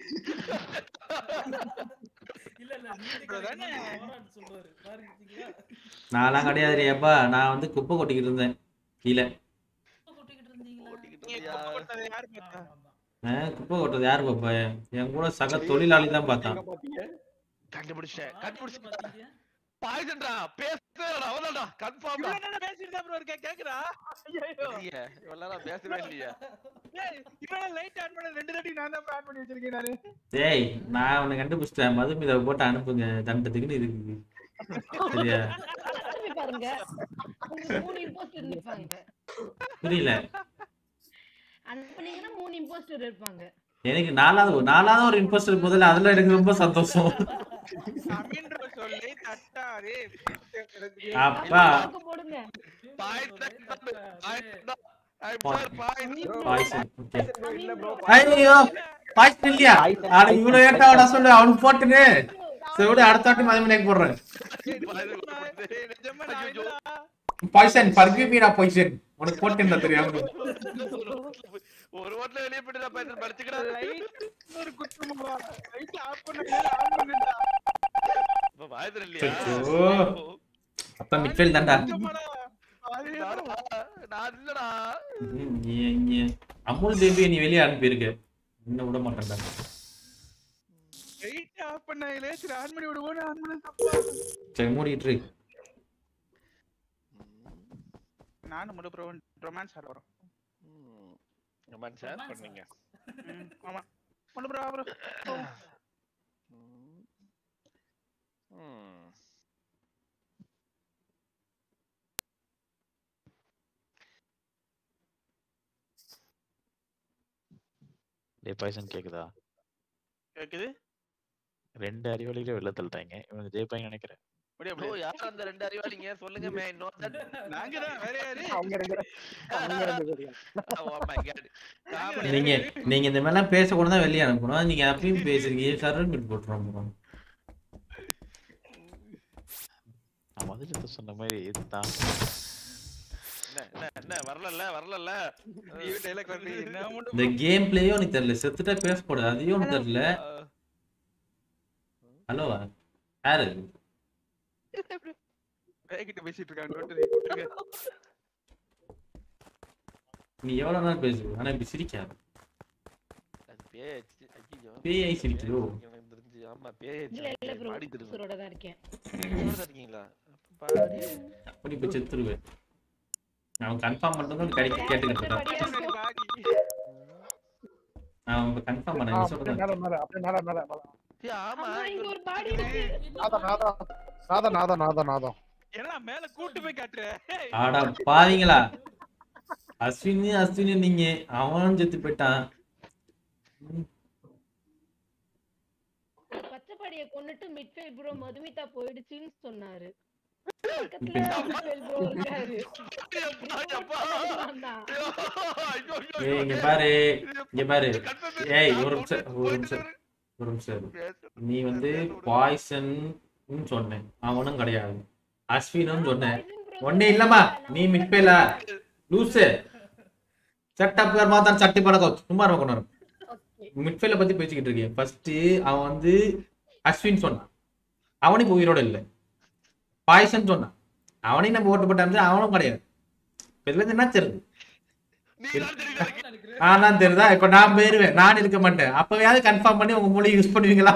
Speaker 9: இல்ல இல்ல நீங்க போராட்டு சொல்றாரு பாருங்க
Speaker 3: நான்லாம் கிடையாது அப்பா நான் வந்து குப்பை கொட்டிக்கிட்டு இருந்தேன் கீழே
Speaker 5: யாரு பார்த்தா
Speaker 3: ஆ, குப்பை கொட்டுறது யாரு பாப்பா என் கூட சக தொழிலாளி தான் பார்த்தான்
Speaker 1: கண்டுபிடிச்சேன் கண்டுபிடிச்சேன் பாய்சன்டா பேசுறா அவதான்டா கன்ஃபார்ம்டா
Speaker 5: இவ்வளவு நேரம் பேசிட்டு தான் ப்ரோ இருக்க கேக்குறா ஐயோ
Speaker 1: இல்லையே இவ்வளவு நேரம் பேசவே இல்லையா
Speaker 5: ஏய் இவ்வளவு லைட் ஆன் பண்ண ரெண்டு தாட்டி நான் தான் ஆன் பண்ணி வச்சிருக்கேன் நானு
Speaker 3: டேய் நான் உன்னை கண்டுபிடிச்சிட்டேன் மதுமிதை போட்டு அனுப்புங்க தண்டத்துக்குன்னு இருக்கு சரியா
Speaker 13: திரும்பி பாருங்க உங்களுக்கு மூணு இம்போஸ்டர் நிப்பாங்க
Speaker 3: புரியல
Speaker 13: அனுப்புனீங்கன்னா மூணு இம்போஸ்டர் இருப்பாங்க
Speaker 3: எனக்கு நாலாவது ஒரு- நாலாவது ஒரு இன்ட்ரெஸ்ட் முதல்ல அதுல எனக்கு ரொம்ப சந்தோஷம்
Speaker 5: அமீன்ற சொல்லி தட்டாதே
Speaker 3: அப்பா
Speaker 13: போடுங்க
Speaker 3: பாய்சன் ஓகே ஐயோ பாய்சன் இல்லையா ஆனா இவ்வளவு ஏட்டா அவட சொல்லு அவனுக்கு போட்டுன்னு சரி விடு அடுத்த வாட்டி மதுமினைக்கு போடுறேன் பாய்சன் பர்கியூ மீ நான் பாய்சன் உனக்கு போட்டுன்னு தெரியாம
Speaker 1: ஒரு ஓட்ல வெளியே போயிட்டு நான் பேசுறேன் படிச்சுக்கிறேன்
Speaker 5: ஒரு குற்றமா லைட் ஆஃப் பண்ண ஆன் பண்ணுடா
Speaker 1: இப்ப பாயத்துல இல்லையா
Speaker 3: அச்சோ. அப்ப மிட்ஃபீல்ட் தான்டா
Speaker 1: நான் இல்லடா
Speaker 3: ம், நீ- நீ அமுல் பேபியை நீ வெளியே அனுப்பியிருக்க இன்னும் விட மாட்டேன்டா
Speaker 5: லைட் ஆஃப் பண்ணாங்களே சரி ஆன் பண்ணி விடுவோம் ஆன் பண்ண தப்பா
Speaker 3: சரி மூடிட்டு இரு.
Speaker 5: நானும் முழு ப்ரோ ரொமான்ஸ் ஆட வரோம்
Speaker 1: கமெண்ட் ஷேர் பண்ணுங்க
Speaker 5: ம், ஆமா முழு ப்ரோ ப்ரோ
Speaker 1: ம்.
Speaker 18: டேய் பாய்சன் கேக்குதா
Speaker 5: கேக்குது
Speaker 18: ரெண்டு அறிவாளிகளே வெளில தள்ளிட்டாங்க இவங்க ஜெயிப்பாங்க நினைக்கிறேன்
Speaker 5: அப்படியே
Speaker 1: ப்ரோ யார் அந்த ரெண்டு அறிவாளிங்க சொல்லுங்க மே நோ தட்
Speaker 5: நாங்க தான் வேற யாரு
Speaker 14: அவங்க ரெண்டு அவங்க ரெண்டு பேரும்
Speaker 1: ஓ மை காட் காமெடி
Speaker 3: நீங்க நீங்க இந்த மாதிரிலாம் பேசக்கூடாது தான் வெளியே அனுப்பணும் நீங்க அப்பயும் பேசுறீங்க சரண் மீட் போட்டுறோம் bro.
Speaker 18: நம்ம மதுரத்தை சொன்ன மாதிரி இதுதான்
Speaker 1: என்ன என்ன என்ன வரலல்ல வரலல்ல
Speaker 3: இந்த கேம் பிளேயும் உனக்கு தெரியல செத்துட்டா பேச போடுது அதையும் உனக்கு தெரியல ஹலோ யாரு
Speaker 5: பேய்கிட்ட பேசிட்டு இருக்காங்க note எழுதி போட்டுருங்க.
Speaker 3: நீ எவ்வளவு நேரம் பேசு ஆனா இப்படி சிரிக்காத
Speaker 1: அது பேயாச்சு ஐயோ
Speaker 3: பேய் சிரிக்குதோ?
Speaker 1: எனக்கு தெரிஞ்சு ஆமா பேயாச்சு
Speaker 13: இல்ல இல்ல ப்ரோ
Speaker 1: பாடி திரும்ப
Speaker 13: உசுரோட தான் இருக்கேன்
Speaker 1: இருக்கீங்களா அப்ப பாடி
Speaker 3: அப்படி இப்ப செத்துருவேன் அவன் கன்ஃபார்ம் பண்றதும் கிடைக்க கேட்டுக்கிட்டு இருக்கான் அவன் இப்ப கன்ஃபார்ம் பண்ண நீ
Speaker 17: அப்படியே
Speaker 3: சொல்றது
Speaker 17: மேல மேல அப்படியே மேல மேல மேல
Speaker 1: ஏய், ஆமா
Speaker 13: அம்மா இங்க ஒரு பாடி இருக்கு
Speaker 17: நாதம் நாதம் நாதம் நாதம் நாதம் நாதம்
Speaker 5: எல்லாம் மேல கூட்டு போய் காட்டுற
Speaker 3: ஆடா பாவீங்களா அஸ்வினி அஸ்வினி நீங்க அவனும் செத்து போயிட்டான்
Speaker 13: பச்சைப்பாடியை கொன்னுட்டு மிட்ஃபீல்ட் ப்ரோ மதுமிதா போயிடுச்சுன்னு சொன்னாரு பக்கத்துல மிட்ஃபீல்ட் ப்ரோ இருக்காரு நான் தான்.
Speaker 3: ஏய் இங்க பாரு இங்க பாரு ஏய் ஒரு நிமிஷம் ஒரு நிமிஷம் ஒரு நிமிஷம் இரு. நீ வந்து பாய்சன் சொன்னேன் அவனும் கிடையாது அஸ்வினும் சொன்னேன் ஒண்ணே இல்லம்மா நீ மிட்பேல லூசு செட்டப் மாத்தான் சட்டி பணக்கம் சும்மா இருக்க கொண்டு மிட்ஃபீல்ட பத்தி பேசிக்கிட்டு இருக்கேன் ஃபர்ஸ்ட் அவன் வந்து அஸ்வின் சொன்னான் அவனுக்கு உயிரோட இல்லை பாய்சன் சொன்னான் அவனையும் நம்ம ஓட்டு போட்டான் அவனும் கிடையாது இதுல இருந்து என்ன தெரியுது ஆனா தெரியுதா இப்ப நான் போயிருவேன் நான் இருக்க மாட்டேன் அப்பயாவது கன்ஃபார்ம் பண்ணி உங்க மொழி யூஸ் பண்ணுவீங்களா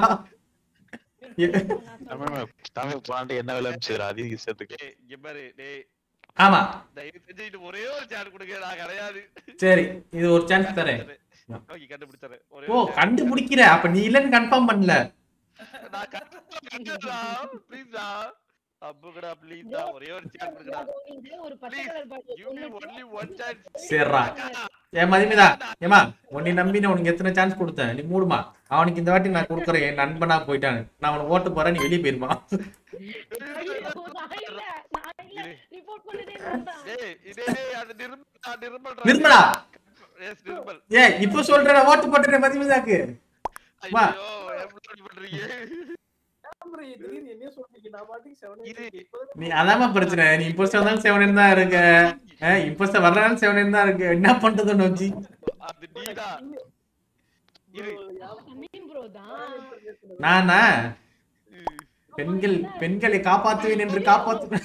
Speaker 18: தமிழ் தமிழ் பாண்டு என்ன விளையாடுச்சு அதிக விஷயத்துக்கு
Speaker 1: ஏய், இங்க பாரு டேய்
Speaker 3: ஆமா
Speaker 1: தயவு செஞ்சு இது ஒரே ஒரு சான்ஸ் கொடுங்க நான் கிடையாது
Speaker 3: சரி இது ஒரு சான்ஸ் தரேன்
Speaker 1: ஓகே கண்டுபிடிச்சறேன் ஒரே
Speaker 3: ஓ கண்டுபிடிக்கிற அப்ப நீ இல்லன்னு கன்ஃபார்ம் பண்ணல
Speaker 1: நான் கண்டுபிடிச்சறா ப்ளீஸ் டா அப்புகடா ப்ளீஸ் டா ஒரே ஒரு சான்ஸ் கொடுங்கடா
Speaker 13: நீங்க ஒரு பச்சை கலர் பாடியை
Speaker 1: give me only one chance
Speaker 3: சரிடா ஏ மதிமிதா ஏமா உன்னை நம்பி நான் உனக்கு எத்தனை சான்ஸ் கொடுத்தேன் நீ மூடுமா அவனுக்கு இந்த வாட்டி நான் கொடுக்குறேன் என் நண்பனா போயிட்டான் நான் அவனுக்கு ஓட்டு போறேன் நீ வெளியே போயிருமா
Speaker 13: ரிப்போர்ட் பண்ணதே நான் தான்.
Speaker 1: டேய் இதே டேய் அது நிர்மலா நிர்மல்
Speaker 3: நிர்மலா
Speaker 1: எஸ் நிர்மல்
Speaker 3: ஏ இப்ப சொல்றேன் நான் ஓட்டு போட்டுறேன் மதிமிதாக்கு வா
Speaker 1: ஐயோ எப்படி பண்றீங்க
Speaker 6: திடீர்னு என்ன சொல்றீங்க நான் பாட்டுக்கு செவன்
Speaker 3: நீ அதாம பிரச்சனை நீ இம்போஸ்டர் வந்தாலும் செவன் தான் இருக்க இம்போஸ்டர் வர்றதாலும் செவன் தான் இருக்கு என்ன பண்றது நோச்சி
Speaker 1: அது நீடா இரு
Speaker 13: சமீம் ப்ரோ தான்
Speaker 3: நானா பெண்கள் பெண்களை காப்பாற்றுவேன் என்று காப்பாத்து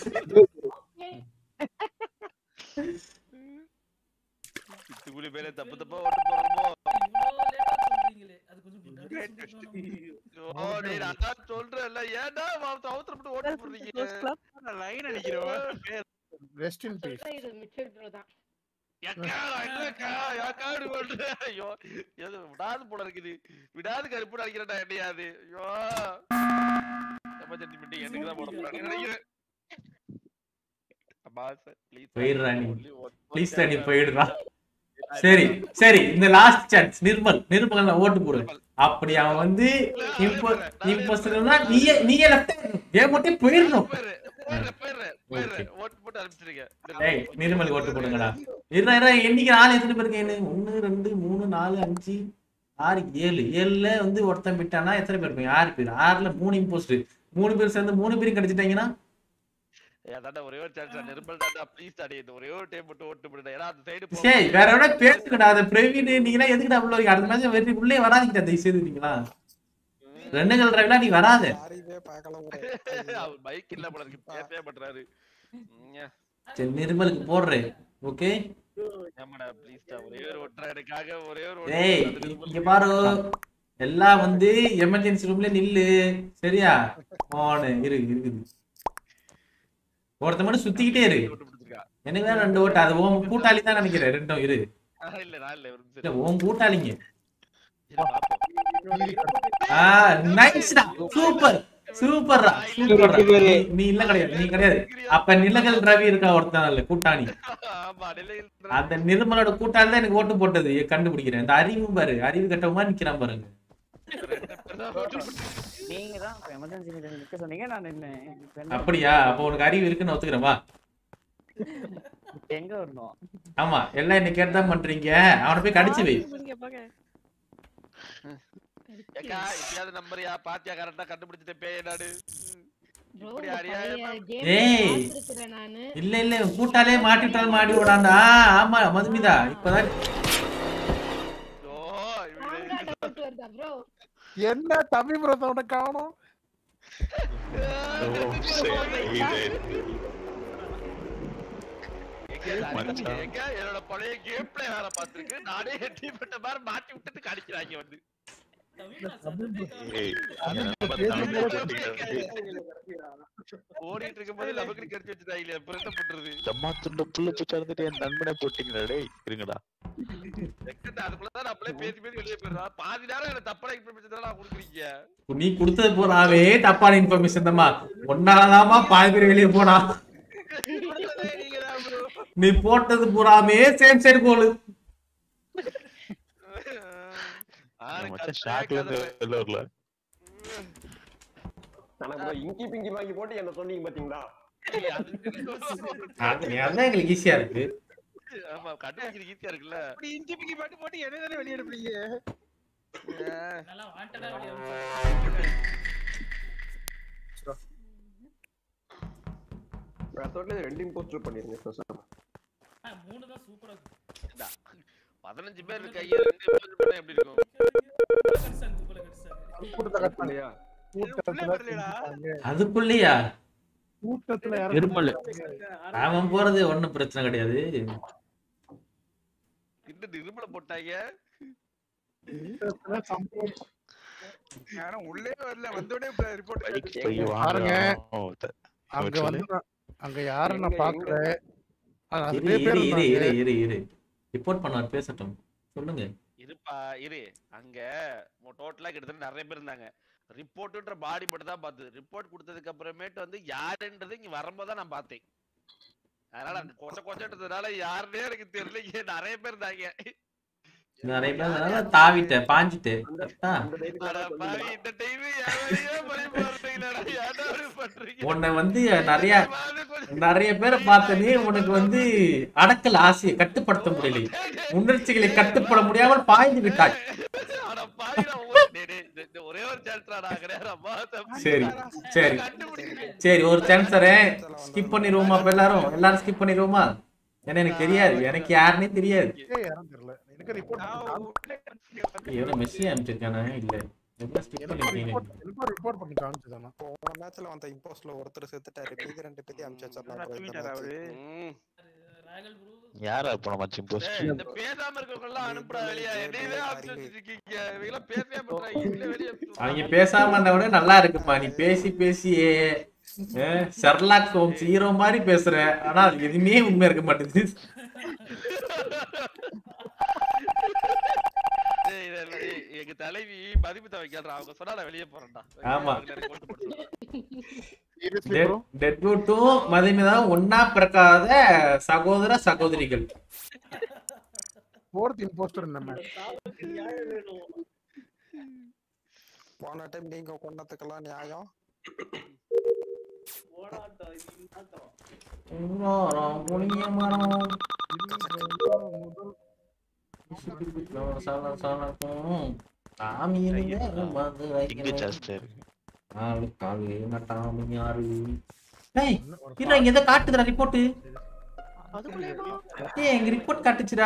Speaker 1: சித்துக்குடி பேரே தப்பு தப்பா ஓட்டு போறோமோ
Speaker 9: சொல்றீங்களே அது கொஞ்சம் முன்னாடி
Speaker 1: ஓ டேய் நான் தான் சொல்றேன்ல ஏன்டா அவசர மட்டும் ஓட்டு போடுறீங்க
Speaker 5: லைன் அடிக்கிறவன்
Speaker 17: ரெஸ்ட் இன் பீஸ்
Speaker 13: சொல்றேன் இது மிட்ஃபீல்ட் ப்ரோ தான்
Speaker 1: ஏக்கா, என்னக்கா, ஏக்கா இப்படி பண்ற? ஐயோ, எது விடாது போல இருக்குது விடாது கருப்பு அடிக்கிறடா என்னையாது ஐயோ எமர்ஜென்சி மீட்டிங் எனக்கு தான் போட போறாங்க நினைக்கிறேன் அம்மா, sir, please, sir,
Speaker 3: போயிடுறா நீ
Speaker 1: only one more
Speaker 3: ப்ளீஸ் நீ
Speaker 1: chance.
Speaker 3: போயிடுறா சரி சரி இந்த லாஸ்ட் சான்ஸ் நிர்மல் நிர்மல் ஓட்டு போடு அப்படி அவன் வந்து இப்போ இப்போ நீயே நீயே லெஃப்ட் கேம் மட்டும் போயிடணும்
Speaker 1: போயிடுறேன், போயிடுறேன், போயிடுறேன். ஓட்டு போட்டு அனுப்பிச்சிருங்க
Speaker 3: ஏய் நிர்மல் ஓட்டு போடுங்கடா இருந்தா இருந்தா எண்ணிக்கை நாலு எத்தனை பேருக்கு என்ன ஒன்னு ரெண்டு மூணு நாலு அஞ்சு ஆறு ஏழு ஏழுல வந்து ஒருத்தன் விட்டானா எத்தனை பேர் இருப்பீங்க ஆறு பேர் ஆறுல மூணு இம்போஸ்ட் மூணு பேர் சேர்ந்து மூணு பேரும் கிடைச்சிட்டாங்கன்னா
Speaker 1: அதான்டா ஒரே ஒரு சான்ஸ் நிர்மல் தான்டா ப்ளீஸ் தாடி இந்த ஒரே ஒரு டைம் மட்டும் ஓட்டு போடுடா ஏன்னா அந்த சைடு
Speaker 3: சரி வேற எவ்வளோ பேசுங்கடா அதை பிரவீன் நீங்களா எதுக்குடா உள்ள வரீங்க அடுத்த மேட்ச் வெற்றி உள்ளே வராதீங்க தயவு செய்து நீங்களா ரெண்டுகள் டிரைவ்லாம் நீ வராத
Speaker 1: அவர் பைக் இல்ல போல இருக்கு பேசவே பண்றாரு
Speaker 3: சரி நிர்மலுக்கு போடுறேன் ஓகே
Speaker 1: ஏமாடா ப்ளீஸ் டா ஒரே ஒரு ஒற்றா எனக்காக ஒரே ஒரு
Speaker 3: ஏய் இங்க பாரு எல்லாம் வந்து எமர்ஜென்சி ரூம்ல நில்லு சரியா போனு இரு இருக்குது ஒருத்த மட்டும் சுத்திக்கிட்டே இரு எனக்கு தான் ரெண்டு ஓட்டு அது உன் கூட்டாளி தான் நினைக்கிறேன் ரெண்டும் இரு
Speaker 1: இல்ல நான் இல்ல ஒரு
Speaker 3: இல்ல உன் கூட்டாளிங்க ஆ நைஸ்டா சூப்பர் சூப்பர்ரா சூப்பர்ரா நீ நீ இல்ல கிடையாது நீ கிடையாது அப்ப நிலகல் ரவி இருக்கா ஒருத்தன் இல்ல கூட்டாளி அந்த நிர்மலோட கூட்டாளி தான் எனக்கு ஓட்டு போட்டது கண்டுபிடிக்கிறேன் இந்த அறிவு பாரு அறிவு கட்டமா நிக்கிறான் பாருங்க
Speaker 12: நீங்க தான் எமர்ஜென்சி மீட்டிங் நிக்க சொன்னீங்க நான் நின்னேன் இப்ப என்ன?
Speaker 3: அப்படியா அப்ப உனக்கு அறிவு இருக்குன்னு ஒத்துக்கிறேன் வா
Speaker 12: எங்க வரணும்
Speaker 3: ஆமா எல்லாம் என்ன கேட்டு தான் பண்றீங்க அவனை போய் கடிச்சு வை
Speaker 1: ஏக்கா இப்பயாவது நம்பரியா பாத்தியா கரெக்டா கண்டுபிடிச்சிட்டு பேய் நாடு
Speaker 13: ப்ரோ
Speaker 1: இப்படி
Speaker 13: பழைய
Speaker 1: அறியாம
Speaker 13: கேம்
Speaker 3: ஏய்.
Speaker 13: பார்த்துருக்கிறேன் நானு
Speaker 3: இல்ல இல்ல கூட்டாலே மாட்டிவிட்டால் மாடி விடாண்டா ஆமா மதுமிதா இப்பதான்
Speaker 13: ஸ்ட்ராங்கா டவுட் வருதா ப்ரோ
Speaker 17: என்ன தமிழ் ப்ரோ சவுண்ட காணோம்
Speaker 1: எங்க எங்க என்னோட பழைய கேம் பிளே வேற பாத்துருக்கு நானே டீப்பட்ட மாதிரி மாட்டி விட்டுட்டு கடிக்கிறாங்க வந்து
Speaker 18: ஏய், நம்ம தமிழ்ல போட்டிங்க.
Speaker 1: ஓடிட்டு இருக்கும் போது நமக்கு கடிச்சு வச்சுட்டாங்களே அப்புறம் என்ன பண்றது
Speaker 18: ஜம்மா துண்டு புல்லு பூச்சா இருந்துட்டு என் நண்பனை போட்டீங்களா டேய் இருங்கடா
Speaker 1: எக்கடா, அதுக்குள்ளதான் நான் அப்படியே பேசி பேசி வெளியே போயிடுறேன் பாதி நேரம் எனக்கு தப்பான இன்ஃபர்மேஷன் நான் கொடுக்குறீங்க
Speaker 3: நீ கொடுத்தது பூராவே தப்பான இன்ஃபர்மேஷன் தாம்மா ஒன்னாலதாம்மா பாதி பேர் வெளியே போனா நீ போட்டது பூராமே சேம் சைடு கோலு
Speaker 18: மச்சான் ஷாக்ல இருந்து வெளில வரல
Speaker 10: ஆனா bro, இங்கி பிங்கி வாங்கி போட்டு என்ன சொன்னீங்க பாத்தீங்களா
Speaker 3: அது அதான் எங்களுக்கு ஈஸியா இருக்கு
Speaker 1: ஆமா கண்டுபிடிக்கிறது ஈஸியா இருக்குல்ல
Speaker 5: இப்படி இஞ்சி பிங்கி பாட்டு போட்டு என்ன தானே வெளியே எடுப்பீங்க
Speaker 9: நல்லா வாண்டடா வெளிய வந்து
Speaker 10: ரெசார்ட்ல ரெண்டு இம்போஸ்டர் பண்ணிருங்க பேசாம
Speaker 9: மூணு தான் சூப்பரா இருக்கு
Speaker 1: இந்தா, பதினஞ்சு பேர் இருக்காங்க ரெண்டு பேர் பண்ணா எப்படி இருக்கும்
Speaker 10: இல்லையா
Speaker 3: அதுக்குள்ளயா
Speaker 17: கூட்டத்துல
Speaker 3: இருமல் அவன் போறது ஒண்ணும் பிரச்சனை கிடையாது
Speaker 1: இந்த இருமல போட்டாங்க
Speaker 5: யாரும் உள்ளே வரல வந்தோடனே ரிப்போர்ட்
Speaker 18: ஐயோ,
Speaker 17: பாருங்க
Speaker 18: ஓ, த-
Speaker 17: அங்க
Speaker 18: சொல்லு.
Speaker 17: வந்து நான்- அங்க யாரும் நான்
Speaker 10: எங்க,
Speaker 17: பாக்கல ஆனா
Speaker 3: இரு
Speaker 17: நிறைய பேர்
Speaker 3: இரு இரு இரு
Speaker 17: இருந்தாங்க.
Speaker 3: இரு இரு ரிப்போர்ட் பண்ணார் பேசட்டும் சொல்லுங்க
Speaker 1: இருப்பா இரு அங்க டோட்டலா கிட்டத்தட்ட நிறைய பேர் இருந்தாங்க ரிப்போர்ட்ன்ற பாடி மட்டும் தான் பார்த்தது ரிப்போர்ட் கொடுத்ததுக்கு அப்புறமேட்டு வந்து யாருன்றது இங்க வரும்போது தான் நான் பார்த்தேன் அதனால அந்த கொச்ச கொச்சன்றதுனால யாருன்னே எனக்கு தெரியல நிறைய பேர் இருந்தாங்க
Speaker 3: நிறைய பேர் அதனால தாவிட்டேன் பாஞ்சிட்டேன் கரெக்டா?
Speaker 1: அட பாவி, இந்த time யாரையோ பழி போடுறீங்களேடா, ஏன்டா இப்படி பண்றீங்க?
Speaker 3: உன்னை வந்து நிறைய நிறைய பேரை பார்த்தனே உனக்கு வந்து அடக்கல் ஆசையை கட்டுப்படுத்த முடியல உணர்ச்சிகளை கட்டுப்பட முடியாமல் பாய்ந்து விட்டாய்
Speaker 1: அட பாவி, நான் ஒரு- டேய், டேய், இந்த- இந்த ஒரே ஒரு chance டா, நான் கிடையாது, அம்மா, தம்பி.
Speaker 3: சரி சரி
Speaker 1: கண்டுபிடிக்கிறேன்.
Speaker 3: சரி ஒரு சான்ஸ் தரேன் ஸ்கிப் பண்ணிடுவோமா அப்ப எல்லாரும் எல்லாரும் ஸ்கிப் பண்ணிடுவோமா ஏன்னா எனக்கு தெரியாது எனக்கு யாருன்னே தெரியாது
Speaker 17: ஏய், யாரும் தெரியல எனக்கு ரிப்போர்ட்
Speaker 3: எவ்வளவு மெஸ்ஸி அனுப்பிச்சிருக்கானே இல்ல எவ்வளவு ஸ்கிப் பண்ணிருக்கீங்க
Speaker 17: ரிப்போர்ட் பண்ணி காமிச்சதானா
Speaker 15: போன மேட்ச்ல வந்த இம்போஸ்ட்ல ஒருத்தர் செத்துட்டாரு மீதி ரெண்டு பேத்தையும் அமுச்சு வச்சிடலாம்
Speaker 18: யாரா இப்ப நம்ம சிம்போஸ்ட்
Speaker 1: டேய், இந்த பேசாம இருக்கவங்க எல்லாம் அனுப்புடா வெளியே என்னையவே அனுப்பிச்சு வச்சிருக்கீங்க இவங்க எல்லாம் பேசவே பண்றாங்க இல்ல வெளியே அனுப்பிச்சு
Speaker 3: அவங்க பேசாம இருந்த விட நல்லா இருக்குப்பா நீ பேசி பேசியே ஷெர்லாக் ஹோம்ஸ் ஹீரோ மாதிரி பேசுற ஆனா அது எதுவுமே உண்மை இருக்க மாட்டேங்குது
Speaker 1: டேய், இல்ல, இல்ல, டேய், எங்க தலைவி மதிப்பு வைக்கிறா அவங்க சொன்னா நான் வெளியே போறேன்டா
Speaker 3: ஆமா.
Speaker 1: போட்டு போட்டு
Speaker 3: டெட்வுட்டும் மதுமிதாவும் ஒன்னா பிறக்காத சகோதர சகோதரிகள்
Speaker 17: ஃபோர்த் இம்போஸ்டர் நம்ம
Speaker 15: போன டைம் நீங்க கொண்டதுக்கெல்லாம் நியாயம்
Speaker 3: மரம், புளிய மரம். சல சலக்கும். சாமி இருங்க, மது
Speaker 18: இங்க
Speaker 3: வைக்கிறேன்.
Speaker 18: ஜாஸ்தியா இருக்கு
Speaker 3: நாலு காலு நட்டாமி யாரு டேய் இருடா இங்க ஏதோ காட்டுதுடா ரிப்போர்ட் ஏய் எங்க ரிப்போர்ட் காட்டுச்சுடா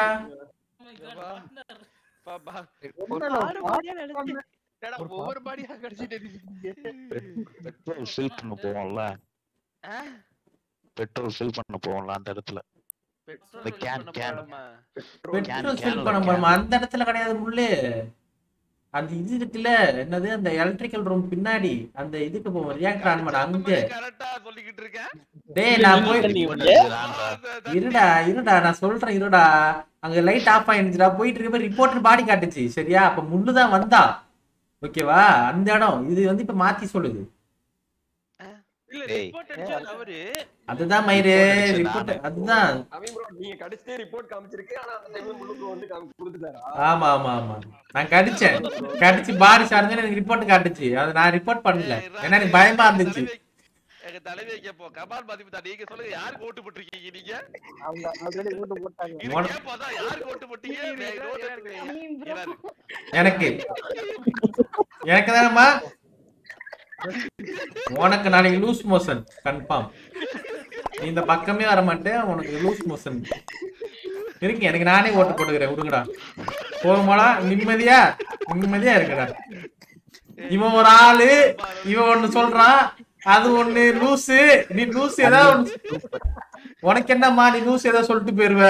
Speaker 1: பாப்பா
Speaker 16: ஆறு மணியா நினைச்சேன்
Speaker 5: ஏடா, ஒவ்வொரு பாடியா கடிச்சிட்டு இருக்கீங்க
Speaker 18: பெட்ரோல் ஃபில் பண்ண போவோம்ல பெட்ரோல் ஃபில் பண்ண போவோம்ல அந்த இடத்துல இந்த கேன் கேன்
Speaker 3: பெட்ரோல் ஃபில் பண்ண போறோமா அந்த இடத்துல கிடையாது முள்ளு அந்த இது இருக்குல்ல என்னது அந்த எலக்ட்ரிக்கல் ரூம் பின்னாடி அந்த இதுக்கு போவோம் ரியாக்டர் ஆன் பண்ண அங்க
Speaker 1: கரெக்டா சொல்லிக்கிட்டு இருக்கேன்
Speaker 3: டேய் நான் போய் இருடா இருடா நான் சொல்றேன் இருடா அங்க லைட் ஆஃப் ஆயிருந்துச்சுடா போயிட்டு இருக்க ரிப்போர்ட்டர் பாடி காட்டுச்சு சரியா அப்ப முள்ளு தான் வந்தா ஓகேவா அந்த இடம் இது வந்து இப்ப மாத்தி சொல்லுது
Speaker 5: இல்ல
Speaker 18: டேய்.
Speaker 5: ரிப்போர்ட் அடிச்சது அவரு
Speaker 3: அதுதான் மயிறு
Speaker 18: Report
Speaker 3: ரிப்போர்ட்
Speaker 18: நானு.
Speaker 3: அதுதான்
Speaker 10: அவன் bro, நீங்க கடிச்சிட்டே ரிப்போர்ட் காமிச்சிருக்கு ஆனா அந்த டைம்ல முழுக்க வந்து காமி கொடுத்துட்டாரா
Speaker 3: ஆமா ஆமா ஆமா நான் கடிச்சேன் கடிச்சு பாடி சார்ந்து எனக்கு ரிப்போர்ட் காட்டுச்சு அது நான் ரிப்போர்ட் பண்ணல ஏன்னா எனக்கு பயமா இருந்துச்சு
Speaker 1: எங்க தலைவி கேப்போம் கமால் மதிப்பு நீங்க சொல்லுங்க யாருக்கு ஓட்டு போட்டிருக்கீங்க நீங்க
Speaker 14: அவங்க ஆல்ரெடி ஓட்டு போட்டாங்க
Speaker 1: இது
Speaker 3: மொன-
Speaker 1: கேப்போதான் யாருக்கு ஓட்டு போட்டீங்க நான் note எடுத்துக்கிறேன். இராது.
Speaker 3: எனக்கு எனக்கு தானம்மா உனக்கு நாளைக்கு லூஸ் மோஷன் கன்ஃபார்ம் நீ இந்த பக்கமே வர மாட்டேன் உனக்கு லூஸ் மோஷன் இருக்கு எனக்கு நானே ஓட்டு போட்டுக்கிறேன் விடுங்கடா போகுமாடா நிம்மதியா நிம்மதியா இருக்குடா இவன் ஒரு ஆளு இவன் ஒண்ணு சொல்றான் அது ஒண்ணு லூசு நீ லூசு ஏதாவது ஒண்ணு உனக்கு என்னம்மா நீ லூசு ஏதாவது சொல்லிட்டு போயிருவ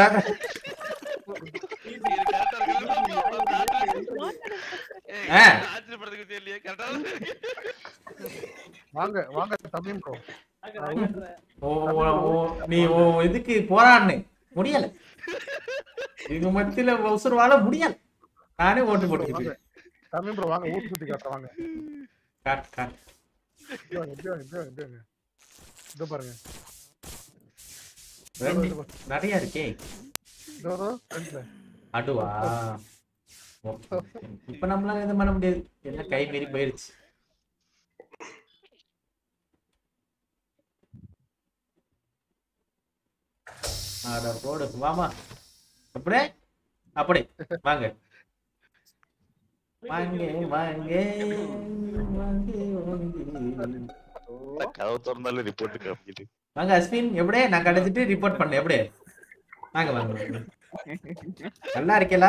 Speaker 3: ஆ.
Speaker 1: ஆச்சரியப்படுறதுக்கு தெரியலையே கரெக்டா
Speaker 17: வாங்க வாங்க தமிழ் ப்ரோ
Speaker 3: ஓ ஓ- ஓ- நீ ஓ இதுக்கு போராடுனு முடியல இது மத்தியில உசுறு வாழ முடியல நானே ஓட்டு போட்டுக்கிட்டு
Speaker 17: தமிழ் ப்ரோ வாங்க ஊர் சுத்தி காட்ட வாங்க
Speaker 3: காட் காட்
Speaker 17: இப்படி வாங்க இப்படி வாங்க இப்படி வாங்க இப்படி வாங்க இதோ பாருங்க
Speaker 3: ரெண்டு நிறைய இருக்கே
Speaker 17: இதோ இதோ ஃப்ரண்ட்ல
Speaker 3: அடுவா ஓ. இப்ப நம்மளால எதுவும் பண்ண முடியாது எல்லாம் கை மீறி போயிருச்சு அட போடு வாமா அப்படியே அப்படி வாங்க வாங்க வாங்க வாங்க வாங்க
Speaker 18: கதவு திறந்தாலும் ரிப்போர்ட் காமிக்குது
Speaker 3: வாங்க அஸ்வின் எப்படியே நான் கிடைச்சிட்டு ரிப்போர்ட் பண்ணேன் எப்படியே வாங்க வாங்க வாங்க. நல்லா இருக்கேலா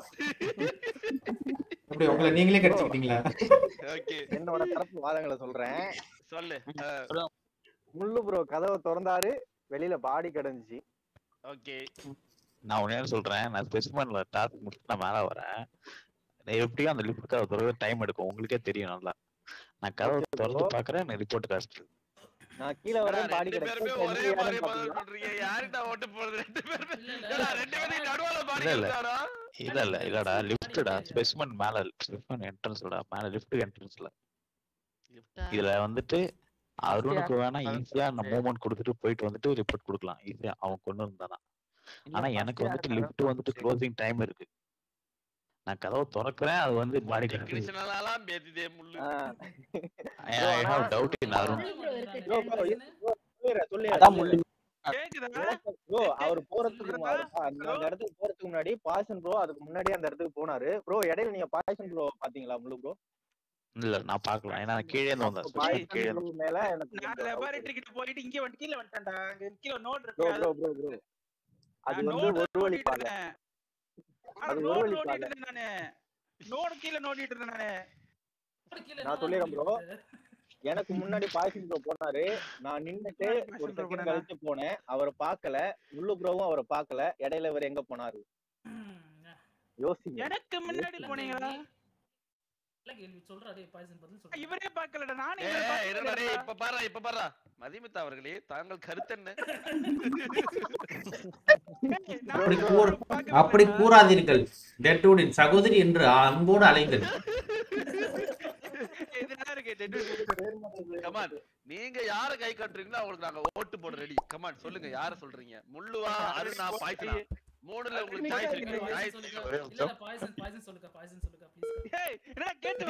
Speaker 3: எப்படி உங்களை நீங்களே கிடைச்சிக்கிட்டீங்களா
Speaker 14: என்னோட தரப்பு வாதங்களை சொல்றேன்
Speaker 1: சொல்லு
Speaker 14: முள்ளு ப்ரோ கதவை திறந்தாரு வெளியில பாடி கிடந்துச்சு
Speaker 1: ஓகே
Speaker 18: நான் உடனே சொல்றேன் நான் ஸ்பெசிமன்ல டாஸ்க் முடிச்சு நான் மேல வரேன் நான் எப்படியும் அந்த லிஃப்ட் கதவை திறக்க டைம் எடுக்கும் உங்களுக்கே தெரியும் நல்லா நான் கதவை திறந்து பாக்குறேன் எனக்கு ரிப்போர்ட் காஸ்ட்
Speaker 14: நான் கீழே வரேன் பாடி
Speaker 1: ரெண்டு பேருமே ஒரே மாதிரி பதில் சொல்றீங்க யாருக்கிட்ட ஓட்டு போறது ரெண்டு பேருமே ஏடா, ரெண்டு பேரும் நடுவுல பாடி
Speaker 18: இல்ல இல்ல
Speaker 1: இருந்தாடா
Speaker 18: இல்ல இல்ல இல்லடா லிஃப்ட்டடா ஸ்பெசிமன் மேல ஸ்பெசிமன் என்ட்ரன்ஸ்லடா மேல லிஃப்ட் என்ட்ரன்ஸ்ல இதுல வந்துட்டு அருணுக்கு வேணா ஈஸியா நான் மூவ்மெண்ட் கொடுத்துட்டு போயிட்டு வந்துட்டு ரிப்போர்ட் கொடுக்கலாம் ஈஸியா அவன் கொண்டு வந்தானா ஆனா எனக்கு வந்துட்டு லிஃப்ட் வந்துட்டு க்ளோசிங் டைம் இருக்கு நான் கதவை திறக்கிறேன் அது வந்து பாடி கட்டி
Speaker 1: கிருஷ்ணனாலாம் பேத்திதே முள்ளு
Speaker 18: I have doubt in Arun
Speaker 14: அதான் முள்ளு ப்ரோ அவர் போறதுக்கு மு- அவர் பா- அந்த அந்த இடத்துக்கு போறதுக்கு முன்னாடி பாய்சன் ப்ரோ அதுக்கு முன்னாடியே அந்த இடத்துக்கு போனாரு ப்ரோ இடையில நீங்க பாய்சன் ப்ரோ பாத்தீங்களா முழு ப்ரோ
Speaker 18: இல்ல நான் பாக்கலாம் ஏன்னா நான் கீழே இருந்து வந்தேன் ஸ்பெசிமன் கீழே இருந்து
Speaker 14: பாய்சன் மேல எனக்கு
Speaker 5: நான் லெபார்டரி கிட்ட போயிட்டு இங்க வந்து கீழ வந்துட்டேன்டா அங்க கீழ நோட்
Speaker 14: ப்ரோ
Speaker 5: இருக்கு
Speaker 14: ப்ரோ ப்ரோ ப்ரோ அது
Speaker 5: நான்
Speaker 14: வந்து
Speaker 5: note
Speaker 14: ஒரு வழி
Speaker 5: நோண்டிட்டு
Speaker 14: பாதை
Speaker 5: இருந்தேன். ஆனா
Speaker 14: அது ஒரு
Speaker 5: நோட்
Speaker 14: வழி
Speaker 5: நோண்டிட்டு
Speaker 14: பாதை
Speaker 5: இருந்தேன் நானு நோட் கீழ நோண்டிட்டு இருந்தேன் நானு
Speaker 14: நான் சொல்லிடுறேன் ப்ரோ எனக்கு முன்னாடி பாய்சன் ப்ரோ போனாரு நான் நின்னுட்டு ஒரு செகண்ட் கழிச்சு போனேன் அவரை பார்க்கல முள்ளு ப்ரோவும் அவரை பார்க்கல இடையில இவர் எங்க போனாரு யோசிங்க
Speaker 5: எனக்கு முன்னாடி போனீங்களா
Speaker 9: இல்ல கேள்வி சொல்றா டேய் பாய்சன் பதில் சொல்றா
Speaker 5: இவரே பார்க்கலடா நானே
Speaker 1: ஏய்,
Speaker 5: இவரை
Speaker 1: ஏய், இருடா டேய்,
Speaker 5: பார்க்கலடா.
Speaker 1: இப்ப பாரா இப்ப பாரா மதிமிதா அவர்களே தாங்கள் கருத்தென்ன
Speaker 3: அப்படி கூற அப்படி கூறாதீர்கள் டெட்டூடின் சகோதரி என்று அன்போடு அலைங்கள்
Speaker 1: கமான் நீங்க யார கை காட்டுறீங்களோ அவங்களுக்கு நாங்க ஓட்டு போட ரெடி கமான் சொல்லுங்க யார சொல்றீங்க முள்ளுவா அருணா பாய்ச்சலா மூணுல உங்களுக்கு சாய்ஸ் இருக்கு சாய்ஸ்
Speaker 9: இல்ல இல்ல பாய்சன் பாய்சன் சொல்லுங்க பாய்சன் சொல்லுங்க ப்ளீஸ்
Speaker 5: ஏய் என்ன கேட்டு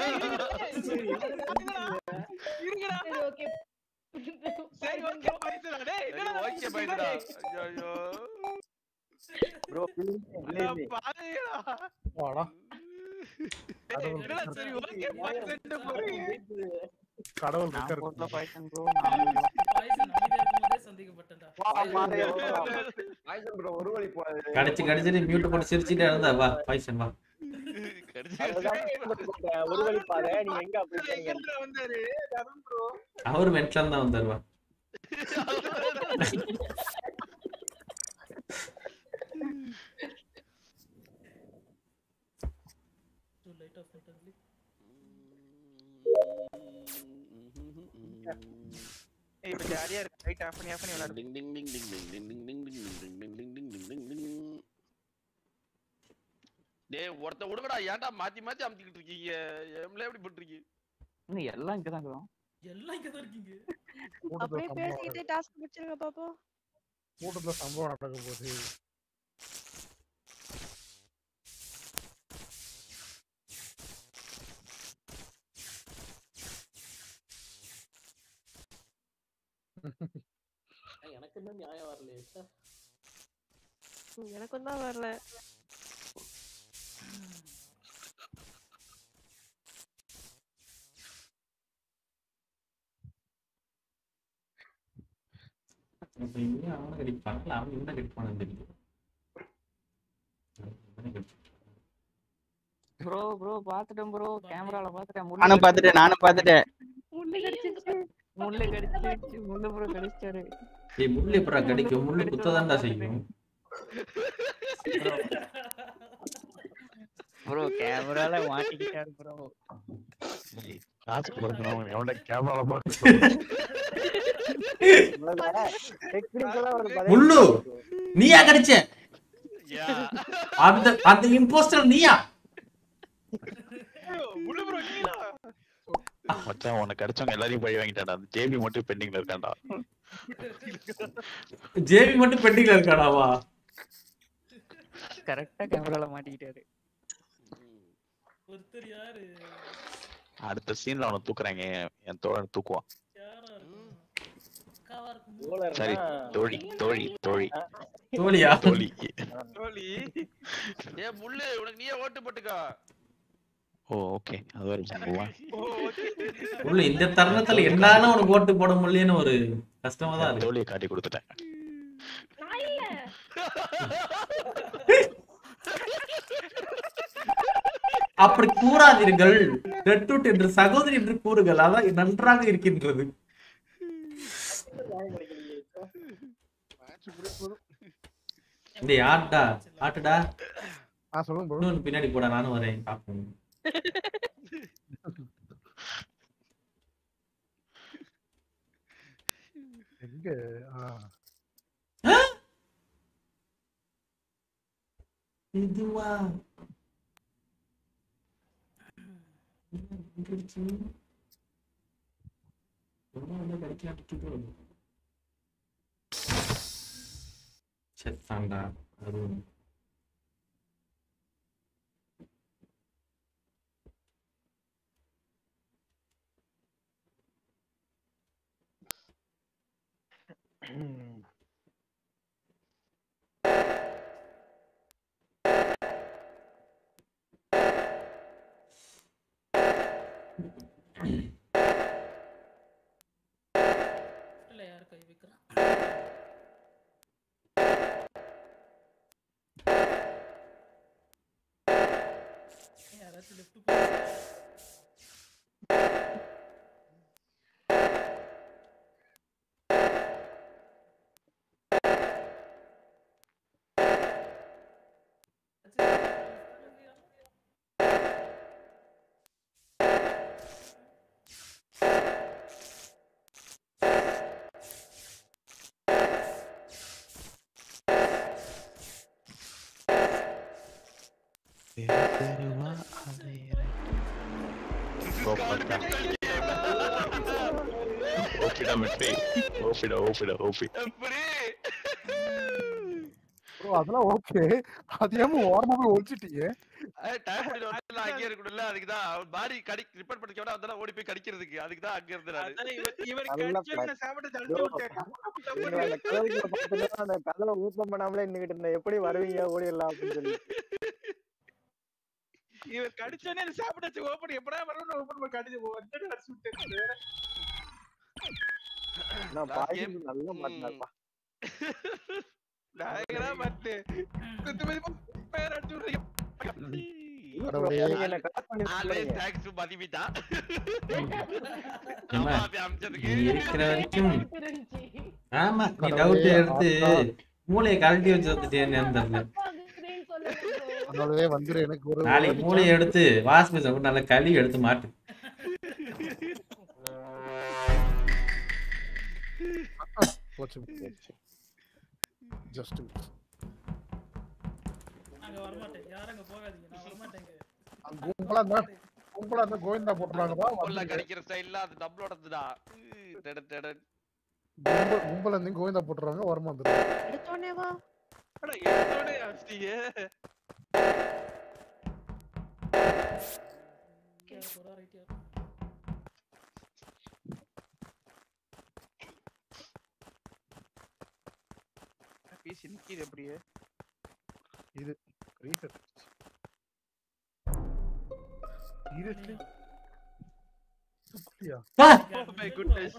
Speaker 5: இருங்கடா
Speaker 13: ஓகே
Speaker 5: சரி ஓகே பாய்ச்சலா டேய்
Speaker 1: சரி ஓகே பைடா ஐயோ
Speaker 14: ப்ரோ
Speaker 5: அட பாவிகளா
Speaker 17: வாடா
Speaker 5: டேய், என்னடா சரி ஓகே பாய்ச்சல்னு போறீங்க
Speaker 17: கடவுள்
Speaker 12: நான்
Speaker 17: இருக்காரு
Speaker 12: போட்ட பாய்சன் ப்ரோ
Speaker 9: பாய்சன் அமைதியா இருக்கும்போதே சந்தேகப்பட்டேன்டா
Speaker 10: பாய்சன் ப்ரோ ஒரு வழி போகாது
Speaker 3: கடிச்சு கடிச்சிட்டு மியூட் போட்டு சிரிச்சுட்டே இருந்தா வா பாய்சன் வா
Speaker 14: அதுதான் சொல்றேன், ஒரு வழி பாதை நீங்க எங்க அப்படி போனீங்க
Speaker 5: எங்கடா வந்தாரு தருண் ப்ரோ
Speaker 3: அவர் வென்ட்லாம் தான் வந்தார் வா
Speaker 9: Too late of certainly.
Speaker 5: ஏய் இப்ப ஜாலியா இருக்கு ரைட் ஆஃப் பண்ணி ஆஃப் பண்ணி விளையாடு
Speaker 1: டிங் டிங் டிங் டிங் டிங் டிங் டிங் டிங் டிங் டிங் டிங் டிங் டிங் டிங் டிங் டிங் டிங் டேய் ஒருத்த விடுங்கடா ஏன்டா மாத்தி மாத்தி அமுத்திக்கிட்டு இருக்கீங்க எம்ல எப்படி பண்றீங்க
Speaker 12: இன்னும் எல்லாம் இங்கதான் இருக்கிறோம்
Speaker 9: எல்லாம் இங்க தான் இருக்கீங்க
Speaker 16: அப்படியே பேசிக்கிட்டே டாஸ்க் முடிச்சிருங்க பாப்போம்
Speaker 17: கூட்டத்துல சம்பவம் நடக்க போகுது
Speaker 6: எனக்கு என்ன நியாயம் வரலையே ச்சே.
Speaker 16: ம், எனக்கும் தான் வரல
Speaker 3: இப்ப இவன் அவனை கடிப்பான் அவன் இவனை கடிப்பானு தெரியும்
Speaker 12: ப்ரோ ப்ரோ பாத்துட்டேன் ப்ரோ கேமரால பாத்துட்டேன் முள்ளு
Speaker 19: நானும் பாத்துட்டேன் நானும் பாத்துட்டேன்
Speaker 12: முள்ளு கடிச்சிருச்சு முள்ளு கடிச்சிருச்சு முள்ளு ப்ரோ கடிச்சிட்டாரு
Speaker 3: ஏய் முள்ளு எப்படா கடிக்கும் முள்ளு குத்ததான்டா செய்யும்
Speaker 12: ப்ரோ கேமரால மாட்டிக்கிட்டாரு ப்ரோ
Speaker 18: காசு கொடுக்கணும் எவன்ட கேமரால பார்க்க
Speaker 14: டெக்னிக்கலா ஒரு
Speaker 3: முள்ளு நீயா கடிச்ச அந்த அந்த இம்போஸ்டர் நீயா
Speaker 18: மச்சான் உனக்கு கிடைச்சவங்க எல்லாரையும் பழி வாங்கிட்டான்டா அந்த ஜேபி மட்டும் பெண்டிங்ல இருக்கான்டா
Speaker 3: ஜேபி மட்டும் பெண்டிங்ல இருக்காடாவா
Speaker 12: கரெக்டா கேமரால மாட்டிக்கிட்டாரு
Speaker 9: ஒருத்தர் யாரு
Speaker 18: அடுத்த சீன்ல அவனை தூக்குறாங்க என் தோழன் தூக்குவான்
Speaker 9: அக்காவா இருக்கும்
Speaker 18: சரி தோழி தோழி தோழி
Speaker 3: தோழியா?
Speaker 18: தோழி
Speaker 1: தோழி ஏ முள்ளு உனக்கு நீயே ஓட்டு போட்டுக்கோ
Speaker 18: ஓ ஓகே அது வரை பண்ணுவா
Speaker 3: முள்ளு இந்த தருணத்துல என்னால உனக்கு ஓட்டு போட முடியலன்னு ஒரு கஷ்டமா தான் இருக்கு
Speaker 18: தோழியை காட்டி கொடுத்துட்டேன்
Speaker 3: அப்படி கூறாதீர்கள் ரெட்டூட் என்று சகோதரி என்று கூறுகள் அதான் நன்றாக இருக்கின்றது டேய் ஆட்டா ஆட்டுடா
Speaker 17: ஆ சொல்லுங்க ப்ரோ
Speaker 3: இன்னொன்னு பின்னாடி போடா நானும் வரேன் பாப்போம்
Speaker 17: எங்க ஆ
Speaker 3: இதுவா எங்கிருச்சு? ரொம்ப வந்து கிடைக்கலாம் விட்டுட்டு. செத்தான்டா அருண்
Speaker 9: இல்ல யார் கை வைக்கிறான் யாராச்சும் லெஃப்ட்
Speaker 18: ஓபிடா மெட்ரி ஓபிடா ஓபிடா ஓபி
Speaker 17: ப்ரோ அதெல்லாம் ஓகே அது ஏன் ஓரமா போய் ஒழிச்சிட்டீங்க
Speaker 1: டைம் முடியல வந்து அங்கே இருக்கணும்ல அதுக்கு தான் அவன் பாடி கடி ரிப்போர்ட் பண்ணிக்க விட அதெல்லாம் ஓடி போய் கடிக்கிறதுக்கு அதுக்கு தான் அங்க இருந்து நானு
Speaker 5: இவர்
Speaker 14: நல்லா
Speaker 5: கடிச்சோன்னு நான் சாப்பிட்டு தள்ளி
Speaker 14: bro,
Speaker 5: விட்டேன்
Speaker 14: நீங்க அந்த கதவுக்குள்ள பார்த்துட்டு அந்த கதவை ஓப்பன் பண்ணாமலே நின்னுகிட்டு இருந்தேன் எப்படி வருவீங்க ஓடிடலாம் அப்படின்னு சொல்லி
Speaker 5: இவர் கடிச்சோன்னே எனக்கு சாப்பிட்டு ஓப்பன் எப்படா வரணும் ஓப்பன் பண்ணி கடிச்சு வந்துட்டு அடிச்சு விட்டேன்
Speaker 14: நான் பாய்க்கு நல்லா மாட்டினாப்பா
Speaker 5: நாயகரா பட்டு குத்து மதிப்பு பேர் அடிச்சு விடுறீங்க
Speaker 14: நீங்க என்ன கரெக்ட் பண்ணி
Speaker 1: ஆல்வேஸ்
Speaker 14: சொல்றீங்க.
Speaker 1: தேங்க்ஸ் டு மதிமிதா
Speaker 3: ஏம்மா,
Speaker 1: அம்மா அப்படி அமிச்சதுக்கு
Speaker 3: நீ இருக்கிற வரைக்கும் ஆமா நீ டவுட் எடுத்து மூளையை கழட்டி வச்சு வந்துட்டேன்னு தெரியல
Speaker 17: அதனாலவே வந்துரு எனக்கு ஒரு
Speaker 3: நாளைக்கு மூளையை எடுத்து வாஷ் மிஷின் நல்லா கழுவி எடுத்து மாட்டு
Speaker 17: போச்சு ஜஸ்ட்
Speaker 9: அங்க வரமாட்டேன் யாரும் அங்க போகாதீங்க நான் வரமாட்டேங்க
Speaker 17: கும்பலா இருந்தா கும்பலா இருந்தா கோவிந்தா போட்டுறாங்கப்பா
Speaker 1: உள்ள கடிக்கிற ஸ்டைல்ல அது நம்மளோடதுதான் டெட டெட
Speaker 17: கும்பல் கும்பல இருந்து கோவிந்தா போட்டுறாங்க வரமா வந்துரு
Speaker 16: எடுத்தோடனே வா
Speaker 5: அட எடுத்தோடனே அடிச்சிட்டீங்க
Speaker 9: யார் போறா ரைட் யார்
Speaker 5: பேசி நிக்கிது அப்படியே
Speaker 17: இது ரீசெட் சீரியஸ்லி
Speaker 3: ஆ!
Speaker 5: Oh my goodness.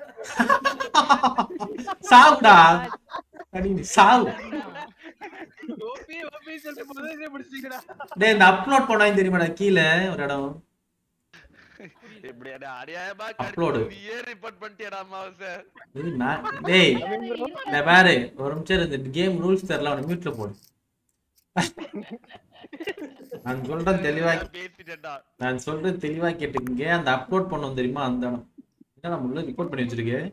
Speaker 3: சாவுடா அடி சாவு
Speaker 5: OP, OP சொல்லிட்டு முதல்ல பிடிச்சிட்டீங்கடா.
Speaker 3: டேய் இந்த அப்லோட் பண்ணாங்க தெரியுமாடா கீழே ஒரு இடம்
Speaker 1: இப்படியாடா அநியாயமா
Speaker 3: Upload.
Speaker 1: நீயே ரிப்போர்ட் பண்ணிட்டியாடா அமாவாசை
Speaker 3: இது நான் டேய் இந்த பாரு ஒரு நிமிஷம் இரு, இந்த கேம் ரூல்ஸ் தெரியல அவனை மியூட்ல போடு நான் சொல்றேன் தெளிவா
Speaker 1: பேசிட்டேன்டா
Speaker 3: நான் சொல்றேன் தெளிவா கேட்டுக்கங்க அந்த அப்லோட் பண்ணோம் தெரியுமா அந்த இடம் என்ன நம்ம உள்ள ரிப்போர்ட் பண்ணி வச்சிருக்கேன்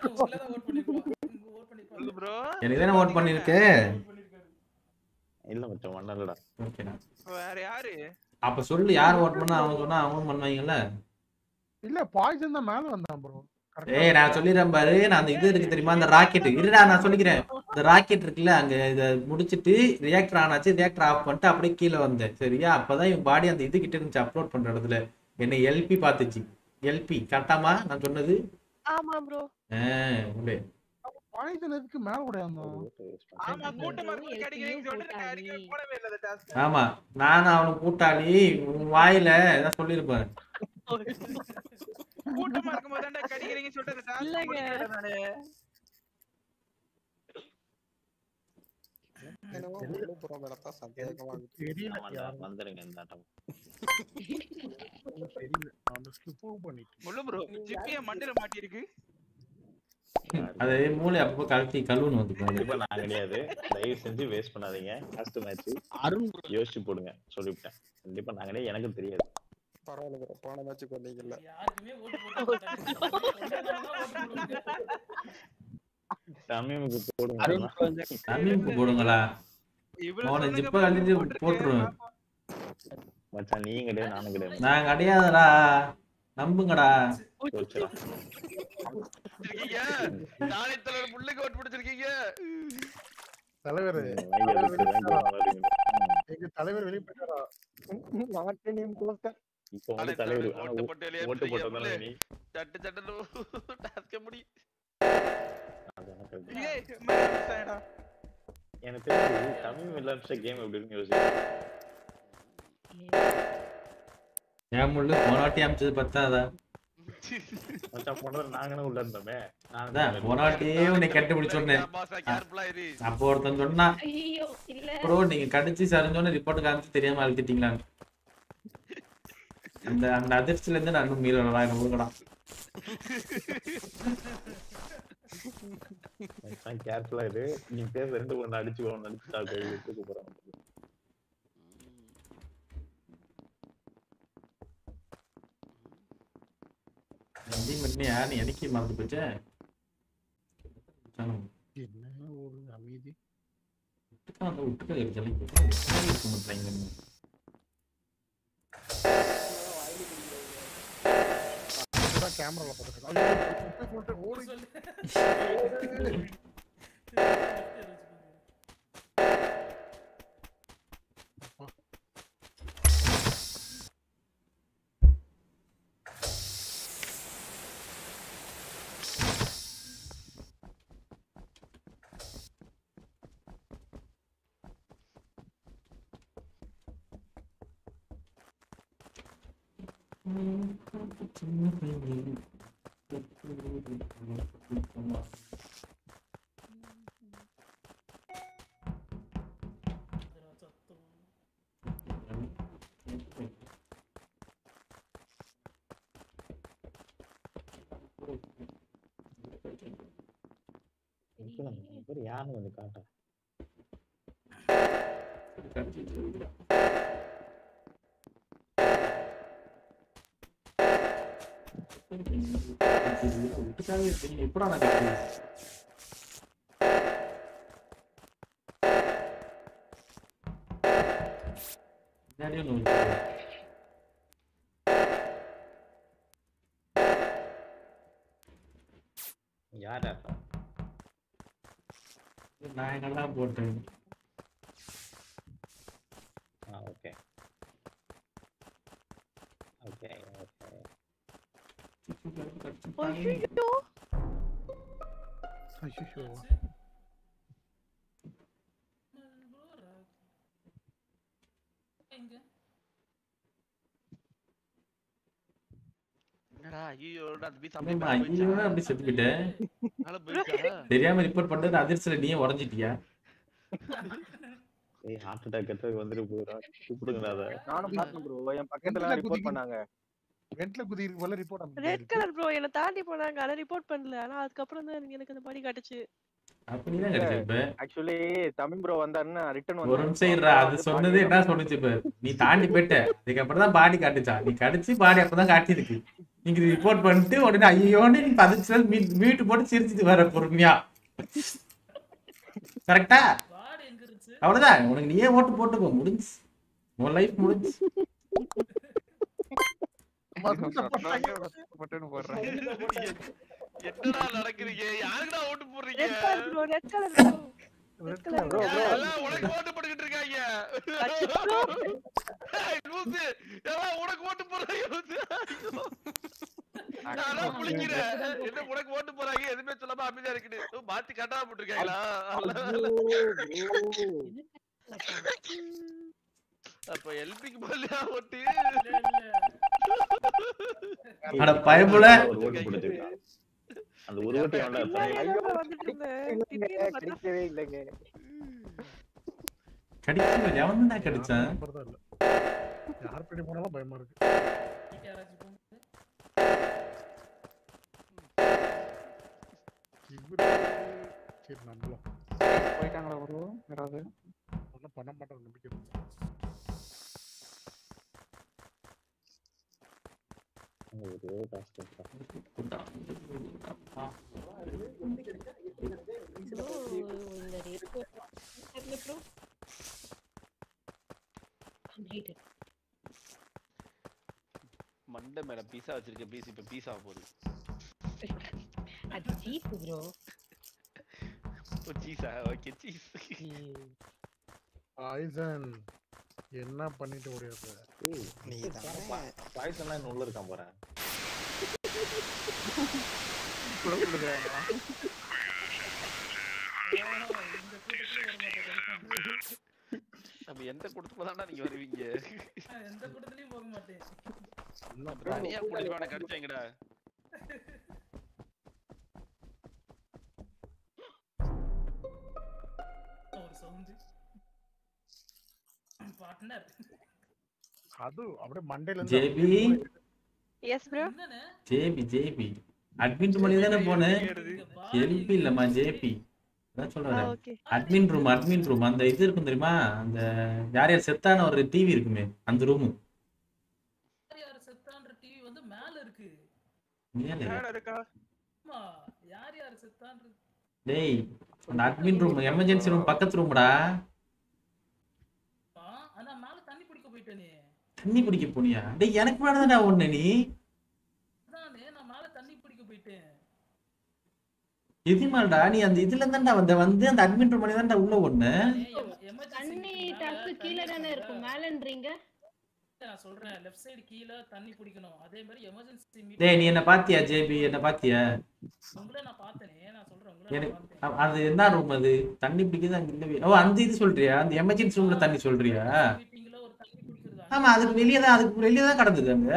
Speaker 5: சொல்லு bro.
Speaker 3: எனக்கு தானே ஓட் பண்ணிருக்கு
Speaker 18: இல்ல மச்சான் ஒன்னும் இல்லடா
Speaker 3: ஓகேடா
Speaker 5: வேற யாரு
Speaker 3: அப்ப சொல்லு யார் ஓட் பண்ணா அவன் சொன்னா அவன் பண்ணுவாங்கல்ல
Speaker 17: இல்ல பாய்சன் தான் மேல வந்தான் ப்ரோ
Speaker 3: ஏய் நான் சொல்லிடுறேன் பாரு நான் அந்த இது இருக்கு தெரியுமா அந்த ராக்கெட் இருடா நான் சொல்லிக்கிறேன் இந்த ராக்கெட் இருக்குல்ல அங்க இத முடிச்சிட்டு ரியாக்டர் ஆனாச்சு ரியாக்டர் ஆஃப் பண்ணிட்டு அப்படியே கீழே வந்தேன் சரியா அப்பதான் இவன் பாடி அந்த இது கிட்ட இருந்துச்சு அப்லோட் பண்ற இடத்துல என்னை எல்பி பார்த்துச்சு எல்பி கரெக்டாமா நான் சொன்னது
Speaker 16: ஆமா ப்ரோ
Speaker 3: ஆஹ் உண்டு
Speaker 17: பாய்சன் எதுக்கு மேல கூட
Speaker 5: ஆமா கூட்டமா இருக்கும்போது கிடைக்கிறீங்கன்னு சொல்லிட்டு நான் அடிக்கவே போடவே இல்லை அந்த task.
Speaker 3: ஆமா நானும் அவனுக்கு கூட்டாளி உன் வாயில ஏதாவது சொல்லியிருப்பேன்
Speaker 5: கூட்டமா இருக்கும்போது தான்டா கிடைக்கிறீங்கன்னு சொல்லிட்டு அந்த task
Speaker 16: இல்லைங்க.
Speaker 5: முடிக்கிறேன் நானு.
Speaker 15: என்னவோ முழு புறம் மேலதான் சந்தேகமா இருக்கு.
Speaker 17: தெரியல
Speaker 18: ஆமாண்டா, வந்துருங்க இந்த ஆட்டம்
Speaker 17: தெரியல அந்த ஸ்லிப் பண்ணிட்டு
Speaker 5: முள்ளு ப்ரோ ஜிப்பிய மண்டையில மாட்டிருக்கு
Speaker 3: அது மூளை அப்பப்போ கழட்டி கழுவுன்னு
Speaker 18: கண்டிப்பா
Speaker 3: வந்துருக்காங்க
Speaker 18: நான் கிடையாது தயவு செஞ்சு வேஸ்ட் பண்ணாதீங்க லாஸ்ட் மேட்ச்
Speaker 15: அருண்
Speaker 18: யோசிச்சு போடுங்க சொல்லிவிட்டேன் கண்டிப்பா நான் கிடையாது எனக்கு தெரியாது
Speaker 15: பரவாயில்ல ப்ரோ போன மேட்ச் கொண்டீங்கல்ல
Speaker 18: தமிமுக்கு போடுங்க
Speaker 15: அருண் கொஞ்சம்
Speaker 3: தமிழுக்கு போடுங்களா
Speaker 5: இவ்வளவு
Speaker 3: அவனை
Speaker 5: சொல்லுங்க
Speaker 3: ஜிப்ப
Speaker 5: bro,
Speaker 3: கழிஞ்சு
Speaker 5: போட்டிருக்கு.
Speaker 3: போட்டுருவேன்
Speaker 18: மச்சான் நீயும் கிடையாது நானும் கிடையாது
Speaker 3: நான் கிடையாதுடா நம்புங்கடா
Speaker 18: யோசிச்சுடா.
Speaker 1: இருக்கீங்க நாளைத்தலர் முள்ளுக்கு ஓட்டு பிடிச்சிருக்கீங்க
Speaker 17: தலைவர்
Speaker 18: ம், வாங்கி அடிச்சு வாங்கி வாங்குறீங்க. ம்.
Speaker 17: எங்க தலைவர் வெளியே போயிட்டாரா
Speaker 15: நாட்டு நேம் போஸ்டர்
Speaker 18: இப்போ வந்து தலைவர் ஆனா,
Speaker 1: ஓட்டு
Speaker 18: ஓ-
Speaker 1: போட்டு வெளியே
Speaker 18: ஓட்டு
Speaker 1: போட்டீங்க,
Speaker 18: போட்டதால நீ
Speaker 1: சட்டு சட்டுன்னு டாஸ்க முடி
Speaker 18: அது எனக்கு தெரியும்.
Speaker 5: ஏய் மேல miss ஆயிடா.
Speaker 18: எனக்கு தெரிஞ்சு தமிழ் விளையாட்டு கேம் எப்படி இருக்குன்னு யோசிக்கிறேன்
Speaker 3: ஏன் முள்ளு போனாட்டி அமைச்சது பத்தாதா
Speaker 18: மச்சான் போனது நாங்களும் உள்ள இருந்தோமே நான்
Speaker 3: அதான் போனாட்டியே உன்னை கண்டுபிடிச்சு சொன்னேன்
Speaker 1: பாசா கேர்ஃபுல்லா இரு
Speaker 3: அப்போ ஒருத்தன் சொன்னா
Speaker 13: ஐயோ இல்ல
Speaker 3: ப்ரோ நீங்க கடிச்சு சரிஞ்சோன்னு ரிப்போர்ட் காமிச்சு தெரியாம அழுத்திட்டீங்களான்னு அந்த அந்த அதிர்ச்சியில இருந்து நான் இன்னும் மீறலாம் எனக்கு கொடுக்கடா
Speaker 18: மச்சான் கேர்ஃபுல்லா இரு நீ பேச ரெண்டு ஒண்ணு அடிச்சு ஒண்ணு அடிச்சு சாப்பிட்டு தூக்க போறான்
Speaker 3: நந்தி மண்ணியா நீ எனக்கு மறந்து போச்சே
Speaker 17: என்ன ஒரு அமைதி
Speaker 3: விட்டுக்கா அந்த விட்டுக்கா சொல்லி இருக்க மாட்டாங்க
Speaker 17: கேமரால பார்த்துட்டு ஓடி
Speaker 18: பேர் யாருன்னு வந்து காட்ட
Speaker 3: விட்டுக்காவே இருக்கீங்க எப்படா நான் கட்டுறது முன்னாடியே ஒண்ணு இருக்கு.
Speaker 18: யாரா
Speaker 3: நான் எங்கெல்லாம் போட்டேன்
Speaker 18: ஆ ஓகே ஓகே ஓகே
Speaker 16: ஐயோ
Speaker 17: ஐயோ
Speaker 5: என்னடா
Speaker 1: என்னடா ஐயோ அந்த பீஸ்
Speaker 3: ஆமா,
Speaker 1: அப்படியே
Speaker 3: ஐயோ அப்படி செத்துக்கிட்ட
Speaker 1: மேல போயிடுச்சா
Speaker 3: தெரியாம ரிப்போர்ட் பண்ணிட்டு அதிர்ச்சியில நீயே உடஞ்சிட்டியா
Speaker 2: ஏய் ஹார்ட் அட்டாக் அட்டாக் வந்துட்டு போறா கூப்பிடுங்கடா அத
Speaker 14: நானும் பார்த்தேன் ப்ரோ என் பக்கத்துல ரிப்போர்ட் பண்ணாங்க
Speaker 17: வெண்ட்ல குதிக்கு போல ரிப்போர்ட்
Speaker 16: ரெட் கலர் ப்ரோ என்ன தாண்டி போனாங்க ஆனா ரிப்போர்ட் பண்ணல ஆனா அதுக்கப்புறம் தான் எனக்கு அந்த மாதிரி காட்டுச்சு
Speaker 3: அப்படிதான் கிடைச்சிருப்ப
Speaker 14: ஆக்சுவலி தமிழ் ப்ரோ வந்தாருன்னா ரிட்டர்ன்
Speaker 3: ஒரு நிமிஷம் இருடா அது சொன்னது என்ன சொன்னுச்சு இப்ப நீ தாண்டி போயிட்ட அதுக்கப்புறம் தான் பாடி காட்டுச்சா நீ கடிச்சு பாடி அப்பதான் காட்டியிருக்கு நீங்க ரிப்போர்ட் பண்ணிட்டு உடனே ஐயோன்னு நீ பதினஞ்சு நாள் மீட் மீட்டு போட்டு சிரிச்சிட்டு வர பொறுமையா கரெக்டா அவ்வளவுதான் உனக்கு நீயே ஓட்டு போட்டுக்கோ முடிஞ்சு உன் லைஃப் முடிஞ்சு
Speaker 1: என்னடா நடக்குறீங்க யாருக்குடா ஓட்டு போடுறீங்க
Speaker 16: red colour bro red colour bro
Speaker 1: எல்லாம் உனக்கு ஓட்டு போட்டுக்கிட்டு இருக்காங்க ஏய், லூசு எல்லாம் உனக்கு ஓட்டு போடுறாங்க லூசு ஐயோ. நானா புளிக்கிறேன் என்ன உனக்கு ஓட்டு போறாங்க எதுவுமே சொல்லாம அமைதியா இருக்குது ஓ, மாத்தி கட்டாம போட்டிருக்காங்களா அப்ப எல்பிக்கு போலியா ஓட்டு
Speaker 3: அட பயப்புல
Speaker 2: ஒரு ஓட்டு போட்டுருக்கான் அந்த ஒரு ஓட்டு வேண்டாம்
Speaker 16: வந்துட்டு இருந்தேன் திடீர்னு பார்த்தா
Speaker 14: கிடைக்கவே இல்லைங்க
Speaker 3: கடிச்சு எவன் தான் கடிச்சான்
Speaker 17: யார் பின்னாடி போனாலும் பயமா இருக்கு இவரு சரி நம்பலாம்
Speaker 12: போயிட்டாங்களா ப்ரோ யாராவது
Speaker 17: ஒன்றும் பண்ண மாட்டோம் நம்பிக்கை இருக்கு.
Speaker 2: ஒரே கஷ்டம்
Speaker 13: ப்ரோ இந்த ரிப்போர்ட் தெரியல ப்ரோ கம்ப்ளீட்டட்
Speaker 1: மண்டை மேல பீஸா வச்சிருக்க பீஸ் இப்ப பீஸா போகுது
Speaker 13: அது சீப் ப்ரோ
Speaker 1: ஓ சீஸா ஓகே சீஸ்
Speaker 17: பாய்சன் என்ன பண்ணிட்டு ஓடியாரு
Speaker 2: நீ பாய்சன்லாம் இன்னும் உள்ள இருக்கான் போறேன்
Speaker 1: நம்ம எந்த கூட்டத்துல தான்டா நீங்க வருவீங்க
Speaker 9: எந்த கூட்டத்துலயும் போக மாட்டேன்
Speaker 1: தனியா குடிப்பான கடிச்சேங்கடா
Speaker 9: ஒரு சவுண்ட் பார்ட்னர்
Speaker 17: அது அப்படியே மண்டையில
Speaker 3: JP
Speaker 16: yes bro
Speaker 3: JP JP admin room தானே போனேன் எல்பி இல்லம்மா ஜேபி அதான் சொல்றேன்
Speaker 16: okay.
Speaker 3: Admin room admin room அந்த இது இருக்கும் தெரியுமா அந்த யார் யார் செத்தான ஒரு டிவி இருக்குமே அந்த ரூம்
Speaker 9: யார் யார் செத்தான்ற டிவி வந்து மேல இருக்கு
Speaker 3: மேல
Speaker 5: இருக்கா
Speaker 9: ஆமா யார் யார் செத்தான்ற
Speaker 3: டேய் அந்த அட்மின் ரூம் எமர்ஜென்சி ரூம் பக்கத்து ரூம்டா
Speaker 9: ஆ, ஆனா மேல தண்ணி பிடிக்க போயிட்டேனே
Speaker 3: தண்ணி பிடிக்க போனியா டேய் எனக்கு மேலதான்டா ஒண்ணு நீ
Speaker 9: அதானே நான் மேல தண்ணி பிடிக்க போயிட்டேன்
Speaker 3: எதுமாடா நீ அந்த இதுல தான்டா வந்த வந்து அந்த அட்மின் ரூம் பண்ணி தான்டா உள்ள ஒண்ணு
Speaker 13: தண்ணி டக்கு கீழே தானே இருக்கும் மேலன்றீங்க
Speaker 9: நான் சொல்றேன் லெஃப்ட் சைடு கீழ தண்ணி பிடிக்கணும் அதே மாதிரி எமர்ஜென்சி
Speaker 3: டேய் நீ என்ன பாத்தியா ஜேபி என்ன பாத்தியா
Speaker 9: உங்களை நான் பார்த்தேனே நான் சொல்றேன் உங்களை
Speaker 3: எனக்கு அ- அது என்ன ரூம் அது தண்ணி பிடிக்குது அங்க இல்லவே ஓ அந்த இது சொல்றியா அந்த எமர்ஜென்சி ரூம்ல தண்ணி சொல்றியா ஆமா அதுக்கு வெளியே தான் அதுக்கு வெளியே தான் கடந்தது அங்க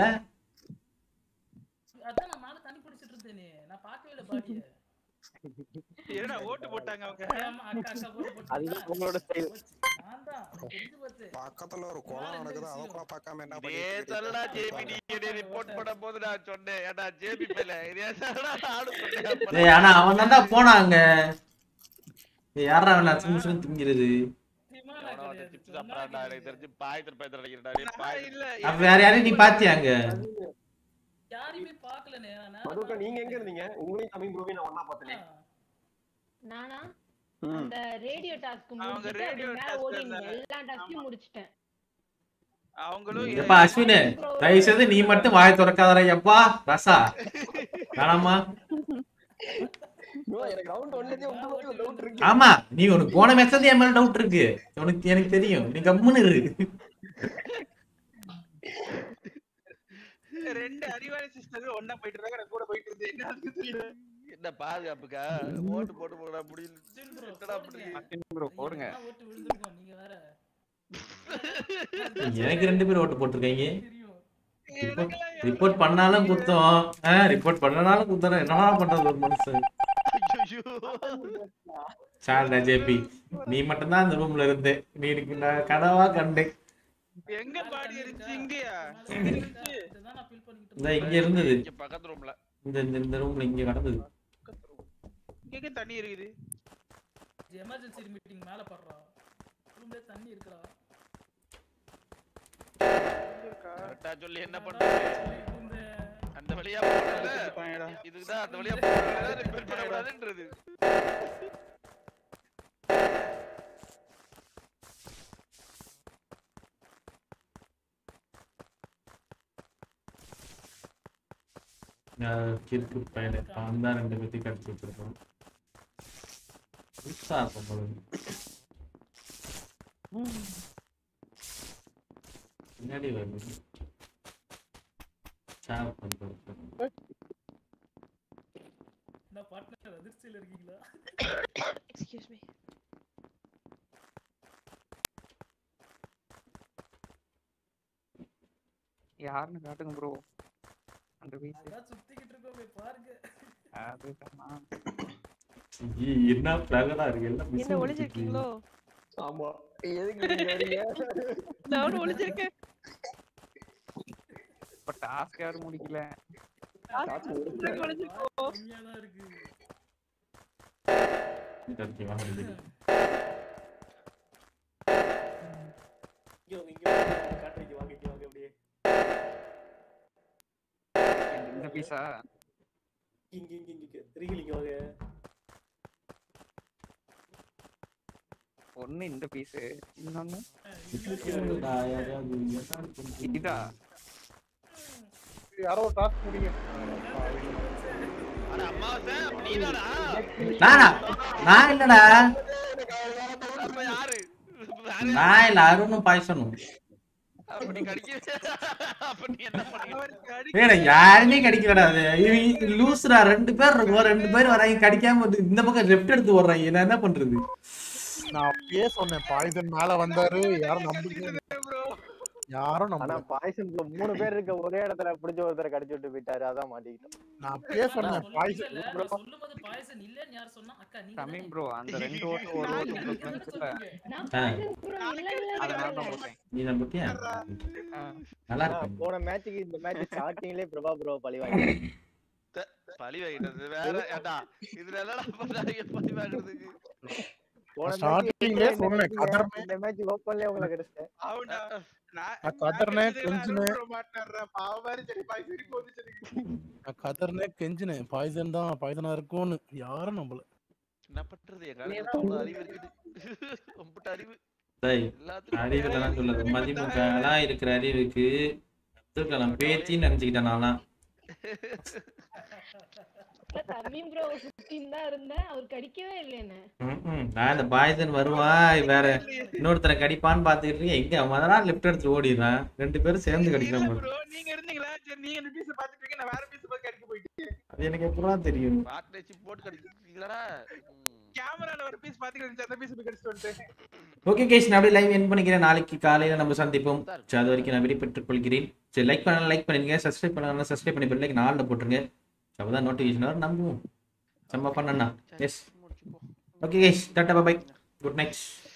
Speaker 9: அதான் நான் மேல தண்ணி பிடிச்சிட்டு இருந்தேனே நான் பார்க்கவே இல்லை பாடியை
Speaker 5: என்னடா ஓட்டு போட்டாங்க அவங்க
Speaker 9: ஆமா, அக்கா அக்கா போட்டு போட்டு
Speaker 14: அதுதான் உங்களோட ஸ்டைல்
Speaker 9: நான் தான் தெரிஞ்சு போச்சு
Speaker 15: பக்கத்துல ஒரு குளம் நடக்குது அதை கூட பார்க்காம என்ன
Speaker 1: இதே தரடா ஜேபி நீ என்னை ரிப்போர்ட் பண்ண போது நான் சொன்னேன் ஏடா ஜேபி மேல இதே தரடா நானும் சொன்னேன்
Speaker 3: டேய் ஆனா அவன் தான்டா போனாங்க டேய் யாரா அவன் அச்சு முசுன்னு திங்கிறது
Speaker 1: எவனோ ஒருத்தன் chips சாப்பிடுறான்டா, எனக்கு தெரிஞ்சு பாயத்தில் பயத்தில் அடிக்கிறடா, டேய் பாய்.
Speaker 3: அப்ப வேற யாரையும் நீ பாத்தியாங்க
Speaker 9: யாரையுமே பார்க்கலனே நான்
Speaker 10: மதுக்கா நீங்க எங்க இருந்தீங்க உங்களையும் தமிழ் ப்ரோவையும் நான் ஒண்ணா பார்த்தேன்
Speaker 13: நானா
Speaker 10: ம்.
Speaker 13: அந்த ரேடியோ டாஸ்க்
Speaker 5: அவங்க
Speaker 13: முடிச்சிட்டு
Speaker 5: radio
Speaker 13: அப்படி மேல
Speaker 5: task
Speaker 13: ஓடி
Speaker 5: இருந்தாங்க.
Speaker 13: எல்லா டாஸ்கையும் முடிச்சிட்டேன்
Speaker 5: அவங்களும்
Speaker 3: எப்பா அஸ்வின் தயவு செய்து நீ மட்டும் வாயை திறக்காதடா எப்பா ரசா வேணாமா
Speaker 10: ப்ரோ எனக்கு ரவுண்ட் ஒன்லயே உங்களுக்கு டவுட் இருக்கு
Speaker 3: ஆமா நீ உனக்கு போன மேட்ச் வந்து என் மேல டவுட் இருக்கு உனக்கு எனக்கு தெரியும் நீ கம்முன்னு இரு
Speaker 5: ரெண்டு அறிவாளி சிஸ்டர் ஒண்ணா போயிட்டு இருக்காங்க நான் கூட போயிட்டு இருந்தேன் என்ன ஆகுதுன்னு தெரியல
Speaker 1: என்ன பாதுகாப்புக்கா ஓட்டு போட்டு போடா முடியல என்னடா அப்படி
Speaker 12: ப்ரோ போடுங்க
Speaker 9: ஓட்டு விழுந்திருக்கோம் நீங்க வேற
Speaker 3: எனக்கு ரெண்டு பேரும் ஓட்டு போட்டிருக்கீங்க ரிப்போர்ட் பண்ணாலும் குத்தம் ரிப்போர்ட் பண்ணனாலும் குத்தம் என்னடா பண்றது ஒரு மனுஷன் சாரிடா ஜேபி நீ மட்டும்தான் அந்த ரூம்ல இருந்த நீ எனக்கு நான் கனவா கண்டேன்
Speaker 5: எங்க பாடி இருந்துச்சு இங்கயா
Speaker 3: இந்த இங்க இருந்தது
Speaker 1: இங்க பக்கத்து ரூம்ல
Speaker 3: இந்த இந்த இந்த ரூம்ல இங்க கிடந்தது
Speaker 5: இங்க தண்ணி இருக்குது
Speaker 9: எமர்ஜென்சி மீட்டிங் மேல படுறா ரூம்ல தண்ணி இருக்குடா
Speaker 1: கரெக்டா சொல்லி என்ன பண்றது அந்த வழியா போறல இதுக்குதான் அந்த வழியா போறல ரிப்பேர் பண்ண கூடாதுன்றது
Speaker 3: நான் கிறுக்கு பையனை அவன் தான் ரெண்டு பேர்த்தையும் கடிச்சு வச்சிருக்கோம் புதுசா இருக்கும் போல பின்னாடி வருது சாவ் பண்றது
Speaker 9: என்ன பார்ட்னர் அதிர்ச்சியில இருக்கீங்களா
Speaker 16: எக்ஸ்கியூஸ் மீ
Speaker 12: யாருன்னு காட்டுங்க ப்ரோ அந்த வீட்டு
Speaker 9: அதான் சுத்திக்கிட்டு இருக்கோமே பாருங்க
Speaker 12: அதுதானா
Speaker 3: ஐயே, என்ன பிளகரா இருக்கு எல்லாம்
Speaker 16: என்ன
Speaker 3: மிஸ்
Speaker 16: ஒளிஞ்சிருக்கீங்களோ
Speaker 10: ஆமா எதுக்கு நீங்க வரீங்க
Speaker 16: நானும் ஒளிஞ்சிருக்கேன்
Speaker 12: இப்ப டாஸ்க் யாரும் முடிக்கல
Speaker 16: ஒளிஞ்சிருக்கோம்
Speaker 9: உண்மையாதான் இருக்கு
Speaker 3: கடிச்சு வாங்குது
Speaker 6: இங்க வாங்க, இங்க வாங்க, காட்டுறீங்க வாங்க இங்க வாங்க அப்படியே
Speaker 12: இந்த பீஸா
Speaker 6: இங்க இங்க இங்க இங்க ரீல் இங்க வாங்க
Speaker 12: ஒண்ணு இந்த பீஸ் இன்னொன்னு
Speaker 3: இதா
Speaker 12: இதா
Speaker 17: யாரோ டாஸ்க் முடிங்க
Speaker 1: அட அம்மாவாசை அப்ப நீதானா
Speaker 3: நானா நான் இல்லடா
Speaker 1: அப்ப யாரு
Speaker 3: நான் இல்ல அருணும் பாய்சனும்
Speaker 1: அப்ப நீ கடிக்க அப்ப நீ என்ன பண்ணிட்டு
Speaker 3: ஏடா யாருமே கடிக்கலடா அது இவங்க லூசுடா ரெண்டு பேர் இருக்கும் ரெண்டு பேர் வராங்க கடிக்காம வந்து இந்த பக்கம் லெஃப்ட் எடுத்து ஓடுறாங்க நான் என்ன பண்றது
Speaker 17: நான் அப்பயே சொன்னேன் பாய்சன் மேல வந்தாரு யாரும் நம்புறீங்க யாரும்
Speaker 14: ஆனா
Speaker 17: நம்பல
Speaker 14: பாய்சன் மூணு பேர் இருக்க ஒரே இடத்துல பிடிச்ச ஒருத்தரை கடிச்சு விட்டு போயிட்டாரு அதான் மாட்டிக்கிட்டோம்
Speaker 17: நான் அப்பயே சொன்னேன் பாய்சன்
Speaker 9: இல்ல நான் சொல்லும்போது பாயசம் இல்லன்னு யார் சொன்னா அக்கா நீங்க
Speaker 12: தமிழ் ப்ரோ அந்த ரெண்டு ஓட்டு ஒரு ஓட்டு உங்களுக்கு வந்துச்சுல்ல அதனால தான் போட்டேன்
Speaker 3: நீ தான் பத்தியா நல்லா
Speaker 14: ஆனா,
Speaker 3: இருக்கு
Speaker 14: போன மேட்சுக்கு இந்த மேட்ச் ஸ்டார்டிங்லயே பிரபா ப்ரோ பழி வாங்கி
Speaker 1: பழி வாங்கிட்டது வேற ஏடா இதுல என்னடா பண்றாங்க பழி வாங்குறதுக்கு
Speaker 14: போன
Speaker 17: ஸ்டார்டிங்லயே
Speaker 14: match
Speaker 17: சொன்னேன்
Speaker 14: இந்த
Speaker 17: கதர்
Speaker 14: match- இந்த மேட்ச் ஓப்பன்லயே உங்களை கிடைச்சிட்டேன்
Speaker 5: அவனா நான்
Speaker 17: நான் கதர்னேன் கெஞ்சினேன்
Speaker 5: மாட்டாடுறேன் பாவாரு சரி பாய் சரி போது சரி
Speaker 17: நான் கதர்னே கெஞ்சினேன் பாய்சன் தான் பாய்சனா இருக்கும்னு யாரும் நம்பல
Speaker 1: என்ன பண்றது எங்க அவ்வளவு அறிவு இருக்குது ரொம்ப அறிவு
Speaker 3: டேய்
Speaker 1: எல்லாத்துக்கும்
Speaker 3: அறிவுலாம் சொல்லுது மதிமுகலாம் இருக்கிற அறிவுக்கு அப்துல் கலாம் பேத்தின்னு நினைச்சுக்கிட்டேன் நான்லாம்
Speaker 13: தம்பீம் ப்ரோ சுத்தின்னு தான் இருந்தேன் அவர் கடிக்கவே இல்லைன்னு
Speaker 3: ம்ம். நான் இந்த பாய்சன் வருவான் வேற இன்னொருத்தரை கடிப்பான்னு பாத்துக்கிட்டு இருக்கேன். எங்க அவன் அதெல்லாம் லெஃப்ட் எடுத்து ஓடிடுறான் ரெண்டு பேரும் சேர்ந்து கடிக்கிற மாதிரி
Speaker 5: ப்ரோ நீங்க இருந்தீங்களா சரி நீங்க இந்த பீஸ் பாத்துட்டு இருக்கீங்க நான் வேற பீஸ் பார்த்து கடிக்க போயிட்டேன்
Speaker 3: அது எனக்கு எப்படிதான் தெரியும்
Speaker 1: பார்ட்னர்ஷிப் போட்டு கடிக்கிறீங்களா
Speaker 5: கேமரால ஒரு பீஸ் பாத்து கடிச்சு அந்த பீஸ் போய் கடிச்சிட்டு வந்துட்டேன்
Speaker 3: ஓகே கேஷ் நான் அப்படியே லைவ் என் பண்ணிக்கிறேன் நாளைக்கு காலையில நம்ம சந்திப்போம் சரி அது வரைக்கும் நான் விடைபெற்றுக் கொள்கிறேன் சரி லைக் பண்ணலாம் லைக் பண்ணிருங்க சப்ஸ்கிரைப் பண்ணலாம் சப்ஸ்கிரைப் பண்ணி பெல் நாளில் போட்டுருங்க So, அப்பதான் நோட்டிஃபிகேஷன் வரும் நம்புவோம் செம்ம பண்ணண்ணா yes okay cash tata bye good night